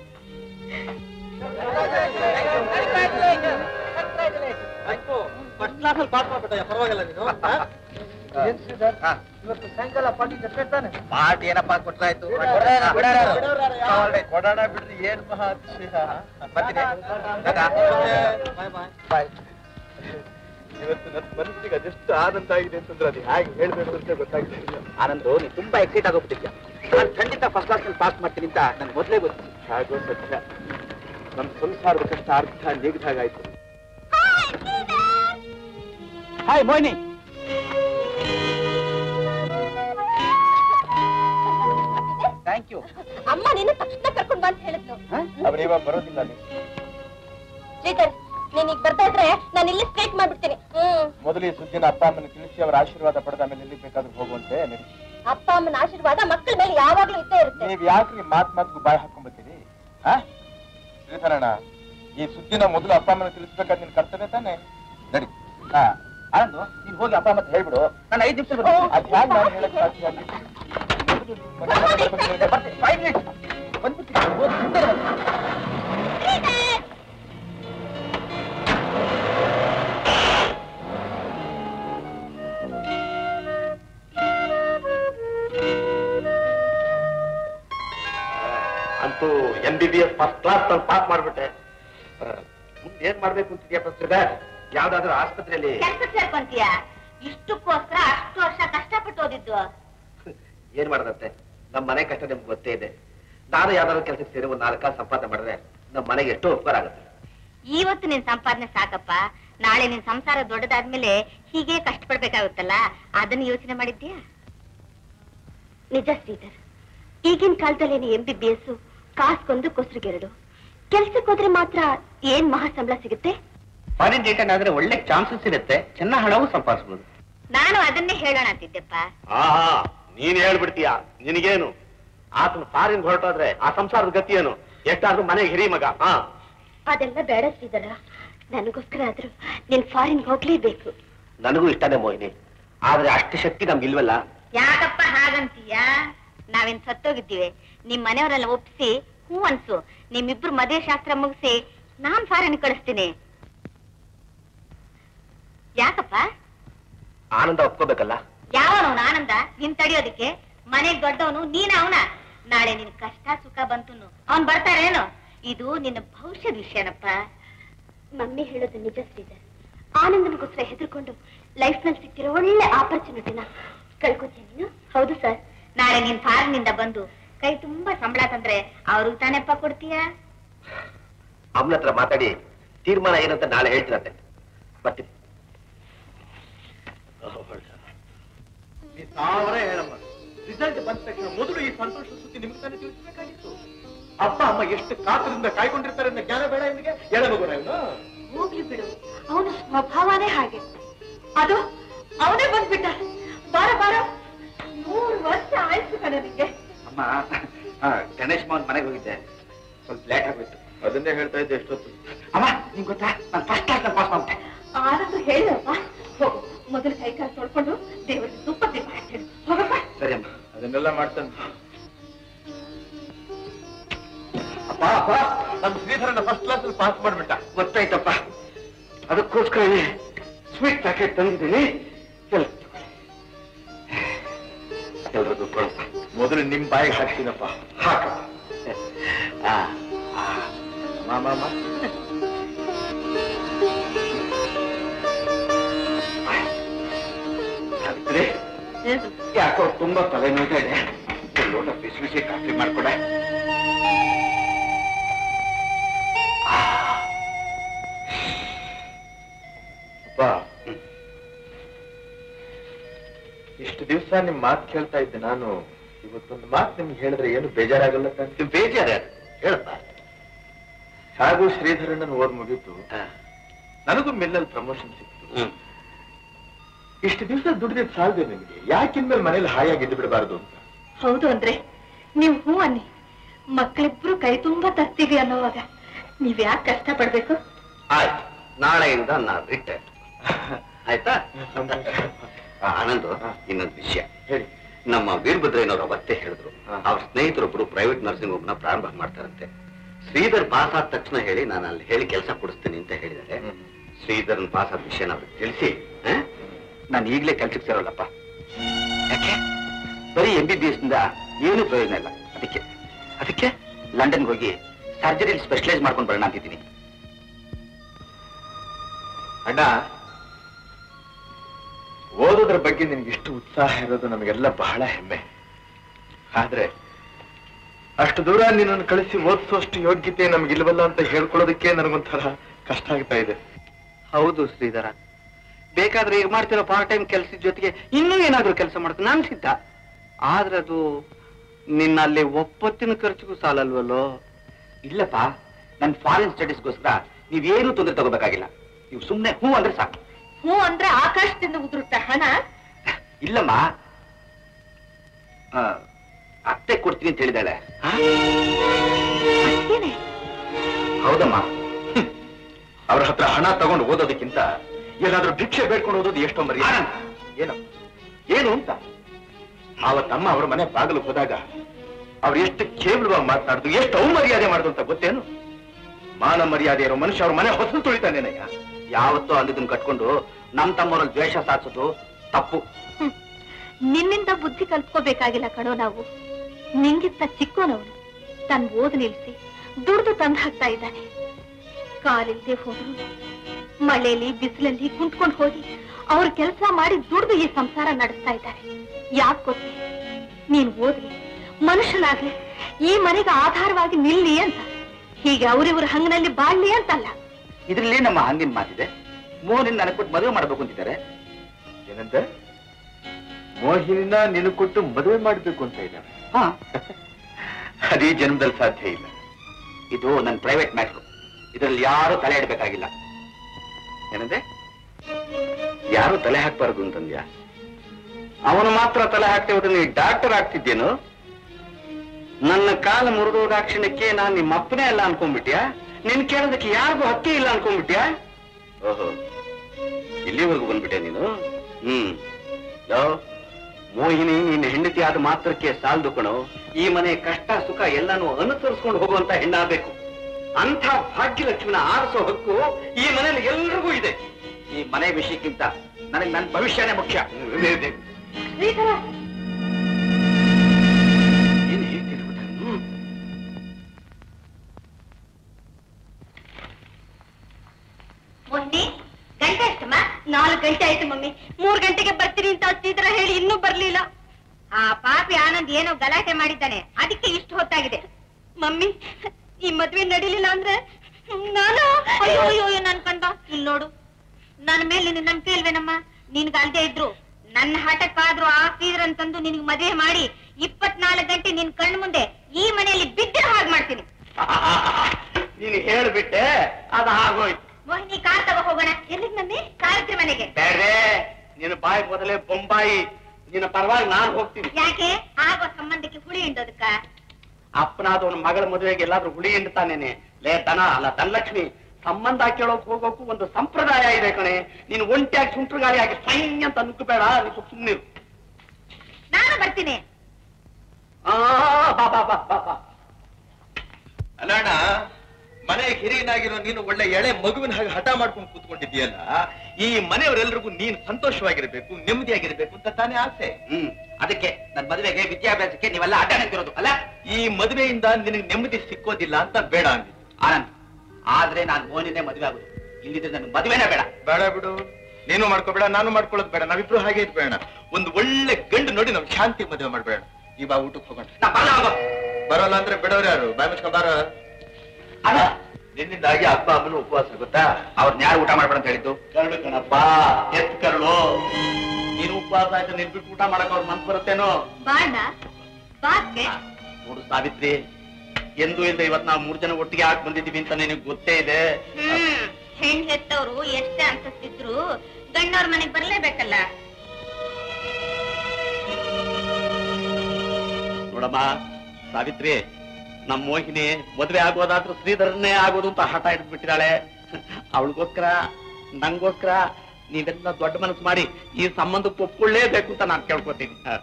J: ಫಸ್ಟ್ ಕ್ಲಾಸ್ ಅಲ್ಲಿ ಪಾಸ್ ಮಾಡ್ಬಿಟ್ಟ ಪರವಾಗಿಲ್ಲ ನೀನು ಏನ್ ಶ್ರೀಧರ್ ಇವತ್ತು ಸಾಯಂಕಾಲ ಪಾರ್ಟಿ ಜೊತೆ
K: ಪಾರ್ಟಿ ಏನಪ್ಪ ಕೊಟ್ರಾಯ್ತು ಕೊಡೋಣ ಬಿಡ್ರಿ ಏನ್ ಮಹಾ ಅತಿಶಯ. ಬರ್ತೀನಿ ಬಾಯ್
F: ಇವತ್ತು ನನ್ನ ಮನಸ್ಸಿಗೆ ಅದೆಷ್ಟು ಆನಂದ ಆಗಿದೆ ಅಂತಂದ್ರೆ ಅದು ಹೇಗೆ ಹೇಳ್ಬೇಕು ಅಂತ ಗೊತ್ತಾಗ್ತಿಲ್ಲ
K: ಆನಂದು ನೀನ್ ತುಂಬಾ ಎಕ್ಸೈಟ್ ಆಗೋಗ್ಬಿಟ್ಟಿದ್ಯಾ ನಾನು ಖಂಡಿತ ಫಸ್ಟ್ ಕ್ಲಾಸ್ ಅಲ್ಲಿ ಪಾಸ್ ಮಾಡ್ತೀನಿ ಅಂತ ನನ್ಗೆ ಮೊದಲೇ ಗೊತ್ತು
F: ಹಾಗೋ ಸತ್ಯ ನಮ್ಮ ಸಂಸಾರದ ಕಷ್ಟ ಅರ್ಥ ನೀಗ್ದಾಗಾಯ್ತು
J: ಹಾಯ್ ಮೋಹಿನಿ ಥ್ಯಾಂಕ್ ಯು
B: ಅಮ್ಮ ನೀನು ತಕ್ಷಣ ಕರ್ಕೊಂಡ್ ಬಾ ಅಂತ ಹೇಳಿದ್ಲು
F: ಅವರಿವಾಗ ಬರೋದಿಲ್ಲ ನೀವು
B: ಶ್ರೀಧರ್ ನೀನ್ ಈಗ ಬರ್ತಾ ಇದ್ರೆ ನಾನು ಇಲ್ಲಿ ಸ್ಟ್ರೈಟ್ ಮಾಡ್ಬಿಡ್ತೀನಿ ಹ್ಮ್
F: ಮೊದಲು ಈ ಸುದ್ದಿನ ಅಪ್ಪ ಅಮ್ಮನ ತಿಳಿಸಿ ಅವರ ಆಶೀರ್ವಾದ ಪಡೆದ ಮೇಲೆ ಎಲ್ಲಿ ಬೇಕಾದ್ರೂ ಹೋಗುವಂತೆ ನಡಿ
B: ಅಪ್ಪ ಅಮ್ಮನ ಆಶೀರ್ವಾದ ಮಕ್ಕಳ ಮೇಲೆ ಯಾವಾಗ್ಲೂ ಇದ್ದೇ ಇರುತ್ತೆ
F: ನೀವ್ ಯಾಕ್ರಿ ಮಾತ್ ಮಾತ್ಗೂ ಬಾಯ್ ಹಾಕೊಂಡ್ಬತ್ತೀರಿ ಹಾ ಶ್ರೀಧರಣ್ಣ ಈ ಸುದ್ದಿನ ಮೊದಲು ಅಪ್ಪ ಅಮ್ಮನ ತಿಳಿಸ್ಬೇಕಾದ್ ನಿನ್ ಕರ್ತವ್ಯ ತಾನೆ ನಡಿ ಹಾ
K: ಆನಂದು ನೀನ್ ಹೋಗಿ ಅಪ್ಪ ಮತ್ತೆ ಹೇಳ್ಬಿಡು ನಾನು ಐದು ನಿಮಿಷ
F: ಅದ್ ಹ್ಯಾಂಗ್ ನಾನು ಹೇಳಕ್ ಸಾಧ್ಯ ಅಲ್ಲಿ?
K: ಬರ್ತೀನಿ ಫೈವ್ ಮಿನಿಟ್ಸ್ ಬಂದ್ಬಿಡ್ತೀನಿ ಹೋಗಿ ಮುಂದೆ ಬನ್ನಿ.
E: ಅಂತೂ M B B S first class ಅಲ್ಲಿ ಪಾಸ್ ಮಾಡ್ಬಿಟ್ಟೆ ಆ, ಮುಂದೆ ಏನ್ ಮಾಡ್ಬೇಕು ಅಂತಿದ್ಯಪ್ಪ ಶ್ರೀಧರ್ ಯಾವ್ದಾದ್ರು ಆಸ್ಪತ್ರೆಯಲ್ಲಿ
B: ಕೆಲ್ಸಕ್ಕೆ ಸೇರ್ಕೊಂತೀಯ ಇಷ್ಟಕ್ಕೋಸ್ಕರ ಅಷ್ಟು ವರ್ಷ ಕಷ್ಟಪಟ್ಟು ಓದಿದ್ದು
K: ಏನ್ ಮಾಡದಂತೆ ನಮ್ಮ ಮನೆ ಕಷ್ಟ ನಿಮ್ಗೆ ಗೊತ್ತೇ ಇದೆ ನಾನು ಯಾವ್ದಾದ್ರು ಕೆಲಸಕ್ಕೆ ಸೇರಿ ಒಂದ್ ನಾಲ್ಕು ಕಾಸು ಸಂಪಾದನೆ ಮಾಡಿದ್ರೆ ನಮ್ಮ ಮನೆಗೆ ಎಷ್ಟೋ ಉಪಕಾರ ಆಗುತ್ತೆ
B: ಇವತ್ತು ನಿನ್ ಸಂಪಾದನೆ ಸಾಕಪ್ಪ ನಾಳೆ ನಿನ್ ಸಂಸಾರ ದೊಡ್ಡದಾದ್ಮೇಲೆ ಹೀಗೆ ಕಷ್ಟಪಡ್ಬೇಕಾಗುತ್ತಲ್ಲ ಅದನ್ನ ಯೋಚನೆ ಮಾಡಿದ್ಯಾ ನಿಜ ಶ್ರೀಧರ್ ಈಗಿನ ಕಾಲದಲ್ಲಿ ಎಂ ಬಿ ಬಿ ಎಸ್ ಕಾಸ್ಗೊಂದು ಕೊಸ್ರಿಗೆರಡು ಕೆಲ್ಸಕ್ಕೆ ಹೋದ್ರೆ ಮಾತ್ರ ಏನ್ ಮಹಾ ಸಂಬಳ ಸಿಗುತ್ತೆ
K: ಫಾರಿನ್ ರಿಟರ್ನ್ ಆದ್ರೆ ಒಳ್ಳೆ ಚಾನ್ಸಸ್ ಇರುತ್ತೆ ಚೆನ್ನಾಗಿ ಹಣವೂ ಸಂಪಾದಿಸಬಹುದು
B: ನಾನು ಅದನ್ನೇ ಹೇಳೋಣ ಅಂತಿದ್ದೆಪ್ಪ
E: ಆಹಾ ನೀನ್ ಹೇಳ್ಬಿಡ್ತೀಯ ನಿನಗೇನು ಆತನ ಫಾರಿನ್ ಹೊರಟೋದ್ರೆ ಆ ಸಂಸಾರದ ಗತಿ ಏನು ಎಷ್ಟಾದ್ರೂ ಮನೆಗೆ ಹಿರಿ ಮಗ ಹಾ
B: ಅದೆಲ್ಲ ಬೇಡ ಶ್ರೀಧರ ನನಗೋಸ್ಕರ ಆದ್ರೂ ನೀನ್ ಫಾರಿನ್ ಹೋಗ್ಲೇಬೇಕು
K: ನನಗೂ ಇಷ್ಟನೇ ಮೋಹಿನಿ ಆದ್ರೆ ಅಷ್ಟು ಶಕ್ತಿ ನಮ್ಗೆ ಇಲ್ವಲ್ಲ
B: ಯಾಕಪ್ಪ ಹಾಗಂತೀಯ ನಾವೇನ್ ಸತ್ತೋಗಿದ್ದೀವಿ ನಿಮ್ ಮನೆಯವರೆಲ್ಲ ಒಪ್ಸಿ ಹೂ ಅನ್ಸು ನಿಮ್ಮಿಬ್ರು ಮದುವೆ ಶಾಸ್ತ್ರ ಮುಗಿಸಿ ನಾನ್ ಫಾರಿನ್ ಕಳಿಸ್ತೀನಿ ಯಾಕಪ್ಪ
K: ಆನಂದ ಒಪ್ಕೋಬೇಕಲ್ಲ
B: ಯಾವನವನು ಆನಂದ ನಿನ್ ತಡಿಯೋದಕ್ಕೆ ಮನೆಗ್ ದೊಡ್ಡವನು ನೀನ್ ಅವನ ನಾಳೆ ನಿನ್ ಕಷ್ಟ ಸುಖ ಬಂತು ಅವನ್ ಬರ್ತಾರೇನು ಇದು ನಿನ್ನ ಭವಿಷ್ಯದ ವಿಷಯನಪ್ಪ ಮಮ್ಮಿ ಹೇಳೋದು ನಿಜ ಶ್ರೀಧರ್ ಆನಂದನಿಗೋಸ್ಕರ ಹೆದರ್ಕೊಂಡು ಲೈಫ್ ನಲ್ಲಿ ಸಿಕ್ಕಿರೋ ಒಳ್ಳೆ ಆಪರ್ಚುನಿಟಿನ ಕಳ್ಕೊತೀನಿ ನೀನು ಹೌದು ಸರ್ ನಾಳೆ ನೀನ್ ಫಾರಿನ್ ನಿಂದ ಬಂದು ಕೈ ತುಂಬಾ ಸಂಬಳ ತಂದ್ರೆ ಅವ್ರಿಗೆ ತಾನೆಪ್ಪ ಕೊಡ್ತೀಯಾ
K: ಅಮ್ಮನ ಹತ್ರ ಮಾತಾಡಿ ತೀರ್ಮಾನ ಏನಂತ ನಾಳೆ ಹೇಳ್ತೀರಂತೆ ಬರ್ತೀನಿ
F: ಸಾವಿರ ಹೇಳಮ್ಮ ರಿಸಲ್ಟ್ ಬಂದ ತಕ್ಷಣ ಮೊದಲು ಈ ಸಂತೋಷ ಸುದ್ದಿ ನಿಮ್ಗೆ ತಾನೇ ತಿಳಿಸಬೇಕಾಗಿತ್ತು ಅಪ್ಪ ಅಮ್ಮ ಎಷ್ಟು ಕಾತರಿಂದ ಕಾಯ್ಕೊಂಡಿರ್ತಾರೆ ಅನ್ನೋ ಜ್ಞಾನ ಬೇಡ ನಿಮಗೆ ಹೇಳಬಹುದು ಇವನು
C: ಹೋಗ್ಲಿ ಬಿಡು ಅವನ ಸ್ವಭಾವನೇ ಹಾಗೆ ಅದು ಅವನೇ ಬಂದ್ಬಿಟ್ಟ ಬಾರ ಬಾರ ಮೂರು ವರ್ಷ ಆಯ್ತು ಕಣ ನಿಂಗೆ
K: ಅಮ್ಮ ಆ, ಗಣೇಶ್ ಮಾವನ್ ಮನೆಗೆ ಹೋಗಿದ್ದೆ ಸ್ವಲ್ಪ ಲೇಟ್ ಆಗೋಯ್ತು
F: ಅದನ್ನೇ ಹೇಳ್ತಾ ಇದ್ದೆ ಎಷ್ಟೊತ್ತು
K: ಅಮ್ಮ ನಿಂಗೆ ಗೊತ್ತಾ ನಾನು ಫಸ್ಟ್ ಕ್ಲಾಸ್ ಪಾಸ್ ಮಾಡ್ಬಿಟ್ಟೆ
C: ಆನಂದ್ ಹೇಳಿದಪ್ಪ ಹೋಗು ಮೊದಲು ಕೈ ಕಾಲು ತೊಳ್ಕೊಂಡು ದೇವರಿಗೆ ತುಪ್ಪ ದೀಪ ಹಚ್ಚಿಡು ಹೋಗಪ್ಪ
K: ಸರಿ ಅಮ್ಮ
F: ಅದನ್ನೆಲ್ಲ ಮಾಡ್ತಾನೆ
K: ಅಪ್ಪ ಅಪ್ಪ
D: ನಮ್ ಶ್ರೀಧರನ ಫಸ್ಟ್ ಕ್ಲಾಸ್ ಪಾಸ್ ಮಾಡ್ಬಿಟ್ಟ
K: ಗೊತ್ತಾಯ್ತಪ್ಪ ಅದಕ್ಕೋಸ್ಕರ ಸ್ವೀಟ್ ಪ್ಯಾಕೆಟ್ ತಂದಿದ್ದೀನಿ ಎಲ್ಲ ಎಲ್ರಿಗೂ ಕೊಡಪ್ಪ
D: ಮೊದಲು ನಿಮ್ ಬಾಯಿಗೆ ಹಾಕ್ತೀನಪ್ಪ
K: ಹಾಕ ಆ
D: ಮಾಮ
K: ಸಾವಿತ್ರಿ ಯಾಕೋ ತುಂಬಾ ತಲೆ ನೋಯ್ತಾ ಇದೆ ಒಂದು ಲೋಟ ಬಿಸಿ ಬಿಸಿ ಕಾಫಿ ಮಾಡ್ಕೊಡೆ
D: ಅಪ್ಪ ಇಷ್ಟು ದಿವಸ ನಿಮ್ ಮಾತು ಕೇಳ್ತಾ ಇದ್ದೆ ನಾನು ಇವತ್ತೊಂದು ಮಾತು ನಿಮ್ಗೆ ಹೇಳಿದ್ರೆ ಏನು ಬೇಜಾರಾಗಲ್ಲ ತಾನೆ
K: ಬೇಜಾರ ಹೇಳಪ್ಪ
D: ಹಾಗೂ ಶ್ರೀಧರಣ್ಣನ ಓದ್ ಮುಗೀತು ನನಗೂ ಮಿಲ್ಲಲ್ಲಿ ಪ್ರಮೋಷನ್ ಸಿಕ್ತು ಇಷ್ಟು ದಿವಸ ದುಡಿದಿದ್ದು ಸಾಲದೆ ನಿಮಗೆ ಯಾಕಿನ್ಮೇಲೆ ಮನೇಲಿ ಹಾಯಾಗಿದ್ದು ಬಿಡಬಾರ್ದು ಅಂತ
C: ಹೌದು ಅಂದ್ರೆ ನೀವು ಹೂ ಅನ್ನಿ ಮಕ್ಕಳಿಬ್ರು ಕೈ ತುಂಬಾ ತರ್ತೀವಿ ಅನ್ನೋವಾಗ ನೀವ್ ಯಾಕೆ ಕಷ್ಟ ಪಡ್ಬೇಕು
K: ಆಯ್ತು ನಾಳೆಯಿಂದ ನಾನು ರಿಟೈರ್ ಆಯ್ತಾ ಆ, ಆನಂದ್ ಇನ್ನೊಂದು ವಿಷಯ
D: ಹೇಳಿ
K: ನಮ್ಮ ವೀರಭದ್ರಯ್ಯನವರು ಅವತ್ತೇ ಹೇಳಿದ್ರು ಅವ್ರ ಸ್ನೇಹಿತರೊಬ್ರು ಪ್ರೈವೇಟ್ ನರ್ಸಿಂಗ್ ಹೋಮ್ನ ಪ್ರಾರಂಭ ಮಾಡ್ತಾರಂತೆ ಶ್ರೀಧರ್ ಪಾಸ್ ಆದ ತಕ್ಷಣ ಹೇಳಿ ನಾನು ಅಲ್ಲಿ ಹೇಳಿ ಕೆಲಸ ಕೊಡಿಸ್ತೀನಿ ಅಂತ ಹೇಳಿದ್ದಾರೆ ಶ್ರೀಧರ್ನ ಪಾಸ್ ಆದ ವಿಷಯನ ಅವ್ರಿಗೆ ತಿಳಿಸಿ ನಾನು ಈಗಲೇ ಕೆಲ್ಸಕ್ಕೆ ಸೇರೋಲ್ಲಪ್ಪ ಯಾಕೆ ಬರೀ ಎಂ ಬಿ ಬಿ ಎಸ್ ಇಂದ ಏನು ಪ್ರಯೋಜನ ಇಲ್ಲ ಅದಕ್ಕೆ ಅದಕ್ಕೆ ಲಂಡನ್ಗೆ ಹೋಗಿ ಸರ್ಜರಿ ಸ್ಪೆಷಲೈಸ್ ಮಾಡ್ಕೊಂಡು ಬರೋಣ ಅಂತಿದ್ದೀನಿ
D: ಅಣ್ಣ ಓದೋದ್ರ ಬಗ್ಗೆ ನಿನ್ಗೆ ಇಷ್ಟು ಉತ್ಸಾಹ ಇರೋದು ನಮಗೆಲ್ಲ ಬಹಳ ಹೆಮ್ಮೆ ಆದ್ರೆ ಅಷ್ಟು ದೂರ ನಿನ್ನನ್ನು ಕಳಿಸಿ ಓದಿಸುವಷ್ಟು ಯೋಗ್ಯತೆ ನಮಗಿಲ್ವಲ್ಲ ಅಂತ ಹೇಳ್ಕೊಳ್ಳೋದಕ್ಕೆ ನನಗೊಂಥರ ಕಷ್ಟ ಆಗ್ತಾ ಇದೆ
K: ಹೌದು ಶ್ರೀಧರ ಬೇಕಾದ್ರೆ ಈಗ ಮಾಡ್ತಿರೋ ಪಾರ್ಟ್ ಟೈಮ್ ಕೆಲಸದ ಜೊತೆಗೆ ಇನ್ನೂ ಏನಾದ್ರೂ ಕೆಲಸ ಮಾಡ್ತೀನಿ ನಾನು ಸಿದ್ಧ ಆದ್ರೆ ಅದು ನಿನ್ನ ಅಲ್ಲಿ ಒಪ್ಪತ್ತಿನ ಖರ್ಚಿಗೂ ಸಾಲಲ್ವಲ್ಲೋ ಇಲ್ಲಪ್ಪ ನನ್ನ ಫಾರಿನ್ ಸ್ಟಡೀಸ್ಗೋಸ್ಕರ ನೀವೇನು ತೊಂದರೆ ತಗೋಬೇಕಾಗಿಲ್ಲ ನೀವು ಸುಮ್ಮನೆ ಹ್ಞೂ ಅಂದ್ರೆ ಸಾಕು
C: ಹೂ ಅಂದ್ರೆ ಆಕಾಶದಿಂದ ಉದುರುತ್ತ ಹಣ
K: ಇಲ್ಲಮ್ಮ ಆ, ಅತ್ತೆ ಕೊಡ್ತೀನಿ ಅಂತ ಹೇಳಿದಾಳೆ
C: ಅಷ್ಟೇನೆ
K: ಹೌದಮ್ಮ
D: ಅವ್ರ ಹತ್ರ ಹಣ ತಗೊಂಡು ಓದೋದಕ್ಕಿಂತ ಏನಾದ್ರೂ ಭಿಕ್ಷೆ ಬೇಡ್ಕೊಂಡು ಓದೋದು ಎಷ್ಟೋ ಮರಿ ಏನು ಏನು ಅಂತ ಅವತ್ತಮ್ಮ ಅವ್ರ ಮನೆ ಬಾಗಿಲು ಹೋದಾಗ ಅವ್ರು ಎಷ್ಟು ಕೇವಲವಾಗಿ ಮಾತನಾಡುದು ಎಷ್ಟು ಅವಮರ್ಯಾದೆ ಮಾಡುದು ಅಂತ ಗೊತ್ತೇನು ಮಾನ ಮರ್ಯಾದೆ ಇರೋ ಮನುಷ್ಯ ಅವ್ರ ಮನೆ ಹೊಸಲು ತುಳಿತಾನೇನಯ್ಯ
K: ಯಾವತ್ತೂ ಅಂದಿದ್ದನ್ನು ಕಟ್ಕೊಂಡು ನಮ್ ತಮ್ಮವ್ರಲ್ಲಿ ದ್ವೇಷ ಸಾಧಿಸೋದು ತಪ್ಪು
C: ನಿನ್ನಿಂದ ಬುದ್ಧಿ ಕಲ್ತ್ಕೋಬೇಕಾಗಿಲ್ಲ ಕಣೋ ನಾವು ನಿಂಗಿಂತ ಚಿಕ್ಕೋನವನು ತನ್ನ ಓದು ನಿಲ್ಸಿ ದುಡ್ದು ತಂದು ಹಾಕ್ತಾ ಇದ್ದಾನೆ ಕಾಲಿಲ್ದೆ ಹೋದ್ರು ಮಳೆಯಲ್ಲಿ ಬಿಸಿಲಲ್ಲಿ ಕುಂತ್ಕೊಂಡು ಹೋಗಿ ಅವ್ರ ಕೆಲಸ ಮಾಡಿ ದುಡ್ದು ಈ ಸಂಸಾರ ನಡೆಸ್ತಾ ಇದ್ದಾರೆ ಯಾಕೆ ಗೊತ್ತೇ ನೀನ್ ಓದ್ಲಿ ಮನುಷ್ಯನಾಗ್ಲಿ ಈ ಮನೆಗೆ ಆಧಾರವಾಗಿ ನಿಲ್ಲಿ ಅಂತ ಹೀಗೆ ಅವರಿವ್ರ ಹಂಗನಲ್ಲಿ ಬಾಳ್ಲಿ ಅಂತಲ್ಲ
K: ಇದ್ರಲ್ಲಿ ನಮ್ಮ ಹಂಗಿನ ಮಾತಿದೆ ಮೋಹನಿಂದ ನನಗೆ ಕೊಟ್ಟು ಮದುವೆ ಮಾಡ್ಬೇಕು ಅಂತಿದ್ದಾರೆ
D: ಏನಂತ ಮೋಹಿನಿನ ನಿನಗೆ ಕೊಟ್ಟು ಮದುವೆ ಮಾಡ್ಬೇಕು ಅಂತ ಇದ್ದಾರೆ
K: ಹಾ
D: ಅದೇ ಜನ್ಮದಲ್ಲಿ ಸಾಧ್ಯ ಇಲ್ಲ
K: ಇದು ನನ್ನ ಪ್ರೈವೇಟ್ ಮ್ಯಾಟ್ರು ಇದರಲ್ಲಿ ಯಾರು ತಲೆ ಇಡಬೇಕಾಗಿಲ್ಲ ಏನಂದೆ ಯಾರು ತಲೆ ಹಾಕ್ಬಾರ್ದು ಅಂತಂದ್ಯಾ ಅವನು ಮಾತ್ರ ತಲೆ ಹಾಕ್ತೇ ಹೋದ್ರೆ ನೀ ಡಾಕ್ಟರ್ ಆಗ್ತಿದ್ದೇನು ನನ್ನ ಕಾಲ ಮುರಿದೋದಾಕ್ಷಣಕ್ಕೆ ನಾನು ನಿಮ್ಮ ಅಪ್ಪನೇ ಅಲ್ಲ ಅನ್ಕೊಂಡ್ಬಿಟ್ಯಾ ನಿನ್ ಕೇಳೋದಕ್ಕೆ ಯಾರಿಗೂ ಹಕ್ಕಿ ಇಲ್ಲ ಅನ್ಕೊಂಡ್ಬಿಟ್ಯಾ ಓಹೋ ಇಲ್ಲಿವರೆಗೂ ಬಂದ್ಬಿಟ್ಟೆ ನೀನು ಹ್ಮ್ ಲೋ ಮೋಹಿನಿ ನಿನ್ನ ಹೆಂಡತಿ ಆದ ಮಾತ್ರಕ್ಕೆ ಸಾಲದು ಕಣೋ ಈ ಮನೆ ಕಷ್ಟ ಸುಖ ಎಲ್ಲಾನು ಅನುಸರಿಸ್ಕೊಂಡು ಹೋಗುವಂತ ಹೆಣ್ಣಾಗಬೇಕು ಅಂಥ ಭಾಗ್ಯಲಕ್ಷ್ಮಿನ ಆರಿಸೋ ಹಕ್ಕು ಈ ಮನೇಲಿ ಎಲ್ರಿಗೂ ಇದೆ ಈ ಮನೆ ವಿಷಯಕ್ಕಿಂತ ನನಗೆ ನನ್ನ ಭವಿಷ್ಯನೇ ಮುಖ್ಯ
C: ಶ್ರೀಧರ
K: ಏನ್ ಹೇಳ್ತಿರೋದು ನಾನು?
B: ಮೊನ್ನೆ ಗಂಟೆ ಎಷ್ಟಮ್ಮ ನಾಲ್ಕು ಗಂಟೆ ಆಯ್ತು ಮಮ್ಮಿ ಮೂರ್ ಗಂಟೆಗೆ ಬರ್ತೀನಿ ಅಂತ ಹತ್ತಿದ್ರ ಹೇಳಿ ಇನ್ನೂ ಬರ್ಲಿಲ್ಲ ಆ ಪಾಪಿ ಆನಂದ್ ಏನೋ ಗಲಾಟೆ ಮಾಡಿದ್ದಾನೆ ಅದಕ್ಕೆ ಇಷ್ಟು ಹೊತ್ತಾಗಿದೆ ಮಮ್ಮಿ ಈ ಮದ್ವೆ ನಡೀಲಿಲ್ಲ ಅಂದ್ರೆ ನಾನು ಅಯ್ಯೋ ಅಯ್ಯೋ ಅಯ್ಯೋ ನನ್ ಕಂದ ಇಲ್ಲಿ ನೋಡು ನನ್ನ ಮೇಲೆ ನಿನ್ನ ನಂಬಿಕೆ ಇಲ್ವೇನಮ್ಮ ನಿನ್ಗೆ ಅಲ್ದೇ ಇದ್ರು ನನ್ನ ಹಠಕ್ಕಾದ್ರೂ ಆಗ್ತಿದ್ರಂತಂದು ನಿನ್ಗೆ ಮದುವೆ ಮಾಡಿ ಇಪ್ಪತ್ನಾಲ್ಕು ಗಂಟೆ ನಿನ್ ಕಣ್ಣು ಮುಂದೆ ಈ ಮನೆಯಲ್ಲಿ ಬಿದ್ದಿರ ಹಾಗೆ ಮಾಡ್ತೀನಿ
K: ನೀನು ಹೇಳ್ಬಿಟ್ಟೆ ಅದು ಆಗೋಯ್ತು
B: ಮೋಹಿನಿ ಕಾರ್ ತಗೋ ಹೋಗೋಣ ಎಲ್ಲಿಗೆ ಮಮ್ಮಿ ಕಾರ್ಯಕ್ರಮ ಮನೆಗೆ
K: ಬೇಡ್ರೆ ನಿನ್ನ ಬಾಯಿ ಮೊದಲೇ ಬೊಂಬಾಯಿ ನಿನ್ನ ಪರವಾಗಿ ನಾನು ಹೋಗ್ತೀನಿ
B: ಯಾಕೆ ಆಗೋ ಸಂಬಂಧಕ್ಕೆ ಹುಳಿ ಹಿಂಡೋದಕ್ಕ
K: ಅಪ್ಪನಾದವನ ಮಗಳ ಮದುವೆಗೆ ಎಲ್ಲಾದ್ರೂ ಹುಳಿ ಹಿಂಡ್ತಾನೇನೆ ಲೇ ದನ ಅಲ್ಲ ಧನಲಕ್ಷ್ಮಿ ಸಂಬಂಧ ಕೇಳೋಕ್ ಹೋಗೋಕು ಒಂದು ಸಂಪ್ರದಾಯ ಇದೆ ಕಣೆ ನೀನು ಒಂಟಿಯಾಗಿ ಸುಂಟ್ರ ಗಾಳಿ ಆಗಿ ಸೈ ಅಂತ ಅನ್ಕೋಬೇಡ ನೀನು ಸುಮ್ಮನೆ
B: ನಾನು ಬರ್ತೀನಿ
K: ಬಾ ಬಾ ಬಾ ಬಾ ಬಾ
D: ಅಲ್ಲ ಅಣ್ಣ ಮನೆ ಹಿರಿಯನಾಗಿರೋ ನೀನು ಒಳ್ಳೆ ಎಳೆ ಮಗುವಿನ ಹಾಗೆ ಹಠ ಮಾಡ್ಕೊಂಡು ಕೂತ್ಕೊಂಡಿದ್ದೀಯಲ್ಲ ಈ ಮನೆಯವರೆಲ್ಲರಿಗೂ ನೀನ್ ಸಂತೋಷವಾಗಿರ್ಬೇಕು ನೆಮ್ಮದಿಯಾಗಿರ್ಬೇಕು ಅಂತ ತಾನೇ ಆಸೆ
K: ಹ್ಮ್ ಅದಕ್ಕೆ ನನ್ ಮದುವೆಗೆ ವಿದ್ಯಾಭ್ಯಾಸಕ್ಕೆ ನೀವೆಲ್ಲ ಅಡ್ಡ ನಿಂತಿರೋದು ಅಲ್ಲ
D: ಈ ಮದುವೆಯಿಂದ ನಿನಗೆ ನೆಮ್ಮದಿ ಸಿಕ್ಕೋದಿಲ್ಲ ಅಂತ ಬೇಡ ಅಂದಿ
K: ಆನಂದ್ ಆದ್ರೆ ನಾನ್ ಮೋನಿನೇ ಮದುವೆ ಆಗುದು ಇಲ್ಲಿದ್ರೆ ನನ್ ಮದುವೆನೇ ಬೇಡ
D: ಬೇಡ ಬಿಡು ನೀನು ಮಾಡ್ಕೋಬೇಡ ನಾನು ಮಾಡ್ಕೊಳ್ಳೋದು ಬೇಡ ನಾವಿಬ್ರು ಹಾಗೆ ಇದ್ಬೇಡ ಒಂದು ಒಳ್ಳೆ ಗಂಡು ನೋಡಿ ನಾವು ಶಾಂತಿ ಮದುವೆ ಮಾಡ್ಬೇಡ ಈ ಬಾ ಊಟಕ್ಕೆ ಹೋಗೋಣ ಬರೋಲ್ಲ ಅಂದ್ರೆ ಬಿಡೋರು ಯಾರು ಬಾಯ್ ಮುಚ್ಕೊಂಡ್ ಬಾರ ನಿನ್ನಿಂದಾಗಿ ಅಪ್ಪ ಅಮ್ಮನ ಉಪವಾಸ ಗೊತ್ತಾ
K: ಅವ್ರನ್ನ ಯಾರು ಊಟ ಮಾಡ್ಬೇಡ ಅಂತ ಹೇಳಿದ್ದು
D: ಕರಳು ಕಣಪ್ಪ ಎತ್ ಕರಳು ನೀನು ಉಪವಾಸ ಆಯ್ತು ನಿನ್ ಬಿಟ್ಟು ಊಟ ಮಾಡಕ್ ಅವ್ರ ಮನ್ಸ್ ಬರುತ್ತೇನೋ
B: ಬಾಣ ಬಾಕ್ಕೆ
D: ನೋಡು ಸಾವಿತ್ರಿ ಎಂದು ಇಲ್ದ ಇವತ್ ನಾವು ಮೂರ್ ಜನ ಒಟ್ಟಿಗೆ ಹಾಕಿ ಬಂದಿದೀವಿ ಅಂತ ನಿನಗೆ ಗೊತ್ತೇ ಇದೆ
B: ಹ್ಮ್ ಹೆಣ್ ಹೆತ್ತವ್ರು ಎಷ್ಟೇ ಅಂತಸ್ತಿದ್ರು ಗಂಡವ್ರ ಮನೆಗ್ ಬರ್ಲೇಬೇಕಲ್ಲ
D: ನೋಡಮ್ಮ ಸಾವಿತ್ರಿ ನಮ್ಮ ಮೋಹಿನಿ ಮದ್ವೆ ಆಗೋದಾದ್ರೂ ಶ್ರೀಧರನ್ನೇ ಆಗೋದು ಅಂತ ಹಠ ಹಿಡಿದ್ಬಿಟ್ಟಿದ್ದಾಳೆ ಅವಳಿಗೋಸ್ಕರ ನಂಗೋಸ್ಕರ ನೀವೆಲ್ಲ ದೊಡ್ಡ ಮನಸ್ಸು ಮಾಡಿ ಈ ಸಂಬಂಧಕ್ಕೆ ಒಪ್ಕೊಳ್ಳೇಬೇಕು ಅಂತ ನಾನು ಕೇಳ್ಕೊತೀನಿ ಹ.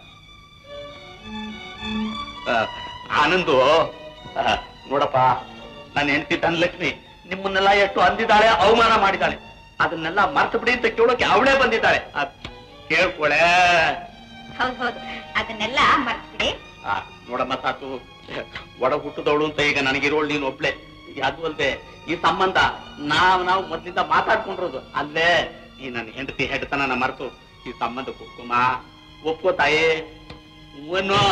D: ಆ, ಆನಂದು ಆ, ನೋಡಪ್ಪ ನನ್ನ ಹೆಂಡತಿ ಧನಲಕ್ಷ್ಮಿ ನಿಮ್ಮನ್ನೆಲ್ಲ ಎಷ್ಟು ಅಂದಿದ್ದಾಳೆ ಅವಮಾನ ಮಾಡಿದ್ದಾಳೆ ಅದನ್ನೆಲ್ಲ ಮರ್ತು ಬಿಡಿ ಅಂತ ಕೇಳೋಕೆ ಅವಳೇ ಬಂದಿದ್ದಾಳೆ ಆ, ಕೇಳ್ಕೊಳೆ
B: ಹೌದ್ ಹೌದು ಅದನ್ನೆಲ್ಲ ಮರ್ತ್ಬಿಡಿ
D: ಆ, ನೋಡಮ್ಮ ಸಾಕು ಒಡ ಹುಟ್ಟದವಳು ಅಂತ ಈಗ ನನಗಿರೋಳು ನೀನು ಒಬ್ಳೆ ಅದು ಅಲ್ದೆ ಈ ಸಂಬಂಧ ನಾವ್ ನಾವು ಮೊದ್ಲಿಂದ ಮಾತಾಡ್ಕೊಂಡಿರೋದು ಅಲ್ಲೇ ಈ ನನ್ನ ಹೆಂಡತಿ ಹೆಡ್ತನ ಮರೆತು ಈ ಸಂಬಂಧಕ್ಕೆ ಒಪ್ಕೊಮ್ಮ ಒಪ್ಕೋ ತಾಯಿ ಹೂವನ್ನು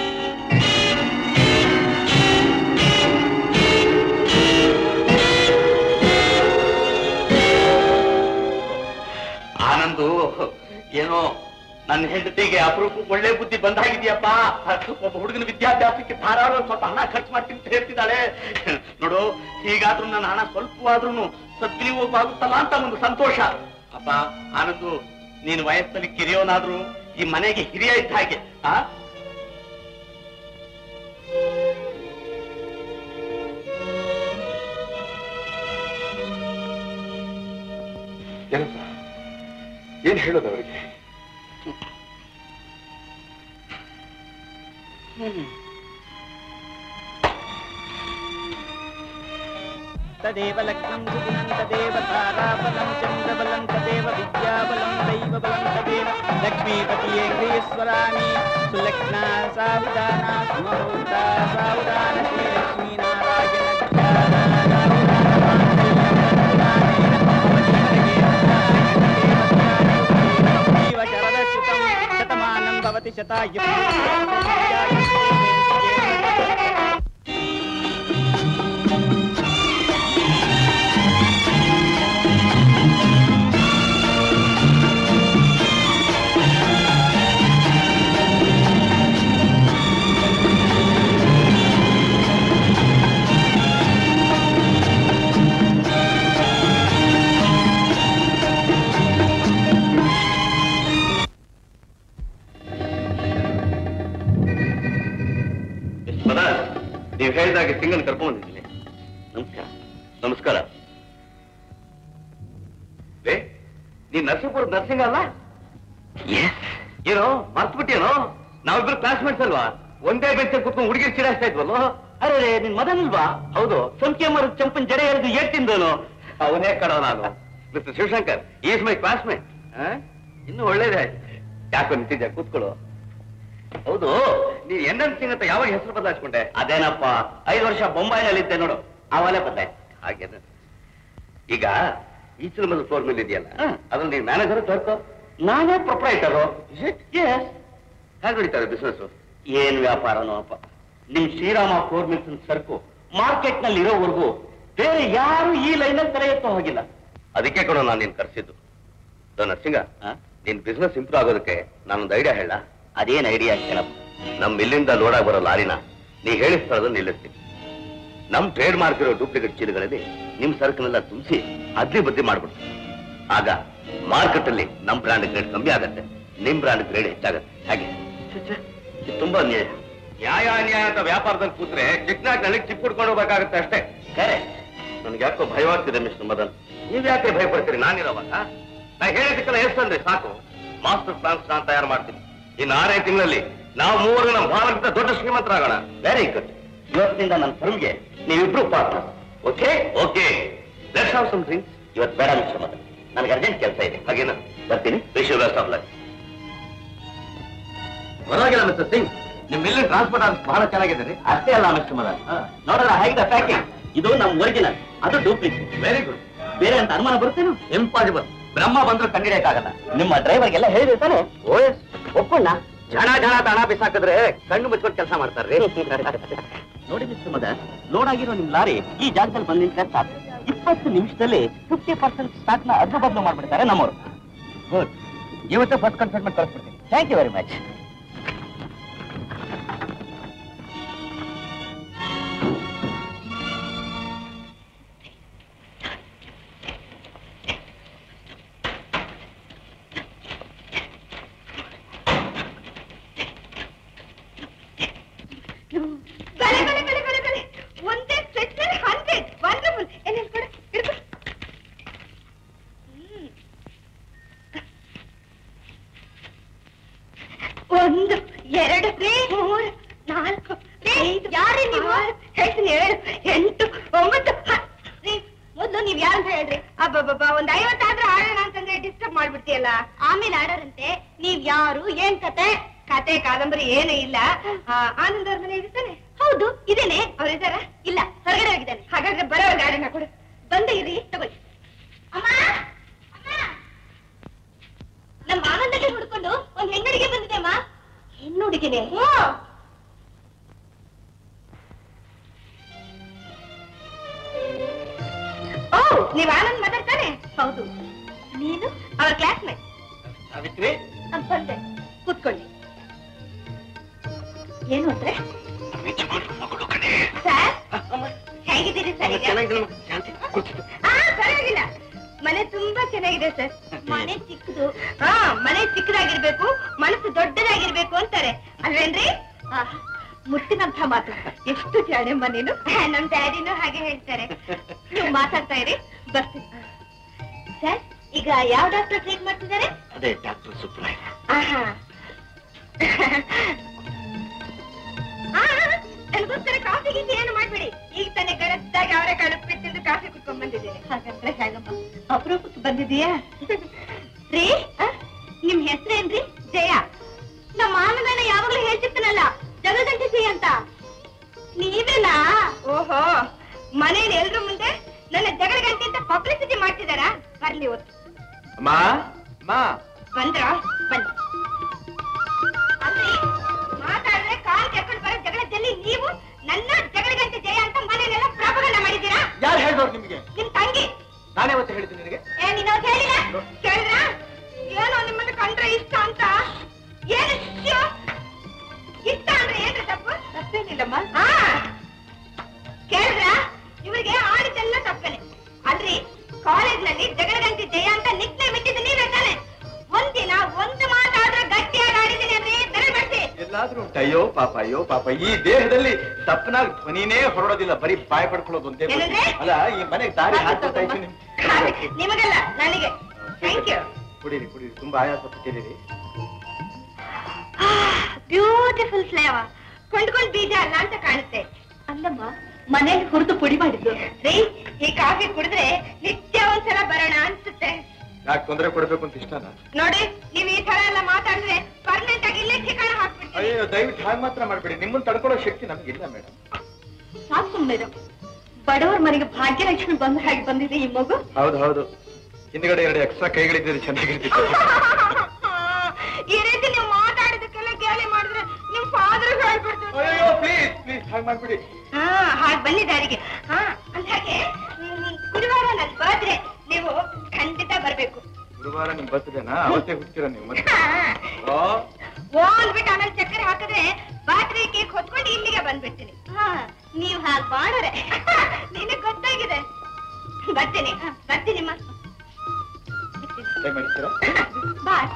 D: ಆನಂದು ಏನೋ ನನ್ನ ಹೆಂಡತಿಗೆ ಅಪರೂಪ ಒಳ್ಳೆ ಬುದ್ಧಿ ಬಂದಾಗಿದೆಯಪ್ಪ ಒಬ್ಬ ಹುಡುಗನ ವಿದ್ಯಾಭ್ಯಾಸಕ್ಕೆ ಧಾರಾಳ ಸ್ವಲ್ಪ ಹಣ ಖರ್ಚು ಮಾಡ್ತೀನಿ ಅಂತ ಹೇಳ್ತಿದ್ದಾಳೆ ನೋಡು ಹೀಗಾದ್ರೂ ನನ್ನ ಹಣ ಸ್ವಲ್ಪವಾದ್ರೂ ಸದ್ವಿನಿಯೋಗ ಆಗುತ್ತಲ್ಲ ಅಂತ ಒಂದು ಸಂತೋಷ ಅಪ್ಪ ಆನಂದು ನೀನು ವಯಸ್ಸಲ್ಲಿ ಕಿರಿಯೋನಾದ್ರೂ ಈ ಮನೆಗೆ ಹಿರಿಯ ಇದ್ದ ಹಾಗೆ ಆ
F: ಏನಪ್ಪ ಏನ್ ಹೇಳೋದು ಅವರಿಗೆ
H: तदेव लग्नं सुदिनं तदेव ताराबलं चन्द्रबलं तदेव विद्याबलं दैवबलं तदेव लक्ष्मीपतियेन्द्रियस्वराणि सुलग्ना सावधाना सुमहोता सावधान श्रीलक्ष्मीनारायण शरदश्रुतं शतमानं भवति शतायु
D: ಮದ ನೀವು ಹೇಳಿದಾಗೆ ಸಿಂಗನ್ ಕರ್ಕೊಂಡ್ ಬಂದಿದ್ದೀನಿ ನಮಸ್ಕಾರ ನಮಸ್ಕಾರ ಏ ನೀನ್ ನರಸೀಪುರ ನರ್ಸಿಂಗ್ ಅಲ್ಲ ಏನೋ ಮರ್ತ್ಬಿಟ್ಟೇನೋ ನಾವಿಬ್ರು ಕ್ಲಾಸ್ಮೇಟ್ಸ್ ಅಲ್ವಾ ಒಂದೇ ಬೆಂಚ್ ಕುತ್ಕೊಂಡು ಹುಡುಗಿರ್ ಚಿರಾಸ್ತಾ ಇದ್ವಲ್ಲೋ ಅರೆ ನಿನ್ ಮದನಲ್ವಾ ಹೌದು ಸಂಖ್ಯೆ ಮರ ಚಂಪನ್ ಜಡೆ ಎಳೆದು ಏಟ್ ತಿಂದನು ಅವನೇ ಕಡೋ ನಾನು mister Shivashankar is my classmate ಇನ್ನು ಒಳ್ಳೇದೇ ಯಾಕೋ ನಿಂತಿದ್ಯಾ ಕೂತ್ಕೊಳ್ಳೋ ಹೌದು ನೀನ್ ಎನ್ ಎನ್ ಸಿಂಗ್ ಅಂತ ಯಾವಾಗ ಹೆಸರು ಬದಲಾಯಿಸ್ಕೊಂಡೆ ಅದೇನಪ್ಪ ಐದು ವರ್ಷ ಬೊಂಬಾಯಿನಲ್ಲಿದ್ದೆ ನೋಡು ಆವಾಗಲೇ ಬದಲಾಯ್ತು ಹಾಗೇನ ಈಗ ಈ ಸಿನಿಮಾದ ಫ್ಲೋರ್ ಮೇಲೆ ಇದೆಯಲ್ಲ ಅದ್ರಲ್ಲಿ ನೀನ್ ಮ್ಯಾನೇಜರ್ ತೋರ್ಕೋ ನಾನೇ ಪ್ರೊಪ್ರೈಟರು ಎಸ್ ಹೇಗೆ ನಡೀತಾರೆ ಬಿಸ್ನೆಸ್ ಏನ್ ವ್ಯಾಪಾರನೋ ಅಪ್ಪ ನಿಮ್ ಶ್ರೀರಾಮ ಫೋರ್ ಮಿಲ್ಸ್ ಸರ್ಕು ಮಾರ್ಕೆಟ್ ನಲ್ಲಿ ಇರೋವರೆಗೂ ಬೇರೆ ಯಾರು ಈ ಲೈನಲ್ಲಿ ತಲೆ ಎತ್ತೋ ಹೋಗಿಲ್ಲ ಅದಕ್ಕೆ ಕಣೋ ನಾನು ನೀನ್ ಕರ್ಸಿದ್ದು ನರ್ಸಿಂಗ ನಿನ್ ಬಿಸ್ನೆಸ್ ಇಂಪ್ರೂವ್ ಆಗೋದಕ್ಕೆ ನಾನೊಂದು ಐಡಿಯಾ ಹೇಳ ಅದೇನ್ ಐಡಿಯಾ ಕೇಳಪ್ಪ ನಮ್ ಇಲ್ಲಿಂದ ಲೋಡಾಗ್ ಬರೋ ಲಾರಿನ ನೀ ಹೇಳಿದ ಸ್ಥಳದಲ್ಲಿ ನಿಲ್ಲಿಸ್ತೀನಿ ನಮ್ ಟ್ರೇಡ್ ಮಾರ್ಕ್ ಇರೋ ಡೂಪ್ಲಿಕೇಟ್ ಚೀಲಗಳಲ್ಲಿ ನಿಮ್ ಸರಕನ್ನೆಲ್ಲ ತುಂಬಿಸಿ ಅದ್ಲಿ ಬದ್ಲಿ ಮಾಡ್ಬಿಡು ಆಗ ಮಾರ್ಕೆಟ್ ಅಲ್ಲಿ ನಮ್ ಬ್ರಾಂಡ್ ಗ್ರೇಡ್ ಕಮ್ಮಿ ಆಗತ್ತೆ ನಿಮ್ ಬ್ರಾಂಡ್ ಗ್ರೇಡ್ ಹೆಚ್ಚಾಗತ್ತೆ ಹಾಗೆ ಇದು ತುಂಬಾ ಅನ್ಯಾಯ ನ್ಯಾಯ ಅನ್ಯಾಯ ಅಂತ ವ್ಯಾಪಾರದಲ್ಲಿ ಕೂತ್ರೆ ಚಿಕ್ಕನಾಗ್ ನಳಿಗೆ ಚಿಕ್ಕ ಕುಡ್ಕೊಂಡು ಹೋಗ್ಬೇಕಾಗತ್ತೆ ಅಷ್ಟೇ ಕರೆ ನನ್ಗೆ ಯಾಕೋ ಭಯವಾಗ್ತಿದೆ ಮಿಸ್ಟರ್ ಮದನ್ ನೀವ್ ಯಾಕೆ ಭಯ ಪಡ್ತೀರಿ ನಾನಿರೋವಾಗ ನಾ ಹೇಳಿದಕ್ಕೆಲ್ಲ ಎಷ್ಟು ಅಂದ್ರೆ ಸಾಕು ಮಾಸ್ಟರ್ ಪ್ಲಾನ್ಸ್ ನಾನು ತಯಾರು ಮಾಡ್ತೀನಿ ಇನ್ನು ಆರೇ ತಿಂಗಳಲ್ಲಿ ನಾವು ಮೂವರು ನಮ್ಮ ಭಾರತದ ದೊಡ್ಡ ಶ್ರೀಮಂತರಾಗೋಣ ವೆರಿ ಗುಡ್ ಇವತ್ತಿನಿಂದ ನನ್ನ ಫರ್ಮ್ಗೆ ನೀವಿಬ್ರು partner
K: okay okay let's have some drinks ಇವತ್ತು ಬೇಡ ಮಿಸ್ಟರ್ ಮದನ್ ನನಗೆ ಅರ್ಜೆಂಟ್ ಕೆಲಸ ಇದೆ ಹಾಗೇನಾ ಬರ್ತೀನಿ wish you best of luck ಪರವಾಗಿಲ್ಲ ಮಿಸ್ಟರ್ ಸಿಂಗ್ ನಿಮ್ಮ ಮಿಲ್ ಟ್ರಾನ್ಸ್ಪೋರ್ಟ್ ಆಫೀಸ್ ಬಹಳ ಚೆನ್ನಾಗಿದೆ ರೀ ಅಷ್ಟೇ ಅಲ್ಲ ಮಿಸ್ಟರ್ ಮದನ್ ನೋಡೋಣ ಹೇಗಿದೆ ಪ್ಯಾಕಿಂಗ್ ಇದು ನಮ್ಮ ಒರಿಜಿನಲ್ ಅದು ಡೂಪ್ಲಿಕೇಟ್ ವೆರಿ ಗುಡ್ ಬೇರೆ ಅಂತ ಅನುಮಾನ ಬರುತ್ತೇನು ಇಂಪಾಸಿಬಲ್ ಬ್ರಹ್ಮ ಬಂದ್ರು ಕಂಡಿಡಿಯಕ್ಕಾಗಲ್ಲ ನಿಮ್ಮ ಡ್ರೈವರ್ಗೆಲ್ಲ ಹೇಳಿದೆ ತಾನೆ ಓ ಎಸ್ ಒಪ್ಪಣ್ಣ ಜನ ಜನ ತಾಣ ಬಿಸಾಕಿದ್ರೆ ಕಣ್ಣು ಮುಚ್ಕೊಂಡು ಕೆಲಸ ಮಾಡ್ತಾರ್ರಿ ನೋಡಿ ಮಿಸ್ಟರ್ ಮದನ್ ಲೋಡ್ ಆಗಿರೋ ನಿಮ್ ಲಾರಿ ಈ ಜಾಗದಲ್ಲಿ ಬಂದು ನಿಂತ್ರೆ ಸಾಕು ಇಪ್ಪತ್ತು ನಿಮಿಷದಲ್ಲಿ ಫಿಫ್ಟಿ ಪರ್ಸೆಂಟ್ ಸ್ಟಾಕ್ ನ ಅರ್ಧ ಬದಲು ಮಾಡ್ಬಿಡ್ತಾರೆ ನಮ್ಮವರು ಗುಡ್ ಇವತ್ತು ಫಸ್ಟ್ ಕನ್ಸಲ್ಟ್ಮೆಂಟ್ ಕಳಿಸ್ಬಿಡ್ತೀನಿ ಥ್ಯಾಂಕ್ ಯು ವೆರಿ ಮಚ್
B: ಬಲೆ ಬಲೆ ಬಲೆ ಬಲೆ ಬಲೆ ಒಂದೇ ಸ್ಪೆಷಲ್ ಹಂಡ್ರೆಡ್ ವಂಡರ್ಫುಲ್ ಏನೇನು ಕೊಡು ಹಿಡ್ಕೊ ಹ್ಮ್. ಒಂದು ಎರಡು ಮೂರು ನಾಲ್ಕು ಯಾರೇ ನೀವು ಹೇಳ್ತೀನಿ ಏಳು ಎಂಟು ಒಂಬತ್ತು ಹ- ರೀ, ಮೊದ್ಲು ನೀವ್ ಯಾರು ಅಂತ ಹೇಳ್ರಿ ಅಬ್ಬಬ್ಬಬ್ಬ ಒಂದ್ ಐವತ್ತಾದ್ರೂ ಆಡೋಣ ಅಂತಂದ್ರೆ ಡಿಸ್ಟರ್ಬ್ ಮಾಡ್ಬಿಡ್ತೀಯಲ್ಲ ಆಮೇಲೆ ಆಡೋರಂತೆ ನೀವ್ ಯಾರು ಏನ್ ಕತೆ ಕತೆ ಕಾದಂಬರಿ ಏನೂ ಇಲ್ಲ ಆ, ಆನಂದ್ ಅವ್ರ ಮನೆ ಇರ್ತಾನೆ ಹೌದು ಇದೇನೆ ಅವ್ರ ಇದಾರ ಇಲ್ಲ ಹೊರಗಡೆ ಹೋಗಿದ್ದಾನೆ ಹಾಗಾದ್ರೆ ಬರೋ ಗಾಡಿನ ಕೊಡು ಬಂದೆ ಇರಿ ತಗೊಳ್ಳಿ ಅಮ್ಮ ಅಮ್ಮ! ನಮ್ಮ ಆನಂದಕ್ಕೆ ಹುಡ್ಕೊಂಡು ಒಂದ್ ಹೆಣ್ಣುಡಿಗೆ ಬಂದಿದೆ ಅಮ್ಮ ಹೆಣ್ಣುಡಿಗೆನೆ ಓ ನೀವ್ ಆನಂದ್ ಮಾತಾಡ್ತಾನೆ ಹೌದು ನೀನು ಅವರ ಕ್ಲಾಸ್ಮೇಟ್
K: ಸಾವಿತ್ರಿ
B: ಬಂದೆ ಕೂತ್ಕೊಳ್ಳಿ ಏನು ಅಂದ್ರೆ ಸರ್ ಹೇಗಿದ್ದೀರಿ ಸರ್ ಈಗ? ಆ, ಪರವಾಗಿಲ್ಲ ಮನೆ ತುಂಬಾ ಚೆನ್ನಾಗಿದೆ ಸರ್ ಮನೆ ಚಿಕ್ಕದು ಹಾ ಮನೆ ಚಿಕ್ಕದಾಗಿರ್ಬೇಕು ಮನಸ್ಸು ದೊಡ್ಡದಾಗಿರ್ಬೇಕು ಅಂತಾರೆ ಅಲ್ವೇನ್ರಿ ಆ, ಮುತ್ತಿನಂತ ಮಾತು ಎಷ್ಟು ಜಾಣೆಮ್ಮ ನೀನು ನಮ್ ಡ್ಯಾಡಿನೂ ಹಾಗೆ ಹೇಳ್ತಾರೆ ನೀವು ಮಾತಾಡ್ತಾ ಇರಿ ಬರ್ತೀನಿ ಸರ್ ಈಗ ಯಾವ ಡಾಕ್ಟರ್ ಟ್ರೀಟ್ ಮಾಡ್ತಿದ್ದಾರೆ
K: ಅದೇ ಡಾಕ್ಟರ್ ಸುಬ್ರಾಯ್
B: ಆಹಾ ಆ, ನನಗೋಸ್ಕರ ಕಾಫಿ ಗೀಫಿ ಏನು ಮಾಡ್ಬೇಡಿ ಈಗ ತಾನೇ ಗಡತ್ತಾಗಿ ಅವರೇ ಕಡುಪು ತಿಂದು ಕಾಫಿ ಕುಟ್ಕೊಂಡ್ ಬಂದಿದ್ದೀನಿ ಹಾಗಂದ್ರೆ ಹೇಗಮ್ಮ ಅಪರೂಪಕ್ಕೆ ಬಂದಿದೀಯಾ ರೀ ಆ, ನಿಮ್ ಹೆಸರೇನ್ರಿ ಜಯ ನಮ್ಮ ಆನಂದನ ಯಾವಾಗ್ಲೂ ಹೇಳ್ತಿರ್ತಾನಲ್ಲ ಜಗದಂಟಿ ಜಯ ಅಂತ ನೀವೇನಾ ಓಹೋ ಮನೇಲಿ ಎಲ್ರ ಮುಂದೆ ನನ್ನ ಜಗಳ ಗಂಟೆ ಅಂತ ಪಬ್ಲಿಸಿಟಿ ಮಾಡ್ತಿದಾರಾ ಬರ್ಲಿ ಇವತ್ತು
D: ಅಮ್ಮ ಅಮ್ಮ
B: ಬಂದ್ರ ಬನ್ನಿ ಅಲ್ರಿ ಮಾತಾಡಿದ್ರೆ ಕಾಲ್ ಕೆರ್ಕೊಂಡು ಬರೋ ಜಗಳದಲ್ಲಿ ನೀವು ನನ್ನ ಜಗಳ ಗಂಟೆ ಜಯ ಅಂತ ಮನೆಯಲ್ಲೆಲ್ಲ ಪ್ರಾಪಗಂಡ ಮಾಡಿದ್ದೀರಾ
D: ಯಾರು ಹೇಳ್ದವ್ರು ನಿಮ್ಗೆ
B: ನಿಮ್ ತಂಗಿ
D: ನಾನೇ ಮತ್ತೆ ಹೇಳಿದ್ದೀನಿ ನಿನಗೆ
B: ಏ ನೀನ್ ಅವ್ರ್ ಹೇಳಿಲ್ಲ ಕೇಳಿದ್ರ ಏನೋ ನಿಮ್ಮನ್ನ ಕಂಡ್ರೆ ಇಷ್ಟ ಅಂತ ಏನು ಇಶ್ಯೂ? ಇಷ್ಟ ಅಂದ್ರೆ ಏನ್ರಿ ತಪ್ಪು ತಪ್ಪೇನಿಲ್ಲಮ್ಮ ಹಾ ಕೇಳಿದ್ರ ಇವ್ರಿಗೆ ಆಡಿದ್ದೆಲ್ಲ ತಪ್ಪನೆ ಅಲ್ರಿ ಕಾಲೇಜ್ನಲ್ಲಿ ಜಗಳ ಗಂಟೆ ಜಯ ಅಂತ ನಿಕ್ ನೇಮ್ ಇಟ್ಟಿದ್ದು ನೀವೇ ತಾನೆ ಒಂದಿನ ಒಂದು ಮಾತಾದ್ರೆ ಗಟ್ಟಿಯಾಗಿ ಆಡಿದ್ದೀನಿ ಅಂದ್ರೆ ತೆರೆ ಬಿಡ್ಸಿ
D: ಎಲ್ಲಾದ್ರೂ ಉಂಟು ಅಯ್ಯೋ ಪಾಪ ಅಯ್ಯೋ ಪಾಪ ಈ ದೇಹದಲ್ಲಿ ತಪ್ಪನಾಗ್ ಧ್ವನಿನೇ ಹೊರಡೋದಿಲ್ಲ ಬರೀ ಬಾಯ್ ಪಡ್ಕೊಳ್ಳೋದು ಒಂದೇ ಗೊತ್ತು.
B: ಏನಂದ್ರೆ?
D: ಅಲ್ಲ ಈ ಮನೆಗೆ ದಾರಿ ಹಾಕ್ತಾ ಇದ್ದೀನಿ
B: ನಿಮಗಲ್ಲ ನನಗೆ ಥ್ಯಾಂಕ್ ಯು
D: ಕುಡೀರಿ ಕುಡೀರಿ ತುಂಬಾ ಆಯಾಸ ಪಟ್ಟಿದ್ದೀರಿ
B: ಬ್ಯೂಟಿಫುಲ್ ಫ್ಲೇವರ್ ಕೊಂಡ್ಕೊಂಡ್ ಬೀಜ ಅಲ್ಲ ಅಂತ ಕಾಣುತ್ತೆ ಅಲ್ಲಮ್ಮ ಮನೇಲಿ ಹುರಿದು ಪುಡಿ ಮಾಡಿದ್ದು ರೀ ಈ ಕಾಫಿ ಕುಡಿದ್ರೆ ನಿತ್ಯ ಒಂದ್ಸಲ ಬರೋಣ ಅನ್ಸುತ್ತೆ
D: ಯಾಕೆ ತೊಂದರೆ ಕೊಡ್ಬೇಕು ಅಂತ ಇಷ್ಟನಾ
B: ನೋಡಿ ನೀವ್ ಈ ತರ ಎಲ್ಲ ಮಾತಾಡಿದ್ರೆ ಪರ್ಮನೆಂಟ್ ಆಗಿ ಇಲ್ಲೇ ठिकाಣ ಹಾಕ್ಬಿಡ್ತೀನಿ
D: ಅಯ್ಯೋ ದಯವಿಟ್ಟು ಹಾಗೆ ಮಾತ್ರ ಮಾಡ್ಬೇಡಿ ನಿಮ್ಮನ್ನ ತಡ್ಕೊಳ್ಳೋ ಶಕ್ತಿ ನಮ್ಗಿಲ್ಲ ಮೇಡಮ್
B: ಸಾಕು ಸುಮ್ಮನೆ ಬಡವರ ಮನೆಗೆ ಭಾಗ್ಯಲಕ್ಷ್ಮಿ ಬಂದ ಹಾಗೆ ಬಂದಿದೆ ಈ ಮಗು
D: ಹೌದು ಹೌದು ಹಿಂದ್ಗಡೆ ಎರಡು ಎಕ್ಸ್ಟ್ರಾ ಕೈಗಳಿದ್ದರೆ ಚೆನ್ನಾಗಿರ್ತಿತ್ತು
B: ಈ ರೀತಿ ನೀವು ಮಾತಾಡಿದಕ್ಕೆಲ್ಲ ಗೇಲಿ ಮಾಡಿದ್ರೆ ನಿಮ್ ಫಾದರ್ ಹೇಳ್ಬಿಡ್ತಾರೆ
D: ಅಯ್ಯೋ ಪ್ಲೀಸ್ ಪ್ಲೀಸ್ ಹಾಗೆ ಮಾಡ್ಬಿಡಿ
B: ಹಾ ಹಾಗೆ ಬನ್ನಿ ದಾರಿಗೆ ಹಾ ಅಂದ್ಹಾಗೆ ಹ್ಮ್, ಗುರುವಾರ ನನ್ ಬರ್ತ್ಡೇ ನೀವು ಖಂಡಿತ ಬರ್ಬೇಕು
D: ಗುರುವಾರ ನಿಮ್ ಬರ್ತದೇನಾ ಅವತ್ತೇ ಹುಡ್ತೀರ ನೀವು ಮತ್ತೆ
B: ಹಾ.
D: ಓ
B: ಓ ಅಂದ್ಬಿಟ್ಟು ಆಮೇಲೆ ಚಕ್ಕರೆ ಹಾಕಿದ್ರೆ ಬಾತ್ರೆ ಕೇಕ್ ಹೊತ್ಕೊಂಡು ಇಲ್ಲಿಗೆ ಬಂದ್ಬಿಡ್ತೀನಿ ಹಾ ನೀವು ಹಾಗೆ ಮಾಡರೆ ನಿನಗೆ ಗೊತ್ತಾಗಿದೆ ಬರ್ತೀನಿ ಹಾ, ಬರ್ತೀನಿಮ್ಮ
D: ಟ್ರೈ ಮಾಡ್ತೀರಾ
B: ಬಾಯ್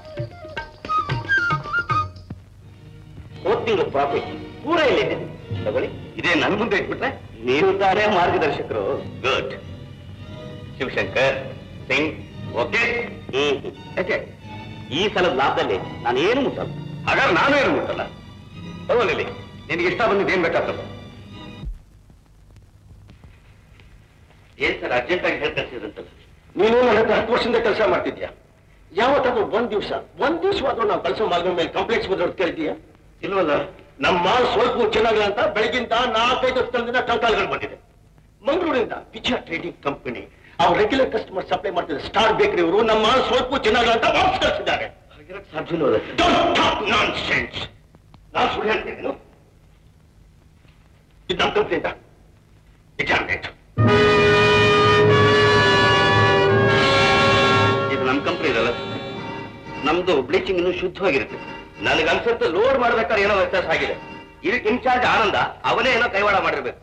K: ಹೋದ್ ತಿಂಗಳು ಪ್ರಾಫಿಟ್ ಪೂರ ಇಲ್ಲಿದೆ ತಗೊಳ್ಳಿ ಇದೇ ನನ್ ಮುಂದೆ ಇಟ್ಬಿಟ್ರೆ ನೀವು ತಾನೇ ಮಾರ್ಗದರ್ಶಕರು good Shivashankar Singh okay hmm ಯಾಕೆ ಈ ಸಲದ ಲಾಭದಲ್ಲಿ ನಾನು ಏನು ಮುಟ್ಟಲ್ಲ ಹಾಗಾದ್ರೆ ನಾನು ಏನು ಮುಟ್ಟಲ್ಲ ತಗೊಳ್ಳಿ ನಿನಗೆ ಇಷ್ಟ ಬಂದಿದ್ದು ಏನ್ ಬೇಕಾಗ್ತದೆ ಏನ್ ಸರ್ ಅರ್ಜೆಂಟ್ ಆಗಿ ಹೇಳಿ ಕಳ್ಸಿದ್ರಂತಲ್ಲ
E: ನೀನು ನನ್ನ ಹತ್ರ ಹತ್ತು ವರ್ಷದಿಂದ ಕೆಲಸ ಮಾಡ್ತಿದ್ಯಾ ಯಾವತ್ತಾದ್ರೂ ಒಂದ್ ದಿವಸ ಒಂದ್ ದಿವಸವಾದ್ರೂ ನಾವು ಕೆಲಸ ಮಾಡಿದ ಮೇಲೆ ಕಂಪ್ಲೇಂಟ್ಸ್ ಬಂದವ್ರು ಕೇಳಿದ್ಯಾ ಇಲ್ವಲ್ಲ ನಮ್ಮ ಮಾಲ್ ಸ್ವಲ್ಪ ಚೆನ್ನಾಗಿಲ್ಲ ಅಂತ ಬೆಳಗಿಂದ ನಾಲ್ಕೈದು ಸ್ಥಳದಿಂದ ಕಂಕಾಲ್ಗಳು ಬಂದಿದೆ ಮಂಗಳೂರಿಂದ ವಿಜಯ ಟ್ರೇಡಿಂಗ್ ಕಂಪನಿ ಅವ್ರ ರೆಗ್ಯುಲರ್ ಕಸ್ಟಮರ್ ಸಪ್ಲೈ ಮಾಡ್ತಿದ್ದಾರೆ ಸ್ಟಾರ್ ಬೇಕರಿ ಅವರು ನಮ್ಮ ಮಾಲ್ ಸ್ವಲ್ಪ ಚೆನ್ನಾಗಿಲ್ಲ ಅಂತ ವಾಪಸ್ ಕಳಿಸಿದ್ದಾರೆ ನಾನ್ ಸೆನ್ಸ್ ನಾನು ಸುಳ್ಳು ಹೇಳ್ತೀನಿ ಇದು ನಮ್ಮ ಕಂಪ್ನಿಯಿಂದ ಎಕ್ಸಾಮಿನೇಟ್
K: ಇದು ನಮ್ಮ ಕಂಪ್ನಿ ಇರಲ್ಲ ನಮ್ದು ಬ್ಲೀಚಿಂಗ್ ಇನ್ನು ಶುದ್ಧವಾಗಿರುತ್ತೆ ನನಗೆ ಅನ್ಸುತ್ತೆ ಲೋಡ್ ಮಾಡ್ಬೇಕಾದ್ರೆ ಏನೋ ವ್ಯತ್ಯಾಸ ಆಗಿದೆ ಇದಕ್ಕೆ ಇನ್ಚಾರ್ಜ್ ಆನಂದ ಅವನೇ ಏನೋ ಕೈವಾಡ ಮಾಡಿರ್ಬೇಕು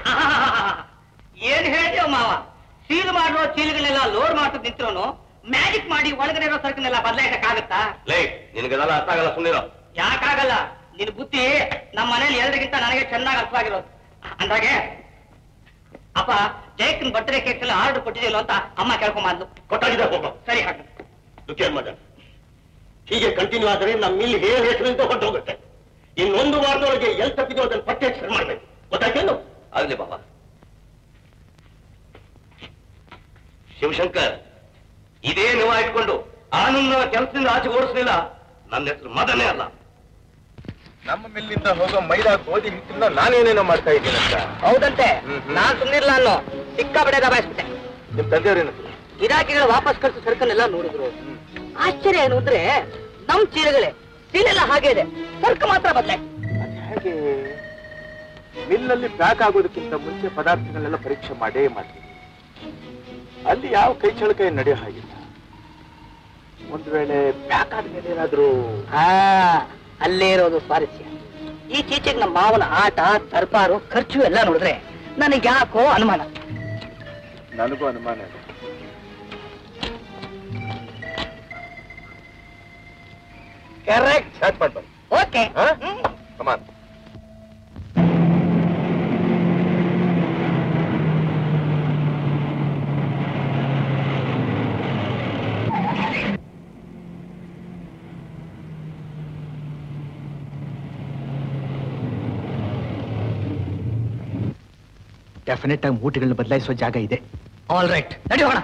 J: ಏನ್ ಹೇಳ್ತೀವ ಮಾವ ಸೀಲ್ ಮಾಡುವ ಚೀಲಗಳನ್ನೆಲ್ಲ ಲೋಡ್ ಮಾಡ್ತಾ ನಿಂತ್ರೋನು ಮ್ಯಾಜಿಕ್ ಮಾಡಿ ಒಳಗಡೆ ಇರೋ ಸರಕನ್ನೆಲ್ಲ ಬದಲಾಯಿಸಕ್ಕಾಗತ್ತಾ
K: ಲೇ ನಿನಗೆಲ್ಲ ಅರ್ಥ ಆಗಲ್ಲ ಸುಮ್ಮನಿರೋ
J: ಯಾಕಾಗಲ್ಲ ನಿನ್ ಬುದ್ಧಿ ನಮ್ಮ ಮನೇಲಿ ಎಲ್ಲರಿಗಿಂತ ನನಗೆ ಚೆನ್ನಾಗಿ ಅರ್ಥವಾಗಿರೋದು ಅಂದಾಗೆ ಅಪ್ಪ ಜಯಕ್ಕನ್ ಬರ್ತ್ಡೇ ಕೇಕ್ ಎಲ್ಲ ಆರ್ಡರ್ ಕೊಟ್ಟಿದ್ದಿಲ್ಲ ಅಂತ ಅಮ್ಮ ಕೇಳ್ಕೊಂಬಂದ್ಲು
E: ಕೊಟ್ಟಾಗಿದೆ ಹೋಗ
J: ಸರಿ ಹಾಕ
E: ದುಃಖ ಮದ ಹೀಗೆ ಕಂಟಿನ್ಯೂ ಆದರೆ ನಮ್ಮ ಮಿಲ್ ಹೇಳ ಹೆಸರಿಂದ ಹೊರಟು ಹೋಗುತ್ತೆ ಇನ್ನೊಂದು ವಾರದೊಳಗೆ ಎಲ್ಲಿ ತಪ್ಪಿದೋ ಅದನ್ನು ಪತ್ತೆ ಹಚ್ಚಿ ಸರಿ ಮಾಡ್ಬೇಕು ಗೊತ್ತಾಯ್ತೇನು
K: ಆಗ್ಲಿ ಬಾಬಾ ಶಿವಶಂಕರ್ ಇದೇ ನೀವು ಇಟ್ಕೊಂಡು ಆನಂದ ಕೆಲಸದಿಂದ ಆಚೆ ಓಡಿಸ್ಲಿಲ್ಲ ನನ್ನ ಹೆಸರು ಮದನೇ ಅಲ್ಲ
D: ನಮ್ಮ ಮಿಲ್ಲಿಂದ ಹೋಗೋ ಮೈದಾ ಗೋಧಿ ಹಿಟ್ಟಿಂದ ನಾನೇನೇನೋ ಮಾಡ್ತಾ ಇದ್ದೀನಂತ
J: ಹೌದಂತೆ ನಾನ್ ಸುಮ್ನಿರ್ಲ ಅನ್ನೋ ಸಿಕ್ಕಾಪಡೆ ದಬಾಯಿಸ್ಬಿಟ್ಟೆ
D: ನಿಮ್ ತಂದೆಯವ್ರೇನು
J: ಗಿರಾಕಿಗಳು ವಾಪಸ್ ಕಳ್ಸೋ ಸರಕನ್ನೆಲ್ಲ ನೋಡಿದ್ರು ಆಶ್ಚರ್ಯ ಏನು ಅಂದ್ರೆ ನಮ್ ಚೀಲಗಳೇ ಚೀಲೆಲ್ಲ ಹಾಗೆ ಇದೆ ಸರ್ಕ ಮಾತ್ರ ಬದಲಾಯಿ
D: ಹೇಗೆ ಮಿಲ್ನಲ್ಲಿ ಪ್ಯಾಕ್ ಆಗೋದಕ್ಕಿಂತ ಮುಂಚೆ ಪದಾರ್ಥಗಳನ್ನೆಲ್ಲ ಪರೀಕ್ಷೆ ಮಾಡೇ ಮಾಡ್ತೀವಿ ಅಲ್ಲಿ ಯಾವ ಕೈ ಚಳಕೈ ನಡೆಯೋ ಹಾಗಿಲ್ಲ ಒಂದ್ ವೇಳೆ ಪ್ಯಾಕ್ ಆದ್ಮೇಲೆ ಏನಾದ್ರೂ
J: ಹಾ ಅಲ್ಲೇ ಇರೋದು ಸ್ವಾರಸ್ಯ ಈ ಚೀಚೆಗೆ ನಮ್ಮ ಮಾವನ ಆಟ ತರ್ಪಾರು ಖರ್ಚು ಎಲ್ಲ ನೋಡಿದ್ರೆ ನನಗೆ ಯಾಕೋ ಅನುಮಾನ
D: ನನಗೂ ಅನುಮಾನ ಇದೆ ಕರೆಕ್ಟ್ ಸ್ಟಾರ್ಟ್ ಮಾಡ್ಬಾರ್ದು
J: ಓಕೆ
D: ಕಮಾನ್
O: ಡೆಫಿನೆಟ್ ಆಗಿ ಮೂಟೆಗಳನ್ನ ಬದಲಾಯಿಸುವ ಜಾಗ ಇದೆ
J: ಆಲ್ ರೈಟ್ ನಡಿ ಹೋಗೋಣ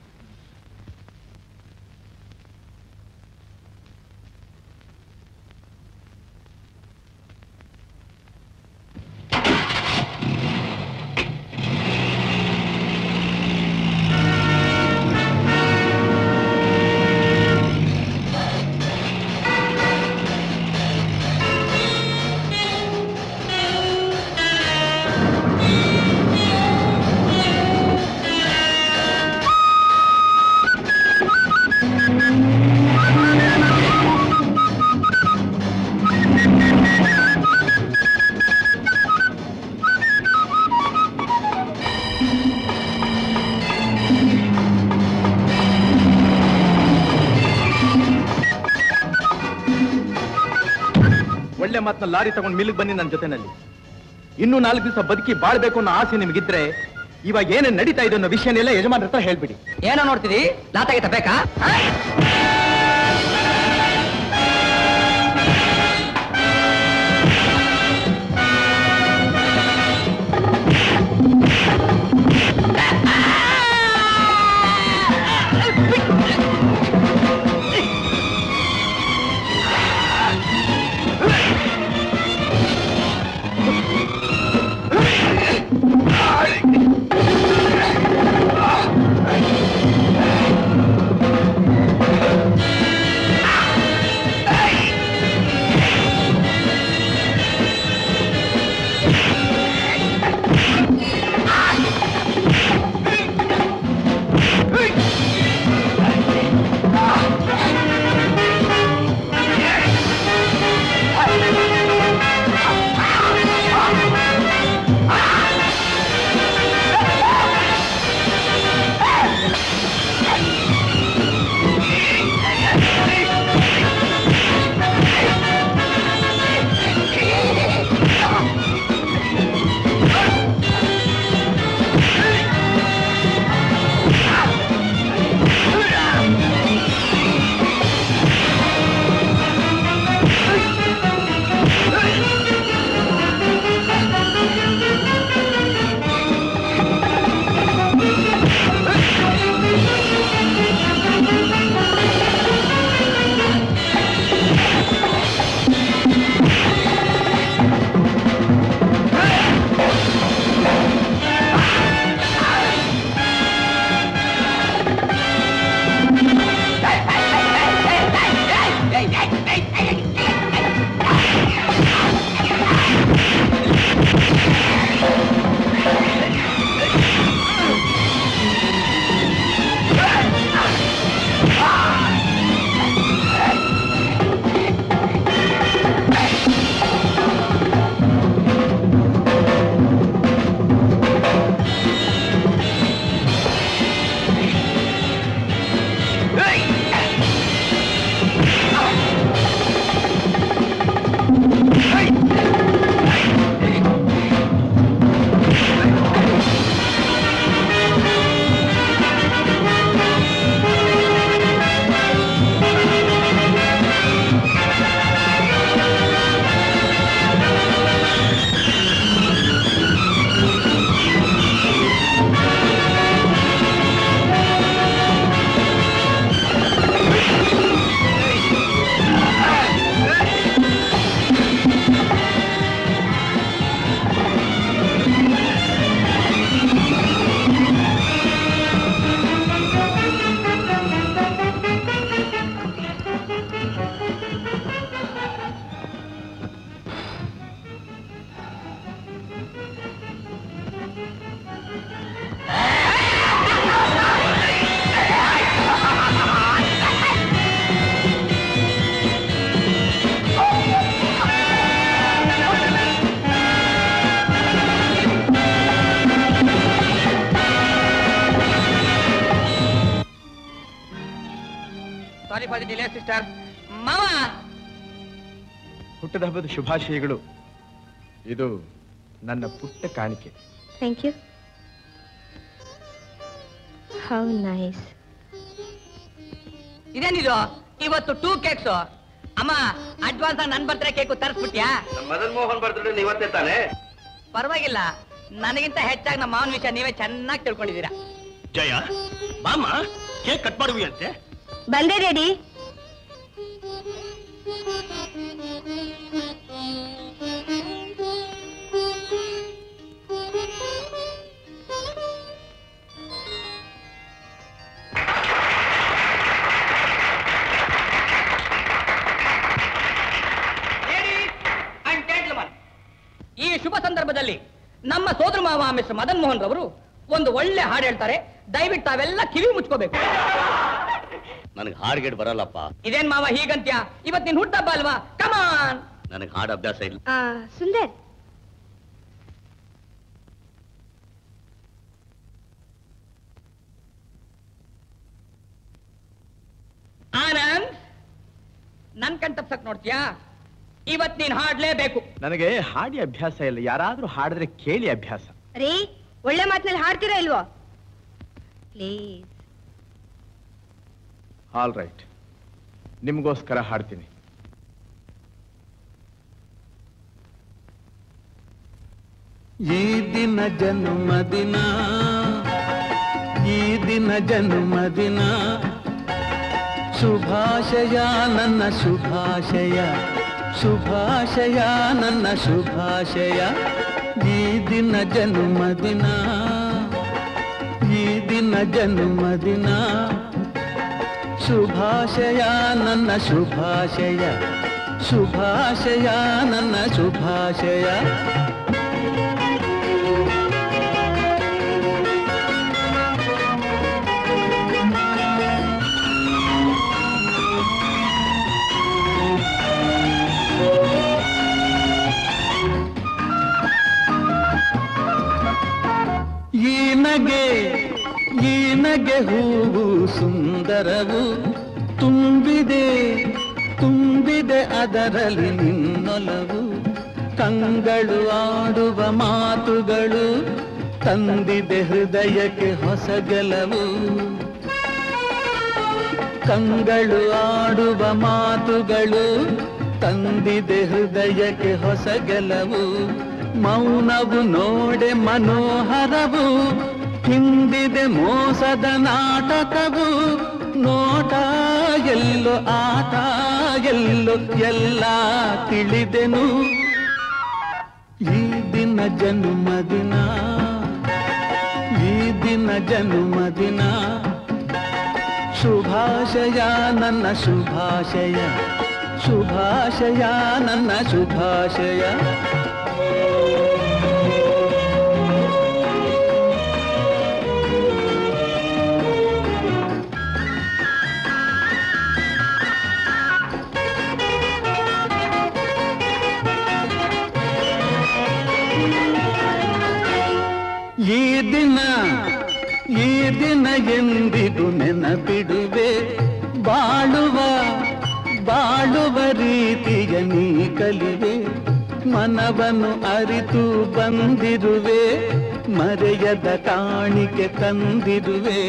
O: ಒಳ್ಳೆ ಮಾತನ್ನ ಲಾರಿ ತಗೊಂಡು ಮಿಲ್ಗೆ ಬನ್ನಿ ನನ್ನ ಜೊತೆನಲ್ಲಿ ಇನ್ನೂ ನಾಲ್ಕು ದಿವಸ ಬದುಕಿ ಬಾಳ್ಬೇಕು ಅನ್ನೋ ಆಸೆ ನಿಮಗಿದ್ರೆ ಇವಾಗ ಏನೇನ್ ನಡೀತಾ ಇದೆ ಅನ್ನೋ ವಿಷಯನೆಲ್ಲ ಯಜಮಾನ್ರ ಹತ್ರ ಹೇಳ್ಬಿಡಿ
J: ಏನೋ ನೋಡ್ತಿದಿ ಲಾತಾಗಿ ತಬೇಕಾ
D: ಆ
J: sorry for the delay sister ಮಾವ
O: ಹುಟ್ಟದ ಹಬ್ಬದ ಶುಭಾಶಯಗಳು ಇದು ನನ್ನ ಪುಟ್ಟ ಕಾಣಿಕೆ
P: ಥ್ಯಾಂಕ್ ಯು ಹೌ ನೈಸ್
J: ಇದೇನಿದು ಇವತ್ತು ಟೂ ಕೇಕ್ಸ್ ಅಮ್ಮ ಅಡ್ವಾನ್ಸ್ ನನ್ ಬರ್ತ್ಡೇ ಕೇಕು ತರಿಸ್ಬಿಟ್ಯಾ
K: ಮದನ್ ಮೋಹನ್ ಬರ್ತ್ಡೇ ಇವತ್ತೇ ತಾನೇ
J: ಪರವಾಗಿಲ್ಲ ನನಗಿಂತ ಹೆಚ್ಚಾಗಿ ನಮ್ಮ ಮಾವನ ವಿಷಯ ನೀವೇ ಚೆನ್ನಾಗಿ ತಿಳ್ಕೊಂಡಿದ್ದೀರಾ
E: ಜಯ ಬಾಮ್ಮ ಕೇಕ್ ಕಟ್ ಮಾಡುವಿ ಅಂತೆ
P: ಬಂದೆ ಡ್ಯಾಡಿ
J: ಅಂಡ್ ಜೆಂಟ್ಲ್ಮನ್ ಈ ಶುಭ ಸಂದರ್ಭದಲ್ಲಿ ನಮ್ಮ ಸೋದರ ಮಾವ ಮಿಸ್ಟರ್ ಮದನ್ ಮೋಹನ್ ರವರು ಒಂದು ಒಳ್ಳೆ ಹಾಡು ಹೇಳ್ತಾರೆ ದಯವಿಟ್ಟು ತಾವೆಲ್ಲ ಕಿವಿ ಮುಚ್ಕೋಬೇಕು
K: ನನಗೆ ಹಾಡ್ಗೇಡ್ ಬರಲ್ಲಪ್ಪ
J: ಇದೇನ್ ಮಾವ ಹೀಗಂತ್ಯ ಇವತ್ ನಿನ್ ಹುಟ್ಟಬ್ಬ ಅಲ್ವಾ ಕಮಾನ್
K: ನನಗೆ ಹಾಡು ಅಭ್ಯಾಸ ಇಲ್ಲ
P: ಸುಂದರ್
J: ಆನಂದ್ ನನ್ ಕಣ್ ತಪ್ಸಕ್ ನೋಡ್ತೀಯಾ ಇವತ್ ನೀನ್ ಹಾಡ್ಲೇಬೇಕು
O: ನನಗೆ ಹಾಡಿ ಅಭ್ಯಾಸ ಇಲ್ಲ ಯಾರಾದ್ರೂ ಹಾಡಿದ್ರೆ ಕೇಳಿ ಅಭ್ಯಾಸ
P: ರೀ ಒಳ್ಳೆ ಮಾತಿನಲ್ಲಿ ಹಾಡ್ತೀರಾ ಇಲ್ವೋ ಪ್ಲೀಸ್
O: ಆಲ್ ರೈಟ್ ನಿಮಗೋಸ್ಕರ ಹಾಡ್ತೀನಿ
G: ಈ ದಿನ ಜನ್ಮದಿನ ಈ ದಿನ ಜನ್ಮದಿನ ಶುಭಾಶಯ ನನ್ನ ಶುಭಾಶಯ ಶುಭಾಶಯ ನನ್ನ ಶುಭಾಶಯ ಈ ದಿನ ಜನ್ಮದಿನ ಈ ದಿನ ಜನ್ಮದಿನ ಶುಭಾಶಯ ನನ್ನ ಶುಭಾಶಯ ಶುಭಾಶಯ ನನ್ನ ಶುಭಾಶಯ ಈ ನಗೆ ಈ ನಗೆ ಹೂವು ಸುಂದರವು ತುಂಬಿದೆ ತುಂಬಿದೆ ಅದರಲ್ಲಿ ನಿನ್ನೊಲವು ಕಂಗಳು ಆಡುವ ಮಾತುಗಳು ತಂದಿದೆ ಹೃದಯಕ್ಕೆ ಹೊಸ ಗೆಲವು ಕಂಗಳು ಆಡುವ ಮಾತುಗಳು ತಂದಿದೆ ಹೃದಯಕ್ಕೆ ಹೊಸ ಗೆಲವು ಮೌನವು ನೋಡೆ ಮನೋಹರವು ಹಿಂದಿದೆ ಮೋಸದ ನಾಟಕವು ನೋಟ ಎಲ್ಲೋ ಆಟ ಎಲ್ಲೋ ಎಲ್ಲ ತಿಳಿದೆನು ಈ ದಿನ ಜನ್ಮದಿನ ಈ ದಿನ ಜನ್ಮದಿನ ಶುಭಾಶಯ ನನ್ನ ಶುಭಾಶಯ ಶುಭಾಶಯ ನನ್ನ ಶುಭಾಶಯ ಈ ದಿನ ಈ ದಿನ ಎಂದಿಗೂ ನೆನಪಿಡುವೆ ಬಾಳುವ ಬಾಳುವ ರೀತಿಯ ನೀ ಕಲಿವೆ ಮನವನ್ನು ಅರಿತು ಬಂದಿರುವೆ ಮರೆಯದ ಕಾಣಿಕೆ ತಂದಿರುವೆ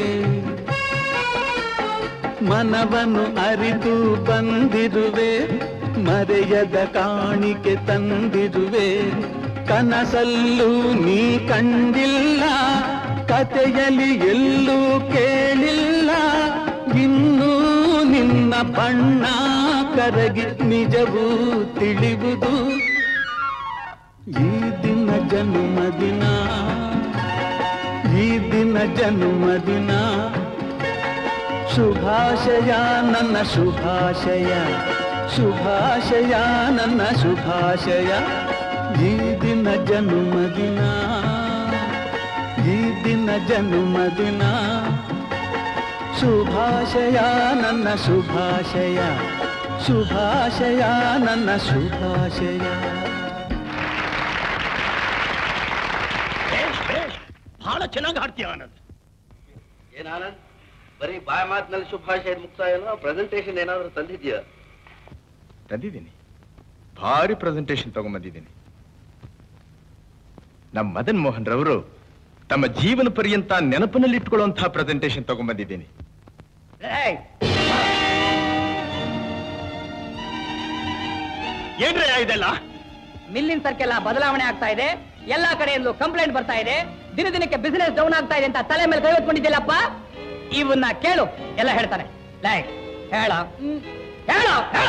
G: ಮನವನ್ನು ಅರಿತು ಬಂದಿರುವೆ ಮರೆಯದ ಕಾಣಿಕೆ ತಂದಿರುವೆ ಕನಸಲ್ಲೂ ನೀ ಕಂಡಿಲ್ಲ ಕತೆಯಲ್ಲಿ ಎಲ್ಲೂ ಕೇಳಿಲ್ಲ ಇನ್ನೂ ನಿನ್ನ ಬಣ್ಣ ಕರಗಿ ನಿಜವೂ ತಿಳಿಯುವುದು ಈ ದಿನ ಜನ್ಮದಿನ ಈ ದಿನ ಜನ್ಮದಿನ ಶುಭಾಶಯ ನನ್ನ ಶುಭಾಶಯ ಶುಭಾಶಯ ನನ್ನ ಶುಭಾಶಯ ಈ ದಿನ ಜನ್ಮದಿನ ಈ ದಿನ ಜನ್ಮದಿನ ಶುಭಾಶಯ ನನ್ನ ಶುಭಾಶಯ ಶುಭಾಶಯ ನನ್ನ ಶುಭಾಶಯ
E: ಬೇಷ್ ಬೇಷ್ ಬಹಳ ಚೆನ್ನಾಗಿ ಹಾಡ್ತೀಯ ಆನಂದ್
K: ಏನ್ ಆನಂದ್ ಬರೀ ಬಾಯ ಮಾತಿನಲ್ಲಿ ಶುಭಾಶಯ ಮುಕ್ತಾಯನೋ ಪ್ರೆಸೆಂಟೇಶನ್ ಏನಾದ್ರೂ ತಂದಿದ್ಯಾ
O: ತಂದಿದ್ದೀನಿ ಭಾರಿ ಪ್ರೆಸೆಂಟೇಶನ್ ತಗೊಂಬಂದಿದ್ದೀನಿ ನಮ್ಮ ಮದನ್ ಮೋಹನ್ ರವರು ತಮ್ಮ ಜೀವನ ಪರ್ಯಂತ ನೆನಪಿನಲ್ಲಿಟ್ಕೊಳ್ಳುವಂತಹ ಪ್ರೆಸೆಂಟೇಶನ್ ತಗೊಂಬಂದಿದ್ದೀನಿ
J: ಏನ್ರಿ ಇದೆಲ್ಲ ಮಿಲ್ಲಿನ ಸರ್ಕೆಲ್ಲ ಬದಲಾವಣೆ ಆಗ್ತಾ ಇದೆ ಎಲ್ಲಾ ಕಡೆಯಿಂದಲೂ ಕಂಪ್ಲೇಂಟ್ ಬರ್ತಾ ಇದೆ ದಿನ ದಿನಕ್ಕೆ ಬಿಸಿನೆಸ್ ಡೌನ್ ಆಗ್ತಾ ಇದೆ ಅಂತ ತಲೆ ಮೇಲೆ ಕೈ ಹೊತ್ಕೊಂಡಿದ್ದಿಲ್ಲಪ್ಪ ಇವನ್ನ ಕೇಳು ಎಲ್ಲ ಹೇಳ್ತಾನೆ ಲೈ ಹೇಳ ಹ್ಮ್, ಹೇಳ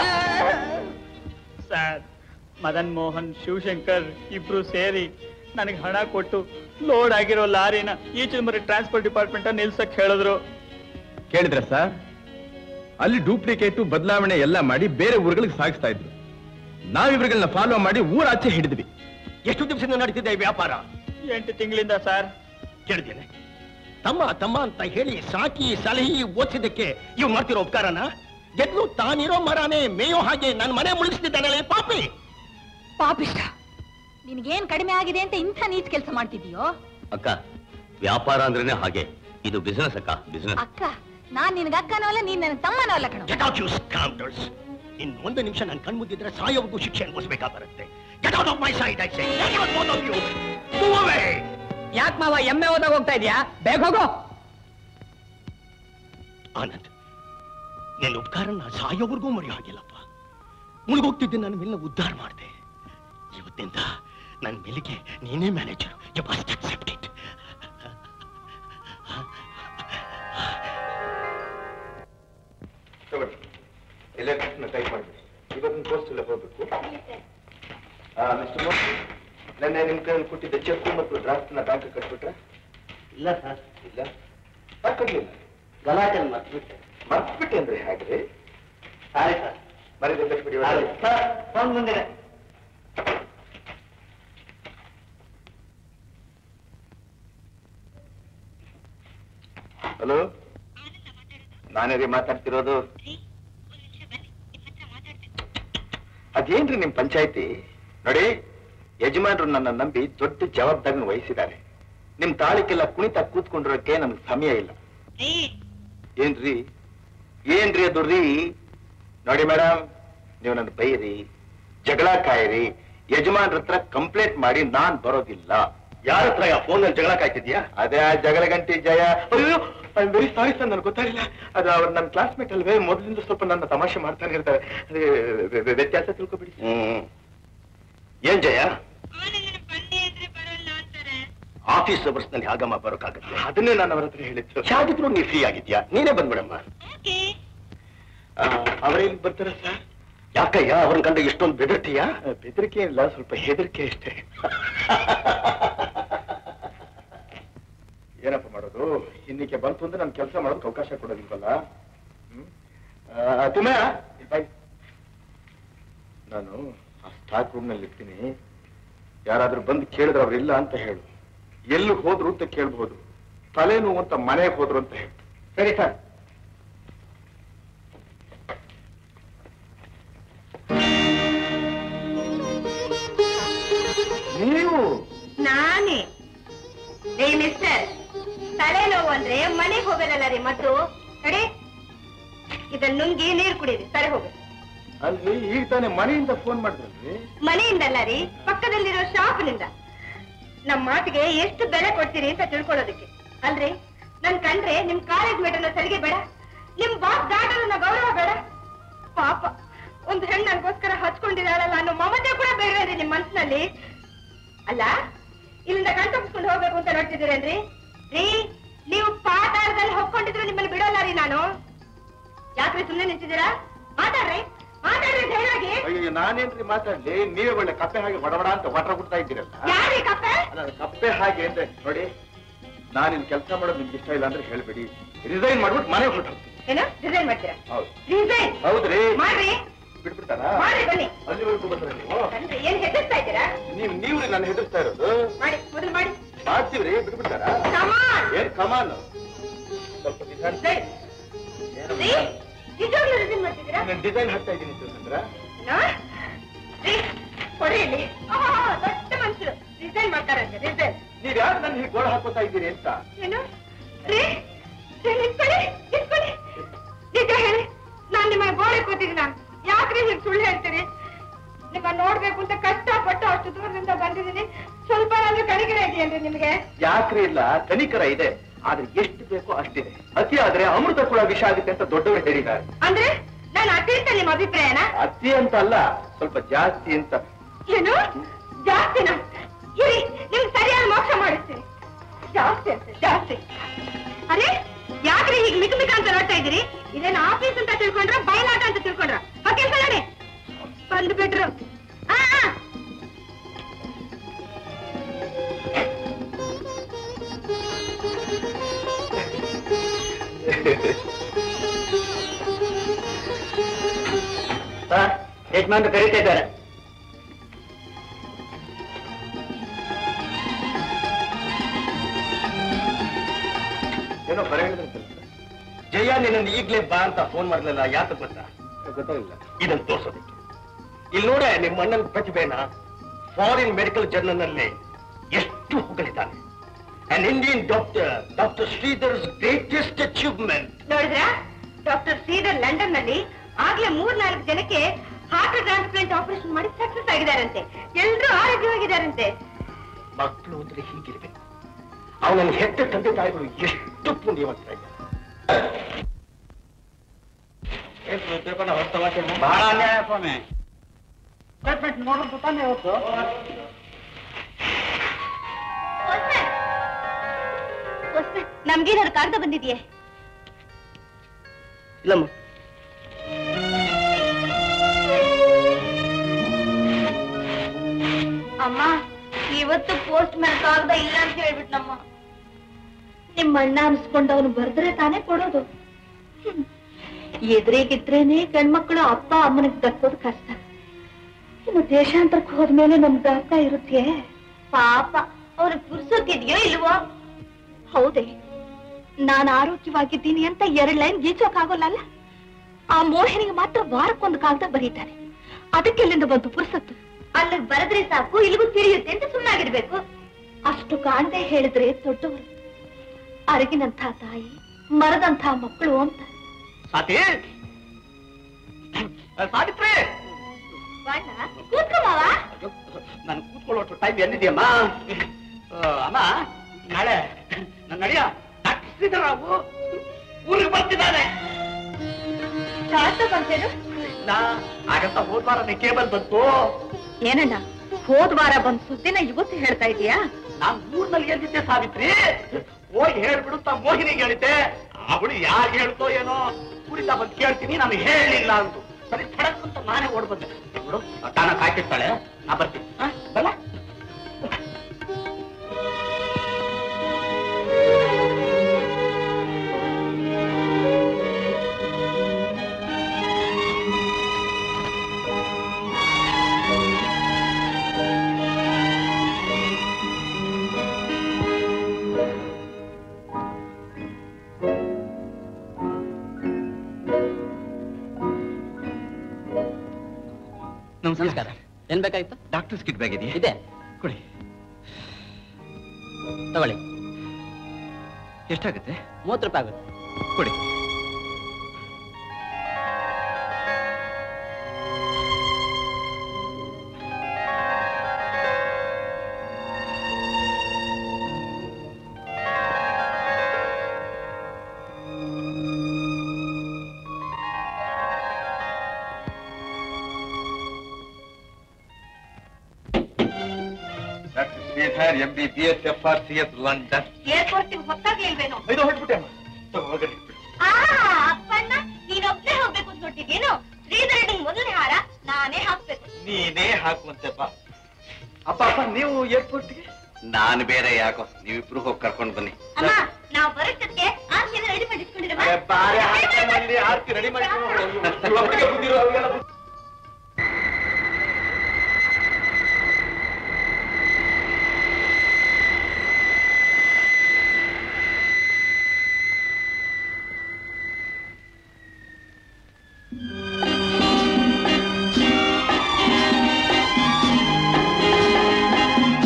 H: ಸರ್ ಮದನ್ ಮೋಹನ್ ಶಿವಶಂಕರ್ ಇಬ್ರು ಸೇರಿ ನನಗೆ ಹಣ ಕೊಟ್ಟು ಲೋಡ್ ಆಗಿರೋ ಲಾರಿನ ಈಚಿನ ಮರಿ ಟ್ರಾನ್ಸ್ಪೋರ್ಟ್ ಡಿಪಾರ್ಟ್ಮೆಂಟ್ ನಿಲ್ಸಕ್ ಹೇಳಿದ್ರು
O: ಕೇಳಿದ್ರ ಸರ್ ಅಲ್ಲಿ ಡೂಪ್ಲಿಕೇಟು ಬದಲಾವಣೆ ಎಲ್ಲ ಮಾಡಿ ಬೇರೆ ಊರುಗಳಿಗೆ ಸಾಗಿಸ್ತಾ ಇದ್ರು ನಾವಿವ್ರುಗಳನ್ನ ಫಾಲೋ ಮಾಡಿ ಊರಾಚೆ ಹಿಡಿದ್ವಿ
E: ಎಷ್ಟು ದಿವಸದಿಂದ ನಡೀತಿದೆ ಈ ವ್ಯಾಪಾರ
H: ಎಂಟು ತಿಂಗಳಿಂದ ಸರ್
E: ಕೇಳಿದ್ದೇನೆ ತಮ್ಮ ತಮ್ಮ ಅಂತ ಹೇಳಿ ಸಾಕಿ ಸಲಹಿ ಓದಿಸಿದ್ದಕ್ಕೆ ಇವ್ ಮಾಡ್ತಿರೋ ಉಪಕಾರನ ಗೆದ್ದು ತಾನಿರೋ ಮರನೇ ಮೇಯೋ ಹಾಗೆ ನನ್ನ ಮನೆ ಮುಳುಗಿಸ್ತಿದ್ದಾನಲ್ಲ ಈ ಪಾಪಿ
C: ಪಾಪಿಷ್ಟ ನಿನ್ಗೇನ್ ಕಡಿಮೆ ಆಗಿದೆ ಅಂತ ಇಂಥ ನೀಚ್ ಕೆಲಸ ಮಾಡ್ತಿದೀಯೋ
K: ಅಕ್ಕ ವ್ಯಾಪಾರ ಅಂದ್ರೇನೆ ಹಾಗೆ ಇದು ಬಿಸಿನೆಸ್ ಅಕ್ಕ ಬಿಸಿನೆಸ್
C: ಅಕ್ಕ ನಾನ್ ನಿನ್ಗ ಅಕ್ಕನೋ ಅಲ್ಲ ನೀನ್ ನನ್ನ ತಮ್ಮನೋ ಅಲ್ಲ ಕಣೋ
E: Get out, you scoundrels. ಇನ್ ಒಂದು ನಿಮಿಷ ನಾನು ಕಣ್ಮುದ್ದಿದ್ರೆ ಸಾಯೋವರೆಗೂ ಶಿಕ್ಷೆ ಅನುಭವಿಸಬೇಕಾ ಬರುತ್ತೆ Get out of my sight, I say. Get out, both of you. Move away.
J: ಯಾಕೆ ಮಾವ ಎಮ್ಮೆ ಹೋದಾಗ ಹೋಗ್ತಾ ಇದೀಯಾ ಬೇಗ ಹೋಗೋ
E: ಆನಂದ್ ನಿನ್ನ ಉಪಕಾರನ ಸಾಯೋವರೆಗೂ ಮರೆಯೋ ಹಾಗಿಲ್ಲಪ್ಪ ಮುಳುಗೋಗ್ತಿದ್ದೆ ನನ್ನ ಮೇಲೆ ಉದ್ಧಾರ ಮಾಡಿದೆ ಇವತ್ತಿಂದ ನನ್ನ ಮೇಲಿಗೆ ನೀನೇ manager you must accept it
O: ತಗೊಳ್ಳಿ ಎಲ್ಲ ಟೈಪ್ ಮಾಡಿ ಇವತ್ತಿನ ಪೋಸ್ಟ್ ಎಲ್ಲ ಹೋಗ್ಬೇಕು ಮಿಸ್ಟರ್ ಮೋಹನ್ ನೆನ್ನೆ ನಿಮ್ ಕೈಯಲ್ಲಿ ಕೊಟ್ಟಿದ್ದ ಚೆಕ್ ಮತ್ತು ಡ್ರಾಫ್ಟ್ ನ ಬ್ಯಾಂಕ್ ಕಟ್ಬಿಟ್ರೆ
E: ಇಲ್ಲ ಸರ್
O: ಇಲ್ಲ ಯಾಕ್ ಕಟ್ಲಿಲ್ಲ
E: ಗಲಾಟೆ ಮರ್ತ್ಬಿಟ್ಟೆ
O: ಮರ್ತ್ಬಿಟ್ಟೆ ಅಂದ್ರೆ ಹೇಗ್ರಿ
E: ಸಾರಿ ಸರ್
O: ಮರಿದ ಕಟ್ಬಿಡಿ
E: ಸರ್ ಫೋನ್ ಬಂದಿದೆ
O: ಹಲೋ ನಾನೇ ರೀ ಮಾತಾಡ್ತಿರೋದು ಅದೇನ್ರಿ ನಿಮ್ ಪಂಚಾಯತಿ ನೋಡಿ ಯಜಮಾನ್ರು ನನ್ನ ನಂಬಿ ದೊಡ್ಡ ಜವಾಬ್ದಾರಿನ ವಹಿಸಿದ್ದಾರೆ ನಿಮ್ ತಾಳಿಕೆಲ್ಲ ಕುಣಿತ ಕೂತ್ಕೊಂಡಿರೋಕೆ ನಮ್ಗೆ ಸಮಯ ಇಲ್ಲ ಏನ್ರಿ ಏನ್ರಿ ಅದು ರೀ ನೋಡಿ ಮೇಡಮ್ ನೀವು ನನ್ನ ಬೈರಿ ಜಗಳ ಕಾಯಿರಿ ಯಜಮಾನ್ರ ಹತ್ರ ಕಂಪ್ಲೇಂಟ್ ಮಾಡಿ ನಾನ್ ಬರೋದಿಲ್ಲ
E: ಯಾರ ಹತ್ರ ಫೋನ್ ಜಗಳ ಕಾಯ್ತಿದ್ಯಾ
O: ಅದೇ ಆ ಜಗಳ ಗಂಟಿ ಜಯ ಅಯ್ಯೋ ಐ ವೆರಿ ಸಾರಿ ಸರ್ ನನಗೆ ಗೊತ್ತಾಗಿಲ್ಲ ಅದು ಅವ್ರು ನನ್ನ ಕ್ಲಾಸ್ಮೇಟ್ ಅಲ್ವೇ ಮೊದಲಿಂದ ಸ್ವಲ್ಪ ನನ್ನ ತಮಾಷೆ ಮಾಡ್ತಾನೆ ಇರ್ತಾರೆ ಅದೇ ವ್ಯ- ವ್ಯ- ವ್ಯತ್ಯಾಸ ತಿಳ್ಕೊಬಿಡಿ
E: ಹ್ಮ್ ಏನ್ ಜಯ ಆಫೀಸ್ ಅವರ್ಸ್ನಲ್ಲಿ ಆಗಮ್ಮ ಬರೋಕ್ಕಾಗತ್ತೆ
O: ಅದನ್ನೇ ನಾನು ಅವ್ರ ಹತ್ರ ಹೇಳಿದ್ದು
E: ಹೇಗಿದ್ರು ನೀ ಫ್ರೀ ಆಗಿದ್ಯಾ ನೀನೇ ಬಂದ್ಬಿಡಮ್ಮ
O: ಆ, ಅವರೇ ಇಲ್ಲಿ ಬರ್ತಾರ ಸರ್
E: ಯಾಕಯ್ಯ ಅವ್ರನ್ನ ಕಂಡು ಇಷ್ಟೊಂದು ಬೆದರ್ತೀಯಾ
O: ಬೆದರಿಕೆ ಇಲ್ಲ ಸ್ವಲ್ಪ ಹೆದರಿಕೆ ಅಷ್ಟೇ ಏನಪ್ಪ ಮಾಡೋದು ಇನ್ನಿಕೆ ಬಂತು ಅಂದ್ರೆ ನಾನು ಕೆಲಸ ಮಾಡೋದಕ್ಕೆ ಅವಕಾಶ ಕೊಡೋದಿಲ್ವಲ್ಲ ಹ್ಮ್ ಆ, ತಿಮ್ಮಯ್ಯ, ಇಲ್ಲಿ ಬಾ. ನಾನು ಆ ಸ್ಟಾಕ್ ರೂಮ್ ನಲ್ಲಿ ಇರ್ತೀನಿ ಯಾರಾದ್ರೂ ಬಂದು ಕೇಳಿದ್ರೆ ಅವ್ರು ಇಲ್ಲ ಅಂತ ಹೇಳು ಎಲ್ಲಿ ಹೋದ್ರು ಅಂತ ಕೇಳ್ಬಹುದು ತಲೆನೋವು ಅಂತ ಮನೆಗೆ ಹೋದ್ರು ಅಂತ ಹೇಳು ಸರಿ ಸರ್ ನೀವು
B: ನಾನೇ ಏ ಮಿಸ್ಟರ್ ತಲೆನೋವು ಅಂದ್ರೆ ಮನೆಗೆ ಹೋಗೋದಲ್ಲ ರೀ ಮತ್ತು ಕಡೆ ಇದನ್ನ ನುಂಗಿ ನೀರ್ ಕುಡೀರಿ ಸರಿ ಹೋಗಿ
O: ಅಲ್ಲಿ ಈಗ ತಾನೇ ಮನೆಯಿಂದ ಫೋನ್ ಮಾಡಿದ್ರಲ್ರಿ
B: ಮನೆಯಿಂದಲ್ಲ ರೀ ಪಕ್ಕದಲ್ಲಿರೋ ಶಾಪ್ನಿಂದ ನಮ್ ಮಾತಿಗೆ ಎಷ್ಟು ಬೆಲೆ ಕೊಡ್ತೀರಿ ಅಂತ ತಿಳ್ಕೊಳ್ಳೋದಕ್ಕೆ ಅಲ್ರಿ ನನ್ ಕಂಡ್ರೆ ನಿಮ್ ಕಾಲೇಜ್ ಮೇಟನ್ನ ಸರಿಗೆ ಬೇಡ ನಿಮ್ ಬಾಸ್ ದಾಟನ ಗೌರವ ಬೇಡ ಪಾಪ ಒಂದ್ ಹೆಣ್ಣು ನನಗೋಸ್ಕರ ಹಚ್ಕೊಂಡಿದ್ದಾಳಲ್ಲ ಅನ್ನೋ ಮಮತೆ ಕೂಡ ಬೇಡವೇನ್ರಿ ನಿಮ್ ಮನ್ಸಿನಲ್ಲಿ ಅಲ್ಲ ಇಲ್ಲಿಂದ ಗಂಟು ಮುಚ್ಕೊಂಡು ಹೋಗ್ಬೇಕು ಅಂತ ನೋಡ್ತಿದ್ದೀರೇನ್ರಿ ರೀ ನೀವು ಪಾತಾಳದಲ್ಲಿ ಹೊಕ್ಕೊಂಡಿದ್ರು ನಿಮ್ಮಲ್ಲಿ ಬಿಡೋಲ್ಲ ರೀ ನಾನು ಯಾಕ್ರಿ ಸುಮ್ಮನೆ ನಿಂತಿದ್ದೀರಾ ಮಾತಾಡ್ರಿ ಮಾತಾಡ್ರಿ ಅಂತ ಹೇಳಾಗಿ
O: ಅಯ್ಯೋ ನಾನೇನ್ರಿ ಮಾತಾಡ್ಲಿ ನೀವೇ ಒಳ್ಳೆ ಕಪ್ಪೆ ಹಾಗೆ ಬಡಬಡ ಅಂತ ವಟ್ರ ಬಿಡ್ತಾ ಇದ್ದೀರಲ್ಲ
B: ಯಾರೀ ಕಪ್ಪೆ
O: ಅಲ್ಲ, ಕಪ್ಪೆ ಹಾಗೆ ಅಂದ್ರೆ ನೋಡಿ ನಾನು ಇಲ್ಲಿ ಕೆಲಸ ಮಾಡೋದು ನಿಮ್ಗೆ ಇಷ್ಟ ಇಲ್ಲ ಅಂದ್ರೆ ಹೇಳ್ಬೇಡಿ ರಿಸೈನ್ ಮಾಡ್ಬಿಟ್ಟು ಮನೆಗೆ ಹೊರಟು
B: ಏನು ಡಿಸೈನ್ ಮಾಡ್ತೀರಾ
O: ಹೌದು
B: ಡಿಸೈನ್
O: ಹೌದ್ರಿ
B: ಮಾಡ್ರಿ
O: ಬಿಟ್ಬಿಡ್ತಾರಾ
B: ಮಾಡ್ರಿ ಬನ್ನಿ
O: ಅಲ್ಲಿವರೆಗೂ ಬಂದ್ರೆ ನೀವು
B: ಅಂದ್ರೆ ಏನ್ ಹೆದರ್ಸ್ತಾ ಇದ್ದೀರಾ
O: ನೀವ್ ನೀವ್ರಿ ನಾನು ಹೆದರ್ಸ್ತಾ ಇರೋದು
B: ಮಾಡಿ ಮೊದಲು ಮಾಡಿ
O: ಮಾಡ್ತೀವ್ರಿ ಬಿಟ್ಬಿಡ್ತಾರಾ
B: ಕಮಾನ್
O: ಏನ್ ಕಮಾನ್ ಸ್ವಲ್ಪ ನಿಧಾನ
B: ರೀ ನಿಜವಾಗ್ಲೂ ಡಿಸೈನ್ ಮಾಡ್ತಿದ್ದೀರಾ
O: ನಾನು ಡಿಸೈನ್ ಹಾಕ್ತಾ ಇದ್ದೀನಿ ಚಂದ್ರ
B: ನಾ? ರೀ ಕೊಡಿ ಇಲ್ಲಿ ಆ, ದೊಡ್ಡ ಮನುಷ್ಯರು ಡಿಸೈನ್ ಮಾಡ್ತಾರಂತೆ ಡಿಸೈನ್
O: ನೀವ್ ಯಾರು ನನ್ನ ಹೀಗೆ ಗೋಳ ಹಾಕೋತಾ ಇದ್ದೀರಿ ಅಂತ
B: ಏನು ರೀ
C: ನಿಂತ್ಕೊಳ್ಳಿ ನಿಂತ್ಕೊಳ್ಳಿ ನಿಜ ಹೇಳಿ ನಾನ್ ನಿಮಗೆ ಗೋಡೆ ಕೂತಿದ್ದೀನ ಯಾಕ್ರಿ ಹೀಗೆ ಸುಳ್ಳು ಹೇಳ್ತೀರಿ ನಿಮ್ಮ ನೋಡ್ಬೇಕು ಅಂತ ಕಷ್ಟಪಟ್ಟು ಅಷ್ಟು ದೂರದಿಂದ ಬಂದಿದ್ದೀನಿ ಸ್ವಲ್ಪ ಅಂದ್ರೆ ಕಣಿಕರ ಇದೆಯೇನ್ರಿ ನಿಮಗೆ
O: ಯಾಕ್ರಿ ಇಲ್ಲ ಕನಿಕರ ಇದೆ ಆದ್ರೆ ಎಷ್ಟು ಬೇಕೋ ಅಷ್ಟಿದೆ ಅತಿ ಆದ್ರೆ ಅಮೃತ ಕೂಡ ವಿಷ ಆಗುತ್ತೆ ಅಂತ ದೊಡ್ಡವರು ಹೇಳಿದ್ದಾರೆ
C: ಅಂದ್ರೆ ನಾನು ಅತಿರಿತ ನಿಮ್ಮ ಅಭಿಪ್ರಾಯನ
O: ಅತಿ ಅಂತ ಅಲ್ಲ ಸ್ವಲ್ಪ ಜಾಸ್ತಿ ಅಂತ
C: ಏನು ಜಾಸ್ತಿನ ಇರಿ ನಿಮ್ಗೆ ಸರಿಯಾದ ಮೋಕ್ಷ ಮಾಡಿಸ್ತೀನಿ ಜಾಸ್ತಿ ಅಂತ ಜಾಸ್ತಿ ಅರೆ ಯಾಕ್ರಿ ಹೀಗೆ ಮಿಕ್ ಮಿಕ ಅಂತ ನೋಡ್ತಾ ಇದ್ದೀರಿ ಇದೇನು ಆಫೀಸ್ ಅಂತ ತಿಳ್ಕೊಂಡ್ರ ಬಯಲಾಟ ಅಂತ ತಿಳ್ಕೊಂಡ್ರ ಕೆಲಸ ನೋಡಿ ಬಂದು ಬಿಟ್ರು ಆ ಆ.
E: ಯಜಮಾನ್ರು ಕರೀತಾ ಇದ್ದಾರೆ
O: ಏನೋ ಬರ ಹೇಳಿದ್ರೆ
E: ಜಯ ನಿನ್ನ ಈಗ್ಲೇ ಬಾ ಅಂತ ಫೋನ್ ಮಾಡ್ಲಿಲ್ಲ ಯಾಕೆ ಗೊತ್ತಾ
O: ಗೊತ್ತಾಗಿಲ್ಲ
E: ಇದನ್ನು ತೋರ್ಸೋದಕ್ಕೆ ಇಲ್ಲಿ ನೋಡೆ ನಿಮ್ಮ ಅಣ್ಣನ ಪ್ರತಿಭೆನ ಫಾರಿನ್ ಮೆಡಿಕಲ್ ಜರ್ನಲ್ ನಲ್ಲಿ ಎಷ್ಟು ಹೊಗಳಿದ್ದಾನೆ and Indian doctor doctor Shridhar's greatest achievement
C: ನೋಡಿದ್ರ ಡಾಕ್ಟರ್ ಶ್ರೀಧರ್ ಲಂಡನ್ ನಲ್ಲಿ ಆಗ್ಲೇ ಮೂರ್ನಾಲ್ಕು ಜನಕ್ಕೆ ಹಾರ್ಟ್ ಟ್ರಾನ್ಸ್ಪ್ಲಾಂಟ್ ಆಪರೇಷನ್ ಮಾಡಿ ಸಕ್ಸಸ್ ಆಗಿದಾರಂತೆ ಎಲ್ರೂ ಆರೋಗ್ಯವಾಗಿದ್ದಾರಂತೆ
E: ಮಕ್ಕಳು ಅಂದ್ರೆ ಹೀಗಿರ್ಬೇಕು ಅವನನ್ನು ಹೆತ್ತ ತಂದೆ ತಾಯಿಗಳು ಎಷ್ಟು ಪುಣ್ಯವಂತರಾಗಿದ್ದಾರೆ
N: ಬಹಳ ಅನ್ಯಾಯ ಸ್ವಾಮಿ
J: ನೋಡ್ಬಿಟ್ಟು ತಾನೇ ಇವತ್ತು
B: ನಮ್ಗೇನಾದ್ರು ಕಾಗದ ಬಂದಿದೆಯೇ
E: ಇಲ್ಲಮ್ಮ
B: ಅಮ್ಮ ಇವತ್ತು ಪೋಸ್ಟ್ ಮ್ಯಾನ್ ಕಾಗದ ಇಲ್ಲ ಅಂತ ಹೇಳ್ಬಿಟ್ನಮ್ಮ ನಿಮ್ಮ ಅಣ್ಣ ಅನ್ಸ್ಕೊಂಡು ಅವನು ಬರ್ದ್ರೆ ತಾನೇ ಕೊಡೋದು ಹ್ಮ್. ಎದುರಿಗಿದ್ರೇನೆ ಗಂಡ್ಮಕ್ಳು ಅಪ್ಪ ಅಮ್ಮನಿಗೆ ದಕ್ಕೋದು ಕಷ್ಟ ಇನ್ನು ದೇಶಾಂತರಕ್ಕೆ ಹೋದ್ಮೇಲೆ ನಮ್ ದಾಕ ಇರುತ್ತೆ ಪಾಪ ಅವ್ರಿಗೆ ಪುರ್ಸೋತಿದ್ಯೋ ಇಲ್ವೋ ಹೌದೇ ನಾನು ಆರೋಗ್ಯವಾಗಿದ್ದೀನಿ ಅಂತ ಎರಡ್ ಲೈನ್ ಗೀಚೋಕಾಗೋಲ್ಲ ಆ ಮೋಹಿನಿಗೆ ಮಾತ್ರ ವಾರಕ್ಕೊಂದು ಕಾಗದ ಬರೀತಾನೆ ಅದಕ್ಕೆಲ್ಲಿಂದ ಬಂತು ಪುರ್ಸತ್ತು ಅಲ್ಲಿಗೆ ಬರದ್ರೆ ಸಾಕು ಇಲ್ಲಿಗೂ ತಿಳಿಯುತ್ತೆ ಅಂತ ಸುಮ್ಮನಾಗಿರ್ಬೇಕು ಅಷ್ಟು ಕಾಣದೆ ಹೇಳಿದ್ರೆ ದೊಡ್ಡವರು ಅರಗಿನಂಥ ತಾಯಿ ಮರದಂಥ ಮಕ್ಕಳು ಅಂತ
E: ಸಾತಿ ಸಾವಿತ್ರಿ
B: ಕೂತ್ಕೊಮಾವ
E: ನಾನು ಕೂತ್ಕೊಳ್ಳೋ ಟೈಮ್ ಎಲ್ಲಿದೆಯಮ್ಮ ಆ, ಅಮ್ಮ ನಾಳೆ ನನ್ನ ನಡಿಯ ಡಾಕ್ಟರ್ ಶ್ರೀಧರರಾವು ಊರಿಗೆ ಬರ್ತಿದ್ದಾನೆ
B: ಶಾಸ್ತ್ರ ಬಂತೇನು
E: ನಾ ಆಗಂತ ಹೋದ್ ವಾರ ಕೇಬಲ್ ಬಂತು
C: ಏನಣ್ಣ ಹೋದ್ ವಾರ ಬಂದ್ ಸುದ್ದಿನ ಇವತ್ತು ಹೇಳ್ತಾ ಇದೀಯಾ
E: ನಾನ್ ಊರ್ನಲ್ಲಿ ಎಲ್ಲಿದ್ದೆ ಸಾವಿತ್ರಿ ಹೋಗಿ ಹೇಳ್ಬಿಡು ತಾ ಮೋಹಿನಿಗೆ ಹೇಳಿದ್ದೆ ಅವಳು ಯಾರು ಹೇಳ್ತೋ ಏನೋ ಕುರಿತಾ ಬಂದು ಕೇಳ್ತೀನಿ ನಾನು ಹೇಳಿಲ್ಲ ಅಂತು ಸರಿ ಸಡಕ್ ಅಂತ ನಾನೇ ಓಡ್ ಬಂದೆ ನೋಡು ತಾನ ಕಾಯ್ತಿರ್ತಾಳೆ ನಾ ಬರ್ತೀನಿ ಆ, ಬಲ್ಲ
N: ನಮಸ್ಕಾರ
J: ಏನ್ ಬೇಕಾಗಿತ್ತು
N: ಡಾಕ್ಟರ್ಸ್ ಕಿಟ್ ಬ್ಯಾಗ್ ಇದೆಯಾ
J: ಇದೆ
N: ಕೊಡಿ
J: ತಗೊಳ್ಳಿ
N: ಎಷ್ಟಾಗುತ್ತೆ
J: ಮೂವತ್ತು ರೂಪಾಯಿ ಆಗುತ್ತೆ
N: ಕೊಡಿ
O: doctor Shridhar M B B S F R C S London
B: airport ಹೊತ್ತಾಗ್ಲಿಲ್ವೇನೋ
O: ಇದು ಹೊರಟ್ಬಿಟ್ಟೆ
B: ಆ ಅಪ್ಪಣ್ಣ ನೀನೊಬ್ನೇ ಹೋಗ್ಬೇಕು ಅಂತ ಹೊರಟಿದ್ಯೇನು ಶ್ರೀಧರನಿಗೆ ಮೊದಲನೇ ಹಾರ ನಾನೇ ಹಾಕ್ಬೇಕು
O: ನೀನೇ ಹಾಕುವಂತೆ ಬಾ ಅಪ್ಪ ಅಪ್ಪ ನೀವು ಏರ್ಪೋರ್ಟ್ಗೆ
K: ನಾನು ಬೇರೆ ಯಾಕೋ ನೀವಿಬ್ರು ಹೋಗಿ ಕರ್ಕೊಂಡು ಬನ್ನಿ
B: ಅಮ್ಮ ನಾವು ಬರೋಷ್ಟಕ್ಕೆ ಆರ್ತಿನ ರೆಡಿ ಮಾಡಿ ಇಟ್ಕೊಂಡಿರಮ್ಮ
O: ಬಾರೆ ಆರ್ತಿ ಆರ್ತಿ ರೆಡಿ ಮಾಡಿ ಒಬ್ಬರಿಗೆ ಬುದ್ಧಿರೋ ಅವ್ರಿಗೆಲ್ಲ ಬುದ್ಧಿ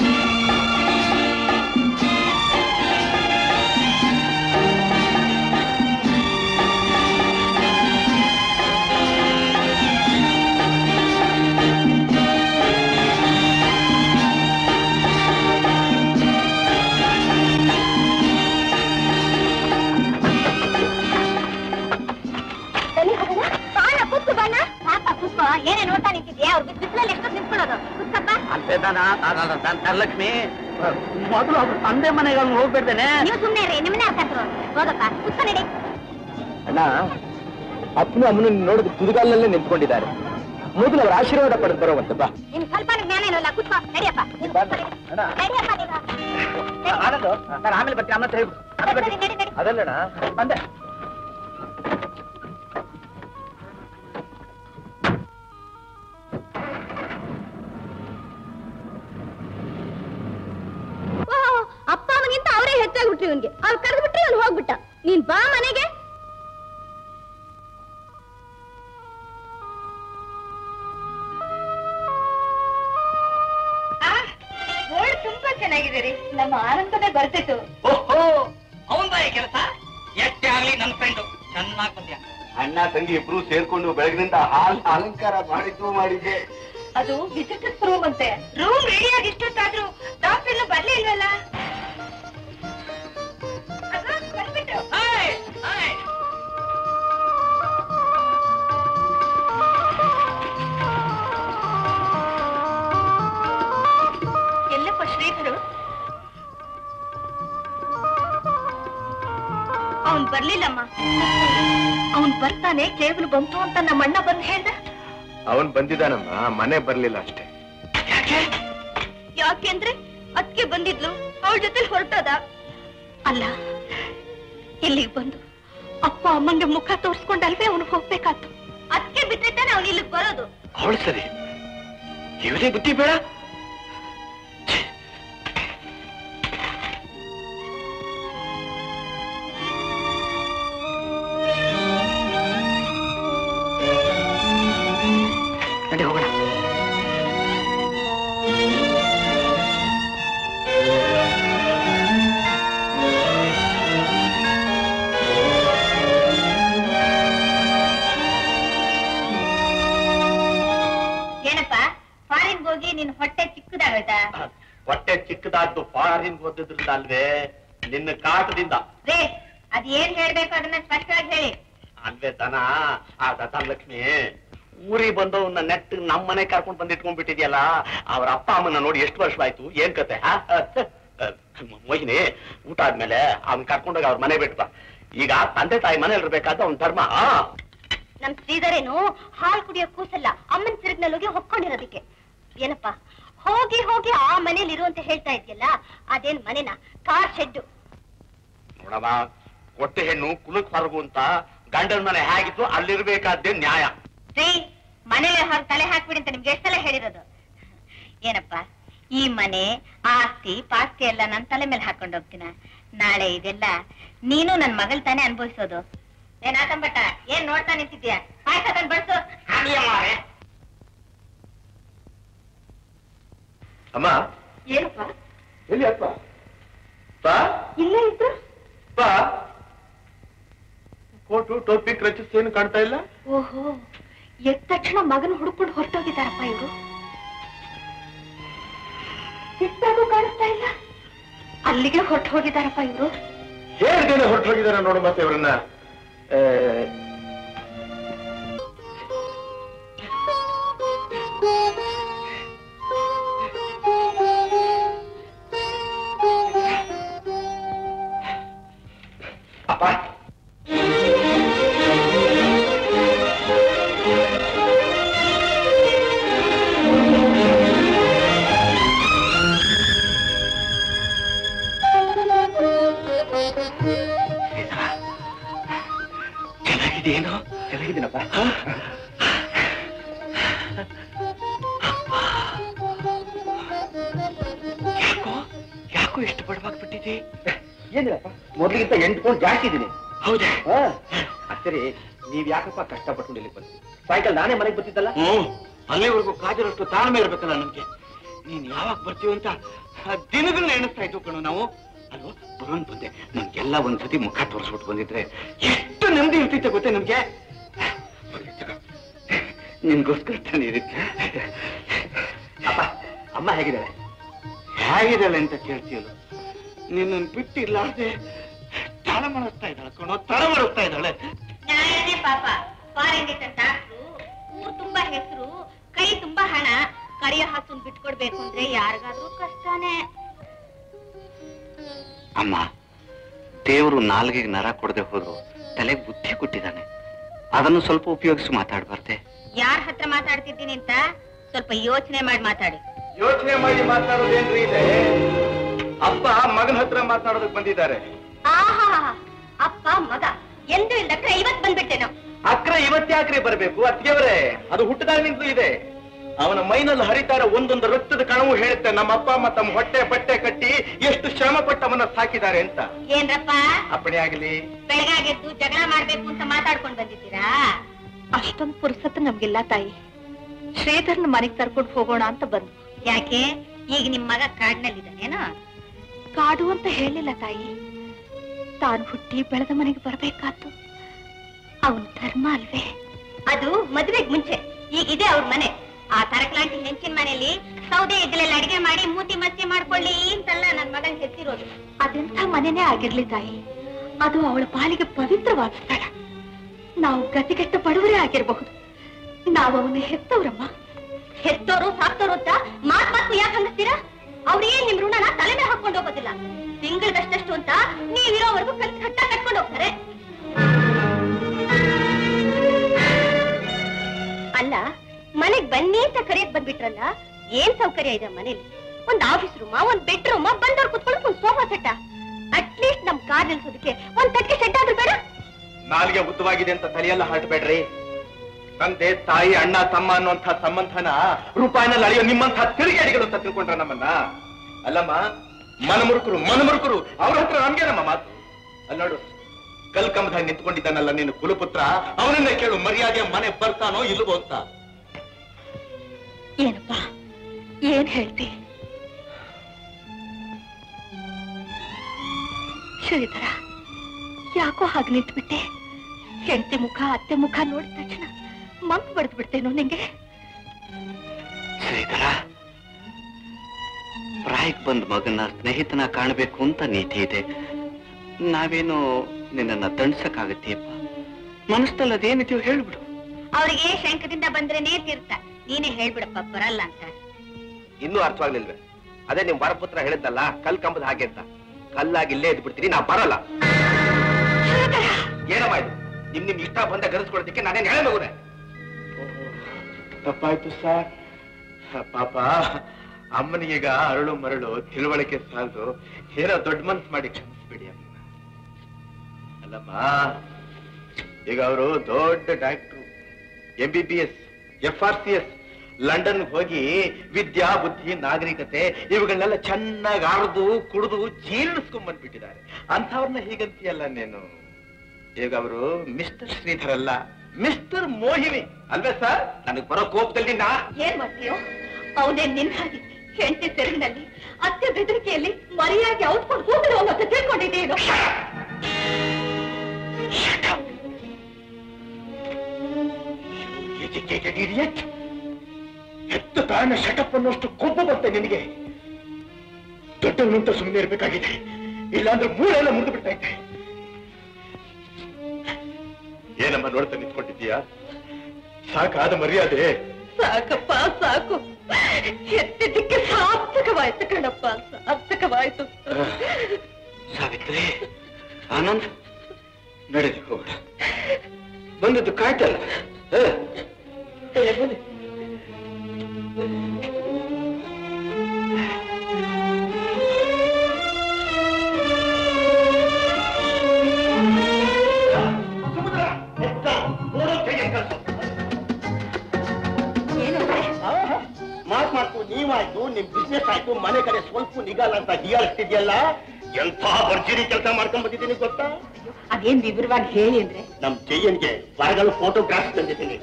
B: ಆ
H: ಲಕ್ಷ್ಮಿ ಮೊದಲು ಅವ್ರ ತಂದೆ ಮನೆಗೆ ಅವ್ನು ಹೋಗ್ಬಿಡ್ತೇನೆ
B: ನೀವು ಸುಮ್ಮನೆ ರೀ ನಿಮ್ಮನ್ನೇ ಹಾಕಂದ್ರು ಹೋಗಪ್ಪ ಕುತ್ಕೊ ನಡಿ
D: ಅಣ್ಣ ಅಪ್ಪನು ಅಮ್ಮನ ನೋಡಿದ ತುದಿಗಾಲಲ್ಲೇ ನಿಂತ್ಕೊಂಡಿದ್ದಾರೆ ಮೊದಲು ಅವರ ಆಶೀರ್ವಾದ ಪಡೆದು ಬರೋವಂತೆ ಬಾ
B: ನಿನ್ ಸ್ವಲ್ಪ ಜ್ಞಾನ ಏನಲ್ಲ ಕುತ್ಕೋ ನಡಿಯಪ್ಪ ನೀನು ಕುತ್ಕೊ ನಡಿ. ನಡಿಯಪ್ಪ ನೀನು
H: ಆನಂದು ನಾನು ಆಮೇಲೆ ಬರ್ತೀನಿ ಅಮ್ಮ ಹತ್ರ ಹೇಳ್ಬಿಡು. ಆಮೇಲೆ ಬರ್ತೀನಿ.
B: ನಡಿ ನಡಿ
D: ಅದಲ್ಲಣ್ಣ
H: ಬಂದೆ
B: ಓ, ಅಪ್ಪ ಅಮ್ಮನಿಗಿಂತ ಅವರೇ ಹೆಚ್ಚಾಗ್ಬಿಟ್ರಿ ಇವನ್ಗೆ ಅವ್ರು ಕರೆದು ಬಿಟ್ರೆ ಅವ್ನು ಹೋಗ್ಬಿಟ್ಟ ನೀನ್ ಬಾ ಮನೆಗೆ
C: ಗೋಲ್ಡ್ ತುಂಬಾ ಚೆನ್ನಾಗಿದೆ ರೀ ನಮ್ಮ ಆನಂದನೇ ಬರ್ತಿತ್ತು
J: ಓಹೋ ಅವನ್ ಬಾಯಿ ಕೆಲಸ ಎಷ್ಟೇ ಆಗ್ಲಿ ನನ್ ಫ್ರೆಂಡು ಚೆನ್ನಾಗ್ ಬಂದ್ಯಾ
O: ಅಣ್ಣ ತಂಗಿ ಇಬ್ರು ಸೇರ್ಕೊಂಡು ಬೆಳಗಿನಿಂದ ಹಾಲ್ ಅಲಂಕಾರ ಮಾಡಿದ್ದು ಮಾಡಿದ್ದೆ
C: ಅದು ವಿಸಿಟರ್ಸ್ ರೂಮ್ ಅಂತೆ ರೂಮ್ ರೆಡಿ ಆಗಿ ಇಷ್ಟೊತ್ತಾದ್ರೂ ಡಾಕ್ಟರ್ ಇನ್ನೂ ಬರ್ಲೇ ಇಲ್ವಲ್ಲ ಅದ, ಬಂದ್ಬಿಟ್ರು. ಎಲ್ಲಪ್ಪ ಶ್ರೀಧರು ಅವನ್ ಬರ್ಲಿಲ್ಲಮ್ಮ ಅವನ್ ಬರ್ತಾನೆ ಕೇಬಲ್ ಬಂತು ಅಂತ ನಮ್ಮ ಅಣ್ಣ ಬಂದ್ ಹೇಳ್ದ
O: ಅವನ್ ಬಂದಿದ್ದಾನಮ್ಮ ಮನೆ ಬರ್ಲಿಲ್ಲ ಅಷ್ಟೇ
C: ಯಾಕೆಂದ್ರೆ ಅದಕ್ಕೆ ಬಂದಿದ್ಲು ಅವಳ ಜೊತೆ ಹೊರಟೋದ ಅಲ್ಲ ಇಲ್ಲಿಗೆ ಬಂದು ಅಪ್ಪ ಅಮ್ಮಂಗೆ ಮುಖ ತೋರ್ಸ್ಕೊಂಡಲ್ವೇ ಅವನು ಹೋಗ್ಬೇಕಾತು ಅದಕ್ಕೆ ಬಿಟ್ಟಿದ್ದಾನೆ ಅವನು ಇಲ್ಲಿಗೆ ಬರೋದು
O: ಅವಳು ಸರಿ ಇವನೇ ಬುದ್ಧಿ ಬೇಡ
H: ನಡಿ ಹೋಗೋಣ
B: ಏನಪ್ಪ ಫಾರಿನ್ ಹೋಗಿ ನಿನ್ ಹೊಟ್ಟೆ ಚಿಕ್ಕದಾಗೋಯ್ತಾ
E: ಹೊಟ್ಟೆ ಚಿಕ್ಕದಾದ್ದು ಫಾರಿನ್ ಓದಿದ್ರಿಂದ ಅಲ್ವೇ ನಿನ್ನ ಕಾಟದಿಂದ
B: ರೇ ಅದ್ ಏನ್ ಹೇಳ್ಬೇಕು ಅದನ್ನ ಸ್ಪಷ್ಟವಾಗಿ ಹೇಳಿ
E: ಅಲ್ವೇ ದನ ಆ ಲಕ್ಷ್ಮಿ ಊರಿಗೆ ಬಂದವನ್ನ ನೆಟ್ ನಮ್ಮ ಮನೆ ಕರ್ಕೊಂಡ್ ಬಂದ್ ಇಟ್ಕೊಂಡ್ಬಿಟ್ಟಿದ್ಯಲ್ಲ ಅವ್ರ ಅಪ್ಪ ಅಮ್ಮನ ನೋಡಿ ಎಷ್ಟು ವರ್ಷ ಆಯ್ತು ಏನ್ ಕತೆ ಹಾ? ಮೋಹಿನಿ ಊಟ ಆದ್ಮೇಲೆ ಅವ್ನ್ ಕರ್ಕೊಂಡೋಗಿ ಅವ್ರ ಮನೆ ಬಿಟ್ಟು ಬಾ ಈಗ ತಂದೆ ತಾಯಿ ಮನೇಲಿ ಇರ್ಬೇಕಾದ ಅವ್ನ ಧರ್ಮ ಆ.
B: ನಮ್ ಶ್ರೀಧರೇನು ಹಾಲ್ ಕುಡಿಯೋ ಕೂಸಲ್ಲ ಅಮ್ಮನ್ ತಿರುಗ್ನಲ್ಲಿ ಹೋಗಿ ಹೊಕ್ಕೊಂಡಿರೋದಕ್ಕೆ ಏನಪ್ಪ ಹೋಗಿ ಹೋಗಿ ಆ ಮನೇಲಿ ಇರು ಅಂತ ಹೇಳ್ತಾ ಇದ್ಯಲ್ಲ ಅದೇನ್ ಮನೆನ ಕಾರ್ ಶೆಡ್ಡು
E: ನೋಡಮ್ಮ ಹೊಟ್ಟೆ ಹೆಣ್ಣು ಕುಲಕ್ ಹೊರಗು ಅಂತ ಗಂಡನ ಮನೆ ಹೇಗಿತ್ತು ಅಲ್ಲಿರ್ಬೇಕಾದ್ದೇ ನ್ಯಾಯ
B: ರೀ ಮನೇಲಿ ಹಾಗೆ ತಲೆ ಹಾಕ್ಬಿಡಿ ಅಂತ ನಿಮ್ಗೆ ಎಷ್ಟೆಲ್ಲ ಹೇಳಿರೋದು ಏನಪ್ಪ ಈ ಮನೆ ಆಸ್ತಿ ಪಾಸ್ತಿ ಎಲ್ಲ ನನ್ ತಲೆ ಮೇಲೆ ಹಾಕೊಂಡು ಹೋಗ್ತೀನ ನಾಳೆ ಇದೆಲ್ಲ ನೀನು ನನ್ ಮಗಳ್ ತಾನೇ ಅನ್ಭವಿಸೋದು ಏನ್ ಆತಂಬಟ್ಟ ಏನ್ ನೋಡ್ತಾ ನಿಂತಿದ್ಯಾ ಪಾಯಸ ತಂದ್ ಬಡ್ಸು
O: ಅಮ್ಮ
C: ಏನಪ್ಪ
O: ಎಲ್ಲಿ ಅಪ್ಪ ಬಾ
C: ಇಲ್ಲೇ ಇದ್ರು
O: ಬಾ ಕೋಟು ಟೋಪಿ ಕ್ರಚಸ್ ಏನು ಕಾಣ್ತಾ ಇಲ್ಲ
C: ಓಹೋ ಎದ್ದ ತಕ್ಷಣ ಮಗನ ಹುಡ್ಕೊಂಡು ಹೊರಟೋಗಿದ್ದಾರಪ್ಪ ಇವರು ಸಿಟ್ಟಾಗೂ ಕಾಣಿಸ್ತಾ ಇಲ್ಲ ಅಲ್ಲಿಗೆ ಹೊರಟು ಹೋಗಿದ್ದಾರಪ್ಪ ಇವರು
O: ಹೇಳ್ದೇನೆ ಹೊರಟು ಹೋಗಿದಾರೆ ನೋಡು ಮತ್ತೆ ಇವ್ರನ್ನ ಆ,
E: ಅಪ್ಪ
O: ಚೆನ್ನಾಗಿದೆಯೇನೋ ಚೆನ್ನಾಗಿದ್ದೀನಪ್ಪ ಯಾಕೋ ಯಾಕೋ ಇಷ್ಟು ಬಡವಾಗ್ಬಿಟ್ಟಿದೆ
D: ಏನಿಲ್ಲಪ್ಪ ಮೊದ್ಲಿಗಿಂತ ಎಂಟು ಪೌಂಡ್ ಜಾಸ್ತಿ ಇದ್ದೀನಿ
O: ಹೌದಾ
D: ಸರಿ ನೀವ್ ಯಾಕಪ್ಪ ಕಷ್ಟಪಟ್ಟು ಇಲ್ಲಿಗೆ ಬಂದ್ರಿ ಸಾಯಂಕಾಲ ನಾನೇ ಮನೆಗೆ ಬರ್ತಿದ್ದಲ್ಲ
O: ಹ್ಮ್ ಅಲ್ಲಿವರೆಗೂ ಕಾದಿರೋಷ್ಟು ತಾಳ್ಮೆ ಇರ್ಬೇಕಲ್ಲ ನಮ್ಗೆ ನೀನ್ ಯಾವಾಗ ಬರ್ತೀವಿ ಅಂತ ದಿನಗಳನ್ನ ಎಣಿಸ್ತಾ ಇದ್ವು ಕಣು ನಾವು ಅಲ್ವಾ ಬರೋನ್ ಬಂದೆ ನಮ್ಗೆಲ್ಲ ಒಂದ್ಸತಿ ಮುಖ ತೋರಿಸ್ಬಿಟ್ಟು ಬಂದಿದ್ರೆ ಎಷ್ಟು ನೆಮ್ಮದಿ ಇರ್ತಿತ್ತೆ ಗೊತ್ತೇ ನಮ್ಗೆ ನಿನ್ಗೋಸ್ಕರ ತಾನೇ ಇರುತ್ತೆ
D: ಅಪ್ಪ ಅಮ್ಮ ಹೇಗಿದ್ದಾಳೆ
O: ಹೇಗಿದ್ದಾಳೆ ಅಂತ ಕೇಳ್ತೀಯಲ್ಲ ನಿನ್ನನ್ನು ಬಿಟ್ಟಿರ್ಲಾರ್ದೆ ತಳಮಳಿಸ್ತಾ ಇದ್ದಾಳೆ ಕಣೋ ತಳಮಳಿಸ್ತಾ ಇದ್ದಾಳೆ
B: ನ್ಯಾಯನೇ ಪಾಪ ಫಾರಿನ್ ಡಾಕ್ಟ್ರು ಊರ್ ತುಂಬಾ ಹೆಸರು ಕೈ ತುಂಬಾ ಹಣ ಕರಿಯ ಹಾಸನ್ ಬಿಟ್ಕೊಡ್ಬೇಕು ಅಂದ್ರೆ ಇದ್ರೆ ಯಾರಿಗಾದ್ರೂ ಕಷ್ಟನೇ
K: ಅಮ್ಮ ದೇವರು ನಾಲ್ಗೆಗೆ ನರ ಕೊಡದೆ ಹೋದ್ರು ತಲೆಗೆ ಬುದ್ಧಿ ಕೊಟ್ಟಿದ್ದಾನೆ ಅದನ್ನು ಸ್ವಲ್ಪ ಉಪಯೋಗಿಸಿ ಮಾತಾಡ್ಬಾರ್ದೆ
B: ಯಾರ ಹತ್ರ ಮಾತಾಡ್ತಿದ್ದೀನಿ ಅಂತ ಸ್ವಲ್ಪ ಯೋಚನೆ ಮಾಡಿ ಮಾತಾಡಿ
D: ಯೋಚನೆ ಮಾಡಿ ಮಾತಾಡೋದೇನ್ರಿ ಇದೆ ಅಪ್ಪ ಮಗನ ಹತ್ರ ಮಾತನಾಡೋದಕ್ಕೆ ಬಂದಿದ್ದಾರೆ
B: ಆಹಾ ಅಪ್ಪ ಮಗ ಎಂದು ಇಲ್ದಕ್ರೆ ಇವತ್ ಬಂದ್ಬಿಟ್ಟೆನೋ
D: ಅಕ್ರ ಇವತ್ತ್ಯಾಕ್ರಿ ಬರ್ಬೇಕು ಅತ್ತಿಗೆವರೇ ಅದು ಹುಟ್ಟದಾಗಿನಿಂದಲೂ ಇದೆ ಅವನ ಮೈನಲ್ಲಿ ಹರಿತಾರ ಒಂದೊಂದು ರಕ್ತದ ಕಣವು ಹೇಳುತ್ತೆ ನಮ್ಮ ಅಪ್ಪ ಅಮ್ಮ ತಮ್ಮ ಹೊಟ್ಟೆ ಬಟ್ಟೆ ಕಟ್ಟಿ ಎಷ್ಟು ಶ್ರಮ ಪಟ್ಟು ಅವನ್ನ ಸಾಕಿದ್ದಾರೆ ಅಂತ
B: ಏನ್ರಪ್ಪ
D: ಅಪ್ಪಣೆ ಆಗಲಿ
B: ಬೆಳಗಾಗೆದ್ದು ಜಗಳ ಮಾಡ್ಬೇಕು ಅಂತ ಮಾತಾಡ್ಕೊಂಡ್ ಬಂದಿದ್ದೀರಾ
C: ಅಷ್ಟೊಂದು ಪುರುಸತ್ತು ನಮ್ಗಿಲ್ಲ ತಾಯಿ ಶ್ರೀಧರ್ನ ಮನೆಗ್ ಕರ್ಕೊಂಡು ಹೋಗೋಣ ಅಂತ ಬಂದು
B: ಯಾಕೆ ಈಗ ನಿಮ್ ಮಗ ಕಾಡ್ನಲ್ಲಿದ್ದಾನೇನೋ
C: ಕಾಡು ಅಂತ ಹೇಳಿಲ್ಲ ತಾಯಿ ತಾನು ಹುಟ್ಟಿ ಬೆಳೆದ ಮನೆಗೆ ಬರ್ಬೇಕಾದ್ದು ಅವನ ಧರ್ಮ ಅಲ್ವೇ
B: ಅದು ಮದ್ವೆಗ್ ಮುಂಚೆ ಈಗ ಇದೆ ಅವ್ರ ಮನೆ ಆ ತರಕಲಾಂಟಿ ಹೆಂಚಿನ ಮನೆಯಲ್ಲಿ ಸೌದೆ ಇದ್ರಲ್ಲಿ ಅಡಿಗೆ ಮಾಡಿ ಮೂತಿ ಮಸ್ತಿ ಮಾಡ್ಕೊಳ್ಳಿ ಅಂತಲ್ಲ ನನ್ ಮಗನ್ ಹೆತ್ತಿರೋದು
C: ಅದೆಂಥ ಮನೆನೇ ಆಗಿರ್ಲಿ ತಾಯಿ ಅದು ಅವಳ ಪಾಲಿಗೆ ಪವಿತ್ರವಾದ ಸ್ಥಳ ನಾವು ಗತಿಗೆಟ್ಟ ಬಡವರೇ ಆಗಿರಬಹುದು ನಾವು ಅವನ ಹೆತ್ತವ್ರಮ್ಮ
B: ಹೆತ್ತೋರು ಸಾಕ್ತೋರು ಅಂತ ಮಾತ್ ಮಾತು ಯಾಕೆ ಹಂಗಸ್ತೀರಾ ಅವ್ರಿಗೆ ನಿಮ್ ಋಣನ ತಲೆ ಮೇಲೆ ಹಾಕೊಂಡು ಹೋಗೋದಿಲ್ಲ ತಿಂಗಳದಷ್ಟಷ್ಟು ಅಂತ ನೀವಿರೋವರೆಗೂ ಕಲ್ ಕಟ್ಟ ಕಟ್ಕೊಂಡು ಹೋಗ್ತಾರೆ ಅಲ್ಲ ಮನೆಗ್ ಬನ್ನಿ ಅಂತ ಕರೆಯಕ್ ಬಂದ್ಬಿಟ್ರಲ್ಲ ಏನ್ ಸೌಕರ್ಯ ಇದೆ ಮನೇಲಿ ಒಂದ್ ಆಫೀಸ್ ರೂಮ ಒಂದ್ ಬೆಡ್ ರೂಮ ಬಂದವ್ರು ಕುತ್ಕೊಳಕ್ ಒಂದ್ ಸೋಫಾ ಸೆಟ್ಟ ಅಟ್ಲೀಸ್ಟ್ ನಮ್ ಕಾರ್ ನಿಲ್ಸೋದಕ್ಕೆ ಒಂದ್ ತಟ್ಟೆ ಸೆಟ್ ಆದ್ರೂ ಬೇಡ
D: ನಾಲಿಗೆ ಉದ್ದವಾಗಿದೆ ಅಂತ ತಲೆಯೆಲ್ಲ ಹಾಟಬೇಡ್ರಿ ತಂದೆ ತಾಯಿ ಅಣ್ಣ ತಮ್ಮ ಅನ್ನುವಂಥ ಸಂಬಂಧನ ರೂಪಾಯಿನಲ್ಲಿ ಅಳಿಯೋ ನಿಮ್ಮಂಥ ತಿರುಗೇಡಿಗಳು ಅಂತ ತಿಳ್ಕೊಂಡ್ರ ನಮ್ಮನ್ನ ಅಲ್ಲಮ್ಮ ಮನಮುರುಕರು ಮನಮುರುಕರು ಅವ್ರ ಹತ್ರ ನಮ್ಗೆ ನಮ್ಮ ಮಾತು ಅಲ್ಲಿ ನೋಡು ಕಲ್ ಕಂಬದಾಗ ನಿಂತ್ಕೊಂಡಿದ್ದಾನಲ್ಲ ನಿನ್ನ ಕುಲಪುತ್ರ ಅವನನ್ನ ಕೇಳು ಮರ್ಯಾದೆ ಮನೆ ಬರ್ತಾನೋ ಇಲ್ವೋ ಅಂತ
C: ಏನಪ್ಪ ಏನ್ ಹೇಳ್ತಿ ಶ್ರೀಧರ ಯಾಕೋ ಹಾಗೆ ನಿಂತ್ಬಿಟ್ಟೆ ಹೆಂಡತಿ ಮುಖ ಅತ್ತೆ ಮುಖ ನೋಡಿದ ತಕ್ಷಣ ಮಂಕ್ ಬಡ್ದು ಬಿಡ್ತೇನೋ ನಿಂಗೆ
K: ಶ್ರೀಧರ ಪ್ರಾಯಕ್ ಬಂದ ಮಗನ ಸ್ನೇಹಿತನ ಕಾಣಬೇಕು ಅಂತ ನೀತಿ ಇದೆ ನಾವೇನು ನಿನ್ನನ್ನ ದಂಡ್ಸಕ್ಕಾಗತ್ತೆಯಪ್ಪ ಮನಸ್ಸಲ್ಲಿ ಅದೇನಿದೆಯೋ ಹೇಳ್ಬಿಡು
B: ಅವ್ರಿಗೆ ಶಂಕದಿಂದ ಬಂದ್ರೇನೆ ತೀರ್ಥ ನೀನೇ ಹೇಳ್ಬಿಡಪ್ಪ ಬರಲ್ಲ ಅಂತ
O: ಇನ್ನೂ ಅರ್ಥವಾಗ್ಲಿಲ್ವೇ ಅದೇ ನಿಮ್ ವರಪುತ್ರ ಹೇಳಿದ್ದಲ್ಲ ಕಲ್ ಕಂಬದ ಹಾಗೆ ಅಂತ ಕಲ್ಲಾಗಿ ಇಲ್ಲೇ ಇದ್ ಬಿಡ್ತೀನಿ ನಾ ಬರಲ್ಲ ಏನಮ್ಮ ಇದು ನಿಮ್ ನಿಮ್ ಇಷ್ಟ ಬಂದ ಗರಿಸ್ಕೊಳೋದಕ್ಕೆ ನಾನೇನ್ ಹೇಳ ಮಗುನೆ
D: ತಪ್ಪಾಯ್ತು ಸರ್ ಪಾಪ ಅಮ್ಮನಿಗೀಗ ಅರಳು ಮರಳು ತಿಳುವಳಿಕೆ ಸಾಲದು ಏನೋ ದೊಡ್ಡ ಮನ್ಸ್ ಮಾಡಿ ಕ್ಷಮಿಸ್ಬಿಡಿ ಅಮ್ಮ ಅಲ್ಲಮ್ಮ ಈಗ ಅವರು ದೊಡ್ಡ doctor M B B S F R C S London ಹೋಗಿ ವಿದ್ಯಾ ಬುದ್ಧಿ ನಾಗರಿಕತೆ ಇವುಗಳನ್ನೆಲ್ಲ ಚೆನ್ನಾಗಿ ಆಡ್ದು ಕುಡಿದು ಜೀರ್ಣಿಸ್ಕೊಂಡ್ ಬಂದ್ಬಿಟ್ಟಿದ್ದಾರೆ ಅಂಥವ್ರನ್ನ ಹೀಗಂತೀಯಲ್ಲ ನೀನು ಈಗ ಅವರು ಮಿಸ್ಟರ್ ಶ್ರೀಧರ್ ಅಲ್ಲ ಮಿಸ್ಟರ್ ಮೋಹಿನಿ ಅಲ್ವೇ ಸರ್ ನನಗೆ ಬರೋ ಕೋಪದಲ್ಲಿ ನಾ
C: ಏನ್ ಮಾಡ್ತೀಯೋ ಅವನೇ ನಿನ್ ಹಾಗೆ ಹೆಂಡತಿ ಸೆರಗಿನಲ್ಲಿ ಅತ್ತೆ ಬೆದರಿಕೆಯಲ್ಲಿ ಮರಿಯಾಗಿ ಔತ್ಕೊಂಡು ಕೂದಲು ಅಂತ ತಿಳ್ಕೊಂಡಿದ್ದೇನು
E: ಎಜುಕೇಟೆಡ್ ಇಡಿಯಟ್ ಹೆತ್ತ ತಾಯಿನ ಶಟಪ್ ಅನ್ನೋಷ್ಟು ಕೊಬ್ಬು ಬಂತೆ ನಿನಗೆ ದೊಡ್ಡವನಂತ ಸುಮ್ಮನೆ ಇರ್ಬೇಕಾಗಿದೆ ಇಲ್ಲಾಂದ್ರೆ ಮೂಳೆ ಎಲ್ಲ ಮುರಿದು ಬಿಡ್ತಾ ಇದ್ದೆ
D: ಏನಮ್ಮ ನೋಡ್ತಾ ನಿಂತ್ಕೊಂಡಿದ್ದೀಯಾ ಸಾಕಾದ ಮರ್ಯಾದೆ
C: ಸಾಕಪ್ಪ ಸಾಕು ಎತ್ತಿದ್ದಕ್ಕೆ ಸಾರ್ಥಕವಾಯ್ತು ಕಣಪ್ಪ ಸಾರ್ಥಕವಾಯ್ತು
K: ಸಾವಿತ್ರಿ ಆನಂದ್ ನಡೆದು ಹೋಗೋಣ ಬಂದದ್ದು ಕಾಯ್ತಲ್ಲ ಹ? ಬನ್ನಿ.
E: ಮಾತ್ ಮಾಡ್ತು ನೀವಾಯ್ತು ನಿಮ್ ಬಿಸ್ನೆಸ್ ಆಯ್ತು ಮನೆ ಕಡೆ ಸ್ವಲ್ಪ ನಿಗಲ್ಲ ಅಂತ ಹೀಯಾಳಿಸ್ತಿದ್ಯಲ್ಲ ಎಂಥ ಭರ್ಜರಿ ಕೆಲಸ ಮಾಡ್ಕೊಂಡ್ ಬಂದಿದ್ದೀನಿ ಗೊತ್ತಾ
C: ಅದೇನ್ ವಿವರವಾಗಿ ಹೇಳಿ ಅಂದ್ರೆ
E: ನಮ್ ಜಯನ್ಗೆ ಬರಗಲು ಫೋಟೋಗ್ರಾಫ್ ತಂದಿದ್ದೀನಿ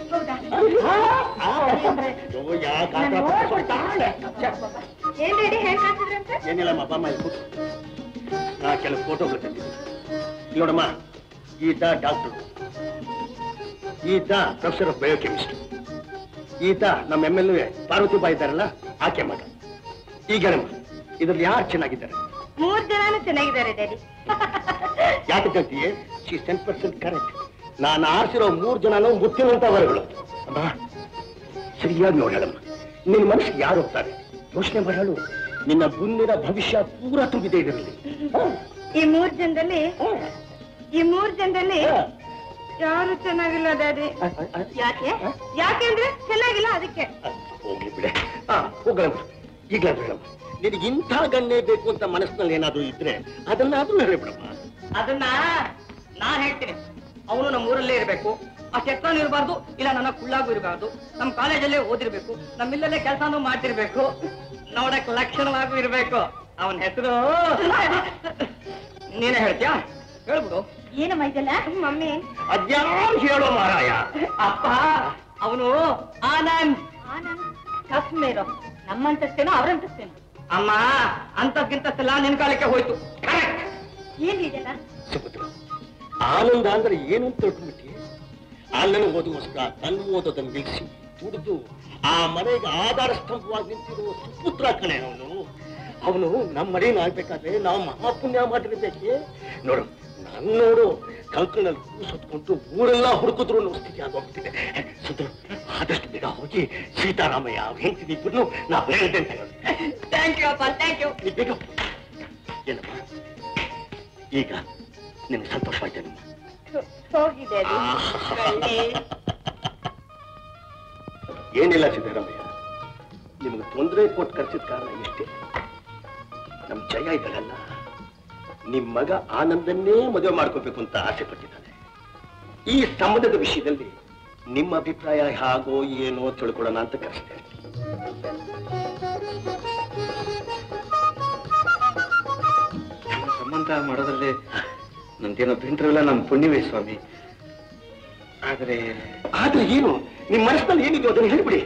E: ಅಯ್ಯೋ, ಯಾಕ್ ಆತರ ಪಡ್ಕೊಳ್ತಾಳೆ?
B: ಏನ್ ರೆಡಿ ಹೇಳ್ಕಾಸಿದ್ರಂತೆ
E: ಏನಿಲ್ಲ ಅಪ್ಪ ಅಮ್ಮ ಇಲ್ಲಿ ಕೂತು ನಾ ಕೆಲವು ಫೋಟೋಗಳು ತಂದಿದ್ದೀನಿ ಇಲ್ಲಿ ನೋಡಮ್ಮ ಈತ ಡಾಕ್ಟರ್ ಈತ ಪ್ರೊಫೆಸರ್ ಆಫ್ ಬಯೋಕೆಮಿಸ್ಟ್ರಿ ಈತ ನಮ್ಮ ಎಮ್ ಎಲ್ ಎ ಪಾರ್ವತಿಬಾಯಿ ಇದ್ದಾರಲ್ಲ ಆಕೆ ಮಗ ಈಗ ನಮ್ಮ ಇದ್ರಲ್ಲಿ ಯಾರು ಚೆನ್ನಾಗಿದ್ದಾರೆ
B: ಮೂರ್ ಜನನು ಚೆನ್ನಾಗಿದ್ದಾರೆ ಡ್ಯಾಡಿ
E: ಯಾಕೆ ಕಲ್ತೀಯೇ ಶಿ ಟೆನ್ ಪರ್ಸೆಂಟ್ ಕರೆಕ್ಟ್ ನಾನು ಆರಿಸಿರೋ ಮೂರ್ ಜನನು ಮುತ್ತಿರುವಂತ ವರಗಳು ಅಮ್ಮ ಸರಿಯಾಗಿ ನೋಡಿ ಹೇಳಮ್ಮ ನಿನ್ನ ಮನಸ್ಸಿಗೆ ಯಾರು ಹೋಗ್ತಾರೆ ಯೋಚನೆ ಮಾಡಲು ನಿನ್ನ ಮುಂದಿನ ಭವಿಷ್ಯ ಪೂರ ತುಂಬಿದೆ ಇದರಲ್ಲಿ
P: ಈ ಮೂರ್ ಜನದಲ್ಲಿ ಈ ಮೂರ್ ಜನದಲ್ಲಿ ಯಾರು ಚೆನ್ನಾಗಿಲ್ಲ ಡ್ಯಾಡಿ ಯಾಕೆ ಯಾಕೆಂದ್ರೆ ಚೆನ್ನಾಗಿಲ್ಲ ಅದಕ್ಕೆ
E: ಹೋಗ್ಲಿ ಬಿಡೆ ಹಾ ಹೋಗಲಮ್ಮ ಈಗಲಾದ್ರೂ ಹೇಳಮ್ಮ ನಿನಗೆ ಇಂಥ ಗಣ್ಣೆ ಬೇಕು ಅಂತ ಮನಸ್ಸಿನಲ್ಲಿ ಏನಾದ್ರೂ ಇದ್ರೆ ಅದನ್ನಾದ್ರೂ ಹೇಳಿಬಿಡಮ್ಮ
J: ಅದನ್ನ ನಾನ್ ಹೇಳ್ತೀನಿ ಅವನು ನಮ್ಮ ಊರಲ್ಲೇ ಇರಬೇಕು ಆ ಚೆಕ್ಕನು ಇರಬಾರ್ದು ಇಲ್ಲ ನನ್ನ ಕುಳ್ಳಾಗೂ ಇರಬಾರ್ದು ನಮ್ಮ ಕಾಲೇಜಲ್ಲೇ ಓದಿರ್ಬೇಕು ನಮ್ಮಿಲ್ಲಲ್ಲೇ ಕೆಲಸನೂ ಮಾಡ್ತಿರ್ಬೇಕು ನೋಡಕ್ ಲಕ್ಷಣವಾಗೂ ಇರ್ಬೇಕು ಅವನ ಹೆಸರು ನೀನೇ ಹೇಳ್ತೀಯಾ ಹೇಳ್ಬಿಡು
P: ಏನಮ್ಮ ಇದೆಲ್ಲ ಮಮ್ಮಿ
E: ಅದ್ಯಾರು ಹೇಳೋ ಮಾರಾಯ
J: ಅಪ್ಪ ಅವನು ಆನಂದ್
P: ಆನಂದ್ ಕಸ್ಮೇರೋ ನಮ್ಮಂತಸ್ತೇನೋ ಅವ್ರಂತಸ್ತೇನೋ
J: ಅಮ್ಮ ಅಂತದ್ಗಿಂತಷ್ಟೆಲ್ಲ ನಿನ್ ಕಾಲಕ್ಕೆ ಹೋಯ್ತು
P: ಏನ್ ಇದೆಲ್ಲ
E: ಸುಭದ್ರ ಆನಂದ ಅಂದ್ರೆ ಏನು ಅಂತ ತಿಳ್ಕೊಂಡ್ಬಿಟ್ಟಿ ಅಣ್ಣನ ಓದುಗೋಸ್ಕರ ತನ್ನ ಓದೋದನ್ನು ನಿಲ್ಲಿಸಿ ದುಡಿದು ಆ ಮನೆಗೆ ಆಧಾರ ಸ್ತಂಭವಾಗಿ ನಿಂತಿರುವ ಸುಪುತ್ರ ಕಣೆ ಅವನು ಅವನು ನಮ್ಮ ಮನೇನ ಆಗ್ಬೇಕಾದ್ರೆ ನಾವು ಮಹಾಪುಣ್ಯ ಮಾಡಿರ್ಬೇಕೆ ನೋಡು ನಾನು ನೋಡು ಕಂಕಣಲ್ಲಿ ಕೂಸೊತ್ಕೊಂಡು ಊರೆಲ್ಲ ಹುಡುಕಿದ್ರು ಅನ್ನೋ ಸ್ಥಿತಿ ಆಗೋಗ್ಬಿಟ್ಟಿದೆ ಸುಧು ಆದಷ್ಟು ಬೇಗ ಹೋಗಿ ಸೀತಾರಾಮಯ್ಯ ಅವ್ರು ಹೆಂಡ್ತಿದ್ದು ಇಬ್ಬರನ್ನು ನಾವು ಹೇಳಿದೆ ಅಂತ ಹೇಳು
J: ಥ್ಯಾಂಕ್ ಯು ಅಪ್ಪ ಥ್ಯಾಂಕ್ ಯು
E: ನೀ ಬೇಗ ಏನಪ್ಪ ಈಗ ನಿಮ್ಗೆ ಸಂತೋಷವಾಯ್ತೇನಮ್ಮ
P: ಹೋಗಿ ಡ್ಯಾಡಿ
E: ಏನಿಲ್ಲ ಸಿದ್ದರಾಮಯ್ಯ ನಿಮ್ಗೆ ತೊಂದರೆ ಕೊಟ್ಟು ಕರ್ಸಿದ ಕಾರಣ ಇಷ್ಟೇ ನಮ್ ಜಯ ಇದ್ದಾಳಲ್ಲ ನಿಮ್ ಮಗ ಆನಂದನ್ನೇ ಮದುವೆ ಮಾಡ್ಕೋಬೇಕು ಅಂತ ಆಸೆ ಪಟ್ಟಿದ್ದಾನೆ ಈ ಸಂಬಂಧದ ವಿಷಯದಲ್ಲಿ ನಿಮ್ಮ ಅಭಿಪ್ರಾಯ ಹಾಗೋ ಏನೋ ತಿಳ್ಕೊಳ್ಳೋಣ ಅಂತ ಕರೆಸ್ತೇನೆ
K: ಸಂಬಂಧ ಮಾಡೋದ್ರಲ್ಲಿ ನಂದೇನೋ ಅಭ್ಯಂತರವಿಲ್ಲ ನಮ್ಮ ಪುಣ್ಯವೇ ಸ್ವಾಮಿ ಆದ್ರೆ
E: ಆದ್ರೆ ಏನು ನಿಮ್ ಮನಸ್ಸಿನಲ್ಲಿ ಏನಿದೆಯೋ ಅದನ್ನು ಹೇಳ್ಬಿಡಿ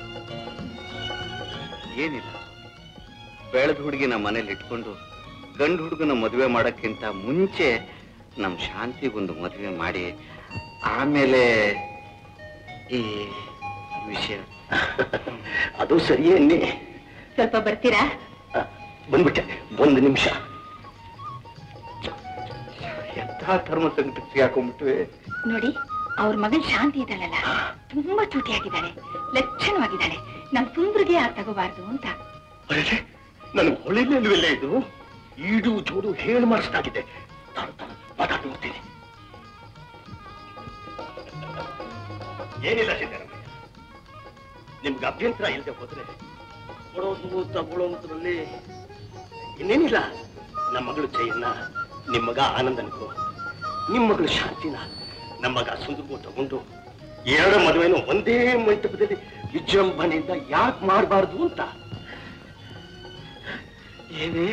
K: ಏನಿಲ್ಲ ಬೆಳೆದ ಹುಡುಗಿನ ಮನೇಲಿ ಇಟ್ಕೊಂಡು ಗಂಡು ಹುಡುಗನ ಮದುವೆ ಮಾಡಕ್ಕಿಂತ ಮುಂಚೆ ನಮ್ ಶಾಂತಿಗೊಂದು ಮದುವೆ ಮಾಡಿ ಆಮೇಲೆ ಈ ವಿಷಯ
E: ಅದು ಸರಿಯೇ ಅನ್ನಿ
P: ಸ್ವಲ್ಪ ಬರ್ತೀರಾ
E: ಬಂದ್ಬಿಟ್ಟೆ ಒಂದು ನಿಮಿಷ
K: ಎಂಥ ಧರ್ಮ ಸಂಕಟಕ್ಕೆ ಸಿಗಾಕೊಂಡ್ಬಿಟ್ವೆ
P: ನೋಡಿ ಅವ್ರ ಮಗನ್ ಶಾಂತಿ ಇದ್ದಾಳಲ್ಲ ತುಂಬಾ ಚೂಟಿಯಾಗಿದ್ದಾಳೆ ಲಕ್ಷಣವಾಗಿದ್ದಾಳೆ ನಮ್ ಸುಂದ್ರಿಗೆ ಆ ತಗೋಬಾರ್ದು ಅಂತ
E: ಅರೆ ನನಗೆ ಹೊಳಿಲಿಲ್ವಲ್ಲ ಇದು ಈಡು ಜೋಡು ಹೇಳಿ ಮಾಡಿಸ್ದಾಗಿದೆ ತಾನು ತಾನು ಮಾತಾಡಿ ಹೋಗ್ತೀನಿ ಏನಿಲ್ಲ ಸಿದ್ದರಾಮಯ್ಯ ನಿಮ್ಗೆ ಅಭ್ಯಂತರ ಇಲ್ಲದೆ ಹೋದ್ರೆ ಕೊಡೋದು ತಗೊಳ್ಳೋದ್ರಲ್ಲಿ ಇನ್ನೇನಿಲ್ಲ ನಮ್ಮ ಮಗಳು ಜಯನ್ನ ನಿಮ್ಮ ಮಗ ಆನಂದನಿಗೂ ನಿಮ್ಮ ಮಗಳು ಶಾಂತಿನ ನಮ್ಮ ಮಗ ಸುಂದರ್ಗೂ ತಗೊಂಡು ಎರಡು ಮದುವೆನೂ ಒಂದೇ ಮಂಟಪದಲ್ಲಿ ವಿಜೃಂಭಣೆಯಿಂದ ಯಾಕೆ ಮಾಡಬಾರ್ದು ಅಂತ ಏನೇ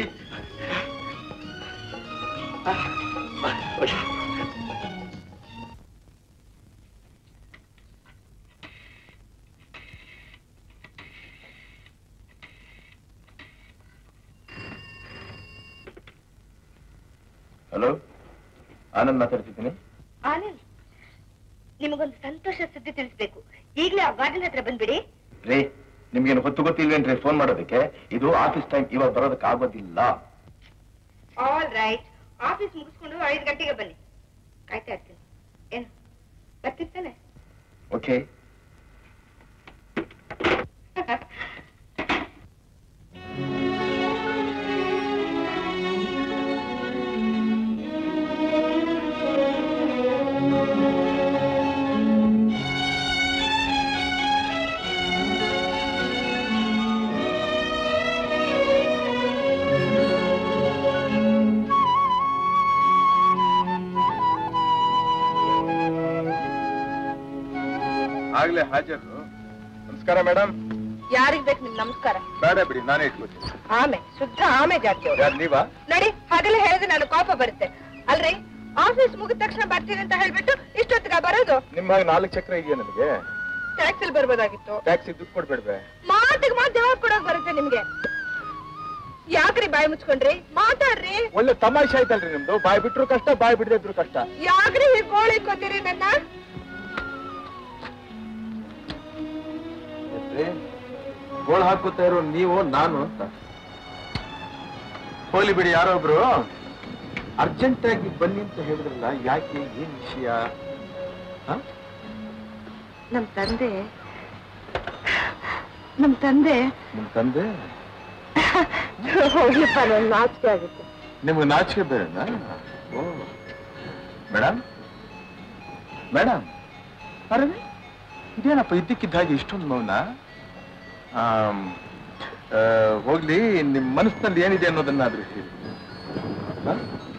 O: ಹಲೋ ಆನಂದ್ ಮಾತಾಡ್ತಿದ್ದೀನಿ
P: ಆನಂದ್ ನಿಮಗೊಂದು ಸಂತೋಷ ಸುದ್ದಿ ತಿಳಿಸ್ಬೇಕು ಈಗ್ಲೇ ಆ ಗಾರ್ಡನ್ ಹತ್ರ ಬಂದ್ಬಿಡಿ
O: ರೀ ನಿಮ್ಗೇನು ಹೊತ್ತು ಗೊತ್ತಿಲ್ವೇನ್ರಿ ಫೋನ್ ಮಾಡೋದಕ್ಕೆ ಇದು ಆಫೀಸ್ ಟೈಮ್ ಇವಾಗ ಬರೋದಕ್ಕೆ ಆಗೋದಿಲ್ಲ
P: ಆಲ್ ರೈಟ್ ಆಫೀಸ್ ಮುಗಿಸ್ಕೊಂಡು ಐದು ಗಂಟೆಗೆ ಬನ್ನಿ ಕಾಯ್ತಾ ಇರ್ತೀನಿ ಏನು ಬರ್ತಿರ್ತಾನೆ
O: ಓಕೆ ಆಗ್ಲೇ ಹಾಜರು ನಮಸ್ಕಾರ ಮೇಡಮ್
P: ಯಾರಿಗ್ ಬೇಕು ನಿಮ್ ನಮಸ್ಕಾರ
O: ಬೇಡ ಬಿಡಿ ನಾನೇ ಇಟ್ಕೋತೀನಿ
P: ಆಮೆ ಶುದ್ಧ ಆಮೆ ಜಾತಿ ಅವ್ರು
O: ಯಾರು ನೀವಾ
P: ನೋಡಿ ಹಾಗೆಲ್ಲ ಹೇಳಿದ್ರೆ ನಾನು ಕೋಪ ಬರುತ್ತೆ ಅಲ್ರಿ ಆಫೀಸ್ ಮುಗಿದ ತಕ್ಷಣ ಬರ್ತೀನಿ ಅಂತ ಹೇಳ್ಬಿಟ್ಟು ಇಷ್ಟೊತ್ತಿಗ ಬರೋದು
O: ನಿಮ್ಮ ಹಾಗೆ ನಾಲ್ಕು ಚಕ್ರ ಇದೆಯಾ ನನಗೆ
P: ಟ್ಯಾಕ್ಸಿಲ್ ಬರ್ಬೋದಾಗಿತ್ತು
O: ಟ್ಯಾಕ್ಸಿ ದುಡ್ಡು ಕೊಡ್ಬೇಡ್ವೆ
P: ಮಾತಿಗೆ ಮಾತು ಜವಾಬ್ ಕೊಡೋಕ್ ಬರುತ್ತೆ ನಿಮ್ಗೆ ಯಾಕ್ರಿ ಬಾಯಿ ಮುಚ್ಕೊಂಡ್ರಿ ಮಾತಾಡ್ರಿ
O: ಒಳ್ಳೆ ತಮಾಷೆ ಆಯ್ತಲ್ರಿ ನಿಮ್ದು ಬಾಯ್ ಬಿಟ್ರು ಕಷ್ಟ ಬಾಯ್ ಬಿಡದೆ ಇದ್ರು ಕಷ್ಟ
P: ಯಾಕ್ರಿ ಹೀಗ್ ಗೋಳಿ ಕೊತ್ತೀರಿ ನನ್ನ
O: ಗೋಳು ಹಾಕುತ್ತಾ ಇರೋ ನೀವು ನಾನು ಅಂತ ಹೋಲಿ ಬಿಡಿ ಯಾರೋ ಒಬ್ರು ಅರ್ಜೆಂಟ್ ಆಗಿ ಬನ್ನಿ ಅಂತ ಹೇಳಿದ್ರಲ್ಲ ಯಾಕೆ ಏನ್ ವಿಷಯ ಹ?
P: ನಮ್ ತಂದೆ ನಮ್ ತಂದೆ
O: ನಿಮ್ ತಂದೆ
B: ಹೋಗ್ಲಿಪ್ಪ ನನ್ ನಾಚಿಕೆ ಆಗುತ್ತೆ
O: ನಿಮ್ಗೆ ನಾಚಿಕೆ ಬೇರೆನಾ ಓ ಮೇಡಮ್ ಮೇಡಮ್ ಅರೆ ಇದೇನಪ್ಪ ಇದ್ದಕ್ಕಿದ್ದ ಹಾಗೆ ಇಷ್ಟೊಂದು ಮೌನ ಆಮ್, ಆ, ಹೋಗ್ಲಿ ನಿಮ್ ಮನಸ್ಸಿನಲ್ಲಿ ಏನಿದೆ ಅನ್ನೋದನ್ನಾದ್ರೂ ಹೇಳಿ ಹ?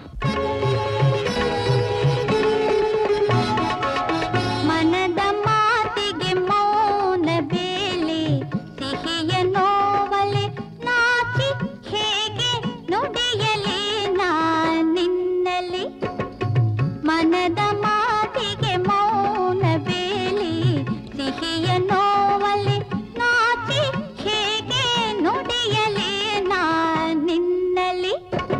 Q: ಮನದ ಮಾತಿಗೆ ಮೌನ ಬೇಲೆ ಸಿಹಿಯ ನೋವಲೆ ನಾಚಿ ಹೇಗೆ ನುಡಿಯಲಿ ನಾ ನಿನ್ನಲಿ ಮನದ ಮಾತಿಗೆ ಮೌನ ಬೇಲೆ ಸಿಹಿಯ ನೋವಲೆ ನಾಚಿ ಹೇಗೆ ನುಡಿಯಲಿ ನಾ ನಿನ್ನಲಿ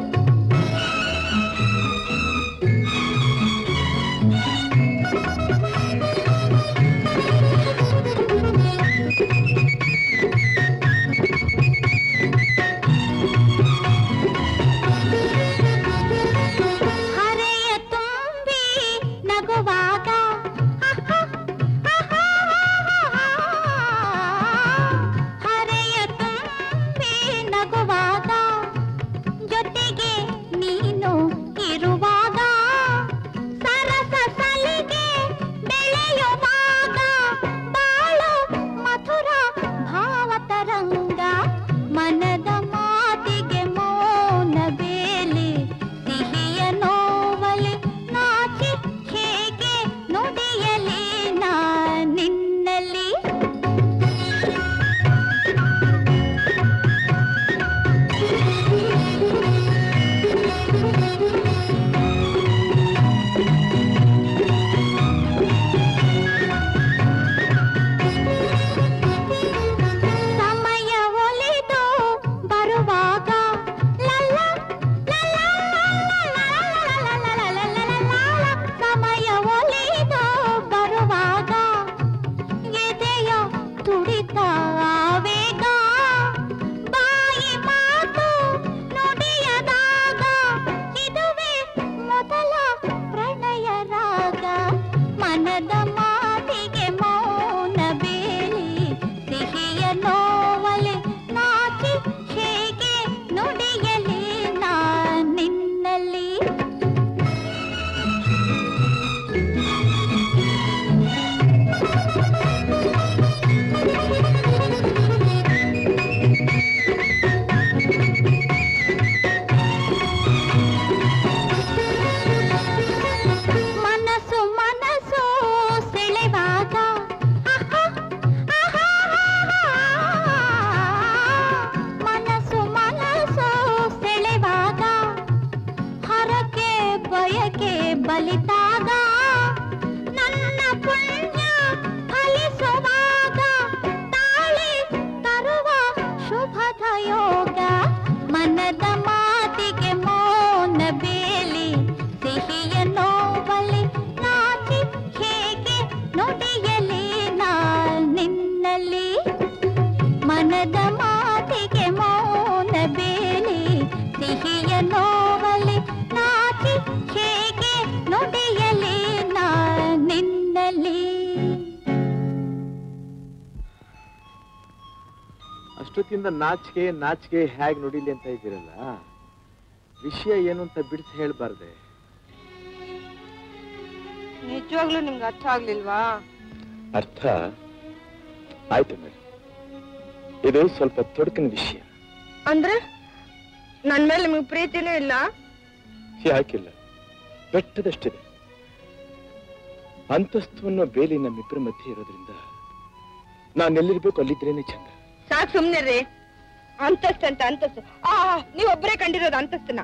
Q: ಹರೆಯ ತುಂಬಿ ನಗುವಾಗ ಹರೆಯ ತುಂಬಿ ನಗುವಾಗ ಜೊತೆಗೆ ನೀನು ಇರುವಾಗ ಸರಸ ಸಲಿಗೆ ಬೆಳೆಯುವಾಗ ಬಾಳು ಮಧುರ ಭಾವತರಂಗ ಮನದ ಮಾತಿಗೆ ಮೌನ ಬೇಲಿ ಸಿಹಿಯ ನೋವಲಿ ನಾಚಿ ಹೇಗೆ ನುಡಿಯಲಿ ನಾ ನಿನ್ನಲಿ ಸಮಯ ಒಲಿದು ಬರುವಾಗ ಲಲ್ಲ ಸಮಯ ಒಲಿದು ಬರುವಾಗ ಎದೆಯ ತುಡಿತ ಆವೇಗ ಬಾಯಿ ಮಾತು ನುಡಿಯದಾಗ ಇದುವೇ ಮೊದಲ ಪ್ರಣಯ ರಾಗ ಮನದ ಮಾತಿಗೆ ಮೌನ ಬೇಲಿ ಸಿಹಿಯ ನೋವಲೆ ನಾಚಿ ಹೇಗೆ ನುಡಿಯಲಿ ನಾ ನಿನ್ನಲಿ ಮನಸ್ಸು ಮನಸ್ಸು ಸೆಳೆವಾಗ ಮನಸ್ಸು ಮನಸ್ಸು ಸೆಳೆವಾಗ ಹರಕೆ ಬಯಕೆ ಬಲಿತಾಗ ನನ್ನ ಪುಣ್ಯ ಫಲಿಸುವಾಗ ತಾಳಿ ತರುವ ಶುಭದ ಯೋಗ ಮನದ ಮಾತಿಗೆ ಮೌನ ಬೇಲಿ ಸಿಹಿಯ ನೋವಲಿ ನಾಚಿ ಹೇಗೆ ನುಡಿಯಲಿ ನಾ ನಿನ್ನಲಿ ಮನದ ಮಾತಿಗೆ ಮೌನ ಬೇಲಿ ಸಿಹಿಯ ನೋವಲಿ ನಾಚಿ ಹೇಗೆ ನುಡಿಯಲಿ ನಾ ನಿನ್ನಲಿ
D: ಅಷ್ಟೊತ್ತಿಂದ ನಾಚಿಕೆ ನಾಚಿಕೆ ಹೇಗ್ ನುಡಿಲಿ ಅಂತ ಇದ್ದೀರಲ್ಲ ವಿಷಯ ಏನು ಅಂತ ಬಿಡಿಸಿ ಹೇಳ್ಬಾರ್ದೆ
P: ನಿಜವಾಗ್ಲೂ ನಿಮ್ಗೆ ಅರ್ಥ ಆಗ್ಲಿಲ್ವಾ
D: ಅರ್ಥ ಆಯ್ತು ಮೇಡಮ್ ಇದು ಸ್ವಲ್ಪ ತೊಡಕಿನ ವಿಷಯ
P: ಅಂದ್ರೆ ನನ್ ಮೇಲೆ ನಿಮ್ಗೆ ಪ್ರೀತಿನೇ ಇಲ್ಲ
D: ಯಾಕಿಲ್ಲ ಬೆಟ್ಟದಷ್ಟಿದೆ ಅಂತಸ್ತು ಅನ್ನೋ ಬೇಲಿ ನಮ್ಮಿಬ್ಬರ ಮಧ್ಯೆ ಇರೋದ್ರಿಂದ ನಾನೆಲ್ಲಿರ್ಬೇಕು ಅಲ್ಲಿದ್ರೇನೆ ಚಂದ
P: ಸಾಕ್ ಸುಮ್ನಿರ್ರಿ ಅಂತಸ್ತು ಅಂತ ಅಂತಸ್ತು ಆ ನೀವೊಬ್ಬರೇ ಕಂಡಿರೋದು ಅಂತಸ್ತನ್ನ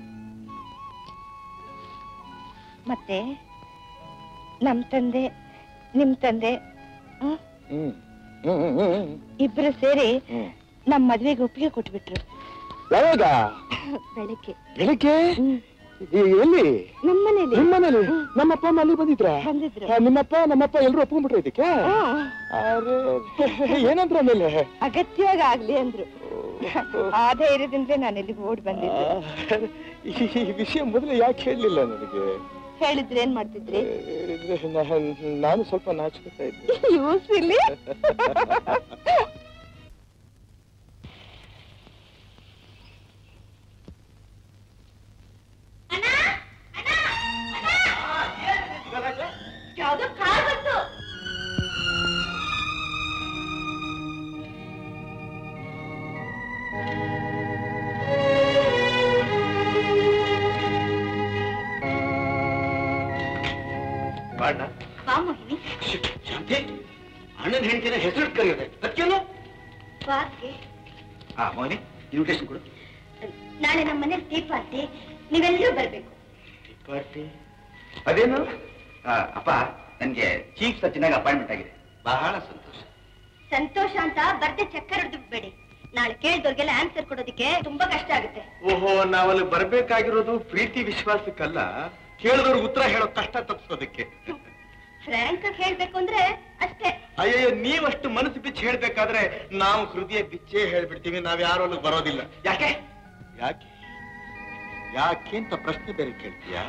P: ಮತ್ತೆ ನಮ್ ತಂದೆ ನಿಮ್ ತಂದೆ ಹ್ಮ್,
D: ಹ್ಮ್ ಹ್ಮ್ ಹ್ಮ್, ಹ್ಮ್
P: ಇಬ್ರು ಸೇರಿ
D: ಹ್ಮ್
P: ನಮ್ ಮದ್ವೆಗೆ ಒಪ್ಪಿಗೆ ಕೊಟ್ಬಿಟ್ರು
D: ಯಾವಾಗ
P: ಬೆಳಗ್ಗೆ
D: ಬೆಳಿಗ್ಗೆ ಈ- ಎಲ್ಲಿ
P: ನಮ್ಮನೇಲಿ
D: ನಿಮ್ಮನೇಲಿ ನಮ್ಮಪ್ಪ ಅಮ್ಮ ಅಲ್ಲಿ ಬಂದಿದ್ರ
P: ಬಂದಿದ್ರು.
D: ನಿಮ್ಮಪ್ಪ ನಮ್ಮಪ್ಪ ಎಲ್ರು ಒಪ್ಕೊಂಡ್ಬಿಟ್ರ ಇದಕ್ಕೆ ಅರೆ ಏನಂದ್ರ ಆಮೇಲೆ
P: ಅಗತ್ಯವಾಗಿ ಆಗ್ಲಿ ಅಂದ್ರು ಆ ಧೈರ್ಯದಿಂದಲೇ ನಾನು ಇಲ್ಲಿಗೆ ಓಡ್ ಬಂದಿದ್ದೆ
D: ಈ ಈ ವಿಷಯ ಮೊದಲು ಯಾಕೆ ಹೇಳಲಿಲ್ಲ ನನಗೆ
P: ಹೇಳಿದ್ರೆ ಏನ್ ಮಾಡ್ತಿದ್ರಿ
D: ಏ, ನಾ- ನಾನು ಸ್ವಲ್ಪ ನಾಚ್ಕೊತಾ ಇದ್ದೆ
P: ಯೂಸ್ ಇಲ್ಲಿ
B: ಯಾವ್ದೋ ಕಾರ್ ಬಂತು
K: ಬಾಣ
B: ಬಾ ಮೋಹಿನಿ
K: ಶಾಂತಿ ಅಣ್ಣನ ಹೆಂಡತಿನ ಹೆಸರು ಕರೆಯೋದೆ ಅದಕ್ಕೇನು
B: ಬಾರ್ಗೆ
K: ಆ ಮೋಹಿನಿ ಇನ್ವಿಟೇಷನ್ ಕೊಡು
B: ನಾಳೆ ನಮ್ಮ ಮನೇಲಿ ಟೀ ಪಾರ್ಟಿ ನೀವೆಲ್ಲರೂ ಬರ್ಬೇಕು
K: ಪಾರ್ಟಿ ಅದೇನು ಆ, ಅಪ್ಪ ನನ್ಗೆ ಚೀಫ್ ಸಚಿನಾಗ ಅಪಾಯಿಂಟ್ಮೆಂಟ್ ಆಗಿದೆ ಬಹಳ ಸಂತೋಷ
B: ಸಂತೋಷ ಅಂತ ಬರ್ದೆ ಚಕ್ಕರ್ ಹೊಡೆದು ಬಿಡ್ಬೇಡಿ ನಾಳೆ ಕೇಳಿದವ್ರಿಗೆಲ್ಲ ಆನ್ಸರ್ ಕೊಡೋದಕ್ಕೆ ತುಂಬಾ ಕಷ್ಟ ಆಗುತ್ತೆ
O: ಓಹೋ ನಾವಲ್ಲಿ ಬರ್ಬೇಕಾಗಿರೋದು ಪ್ರೀತಿ ವಿಶ್ವಾಸಕ್ಕಲ್ಲ ಕೇಳಿದವ್ರಿಗೆ ಉತ್ತರ ಹೇಳೋ ಕಷ್ಟ ತಪ್ಪಿಸೋದಕ್ಕೆ
B: ಫ್ರ್ಯಾಂಕ್ ಆಗಿ ಹೇಳ್ಬೇಕು ಅಂದ್ರೆ ಅಷ್ಟೇ
O: ಅಯ್ಯಯ್ಯೋ ನೀವಷ್ಟು ಮನಸ್ಸು ಬಿಚ್ಚಿ ಹೇಳ್ಬೇಕಾದ್ರೆ ನಾವು ಹೃದಯ ಬಿಚ್ಚೇ ಹೇಳ್ಬಿಡ್ತೀವಿ ನಾವ್ ಯಾರು ಅಲ್ಲಿಗೆ ಬರೋದಿಲ್ಲ ಯಾಕೆ ಯಾಕೆ ಯಾಕೆ ಅಂತ ಪ್ರಶ್ನೆ ಬೇರೆ ಕೇಳ್ತೀಯಾ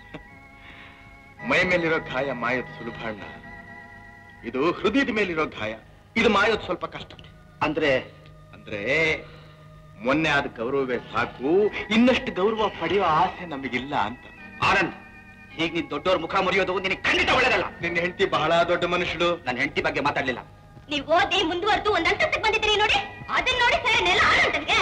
O: ಮೈ ಮೇಲಿರೋ ಗಾಯ ಮಾಯೋದು ಸುಲಭ ಅಣ್ಣ ಇದು ಹೃದಯದ ಮೇಲಿರೋ ಗಾಯ ಇದು ಮಾಯೋದು ಸ್ವಲ್ಪ ಕಷ್ಟ ಅಂದ್ರೆ ಅಂದ್ರೆ ಮೊನ್ನೆ ಆದ ಗೌರವವೇ ಸಾಕು ಇನ್ನಷ್ಟು ಗೌರವ ಪಡೆಯೋ ಆಸೆ ನಮಗಿಲ್ಲ ಅಂತ
K: ಆನಂದ್ ಹೀಗೆ ನೀನ್ ದೊಡ್ಡವ್ರ ಮುಖ ಮುರಿಯೋದು ನಿನಗೆ ಖಂಡಿತ ಒಳ್ಳೇದಲ್ಲ
O: ನಿನ್ನ ಹೆಂಡತಿ ಬಹಳ ದೊಡ್ಡ ಮನುಷ್ಯಳು
K: ನನ್ನ ಹೆಂಡತಿ ಬಗ್ಗೆ ಮಾತಾಡ್ಲಿಲ್ಲ
B: ನೀವು ಓದಿ ಮುಂದುವರೆದು ಒಂದ್ ಅಂತಸ್ತಕ್ಕೆ ಬಂದಿದ್ದೀರಿ ನೋಡಿ ಅದನ್ನ ನೋಡಿ ಸರಿ ನೆಲ ಆನಂದನ್ಗೆ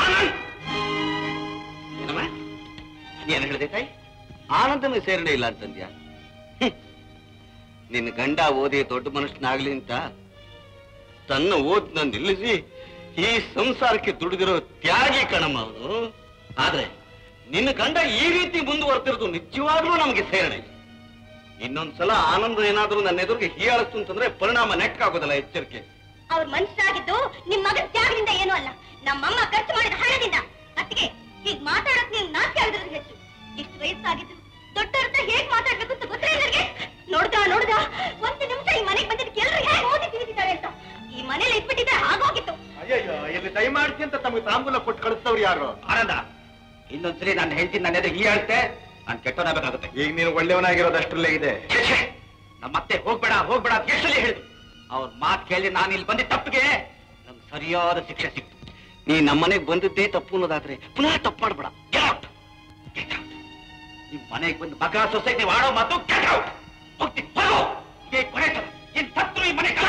K: ಏನಮ್ಮ ಏನ್ ಹೇಳಿದೆ ತಾಯಿ ಆನಂದನ ಸೇರಣೆ ಇಲ್ಲ ಅಂತಂದ್ಯಾ ಹ್ಮ್. ನಿನ್ನ ಗಂಡ ಓದಿ ದೊಡ್ಡ ಮನುಷ್ಯನಾಗ್ಲಿ ಅಂತ ತನ್ನ ಓದ್ನ ನಿಲ್ಲಿಸಿ ಈ ಸಂಸಾರಕ್ಕೆ ದುಡಿದಿರೋ ತ್ಯಾಗಿ ಕಣಮ್ಮ ಅವನು ಆದ್ರೆ ನಿನ್ನ ಗಂಡ ಈ ರೀತಿ ಮುಂದುವರ್ತಿರೋದು ನಿಜವಾಗ್ಲೂ ನಮಗೆ ಸೇರಣೆ ಇಲ್ಲ. ಇನ್ನೊಂದ್ಸಲ ಆನಂದ ಏನಾದ್ರೂ ನನ್ನ ಎದುರಿಗೆ ಹೀಯಾಳಿಸ್ತು ಅಂತಂದ್ರೆ ಪರಿಣಾಮ ನೆಕ್ಕಾಗೋದಲ್ಲ ಎಚ್ಚರಿಕೆ
B: ಅವ್ರ ಮನುಷ್ಯರಾಗಿದ್ದು ನಿಮ್ ಮಗನ ತ್ಯಾಗದಿಂದ ಏನೂ ಅಲ್ಲ ನಮ್ಮಮ್ಮ ಖರ್ಚು ಮಾಡಿದ ಹಣದಿಂದ ಅದಕ್ಕೆ ಹೀಗ್ ಮಾತಾಡಕ್ ನೀವು ನಾಚಿಕೆ ಆಗಿರೋದು ಹೆಚ್ಚು ಇಷ್ಟು ವಯಸ್ಸಾಗಿದ್ದು ದೊಡ್ಡವ್ರ ಹತ್ರ ಹೇಗ್ ಮಾತಾಡ್ಬೇಕು ಅಂತ ಗೊತ್ತೇ ನನಗೆ ನೋಡ್ದ ನೋಡ್ದ ಒಂದು ನಿಮಿಷ ಈ ಮನೆಗೆ ಬಂದಿದ್ದಕ್ಕೆ ಎಲ್ಲರೂ ಹೇಗೆ ಓದಿ ತಿಳಿದಿದ್ದಾರೆ ಅಂತ ಈ ಮನೇಲಿ ಇಟ್ಬಿಟ್ಟಿದ್ರೆ ಆಗೋಗಿತ್ತು
O: ಅಯ್ಯಯ್ಯೋ ಇಲ್ಲಿ ದಯಮಾಡಿಸಿ ಅಂತ ತಮಗೆ ತಾಂಬೂಲ ಕೊಟ್ಟು ಕಳಿಸ್ತವ್ರು ಯಾರು
K: ಆನಂದ ಇನ್ನೊಂದ್ಸಲಿ ನನ್ನ ಹೆಂಡತಿ ನನ್ನ ಎದುರು ಹೀಯಾಳ್ತೆ ನಾನು ಕೆಟ್ಟವನಾಗಬೇಕಾಗುತ್ತೆ
O: ಈಗ ನೀನು ಒಳ್ಳೆಯವನಾಗಿರೋದು ಅಷ್ಟರಲ್ಲೇ ಇದೆ
K: ನಮ್ಮ ಮತ್ತೆ ಹೋಗ್ಬೇಡ ಹೋಗ್ಬೇಡ ಅಂತ ಎಷ್ಟಲ್ಲಿ ಹೇಳಿದ್ರು ಅವ್ರ ಮಾತು ಕೇಳಿ ನಾನು ಇಲ್ಲಿ ಬಂದಿದ್ದ ತಪ್ಪಿಗೆ ನಮ್ಗೆ ಸರಿಯಾದ ಶಿಕ್ಷೆ ಸಿಕ್ತು ನೀ ನಮ್ಮನೆಗೆ ಬಂದಿದ್ದೇ ತಪ್ಪು ಅನ್ನೋದಾದ್ರೆ ಪುನಃ ತಪ್ಪು ಮಾಡ್ಬೇಡ Get out. Get out. ನಿಮ್ ಮನೆಗೆ ಬಂದು ಮಗ ಸೊಸೈಟಿ ಮಾಡೋ ಮಾತು get out. ಹೋಗ್ತೀನಿ ಹೋಗು ಇದೇ ಕೊನೆ ಸಲ ಏನ್ ಸತ್ರು ಈ ಮನೆ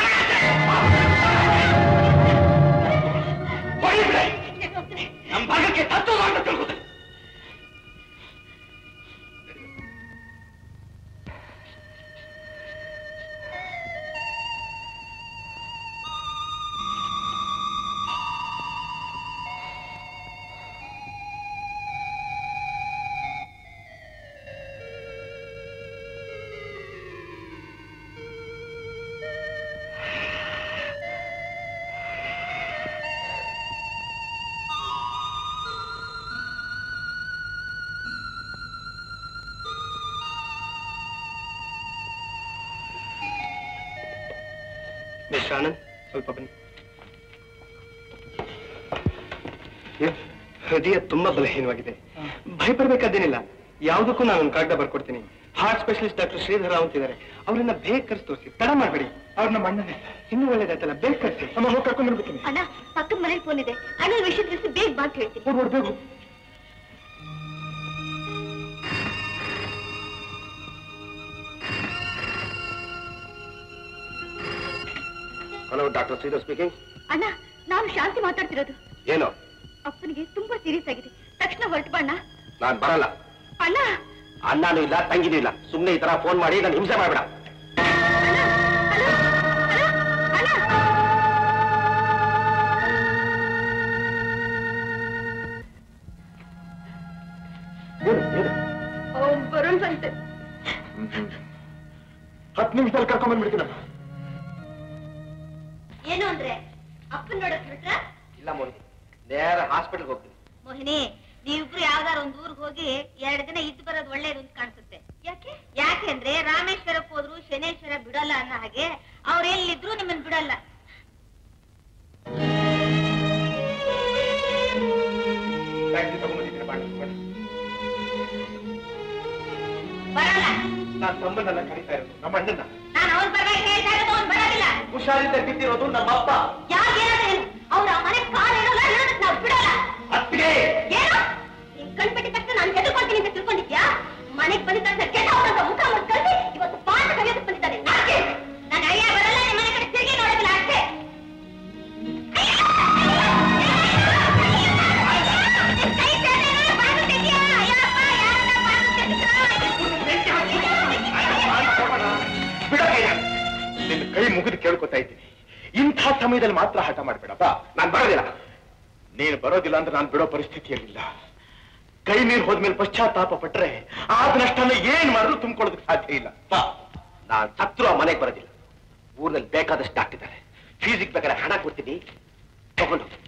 K: ನಮ್ಮ ಭಾಗಕ್ಕೆ ತತ್ತು ಅಂತ ತಿಳ್ಕೊತಾರೆ
R: ಮಿಸ್ಟರ್ ಆನಂದ್ ಸ್ವಲ್ಪ ಬನ್ನಿ ಏ, ಹೃದಯ ತುಂಬಾ ಬಲಹೀನವಾಗಿದೆ ಭಯಪಡ್ಬೇಕಾದೇನಿಲ್ಲ ಯಾವುದಕ್ಕೂ ನಾನು ಒಂದು ಕಾಗದ ಬರ್ಕೊಡ್ತೀನಿ ಹಾರ್ಟ್ ಸ್ಪೆಷಲಿಸ್ಟ್ ಡಾಕ್ಟರ್ ಶ್ರೀಧರ ಅಂತಿದ್ದಾರೆ ಅವರನ್ನ ಬೇಗ ಕರೆಸಿ ತೋರಿಸಿ ತಡ ಮಾಡಬೇಡಿ ಅವ್ರ ನಮ್ಮ ಅಣ್ಣನೇ ಇನ್ನೂ ಒಳ್ಳೇದಾಯ್ತಲ್ಲ ಬೇಗ ಕರೆಸಿ ಅಮ್ಮ ಹೋಗಿ ಕರ್ಕೊಂಡು ಬರ್ಬೇಕೀನಿ
B: ಅಣ್ಣ ಪಕ್ಕದ ಮನೇಲಿ ಫೋನ್ ಇದೆ ಅಣ್ಣನ ವಿಷಯ ತಿಳಿಸಿ ಬೇಗ ಬಾ ಅಂತ ಹೇಳ್ತೀನಿ
R: ಬೇಗ
E: ಹಲೋ ಡಾಕ್ಟರ್ ಶ್ರೀಧರ್ ಸ್ಪೀಕಿಂಗ್
B: ಅಣ್ಣ ನಾನು ಶಾಂತಿ ಮಾತಾಡ್ತಿರೋದು
E: ಏನು
B: ಅಪ್ಪನಿಗೆ ತುಂಬಾ ಸೀರಿಯಸ್ ಆಗಿದೆ ತಕ್ಷಣ ಹೊರಟು ಬಣ್ಣ
E: ನಾನ್ ಬರಲ್ಲ
B: ಅಣ್ಣ
E: ಅಣ್ಣನೂ ಇಲ್ಲ ತಂಗಿನೂ ಇಲ್ಲ ಸುಮ್ನೆ ಈ ತರ ಫೋನ್ ಮಾಡಿ ನಾನು ಹಿಂಸೆ ಮಾಡ್ಬೇಡ
B: ಅವ್ನು ಬರೋಲ್ವಂತೆ
R: ಹತ್ತು ನಿಮಿಷದಲ್ಲಿ ಕರ್ಕೊಂಡ್ ಬಂದ್ಬಿಡ್ತೀನಮ್ಮ
B: ಏನು ಅಂದ್ರೆ ಅಪ್ಪನ್ ನೋಡಕ್ ಬಿಟ್ರ
K: ಇಲ್ಲ ಮೋಹಿನಿ ನೇರ ಹಾಸ್ಪಿಟಲ್ಗೆ ಹೋಗ್ತೀನಿ
B: ಮೋಹಿನಿ ನೀವಿಬ್ರು ಯಾವ್ದಾರ ಒಂದ್ ಊರ್ಗ್ ಹೋಗಿ ಎರಡು ದಿನ ಇದ್ದು ಬರೋದು ಒಳ್ಳೇದು ಅಂತ ಕಾಣಿಸುತ್ತೆ ಯಾಕೆ ಯಾಕೆ ಅಂದ್ರೆ ರಾಮೇಶ್ವರಕ್ಕೆ ಹೋದ್ರು ಶನೇಶ್ವರ ಬಿಡಲ್ಲ ಅನ್ನೋ ಹಾಗೆ ಅವ್ರು ಎಲ್ಲಿದ್ರು ನಿಮ್ಮನ್ ಬಿಡಲ್ಲ
R: ಟ್ಯಾಕ್ಸಿ ತಗೊಂಡ್ಬಂದಿದ್ದೀನಿ ಬಾಣ
B: ಬರಲ್ಲ
R: ನಾನು ತಮ್ಮನ್ನೆಲ್ಲ ಕರೀತಾ ಇರೋದು ನಮ್ಮ ಅಣ್ಣನ
B: ನಾನು ಅವ್ರ ಪರವಾಗಿ ಹೇಳ್ತಾ ಇರೋದು ಅವ್ನು ಬರೋದಿಲ್ಲ
R: ಹುಷಾರಿಂದ ಬಿದ್ದಿರೋದು ನಮ್ಮ ಅಪ್ಪ
B: ಯಾಕೆ ಅವ್ರ ಮನೆ ಕಾಲ್ ಇಡೋಲ್ಲ ಹೇಳೋದಕ್ಕೆ ನಾವು ಬಿಡಲ್ಲ
R: ಅತ್ತಿಗೆ
B: ಏನು ನೀನ್ ಕಣ್ಬಿಟ್ಟಿದ ತಕ್ಷಣ ನಾನು ಹೆದರ್ಕೊಳ್ತೀನಿ ಅಂತ ತಿಳ್ಕೊಂಡಿದ್ಯಾ ಮನೆಗ್ ಬಂದಿದ್ದ ತಕ್ಷಣ ಕೆಟ್ಟ ಅವ್ರಂತ ಮುಖ ಮುಚ್ಕೊಂಡು ಇವತ್ತು ಪಾಠ ಕಲಿಯೋದಕ್ಕೆ ಬಂದಿದ್ದಾನೆ
O: ಕೇಳ್ಕೊತಾ ಇದ್ದೀನಿ ಇಂಥ ಸಮಯದಲ್ಲಿ ಮಾತ್ರ ಹಠ ಮಾಡ್ಬೇಡಪ್ಪ ನಾನ್ ಬರೋದಿಲ್ಲ ನೀನು ಬರೋದಿಲ್ಲ ಅಂದ್ರೆ ನಾನು ಬಿಡೋ ಪರಿಸ್ಥಿತಿಯಲ್ಲಿಲ್ಲ ಕೈ ನೀರು ಹೋದ್ಮೇಲೆ ಪಶ್ಚಾತ್ತಾಪ ಪಟ್ರೆ ಆದ ನಷ್ಟನ ಏನ್ ಮಾಡಿದ್ರು ತುಂಬಿಕೊಳ್ಳೋದಕ್ಕೆ ಸಾಧ್ಯ ಇಲ್ಲ ಬಾ ನಾನ್ ಸತ್ರು ಆ ಮನೆಗೆ ಬರೋದಿಲ್ಲ ಊರ್ನಲ್ಲಿ ಬೇಕಾದಷ್ಟು ಡಾಕ್ಟರ್ ಇದ್ದಾರೆ ಫೀಸಿಗೆ ಬೇಕಾದ್ರೆ ಹಣ ಕೊಡ್ತೀನಿ ತಗೊಂಡು ಹೋಗು.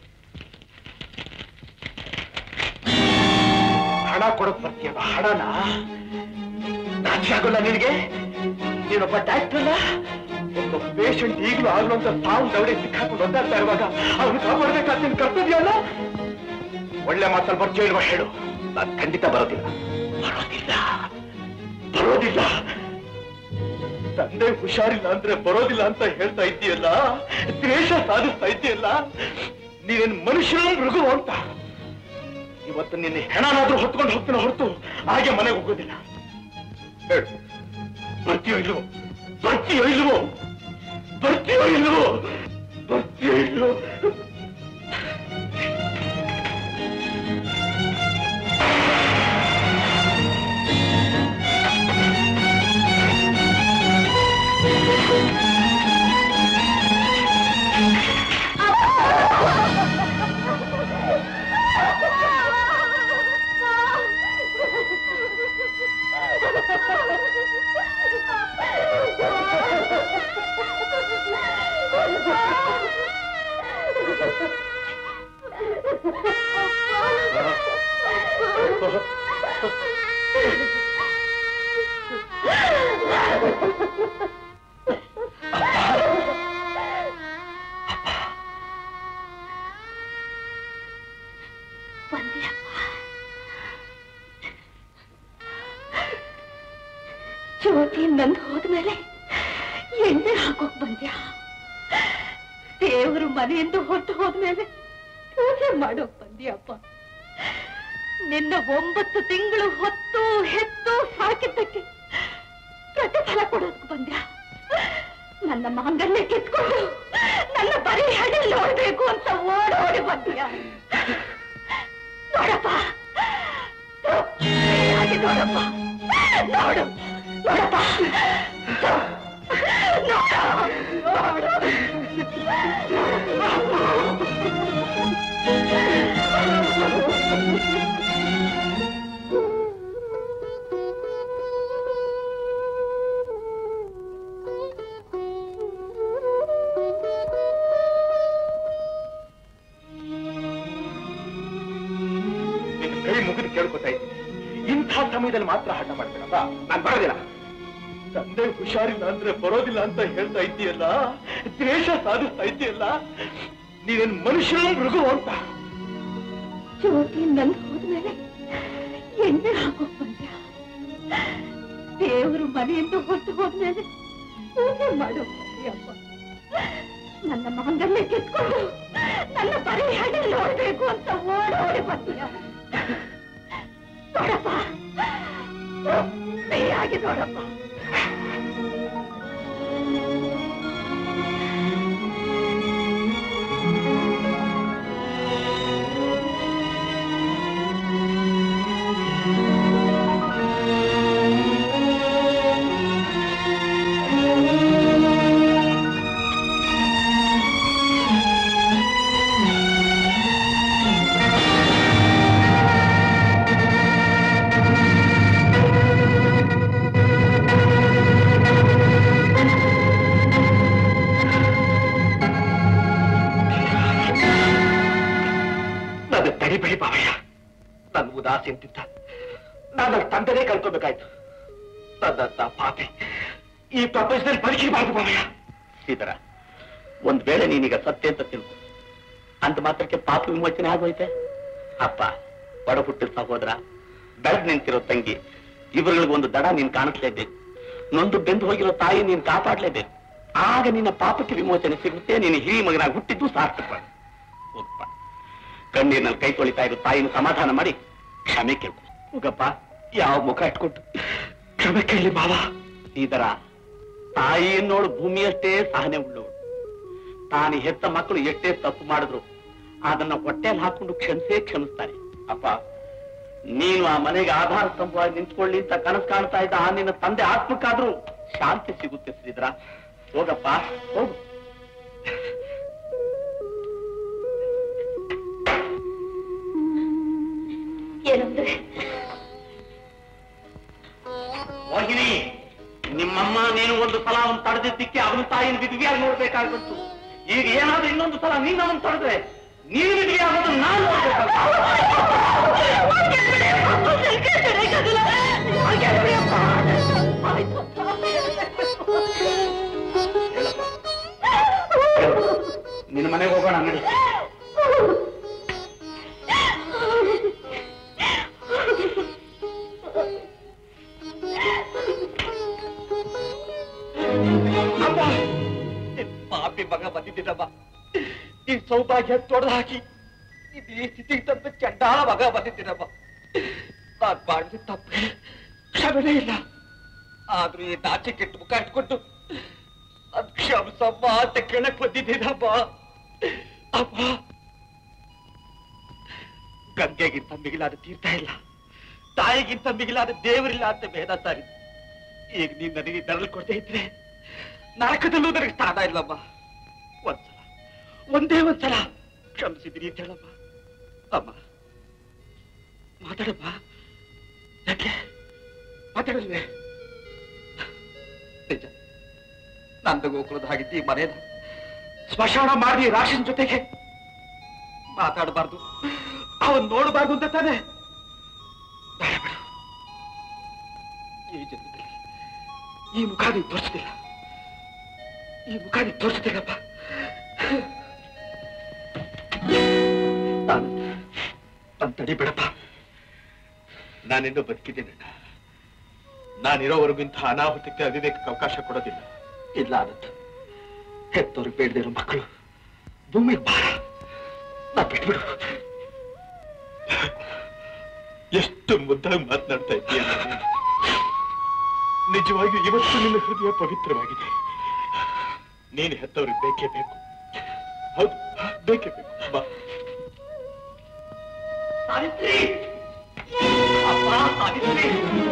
O: ಹಣ ಕೊಡಕ್ ಬರ್ತೀಯ ಹಣನ ನಾಚೆ ಆಗೋಲ್ಲ ನಿನಗೆ ನೀನೊಬ್ಬ ಡಾಕ್ಟರ್ ಅಲ್ಲ ಒಬ್ಬ ಪೇಷಂಟ್ ಈಗಲೂ ಆಗ್ಲು ಅಂತ ಸಾವು ದವಡೆ ಸಿಕ್ಕಾಕೊಂಡು ಒದ್ದಾಡ್ತಾ ಇರುವಾಗ ಅವನು ಕಾಪಾಡ್ಬೇಕಾದ ನಿನ್ ಕರ್ತವ್ಯ ಅಲ್ಲ ಒಳ್ಳೆ ಮಾತಲ್ಲಿ ಬರ್ತೀಯ ಇಲ್ವಾ ಹೇಳು ನಾನು ಖಂಡಿತ ಬರೋದಿಲ್ಲ ಬರೋದಿಲ್ಲ ಬರೋದಿಲ್ಲ ತಂದೆ ಹುಷಾರಿಲ್ಲ ಅಂದ್ರೆ ಬರೋದಿಲ್ಲ ಅಂತ ಹೇಳ್ತಾ ಇದ್ದೀಯಲ್ಲ ದ್ವೇಷ ಸಾಧಿಸ್ತಾ ಇದ್ದೀಯಲ್ಲ ನೀನೇನ್ ಮನುಷ್ಯನ ಮೃಗು ಅಂತ ಇವತ್ತು ನಿನ್ನೆ ಹೆಣನಾದ್ರೂ ಹೊತ್ಕೊಂಡು ಹೋಗ್ತೀನಿ ಹೊರತು ಹಾಗೆ ಮನೆಗೆ ಹೋಗೋದಿಲ್ಲ ಹೇಳು ಬರ್ತೀಯೋ ಇಲ್ವೋ ಬರ್ತೀಯೋ ಇಲ್ವೋ ಬರ್ತೀಯೋ ಇಲ್ವೋ ಬರ್ತೀಯೋ ಇಲ್ವೋ
C: ಜ್ಯೋತಿ ನಂದು ಹೋದ್ಮೇಲೆ ಎಣ್ಣೆ ಹಾಕೋಕ್ ಬಂದ್ಯಾ ದೇವರು ಮನೆಯಿಂದ ಹೊರಟು ಹೋದ್ಮೇಲೆ ಪೂಜೆ ಮಾಡೋಕ್ ಬಂದ್ಯಪ್ಪ ನಿನ್ನ ಒಂಬತ್ತು ತಿಂಗಳು ಹೊತ್ತು ಹೆತ್ತು ಸಾಕಿದ್ದಕ್ಕೆ ಪ್ರತಿಫಲ ಕೊಡೋದಕ್ಕೆ ಬಂದ್ಯಾ ನನ್ನ ಮಾಂಗಲ್ಯ ಕಿತ್ಕೊಂಡು ನನ್ನ ಬರೀ ಹಣೆ ನೋಡ್ಬೇಕು ಅಂತ ಓಡೋಡಿ ಬಂದ್ಯಾ ನೋಡಪ್ಪ ಹಾಗೆ ನೋಡಪ್ಪ ನೋಡು ನೋಡಪ್ಪ
O: ನಿನ್ನ ಕೈ ಮುಗಿದು ಕೇಳ್ಕೊತಾ ಇದ್ದೀನಿ ಇಂಥ ಸಮಯದಲ್ಲಿ ಮಾತ್ರ ಹಠ ಮಾಡ್ಬೇಡಪ್ಪ ನಾನ್ ಬರೋದಿಲ್ಲ ತಂದೆ ಹುಷಾರಿಲ್ಲ ಅಂದ್ರೆ ಬರೋದಿಲ್ಲ ಅಂತ ಹೇಳ್ತಾ ಇದ್ದೀಯಲ್ಲ ದ್ವೇಷ ಸಾಧಿಸ್ತಾ ಇದ್ದೀಯಲ್ಲ ನೀನೇನ್ ಮನುಷ್ಯನ ಮೃಗು ಅಂತ
C: ಜ್ಯೋತಿ ನಂದು ಹೋದ್ಮೇಲೆ ಎಣ್ಣೆ ಹಾಕೋಕ್ ಬಂದ್ಯಾ ದೇವರು ಮನೆಯಿಂದ ಹೊರಟು ಹೋದ್ಮೇಲೆ ಪೂಜೆ ಮಾಡೋಕ್ ಬಂದ್ಯಪ್ಪ ನನ್ನ ಮಾಂಗಲ್ಯ ಕಿತ್ಕೊಂಡು ನನ್ನ ಬರೀ ಹಣೆ ನೋಡ್ಬೇಕು ಅಂತ ಓಡೋಡಿ ಬಂದ್ಯಾ ನೋಡಪ್ಪ ಸರಿಯಾಗಿ ನೋಡಪ್ಪ
O: ನನ್ನ ತಡಿಬೇಡಿ ಬಾವಯ್ಯ ನನ್ನ ಉದಾಸೆ ಅಂತಿದ್ದ ನಾನು ನನ್ನ ತಂದೆನೇ ಕಳ್ಕೊಬೇಕಾಯ್ತು ನನ್ನಂತ ಪಾಪಿ ಈ ಪ್ರಪಂಚದಲ್ಲಿ ಬದುಕಿಬಾರ್ದು ಬಾವಯ್ಯ ಶ್ರೀಧರ ಒಂದ್ ವೇಳೆ ನೀನೀಗ ಸತ್ಯ ಅಂತ ತಿಳ್ಕೊ ಅಂತ ಮಾತ್ರಕ್ಕೆ ಪಾಪ ವಿಮೋಚನೆ ಆಗೋಯ್ತೆ ಅಪ್ಪ ಬಡ ಹುಟ್ಟಿದ ಸಹೋದರ ಬೆಳೆದ್ ನಿಂತಿರೋ ತಂಗಿ ಇವುಗಳಿಗೆ ಒಂದು ದಡ ನೀನ್ ಕಾಣಿಸ್ಲೇಬೇಕು ನೊಂದು ಬೆಂದು ಹೋಗಿರೋ ತಾಯಿ ನೀನ್ ಕಾಪಾಡ್ಲೇಬೇಕು ಆಗ ನಿನ್ನ ಪಾಪಕ್ಕೆ ವಿಮೋಚನೆ ಸಿಗುತ್ತೆ ನೀನು ಹಿರಿ ಮಗನಾಗಿ ಹುಟ್ಟಿದ್ದು ಸಾರ್ಥಕ ಹೋಗಪ್ಪ ಕಣ್ಣೀರ್ನಲ್ಲಿ ಕೈ ತೊಳಿತಾ ಇರೋ ತಾಯಿನ ಸಮಾಧಾನ ಮಾಡಿ ಕ್ಷಮೆ ಕೇಳ್ಕೊ ಹೋಗಪ್ಪ ಯಾವ ಮುಖ ಇಟ್ಕೊಟ್ಟು ಕ್ಷಮೆ ಕೇಳಿ ಬಾವ ಇದರ ತಾಯಿ ನೋಡು ಭೂಮಿಯಷ್ಟೇ ಸಹನೆ ಉಳ್ಳವಳು ತಾನು ಹೆತ್ತ ಮಕ್ಕಳು ಎಷ್ಟೇ ತಪ್ಪು ಮಾಡಿದ್ರು ಅದನ್ನ ಹೊಟ್ಟೆಯಲ್ಲಿ ಹಾಕೊಂಡು ಕ್ಷಮಿಸೇ ಕ್ಷಮಿಸ್ತಾರೆ ಅಪ್ಪ ನೀನು ಆ ಮನೆಗೆ ಆಧಾರ ಸ್ತಂಭವಾಗಿ ನಿಂತ್ಕೊಳ್ಳಿ ಅಂತ ಕನಸು ಕಾಣ್ತಾ ಇದ್ದ ಆ ನಿನ್ನ ತಂದೆ ಆತ್ಮಕ್ಕಾದ್ರೂ ಶಾಂತಿ ಸಿಗುತ್ತೆ ಶ್ರೀಧರ
E: ಹೋಗಪ್ಪ ಹೋಗು
C: ಏನಂದ್ರೆ
E: ಮೋಹಿನಿ ನಿಮ್ಮಮ್ಮ ನೀನು ಒಂದು ಸಲ ಅವನು ತಡೆದಿದ್ದಕ್ಕೆ ಅವನ ತಾಯಿನ ವಿಧಿಯಾಗಿ ನೋಡ್ಬೇಕಾಗ್ಬಿಟ್ಟು ಈಗ ಏನಾದ್ರೂ ಇನ್ನೊಂದು ಸಲ ನೀನು ಅವನು ತಡೆದ್ರೆ ನೀನು ವಿಧಿ ಆಗೋದು ನಾನು ನಿನ್ನ ಮನೆಗೆ ಹೋಗೋಣ ನಡಿ
R: ಅಮ್ಮ ನಿನ್ ಪಾಪಿ ಮಗ ಬಂದಿದ್ದೀನಮ್ಮ ಈ ಸೌಭಾಗ್ಯ ತೊಡೆದು ಹಾಕಿ ಇದು ಈ ಸ್ಥಿತಿಗೆ ತಂದು ಚಂಡಾಳ ಮಗ ಬಂದಿದ್ದೀನಮ್ಮ ನಾನ್ ಮಾಡಿದ ತಪ್ಪಿಗೆ ಕ್ಷಮೆ ಇಲ್ಲ ಆದ್ರೂ ಈ ನಾಚೆ ಕೆಟ್ಟ ಮುಖ ಇಟ್ಕೊಂಡು ಅದ್ ಕ್ಷಮಿಸಮ್ಮ ಅಂತ ಕೇಳಕ್ ಬಂದಿದ್ದೀನಮ್ಮ ಅಮ್ಮ ಗಂಗೆಗಿಂತ ಮಿಗಿಲಾದ ತೀರ್ಥ ಇಲ್ಲ ತಾಯಿಗಿಂತ ಮಿಗಿಲಾದ ದೇವರಿಲ್ಲ ಅಂತ ಭೇದ ಸಾರಿ ಈಗ ನೀನ್ ನನಗೆ ಬೆರಳು ಕೊಡದೆ ಇದ್ರೆ ನರಕದಲ್ಲೂ ನನಗೆ ಸ್ಥಾನ ಇಲ್ಲಮ್ಮ ಒಂದ್ಸಲ ಒಂದೇ ಒಂದ್ಸಲ ಕ್ಷಮಿಸಿದ್ದೀನಿ ಅಂತ ಹೇಳಮ್ಮ ಅಮ್ಮ ಮಾತಾಡಮ್ಮ ಯಾಕೆ ಮಾತಾಡಲ್ವೇ ನಿಜ ನಂದ ಗೋಕುಲದ ಹಾಗಿದ್ದು ಈ ಮನೇನ ಸ್ಮಶಾನ ಮಾಡಿ ರಾಶನ್ ಜೊತೆಗೆ ಮಾತಾಡಬಾರ್ದು ಅವನ್ ನೋಡಬಾರ್ದು ಅಂತ ತಾನೆ ಬೇಡ ಬಿಡು ಈ ಜನ್ಮದಲ್ಲಿ ಈ ಮುಖ ನೀನ್ ತೋರಿಸ್ತಿಲ್ಲ ಈ ಮುಖ ನೀನ್ ತೋರಿಸ್ತಿಲ್ಲಪ್ಪ ನಾನು ನನ್ ತಡಿ ಬಿಡಪ್ಪ
F: ನಾನಿನ್ನೂ ಬದುಕಿದ್ದೇನೆ ನಾನಿರೋವರೆಗೂ ಇಂಥ ಅನಾಹುತಕ್ಕೆ ಅವಿವೇಕಕ್ಕೆ ಅವಕಾಶ ಕೊಡೋದಿಲ್ಲ
R: ಇಲ್ಲ ಆನಂದ್ ಹೆತ್ತವ್ರಿಗೆ ಬೇಡದಿರೋ ಮಕ್ಕಳು ಭೂಮಿ ಭಾರ ನಾ ಬಿಟ್ಬಿಡು
F: ಎಷ್ಟು ಮುದ್ದಾಗಿ ಮಾತನಾಡ್ತಾ ಇದ್ದೀಯ ನೀನು. ನಿಜವಾಗಿಯೂ ಇವತ್ತು ನಿನ್ನ ಹೃದಯ ಪವಿತ್ರವಾಗಿದೆ ನೀನು ಹೆತ್ತವ್ರಿಗೆ ಬೇಕೇ ಬೇಕು ಹೌದು ಬೇಕೇ ಬೇಕು ಬಾ
R: ಸಾವಿತ್ರಿ ಅಪ್ಪ ಸಾವಿತ್ರಿ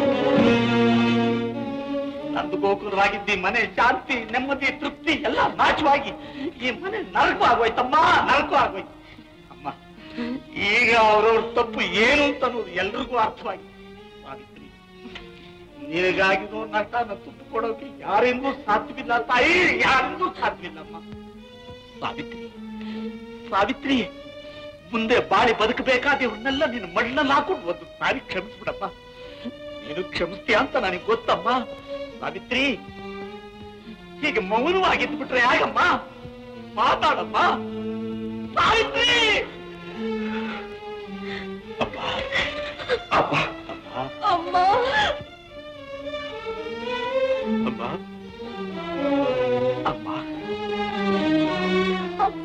R: ನಂದು ಗೋಕುಲವಾಗಿದ್ದ ಈ ಮನೆ ಶಾಂತಿ ನೆಮ್ಮದಿ ತೃಪ್ತಿ ಎಲ್ಲ ನಾಶವಾಗಿ ಈ ಮನೆ ನರಕು ಆಗೋಯ್ತಮ್ಮ ನರಕು ಆಗೋಯ್ತು ಅಮ್ಮ ಈಗ ಅವ್ರವ್ರ ತಪ್ಪು ಏನು ಅಂತ ಅನ್ನೋದು ಎಲ್ರಿಗೂ ಅರ್ಥವಾಗಿ ಸಾವಿತ್ರಿ ನಿನಗಾಗಿರೋ ನಷ್ಟನ ತುಂಬಿಕೊಡೋಕೆ ಯಾರಿಂದೂ ಸಾಧ್ಯವಿಲ್ಲ ತಾಯಿ ಯಾರಿಂದೂ ಸಾಧ್ಯವಿಲ್ಲಮ್ಮ ಸಾವಿತ್ರಿ ಸಾವಿತ್ರಿ ಮುಂದೆ ಬಾಳಿ ಬದುಕಬೇಕಾದ ಇವ್ರನ್ನೆಲ್ಲ ನೀನು ಮಣ್ಣಲ್ಲಿ ಹಾಕೊಂಡು ಒಂದು ಸಾರಿ ಕ್ಷಮಿಸ್ಬಿಡಮ್ಮ ನೀನು ಕ್ಷಮಿಸ್ತೀಯ ಅಂತ ನನಗೆ ಗೊತ್ತಮ್ಮ ಸಾವಿತ್ರಿ ಹೀಗೆ ಮೌನವಾಗಿದ್ದು ಬಿಟ್ರೆ ಯಾಗಮ್ಮ ಮಾತಾಡಮ್ಮ ಸಾವಿತ್ರಿ
F: ಅಪ್ಪ
R: ಅಮ್ಮ
C: ಅಮ್ಮ
F: ಅಮ್ಮ
R: ಅಮ್ಮ
C: ಅಮ್ಮ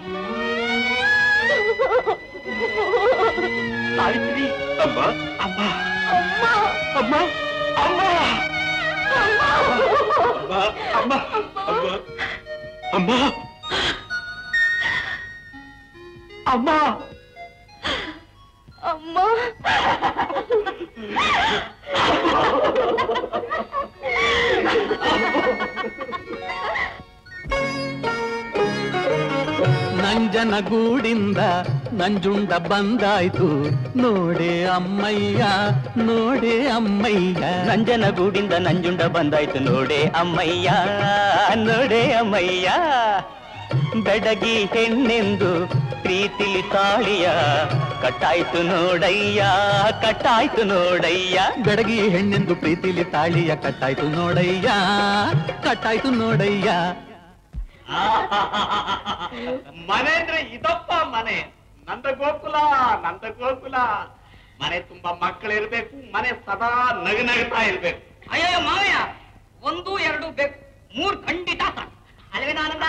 R: ಸಾವಿತ್ರಿ
F: ಅಮ್ಮ
R: ಅಮ್ಮ
C: ಅಮ್ಮ
R: ಅಮ್ಮ ಅಮ್ಮ
F: ಅಮ್ಮ ಅಮ್ಮ ಅಮ್ಮ
R: ಅಮ್ಮ
C: ಅಮ್ಮ
G: ನಂಜನಗೂಡಿಂದ ನಂಜುಂಡ ಬಂದಾಯ್ತು ನೋಡೆ ಅಮ್ಮಯ್ಯ ನೋಡೆ ಅಮ್ಮಯ್ಯ
S: ನಂಜನಗೂಡಿಂದ ನಂಜುಂಡ ಬಂದಾಯ್ತು ನೋಡೆ ಅಮ್ಮಯ್ಯ ನೋಡೆ ಅಮ್ಮಯ್ಯ ಬೆಡಗಿ ಹೆಣ್ಣೆಂದು ಪ್ರೀತಿಲಿ ತಾಳಿಯ ಕಟ್ಟಾಯ್ತು ನೋಡಯ್ಯ ಕಟ್ಟಾಯ್ತು ನೋಡಯ್ಯ
G: ಬೆಡಗಿ ಹೆಣ್ಣೆಂದು ಪ್ರೀತಿಲಿ ತಾಳಿಯ ಕಟ್ಟಾಯ್ತು ನೋಡಯ್ಯ ಕಟ್ಟಾಯ್ತು ನೋಡಯ್ಯ
R: ಮನೆ ಅಂದ್ರೆ ಇದಪ್ಪ ಮನೆ ನಂದ ಗೋಕುಲ ನಂದ ಗೋಕುಲ ಮನೆ ತುಂಬಾ ಮಕ್ಕಳಿರ್ಬೇಕು ಮನೆ ಸದಾ ನಗು ನಗ್ತಾ ಇರ್ಬೇಕು
J: ಅಯ್ಯೋ ಮಾವಯ್ಯ ಒಂದು ಎರಡು ಬೇಕು ಮೂರ್ ಖಂಡಿತ ಸಾಕು ಅಲ್ವೇನ ಆನಂದ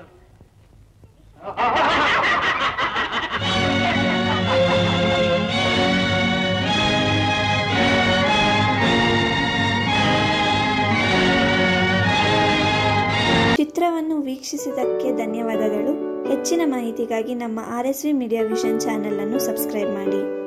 A: ಚಿತ್ರವನ್ನು ವೀಕ್ಷಿಸಿದ್ದಕ್ಕೆ ಧನ್ಯವಾದಗಳು ಹೆಚ್ಚಿನ ಮಾಹಿತಿಗಾಗಿ ನಮ್ಮ R S V media vision channel ಅನ್ನು ಸಬ್ಸ್ಕ್ರೈಬ್ ಮಾಡಿ